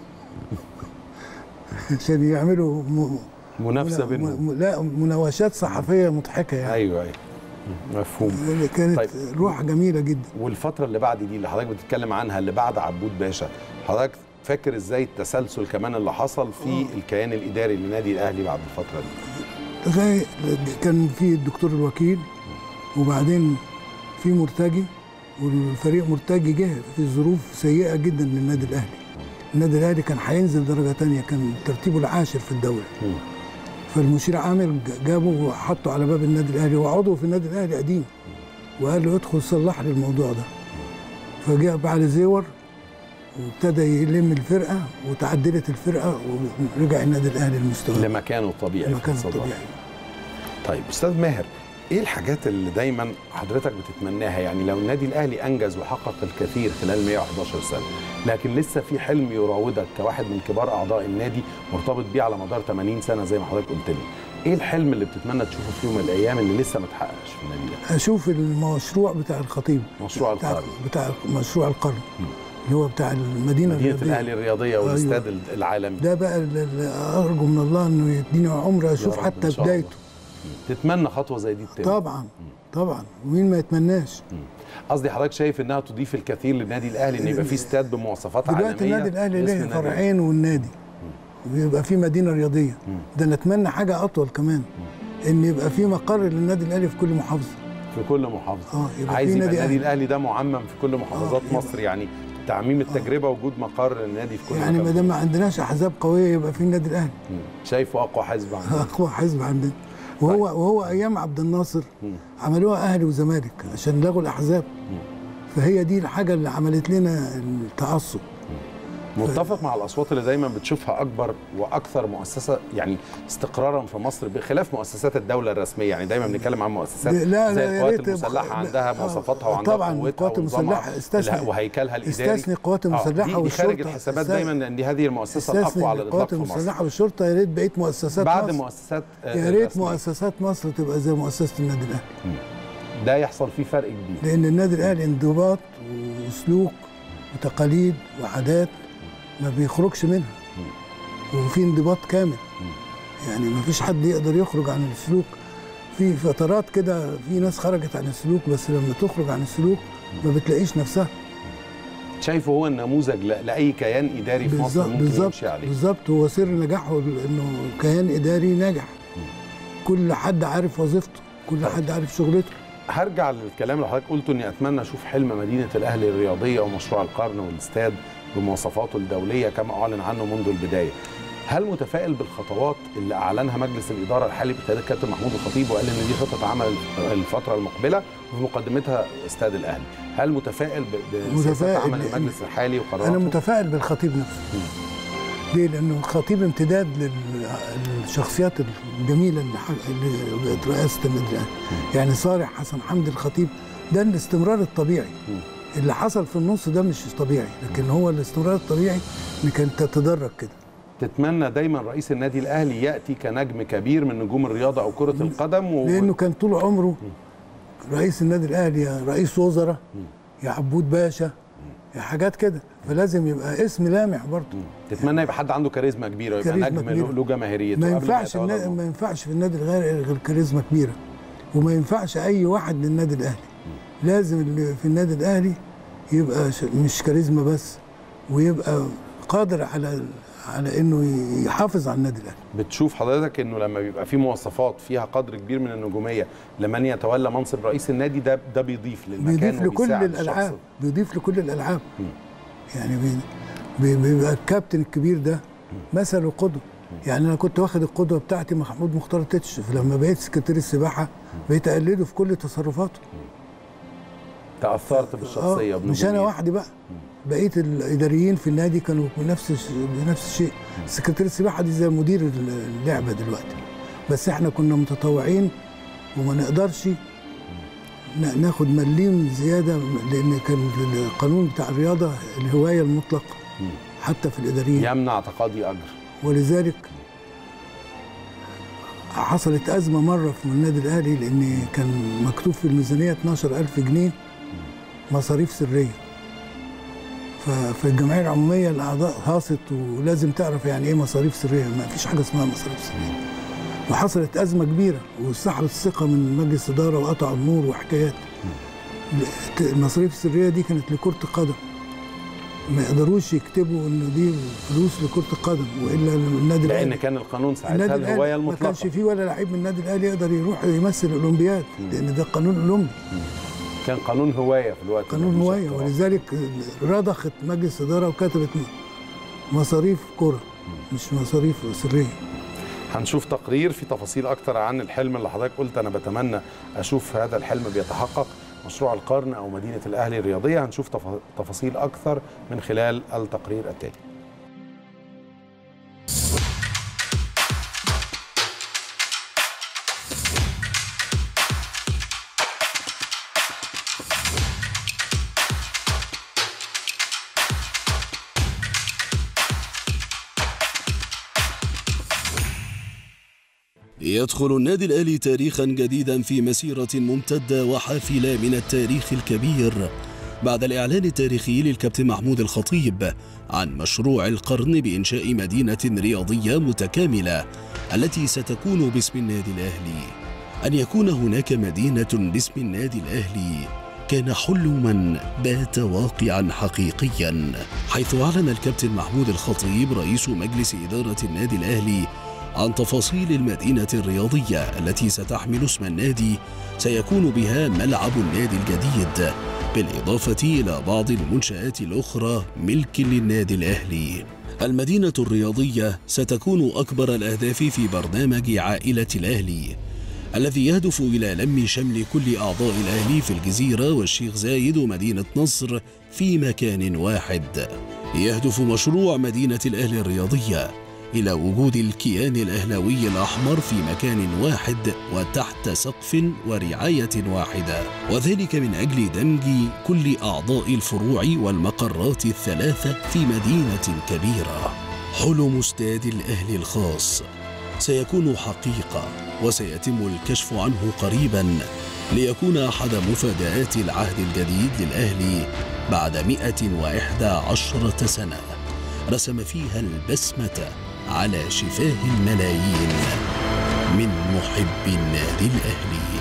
عشان يعملوا م... منافسه م... بينهم م... لا مناوشات صحفيه مضحكه يعني ايوه ايوه مفهوم كانت طيب. روح جميله جدا والفتره اللي بعد دي اللي حضرتك بتتكلم عنها اللي بعد عبود باشا حضرتك فاكر ازاي التسلسل كمان اللي حصل في الكيان الاداري للنادي الاهلي بعد الفتره دي زي كان في الدكتور الوكيل وبعدين في مرتجي والفريق مرتجي جه في ظروف سيئه جدا للنادي الاهلي النادي الاهلي كان هينزل درجه تانية كان ترتيبه العاشر في الدوري فالمشير عامر ج- جابه وحطه على باب النادي الاهلي وعضو في النادي الاهلي قديم وقال له ادخل صلح لي الموضوع ده فجاء بعد زيور وابتدى يلم الفرقه وتعدلت الفرقه ورجع النادي الاهلي لمستواه لمكانه الطبيعي في لمكانه الصدارة. الطبيعي طيب استاذ ماهر ايه الحاجات اللي دايما حضرتك بتتمناها يعني لو النادي الاهلي انجز وحقق الكثير خلال 111 سنه لكن لسه في حلم يراودك كواحد من كبار اعضاء النادي مرتبط بيه على مدار 80 سنه زي ما حضرتك قلت لي ايه الحلم اللي بتتمنى تشوفه في يوم من الايام اللي لسه ما اتحققش في النادي الاهلي اشوف المشروع بتاع الخطيب مشروع بتاع القرن بتاع مشروع القرن اللي هو بتاع المدينه مدينه الرياضية. الاهلي الرياضيه والاستاد أيوة. العالمي ده بقى اللي ارجو من الله انه يديني عمر اشوف رب حتى إن شاء الله. بدايته تتمنى خطوه زي دي تتم طبعا طبعا ومين ما يتمناش قصدي حضرتك شايف انها تضيف الكثير للنادي الاهلي ان يبقى فيه استاد بمواصفات عالميه دلوقتي النادي الاهلي باسم ليه النادي فرعين والنادي ويبقى في مدينه رياضيه ده نتمنى حاجه اطول كمان ان يبقى في مقر للنادي الاهلي في كل محافظه في كل محافظه اه يبقى عايز في يبقى نادي النادي أهلي. الاهلي ده معمم في كل محافظات آه، مصر يعني تعميم التجربه وجود مقر للنادي في كل يعني ما مكان. دام ما عندناش احزاب قويه يبقى في النادي الاهلي مم. شايفه اقوى حزب عندنا اقوى حزب عندنا وهو وهو ايام عبد الناصر عملوها اهلي وزمالك عشان لغوا الاحزاب فهي دي الحاجه اللي عملت لنا التعصب متفق مع الاصوات اللي دايما بتشوفها اكبر واكثر مؤسسه يعني استقرارا في مصر بخلاف مؤسسات الدوله الرسميه يعني دايما بنتكلم عن مؤسسات لا، لا، زي يا القوات ريت المسلحه لا، عندها آه، مواصفاتها وعندها طبعاً قوتها القوات ونظامها المسلحة استثني- وهيكلها الاداري استثني القوات آه، دي- المسلحة دي خارج والشرطة. الحسابات استثني- دايما ان دي هذه المؤسسه الاقوى استثني على الاطلاق القوات في مصر المسلحه والشرطه يا ريت بقيه مؤسسات بعد مصر مؤسسات آه، يا ريت الرسمية. مؤسسات مصر تبقى زي مؤسسه النادي الاهلي ده يحصل فيه فرق كبير لان النادي الاهلي انضباط وسلوك وتقاليد وعادات ما بيخرجش منها وفي انضباط كامل يعني ما فيش حد يقدر يخرج عن السلوك في فترات كده في ناس خرجت عن السلوك بس لما تخرج عن السلوك ما بتلاقيش نفسها شايفه هو النموذج ل- لاي كيان اداري في مصر بالظبط ممكن بالظبط يمشي عليه بالظبط هو سر نجاحه انه كيان اداري ناجح كل حد عارف وظيفته كل حد عارف شغلته هرجع للكلام اللي حضرتك قلته اني اتمنى اشوف حلم مدينه الاهلي الرياضيه ومشروع القرن والاستاد بمواصفاته الدوليه كما اعلن عنه منذ البدايه. هل متفائل بالخطوات اللي اعلنها مجلس الاداره الحالي بقياده كابتن محمود الخطيب وقال ان دي خطه عمل الفتره المقبله وفي مقدمتها استاد الاهلي. هل متفائل ب- بسياسات متفائل عمل لأن- المجلس الحالي وقراراته؟ انا متفائل بالخطيب نفسه ليه؟ لانه الخطيب امتداد للشخصيات الجميله اللي, ح- اللي بقت رئاسه النادي الاهلي يعني صالح حسن حمدي الخطيب ده الاستمرار الطبيعي اللي حصل في النص ده مش طبيعي لكن هو الاستمرار الطبيعي ان كانت تتدرج كده تتمنى دايما رئيس النادي الاهلي ياتي كنجم كبير من نجوم الرياضه او كره القدم و... لانه كان طول عمره رئيس النادي الاهلي يا رئيس وزراء يا عبود باشا يا حاجات كده فلازم يبقى اسم لامع برضه تتمنى يبقى حد عنده كاريزما كبيره ويبقى كاريزما نجم كبيرة. له له جماهيريته ما قبل ينفعش يتولى النا... ما ينفعش في النادي الغير غير كاريزما كبيره وما ينفعش اي واحد للنادي الاهلي لازم اللي في النادي الاهلي يبقى ش... مش كاريزما بس ويبقى قادر على على انه يحافظ على النادي الاهلي بتشوف حضرتك انه لما بيبقى في مواصفات فيها قدر كبير من النجوميه لمن يتولى منصب رئيس النادي ده ده بيضيف للمكان بيضيف لكل وبيساعد الالعاب الشخص. بيضيف لكل الالعاب يعني بي... بي... بيبقى الكابتن الكبير ده مثل وقدوه يعني انا كنت واخد القدوه بتاعتي محمود مختار تتش لما بقيت سكرتير السباحه بقيت اقلده في كل تصرفاته تاثرت بالشخصيه آه مش انا وحدي بقى بقيه الاداريين في النادي كانوا بنفس الش- بنفس الشيء سكرتير السباحه دي زي مدير اللعبه دلوقتي بس احنا كنا متطوعين وما نقدرش ن- ناخد مليم زياده لان كان القانون بتاع الرياضه الهوايه المطلقه حتى في الاداريين يمنع تقاضي اجر ولذلك حصلت أزمة مرة في النادي الأهلي لأن كان مكتوب في الميزانية 12000 جنيه مصاريف سرية ففي الجمعية العمومية الأعضاء هاصت ولازم تعرف يعني إيه مصاريف سرية ما فيش حاجة اسمها مصاريف سرية وحصلت أزمة كبيرة واستحرت الثقة من مجلس إدارة وقطعوا النور وحكايات المصاريف السرية دي كانت لكرة القدم ما يقدروش يكتبوا ان دي فلوس لكره القدم والا النادي لان الاهلي كان القانون ساعتها النادي الهوايه الاهلي ما المطلقه كانش فيه ولا لعيب من النادي الاهلي يقدر يروح يمثل الاولمبياد لان ده قانون اولمبي كان قانون هوايه في الوقت ده قانون مش هوايه احتراف. ولذلك رضخت مجلس اداره وكتبت مصاريف كره مش مصاريف سريه هنشوف تقرير في تفاصيل اكتر عن الحلم اللي حضرتك قلت انا بتمنى اشوف هذا الحلم بيتحقق مشروع القرن او مدينه الاهلي الرياضيه هنشوف تفا- تفاصيل اكثر من خلال التقرير التالي يدخل النادي الأهلي تاريخا جديدا في مسيرة ممتدة وحافلة من التاريخ الكبير بعد الإعلان التاريخي للكابتن محمود الخطيب عن مشروع القرن بإنشاء مدينة رياضية متكاملة التي ستكون باسم النادي الأهلي أن يكون هناك مدينة باسم النادي الأهلي كان حلما بات واقعا حقيقيا حيث أعلن الكابتن محمود الخطيب رئيس مجلس إدارة النادي الأهلي عن تفاصيل المدينة الرياضية التي ستحمل اسم النادي سيكون بها ملعب النادي الجديد بالإضافة إلى بعض المنشآت الأخرى ملك للنادي الأهلي المدينة الرياضية ستكون أكبر الأهداف في برنامج عائلة الأهلي الذي يهدف إلى لم شمل كل أعضاء الأهلي في الجزيرة والشيخ زايد ومدينة نصر في مكان واحد يهدف مشروع مدينة الأهلي الرياضية إلى وجود الكيان الأهلاوي الأحمر في مكان واحد وتحت سقف ورعاية واحدة وذلك من أجل دمج كل أعضاء الفروع والمقرات الثلاثة في مدينة كبيرة حلم استاد الأهلي الخاص سيكون حقيقة وسيتم الكشف عنه قريبا ليكون أحد مفادآت العهد الجديد للأهلي بعد 111 سنة رسم فيها البسمة على شفاه الملايين من محبي النادي الأهلي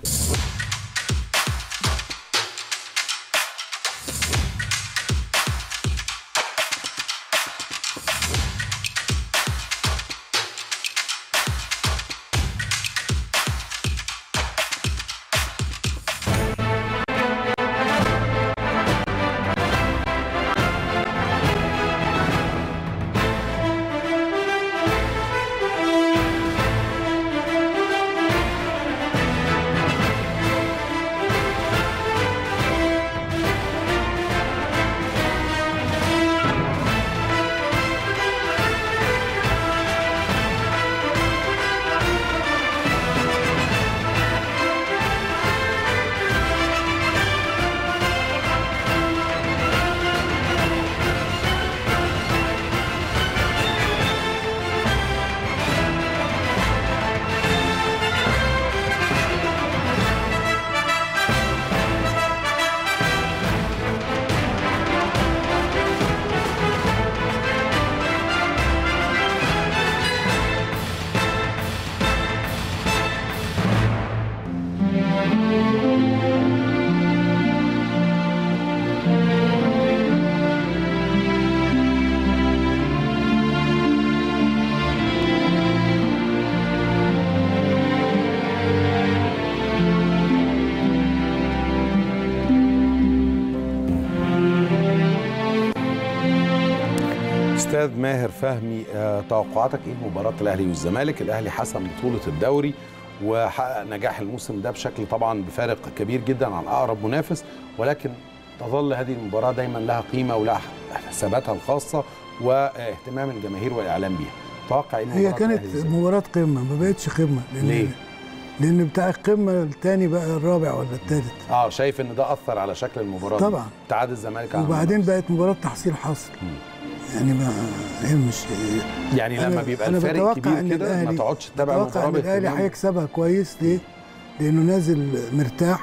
استاذ ماهر فهمي آه، توقعاتك ايه مباراه الاهلي والزمالك الاهلي حسم بطوله الدوري وحقق نجاح الموسم ده بشكل طبعا بفارق كبير جدا عن اقرب منافس ولكن تظل هذه المباراه دايما لها قيمه ولها حساباتها الخاصه واهتمام الجماهير والاعلام بيها توقع ايه هي مباراة كانت الأهلي والزمالك؟ مباراة قمة ما بقتش قمة لأن ليه؟ لأن بتاع القمة التاني بقى الرابع ولا التالت اه شايف ان ده اثر على شكل المباراه طبعا. تعادل الزمالك عن وبعدين بقت مباراة تحصيل حاصل يعني ما هي مش يعني لما أنا- بيبقى أنا الفارق بتوقع كبير إن كده ما الأهلي- تقعدش تتابع بتوقع المباراه إن الأهلي باهتمام. هيكسبها كويس ليه؟ لأنه نازل مرتاح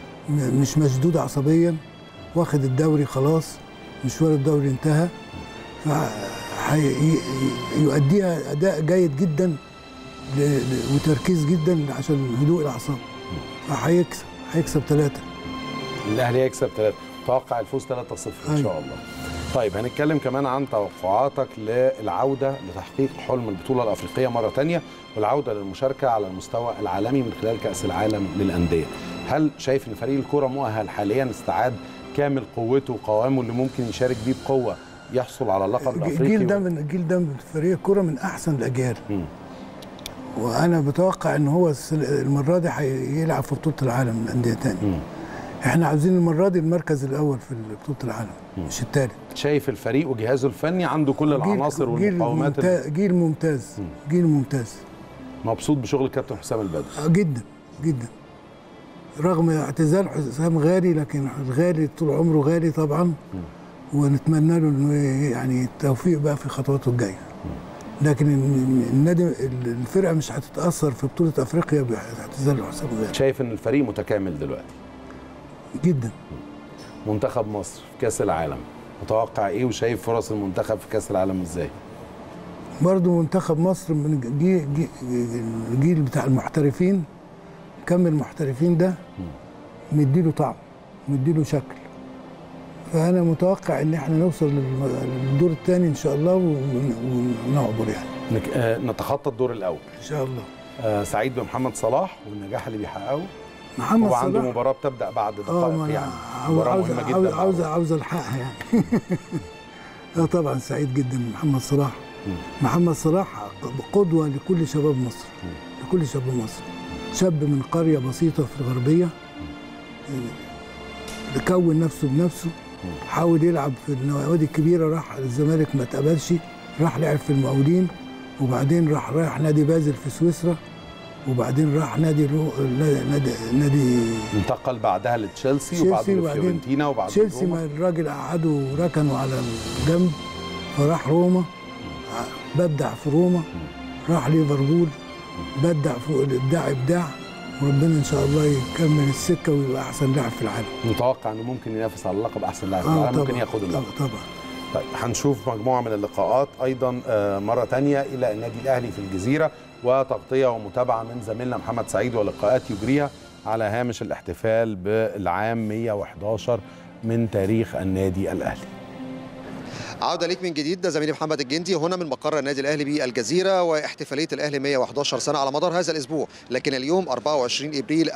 م- مش مشدود عصبيا واخد الدوري خلاص مشوار الدوري انتهى فيؤديها أداء جيد جدا ل- ل- وتركيز جدا عشان هدوء الأعصاب فهيكسب هيكسب ثلاثة الاهلي هيكسب ثلاثة توقع الفوز 3-0 ان أيوة. شاء الله طيب هنتكلم كمان عن توقعاتك للعوده لتحقيق حلم البطوله الافريقيه مره تانية والعوده للمشاركه على المستوى العالمي من خلال كاس العالم للانديه هل شايف ان فريق الكره مؤهل حاليا استعاد كامل قوته وقوامه اللي ممكن يشارك بيه بقوه يحصل على اللقب الافريقي الجيل ده من الجيل ده من فريق الكرة من أحسن الأجيال وانا بتوقع ان هو الس- المره دي هيلعب في بطوله العالم للانديه تاني احنا عاوزين المره دي المركز الاول في بطوله العالم مش الثالث شايف الفريق وجهازه الفني عنده كل العناصر جيل والمقومات ممتاز جيل ممتاز جيل ممتاز مبسوط بشغل الكابتن حسام البدري آه، جدا جدا رغم اعتزال حسام غالي لكن الغالي طول عمره غالي طبعا ونتمنى له انه يعني التوفيق بقى في خطواته الجايه لكن ال- النادي الفرقه مش هتتاثر في بطوله افريقيا باعتزال حسام غالي شايف ان الفريق متكامل دلوقتي جدا منتخب مصر في كاس العالم متوقع ايه وشايف فرص المنتخب في كاس العالم ازاي برضو منتخب مصر من جي جي الجيل بتاع المحترفين كم المحترفين ده مديله طعم مديله شكل فانا متوقع ان احنا نوصل للم- للدور الثاني ان شاء الله ون- ونعبر يعني نك- آه، نتخطى الدور الاول ان شاء الله آه، سعيد بمحمد صلاح والنجاح اللي بيحققه محمد وعنده صلاح مباراه بتبدا بعد اه ما دقائق انا يعني عاوز مباراه عاوز مهمه عاوز, جدا عاوز, عاوز الحقها يعني اه طبعا سعيد جدا محمد صلاح محمد صلاح قدوه لكل شباب مصر لكل شباب مصر شاب من قريه بسيطه في الغربيه آه، كون نفسه بنفسه حاول يلعب في النوادي الكبيره راح الزمالك ما اتقبلش راح لعب في المقاولين وبعدين راح رايح نادي بازل في سويسرا وبعدين راح نادي رو... نادي نادي انتقل بعدها لتشيلسي وبعده تشيلسي وبعدين لفيورنتينا وبعده تشيلسي روما. ما الراجل قعده وركنه على الجنب فراح روما بدع في روما راح ليفربول بدع فوق الابداع ابداع وربنا ان شاء الله يكمل السكه ويبقى احسن لاعب في العالم متوقع انه ممكن ينافس على اللقب احسن لاعب في اه العالم طبعا ممكن ياخد اللقب طبعا طيب هنشوف مجموعه من اللقاءات ايضا آه، مره تانية الى النادي الاهلي في الجزيره وتغطيه ومتابعه من زميلنا محمد سعيد ولقاءات يجريها على هامش الاحتفال بالعام 111 من تاريخ النادي الاهلي عودة ليك من جديد ده زميلي محمد الجندي هنا من مقر النادي الأهلي بالجزيرة واحتفالية الأهلي 111 سنة على مدار هذا الأسبوع لكن اليوم 24 إبريل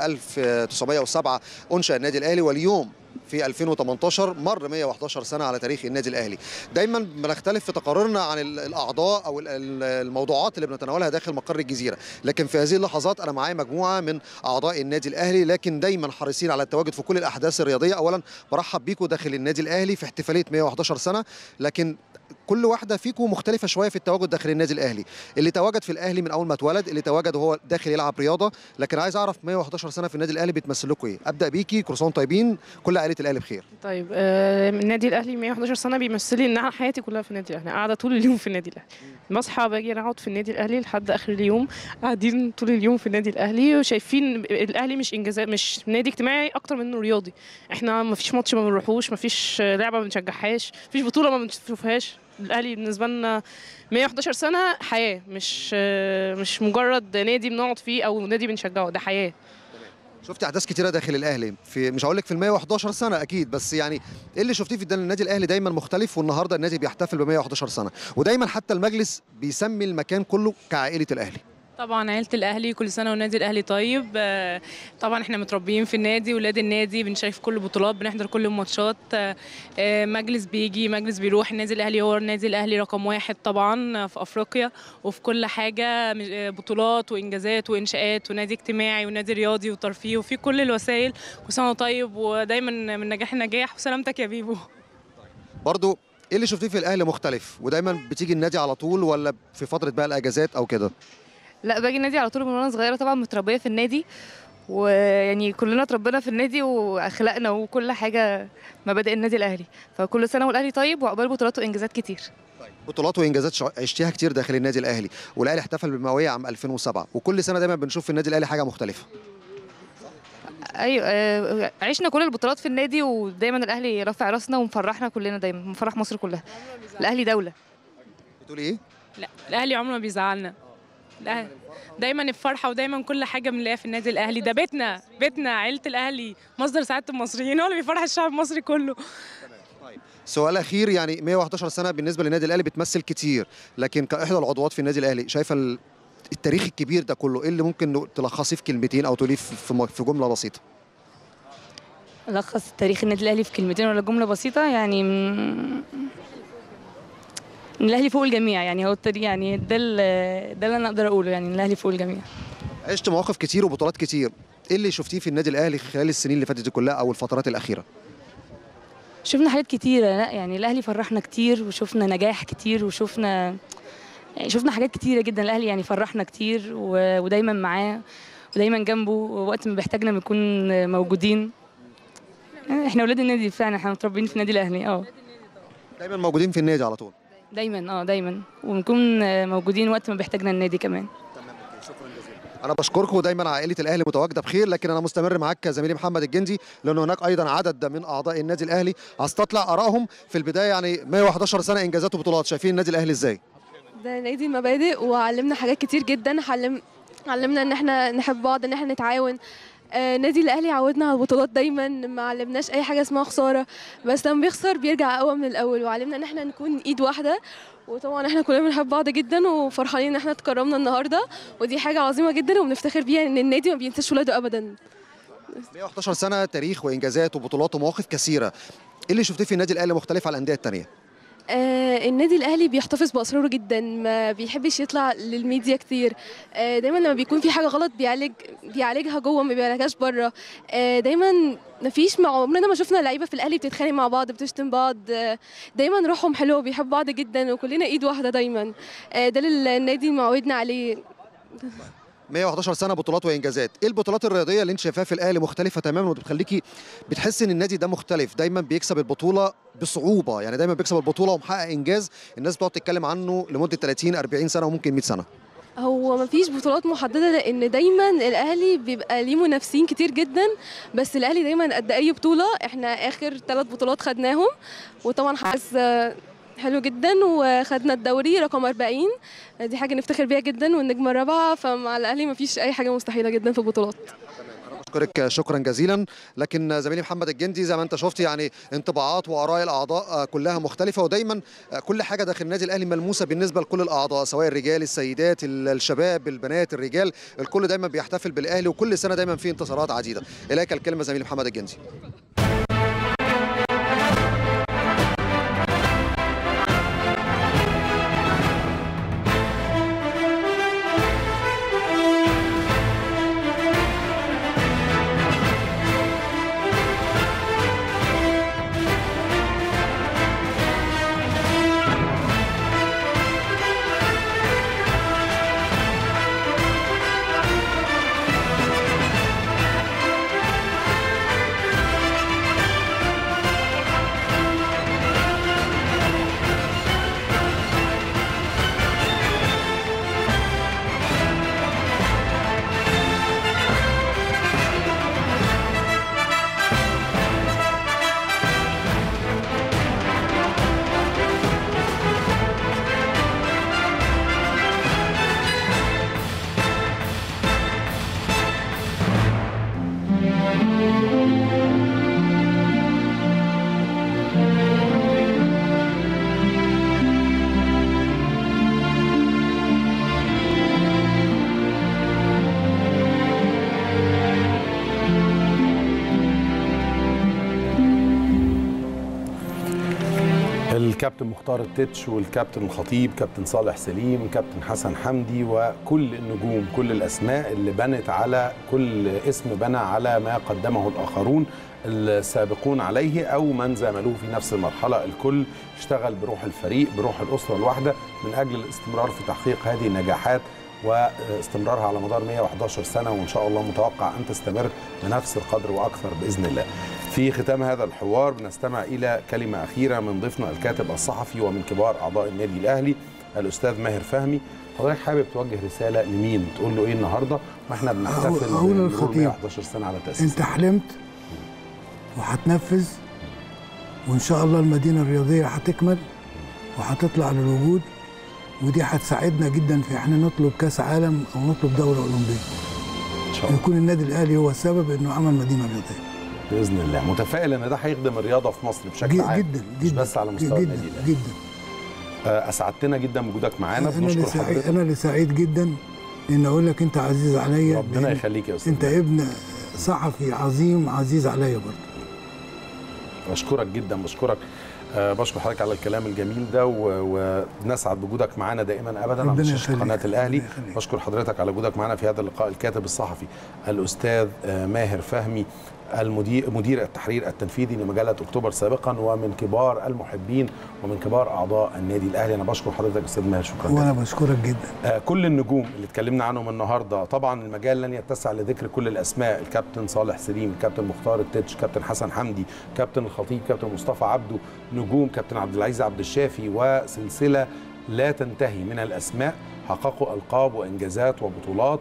1907 أنشأ النادي الأهلي واليوم في 2018 مر 111 سنه على تاريخ النادي الاهلي دايما بنختلف في تقاريرنا عن ال- الاعضاء او ال- ال- الموضوعات اللي بنتناولها داخل مقر الجزيره لكن في هذه اللحظات انا معايا مجموعه من اعضاء النادي الاهلي لكن دايما حريصين على التواجد في كل الاحداث الرياضيه اولا برحب بيكم داخل النادي الاهلي في احتفاليه 111 سنه لكن كل واحده فيكم مختلفه شويه في التواجد داخل النادي الاهلي اللي تواجد في الاهلي من اول ما اتولد اللي تواجد وهو داخل يلعب رياضه لكن عايز اعرف 111 سنه في النادي الاهلي بتمثل لكم ايه ابدا بيكي كروسون طيبين كل عائله الاهلي بخير طيب آه، النادي الاهلي 111 سنه بيمثل لي ان انا حياتي كلها في النادي الاهلي قاعده طول اليوم في النادي الاهلي بصحى باجي اقعد في النادي الاهلي لحد اخر اليوم قاعدين طول اليوم في النادي الاهلي وشايفين الاهلي مش انجازات مش نادي اجتماعي اكتر منه رياضي احنا ما فيش ماتش ما بنروحوش ما فيش لعبه ما بنشجعهاش ما فيش بطوله ما بنشوفهاش الاهلي بالنسبه لنا 111 سنه حياه مش آه، مش مجرد نادي بنقعد فيه او نادي بنشجعه ده حياه شفت احداث كتيره داخل الاهلي في مش هقول لك في ال 111 سنه اكيد بس يعني ايه اللي شفتيه في النادي الاهلي دايما مختلف والنهارده النادي بيحتفل ب 111 سنه ودايما حتى المجلس بيسمي المكان كله كعائله الاهلي طبعا عيله الاهلي كل سنه والنادي الاهلي طيب آه، طبعا احنا متربيين في النادي ولاد النادي بنشارك في كل البطولات بنحضر كل الماتشات آه، آه، مجلس بيجي مجلس بيروح النادي الاهلي هو النادي الاهلي رقم واحد طبعا في افريقيا وفي كل حاجه مش- آه، بطولات وانجازات وانشاءات ونادي اجتماعي ونادي رياضي وترفيه وفي كل الوسائل كل سنه طيب ودايما من نجاح لنجاح وسلامتك يا بيبو برضو ايه اللي شفتيه في الاهلي مختلف ودايما بتيجي النادي على طول ولا في فتره بقى الاجازات او كده لا باجي النادي على طول من وانا صغيره طبعا متربيه في النادي ويعني كلنا اتربينا في النادي واخلاقنا وكل حاجه مبادئ النادي الاهلي فكل سنه والاهلي طيب وعقبال بطولات وانجازات كتير بطولات وانجازات شع- عشتيها كتير داخل النادي الاهلي والاهلي احتفل بالمئويه عام 2007 وكل سنه دايما بنشوف في النادي الاهلي حاجه مختلفه ايوه آه، عشنا كل البطولات في النادي ودايما الاهلي رافع راسنا ومفرحنا كلنا دايما مفرح مصر كلها الاهلي دوله بتقولي ايه لا الاهلي عمره ما بيزعلنا لا دايما الفرحه ودايما كل حاجه بنلاقيها في النادي الاهلي ده بيتنا بيتنا عيله الاهلي مصدر سعاده المصريين هو اللي بيفرح الشعب المصري كله سؤال اخير يعني 111 سنه بالنسبه للنادي الاهلي بتمثل كتير لكن كاحدى العضوات في النادي الاهلي شايفه ال- التاريخ الكبير ده كله ايه اللي ممكن تلخصيه في كلمتين او تقوليه في في م- في جمله بسيطه ألخص تاريخ النادي الأهلي في كلمتين ولا جملة بسيطة يعني م- إن الأهلي فوق الجميع يعني هو التاريخ يعني ده ال- ده اللي أنا أقدر أقوله يعني إن الأهلي فوق الجميع عشت مواقف كتير وبطولات كتير ايه اللي شفتيه في النادي الاهلي خلال السنين اللي فاتت دي كلها او الفترات الاخيره شفنا حاجات كتيرة لا يعني الأهلي فرحنا كتير وشفنا نجاح كتير وشفنا يعني شفنا حاجات كتيرة جدا الأهلي يعني فرحنا كتير و... ودايما معاه ودايما جنبه ووقت ما بيحتاجنا بنكون موجودين احنا ولاد النادي فعلا احنا متربيين في النادي الأهلي اه دايما موجودين في النادي على طول دايما اه دايما ونكون موجودين وقت ما بيحتاجنا النادي كمان انا بشكركم ودايما عائله الاهلي متواجده بخير لكن انا مستمر معاك زميلي محمد الجندي لان هناك ايضا عدد من اعضاء النادي الاهلي هستطلع ارائهم في البدايه يعني 111 سنه انجازات وبطولات شايفين النادي الاهلي ازاي ده نادي المبادئ وعلمنا حاجات كتير جدا علم علمنا ان احنا نحب بعض ان احنا نتعاون آه نادي الاهلي عودنا على البطولات دايما ما علمناش اي حاجه اسمها خساره بس لما بيخسر بيرجع اقوى من الاول وعلمنا ان احنا نكون ايد واحده وطبعا احنا كلنا بنحب بعض جدا وفرحانين ان احنا اتكرمنا النهارده ودي حاجه عظيمه جدا وبنفتخر بيها ان النادي ما بينساش ولاده ابدا 111 سنه تاريخ وانجازات وبطولات ومواقف كثيره ايه اللي شفتيه في النادي الاهلي مختلف عن الانديه الثانيه آه النادي الاهلي بيحتفظ باسراره جدا ما بيحبش يطلع للميديا كتير آه دايما لما بيكون في حاجه غلط بيعالج بيعالجها جوه ما بيعالجهاش بره آه دايما ما فيش مع عمرنا ما شفنا لعيبه في الاهلي بتتخانق مع بعض بتشتم بعض آه دايما روحهم حلوه بيحبوا بعض جدا وكلنا ايد واحده دايما آه ده اللي النادي معودنا عليه 111 سنه بطولات وانجازات ايه البطولات الرياضيه اللي انت شايفاها في الاهلي مختلفه تماما وبتخليكي بتحسي ان النادي ده مختلف دايما بيكسب البطوله بصعوبه يعني دايما بيكسب البطوله ومحقق انجاز الناس بتقعد تتكلم عنه لمده 30 40 سنه وممكن 100 سنه هو ما فيش بطولات محدده لان دايما الاهلي بيبقى ليه منافسين كتير جدا بس الاهلي دايما قد اي بطوله احنا اخر ثلاث بطولات خدناهم وطبعا حاسس حلو جدا وخدنا الدوري رقم 40 دي حاجه نفتخر بيها جدا والنجمه الرابعه فمع الاهلي ما فيش اي حاجه مستحيله جدا في البطولات بشكرك شكرا جزيلا لكن زميلي محمد الجندي زي ما انت شفت يعني انطباعات واراء الاعضاء كلها مختلفه ودايما كل حاجه داخل النادي الاهلي ملموسه بالنسبه لكل الاعضاء سواء الرجال السيدات الشباب البنات الرجال الكل دايما بيحتفل بالاهلي وكل سنه دايما في انتصارات عديده اليك الكلمه زميلي محمد الجندي الكابتن مختار التتش والكابتن الخطيب كابتن صالح سليم كابتن حسن حمدي وكل النجوم كل الاسماء اللي بنت على كل اسم بنى على ما قدمه الاخرون السابقون عليه او من زاملوه في نفس المرحله الكل اشتغل بروح الفريق بروح الاسره الواحده من اجل الاستمرار في تحقيق هذه النجاحات واستمرارها على مدار 111 سنه وان شاء الله متوقع ان تستمر بنفس القدر واكثر باذن الله. في ختام هذا الحوار بنستمع الى كلمه اخيره من ضيفنا الكاتب الصحفي ومن كبار اعضاء النادي الاهلي الاستاذ ماهر فهمي. حضرتك حابب توجه رساله لمين؟ تقول له ايه النهارده؟ واحنا بنحتفل أقول بمرور للخطيب. 111 سنه على تاسيس انت حلمت وهتنفذ وان شاء الله المدينه الرياضيه هتكمل وهتطلع للوجود ودي هتساعدنا جدا في احنا نطلب كاس عالم او نطلب دوره اولمبيه ان شاء الله يكون النادي الاهلي هو السبب انه عمل مدينه رياضيه باذن الله متفائل ان ده هيخدم الرياضه في مصر بشكل جد- عام جدا مش جدا بس على مستوى جدا النادي الاهلي جدا آه، اسعدتنا جدا بوجودك معانا انا اللي بنشكر سعيد حضرتك انا اللي سعيد جدا ان اقول لك انت عزيز عليا ربنا لأن يخليك يا استاذ انت ابن صحفي عظيم عزيز عليا برضه بشكرك جدا بشكرك أه بشكر حضرتك على الكلام الجميل ده و- ونسعد بوجودك معانا دائما ابدا على ربنا شاشه يخليك. قناه الاهلي بشكر حضرتك على وجودك معنا في هذا اللقاء الكاتب الصحفي الاستاذ آه، ماهر فهمي المدير مدير التحرير التنفيذي لمجله اكتوبر سابقا ومن كبار المحبين ومن كبار اعضاء النادي الاهلي انا بشكر حضرتك استاذ ماهر شكرا وانا جزيلا بشكرك جدا آه، كل النجوم اللي اتكلمنا عنهم النهارده طبعا المجال لن يتسع لذكر كل الاسماء الكابتن صالح سليم الكابتن مختار التتش كابتن حسن حمدي كابتن الخطيب كابتن مصطفى عبده نجوم كابتن عبد العزيز عبد الشافي وسلسله لا تنتهي من الاسماء حققوا القاب وانجازات وبطولات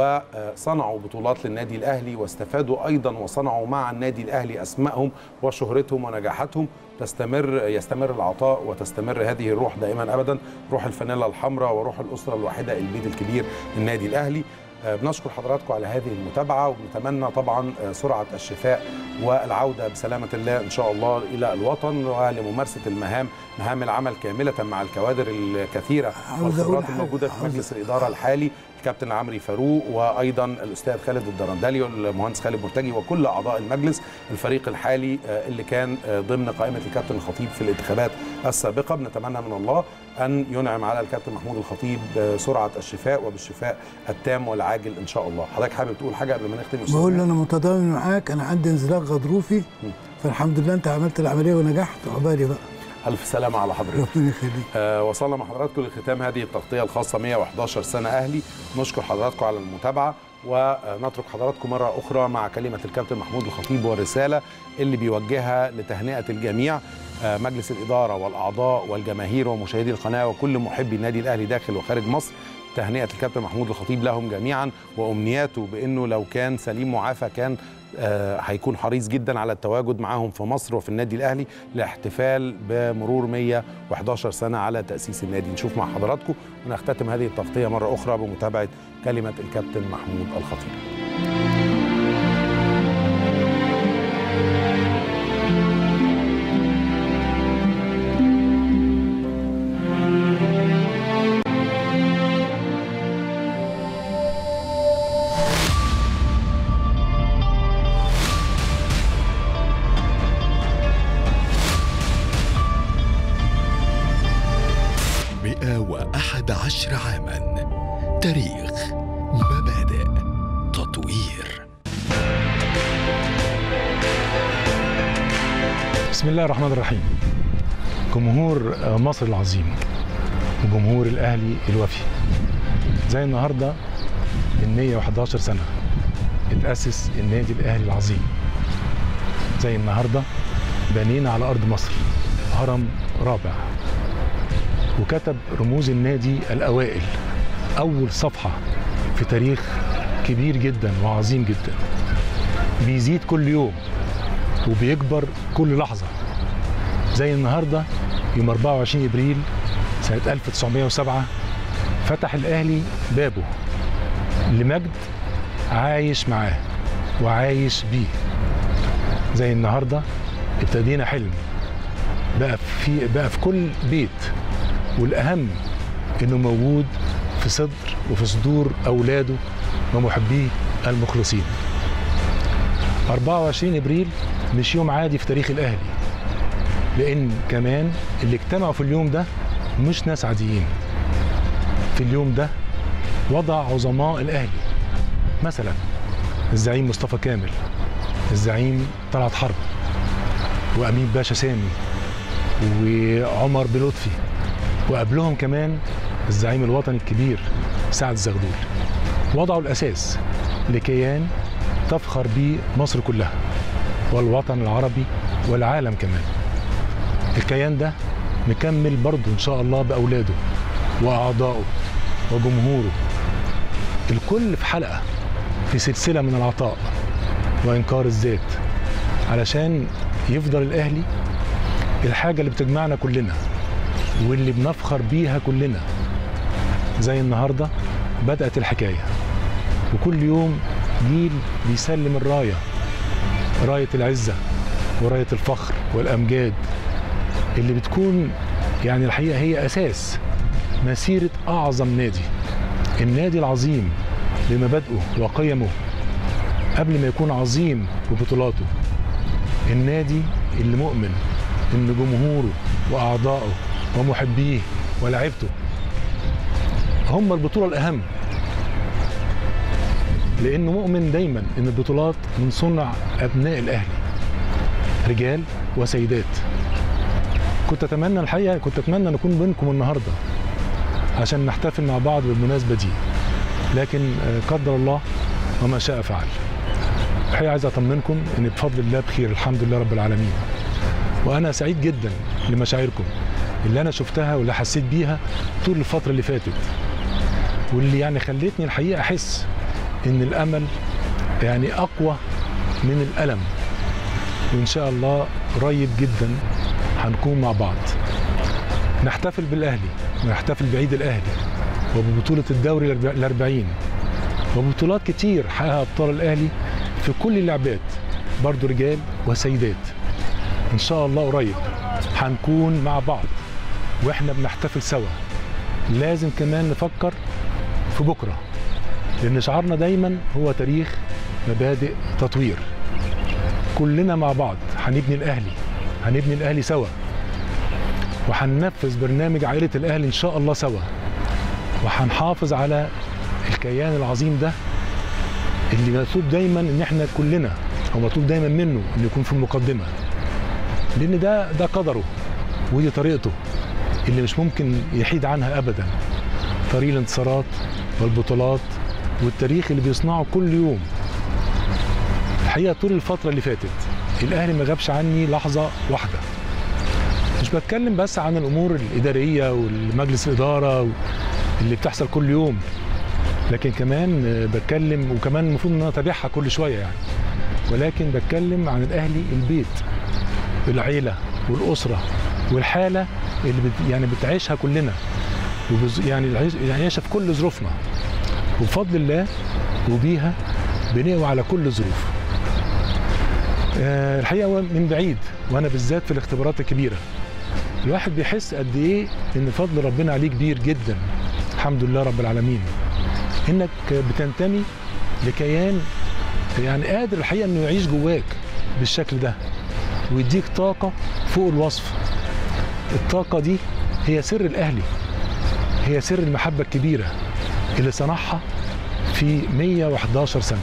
وصنعوا بطولات للنادي الاهلي واستفادوا ايضا وصنعوا مع النادي الاهلي اسمائهم وشهرتهم ونجاحاتهم تستمر يستمر العطاء وتستمر هذه الروح دائما ابدا روح الفانيلا الحمراء وروح الاسره الواحده البيت الكبير النادي الاهلي آه، بنشكر حضراتكم على هذه المتابعه وبنتمنى طبعا آه، سرعه الشفاء والعوده بسلامه الله ان شاء الله الى الوطن ولممارسه المهام مهام العمل كامله مع الكوادر الكثيره عاوز أقول والخبرات حاجة. الموجوده في عاوز- مجلس الاداره الحالي الكابتن عمري فاروق وايضا الاستاذ خالد الدرندلي والمهندس خالد مرتجي وكل اعضاء المجلس الفريق الحالي آه، اللي كان آه، ضمن قائمه الكابتن الخطيب في الانتخابات السابقه بنتمنى من الله ان ينعم على الكابتن محمود الخطيب بسرعه الشفاء وبالشفاء التام والعاجل ان شاء الله حضرتك حابب تقول حاجه قبل ما نختم يا أستاذ بقول له ماهر؟ انا متضامن معاك انا عندي انزلاق غضروفي فالحمد لله انت عملت العمليه ونجحت عقبالي بقى الف سلامه على حضرتك ربنا يخليك آه وصلنا مع حضراتكم لختام هذه التغطيه الخاصه 111 سنه اهلي نشكر حضراتكم على المتابعه ونترك حضراتكم مره اخرى مع كلمه الكابتن محمود الخطيب والرساله اللي بيوجهها لتهنئه الجميع آه مجلس الاداره والاعضاء والجماهير ومشاهدي القناه وكل محبي النادي الاهلي داخل وخارج مصر تهنئه الكابتن محمود الخطيب لهم جميعا وامنياته بانه لو كان سليم معافى كان آه، هيكون حريص جدا على التواجد معاهم في مصر وفي النادي الاهلي لاحتفال بمرور 111 سنه على تاسيس النادي نشوف مع حضراتكم ونختتم هذه التغطيه مره اخرى بمتابعه كلمه الكابتن محمود الخطيب مئة وأحد عشر عاما تاريخ مبادئ تطوير بسم الله الرحمن الرحيم جمهور مصر العظيم وجمهور الاهلي الوفي زي النهارده من 111 سنه اتاسس النادي الاهلي العظيم زي النهارده بنينا على ارض مصر هرم رابع وكتب رموز النادي الاوائل اول صفحه في تاريخ كبير جدا وعظيم جدا بيزيد كل يوم وبيكبر كل لحظة زي النهاردة يوم 24 إبريل سنة 1907 فتح الأهلي بابه لمجد عايش معاه وعايش بيه زي النهاردة ابتدينا حلم بقى في بقى في كل بيت والأهم إنه موجود في صدر وفي صدور أولاده ومحبيه المخلصين 24 ابريل مش يوم عادي في تاريخ الاهلي لان كمان اللي اجتمعوا في اليوم ده مش ناس عاديين في اليوم ده وضع عظماء الاهلي مثلا الزعيم مصطفى كامل الزعيم طلعت حرب وامين باشا سامي وعمر بلطفي وقبلهم كمان الزعيم الوطني الكبير سعد الزغلول وضعوا الاساس لكيان تفخر به مصر كلها والوطن العربي والعالم كمان الكيان ده مكمل برضه ان شاء الله باولاده واعضائه وجمهوره الكل في حلقه في سلسله من العطاء وانكار الذات علشان يفضل الاهلي الحاجه اللي بتجمعنا كلنا واللي بنفخر بيها كلنا زي النهارده بدات الحكايه وكل يوم جيل بيسلم الرايه رايه العزه ورايه الفخر والامجاد اللي بتكون يعني الحقيقه هي اساس مسيره اعظم نادي النادي العظيم بمبادئه وقيمه قبل ما يكون عظيم ببطولاته النادي اللي مؤمن ان جمهوره واعضائه ومحبيه ولاعيبته هم البطوله الاهم لانه مؤمن دايما ان البطولات من صنع ابناء الاهلي رجال وسيدات كنت اتمنى الحقيقه كنت اتمنى ان اكون بينكم النهارده عشان نحتفل مع بعض بالمناسبه دي لكن آه، قدر الله وما شاء فعل الحقيقه عايز اطمنكم ان بفضل الله بخير الحمد لله رب العالمين وانا سعيد جدا لمشاعركم اللي انا شفتها واللي حسيت بيها طول الفتره اللي فاتت واللي يعني خلتني الحقيقه احس ان الامل يعني اقوى من الالم وان شاء الله قريب جدا هنكون مع بعض نحتفل بالاهلي ونحتفل بعيد الاهلي وببطوله الدوري الأربعين وبطولات كتير حققها ابطال الاهلي في كل اللعبات برضو رجال وسيدات ان شاء الله قريب هنكون مع بعض واحنا بنحتفل سوا لازم كمان نفكر في بكره لان شعارنا دايما هو تاريخ مبادئ تطوير كلنا مع بعض هنبني الاهلي هنبني الاهلي سوا وهننفذ برنامج عائله الاهلي ان شاء الله سوا وهنحافظ على الكيان العظيم ده اللي مطلوب دايما ان احنا كلنا او مطلوب دايما منه انه يكون في المقدمه لان ده ده قدره ودي طريقته اللي مش ممكن يحيد عنها ابدا طريق الانتصارات والبطولات والتاريخ اللي بيصنعه كل يوم الحقيقه طول الفتره اللي فاتت الاهلي ما غابش عني لحظه واحده مش بتكلم بس عن الامور الاداريه والمجلس الاداره اللي بتحصل كل يوم لكن كمان بتكلم وكمان المفروض ان انا اتابعها كل شويه يعني ولكن بتكلم عن الاهلي البيت العيله والاسره والحاله اللي بت يعني بتعيشها كلنا وبز يعني العيش- العيشه في كل ظروفنا وبفضل الله وبيها بنقوى على كل الظروف آه، الحقيقه هو من بعيد وانا بالذات في الاختبارات الكبيره الواحد بيحس قد ايه ان فضل ربنا عليه كبير جدا الحمد لله رب العالمين انك بتنتمي لكيان يعني قادر الحقيقه انه يعيش جواك بالشكل ده ويديك طاقه فوق الوصف الطاقه دي هي سر الاهلي هي سر المحبه الكبيره اللي صنعها في 111 سنه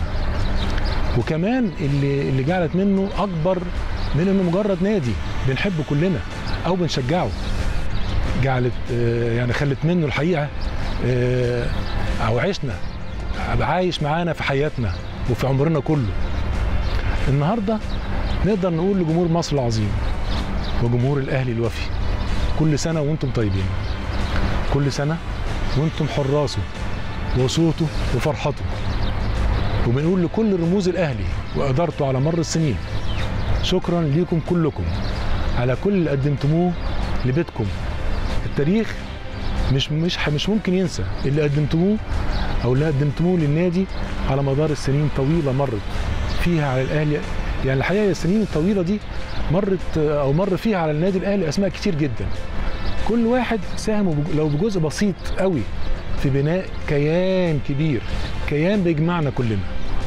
وكمان اللي اللي جعلت منه اكبر من انه مجرد نادي بنحبه كلنا او بنشجعه جعلت آه، يعني خلت منه الحقيقه آه، او عشنا عايش معانا في حياتنا وفي عمرنا كله النهارده نقدر نقول لجمهور مصر العظيم وجمهور الاهلي الوفي كل سنه وانتم طيبين كل سنه وانتم حراسه وصوته وفرحته وبنقول لكل رموز الاهلي وادارته على مر السنين شكرا ليكم كلكم على كل اللي قدمتموه لبيتكم التاريخ مش مش مش ممكن ينسى اللي قدمتموه او اللي قدمتموه للنادي على مدار السنين طويله مرت فيها على الاهلي يعني الحقيقه السنين الطويله دي مرت او مر فيها على النادي الاهلي اسماء كتير جدا كل واحد ساهم بج- لو بجزء بسيط قوي في بناء كيان كبير كيان بيجمعنا كلنا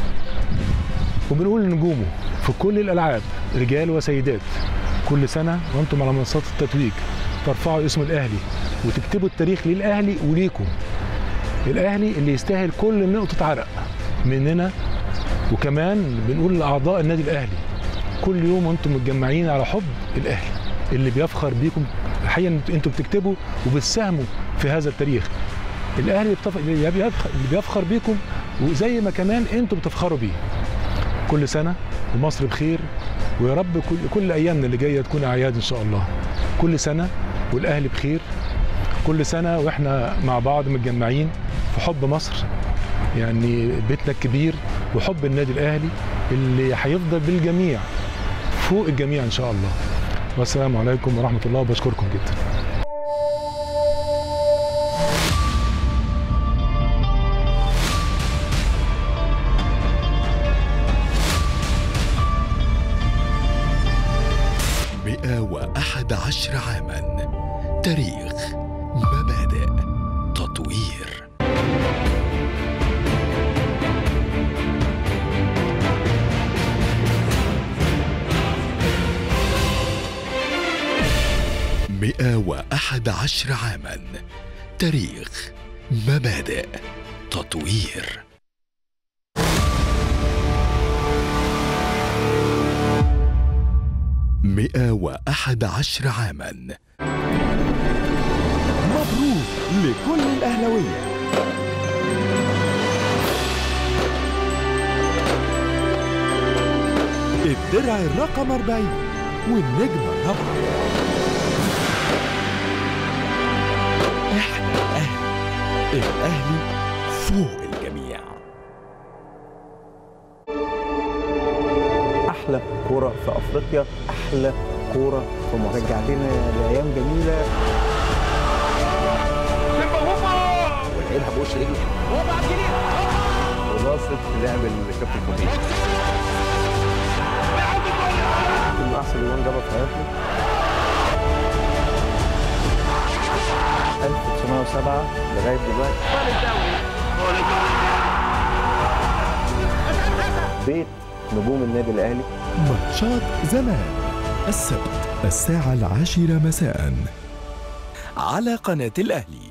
وبنقول لنجومه في كل الالعاب رجال وسيدات كل سنه وانتم على منصات التتويج ترفعوا اسم الاهلي وتكتبوا التاريخ للاهلي وليكم الاهلي اللي يستاهل كل نقطه عرق مننا وكمان بنقول لاعضاء النادي الاهلي كل يوم وانتم متجمعين على حب الاهلي اللي بيفخر بيكم الحقيقه إن انتم بتكتبوا وبتساهموا في هذا التاريخ الاهلي بتف- اللي بيفخر- اللي بيفخر بيكم وزي ما كمان انتم بتفخروا بيه كل سنه ومصر بخير ويا رب كل, كل ايامنا اللي جايه تكون اعياد ان شاء الله كل سنه والاهلي بخير كل سنه واحنا مع بعض متجمعين في حب مصر يعني بيتنا الكبير وحب النادي الاهلي اللي هيفضل بالجميع فوق الجميع ان شاء الله والسلام عليكم ورحمه الله وبشكركم جدا مئة وأحد عشر عاما تاريخ مبادئ تطوير وأحد عشر عاما تاريخ مبادئ تطوير مئة وأحد عشر عاما مبروك لكل الأهلوية الدرع الرقم 40 والنجمة الرابعة احنا الأهلي الأهلي فوق الجميع احلى كوره في افريقيا احلى كوره في مصر رجعتنا لايام جميله ولعبها بوش رجله خلاصه لعب الكابتن خطيب من احسن جوان جابها في حياته 1907 لغايه دلوقتي بيت نجوم النادي الاهلي ماتشات زمان السبت الساعة العاشرة مساء على قناة الأهلي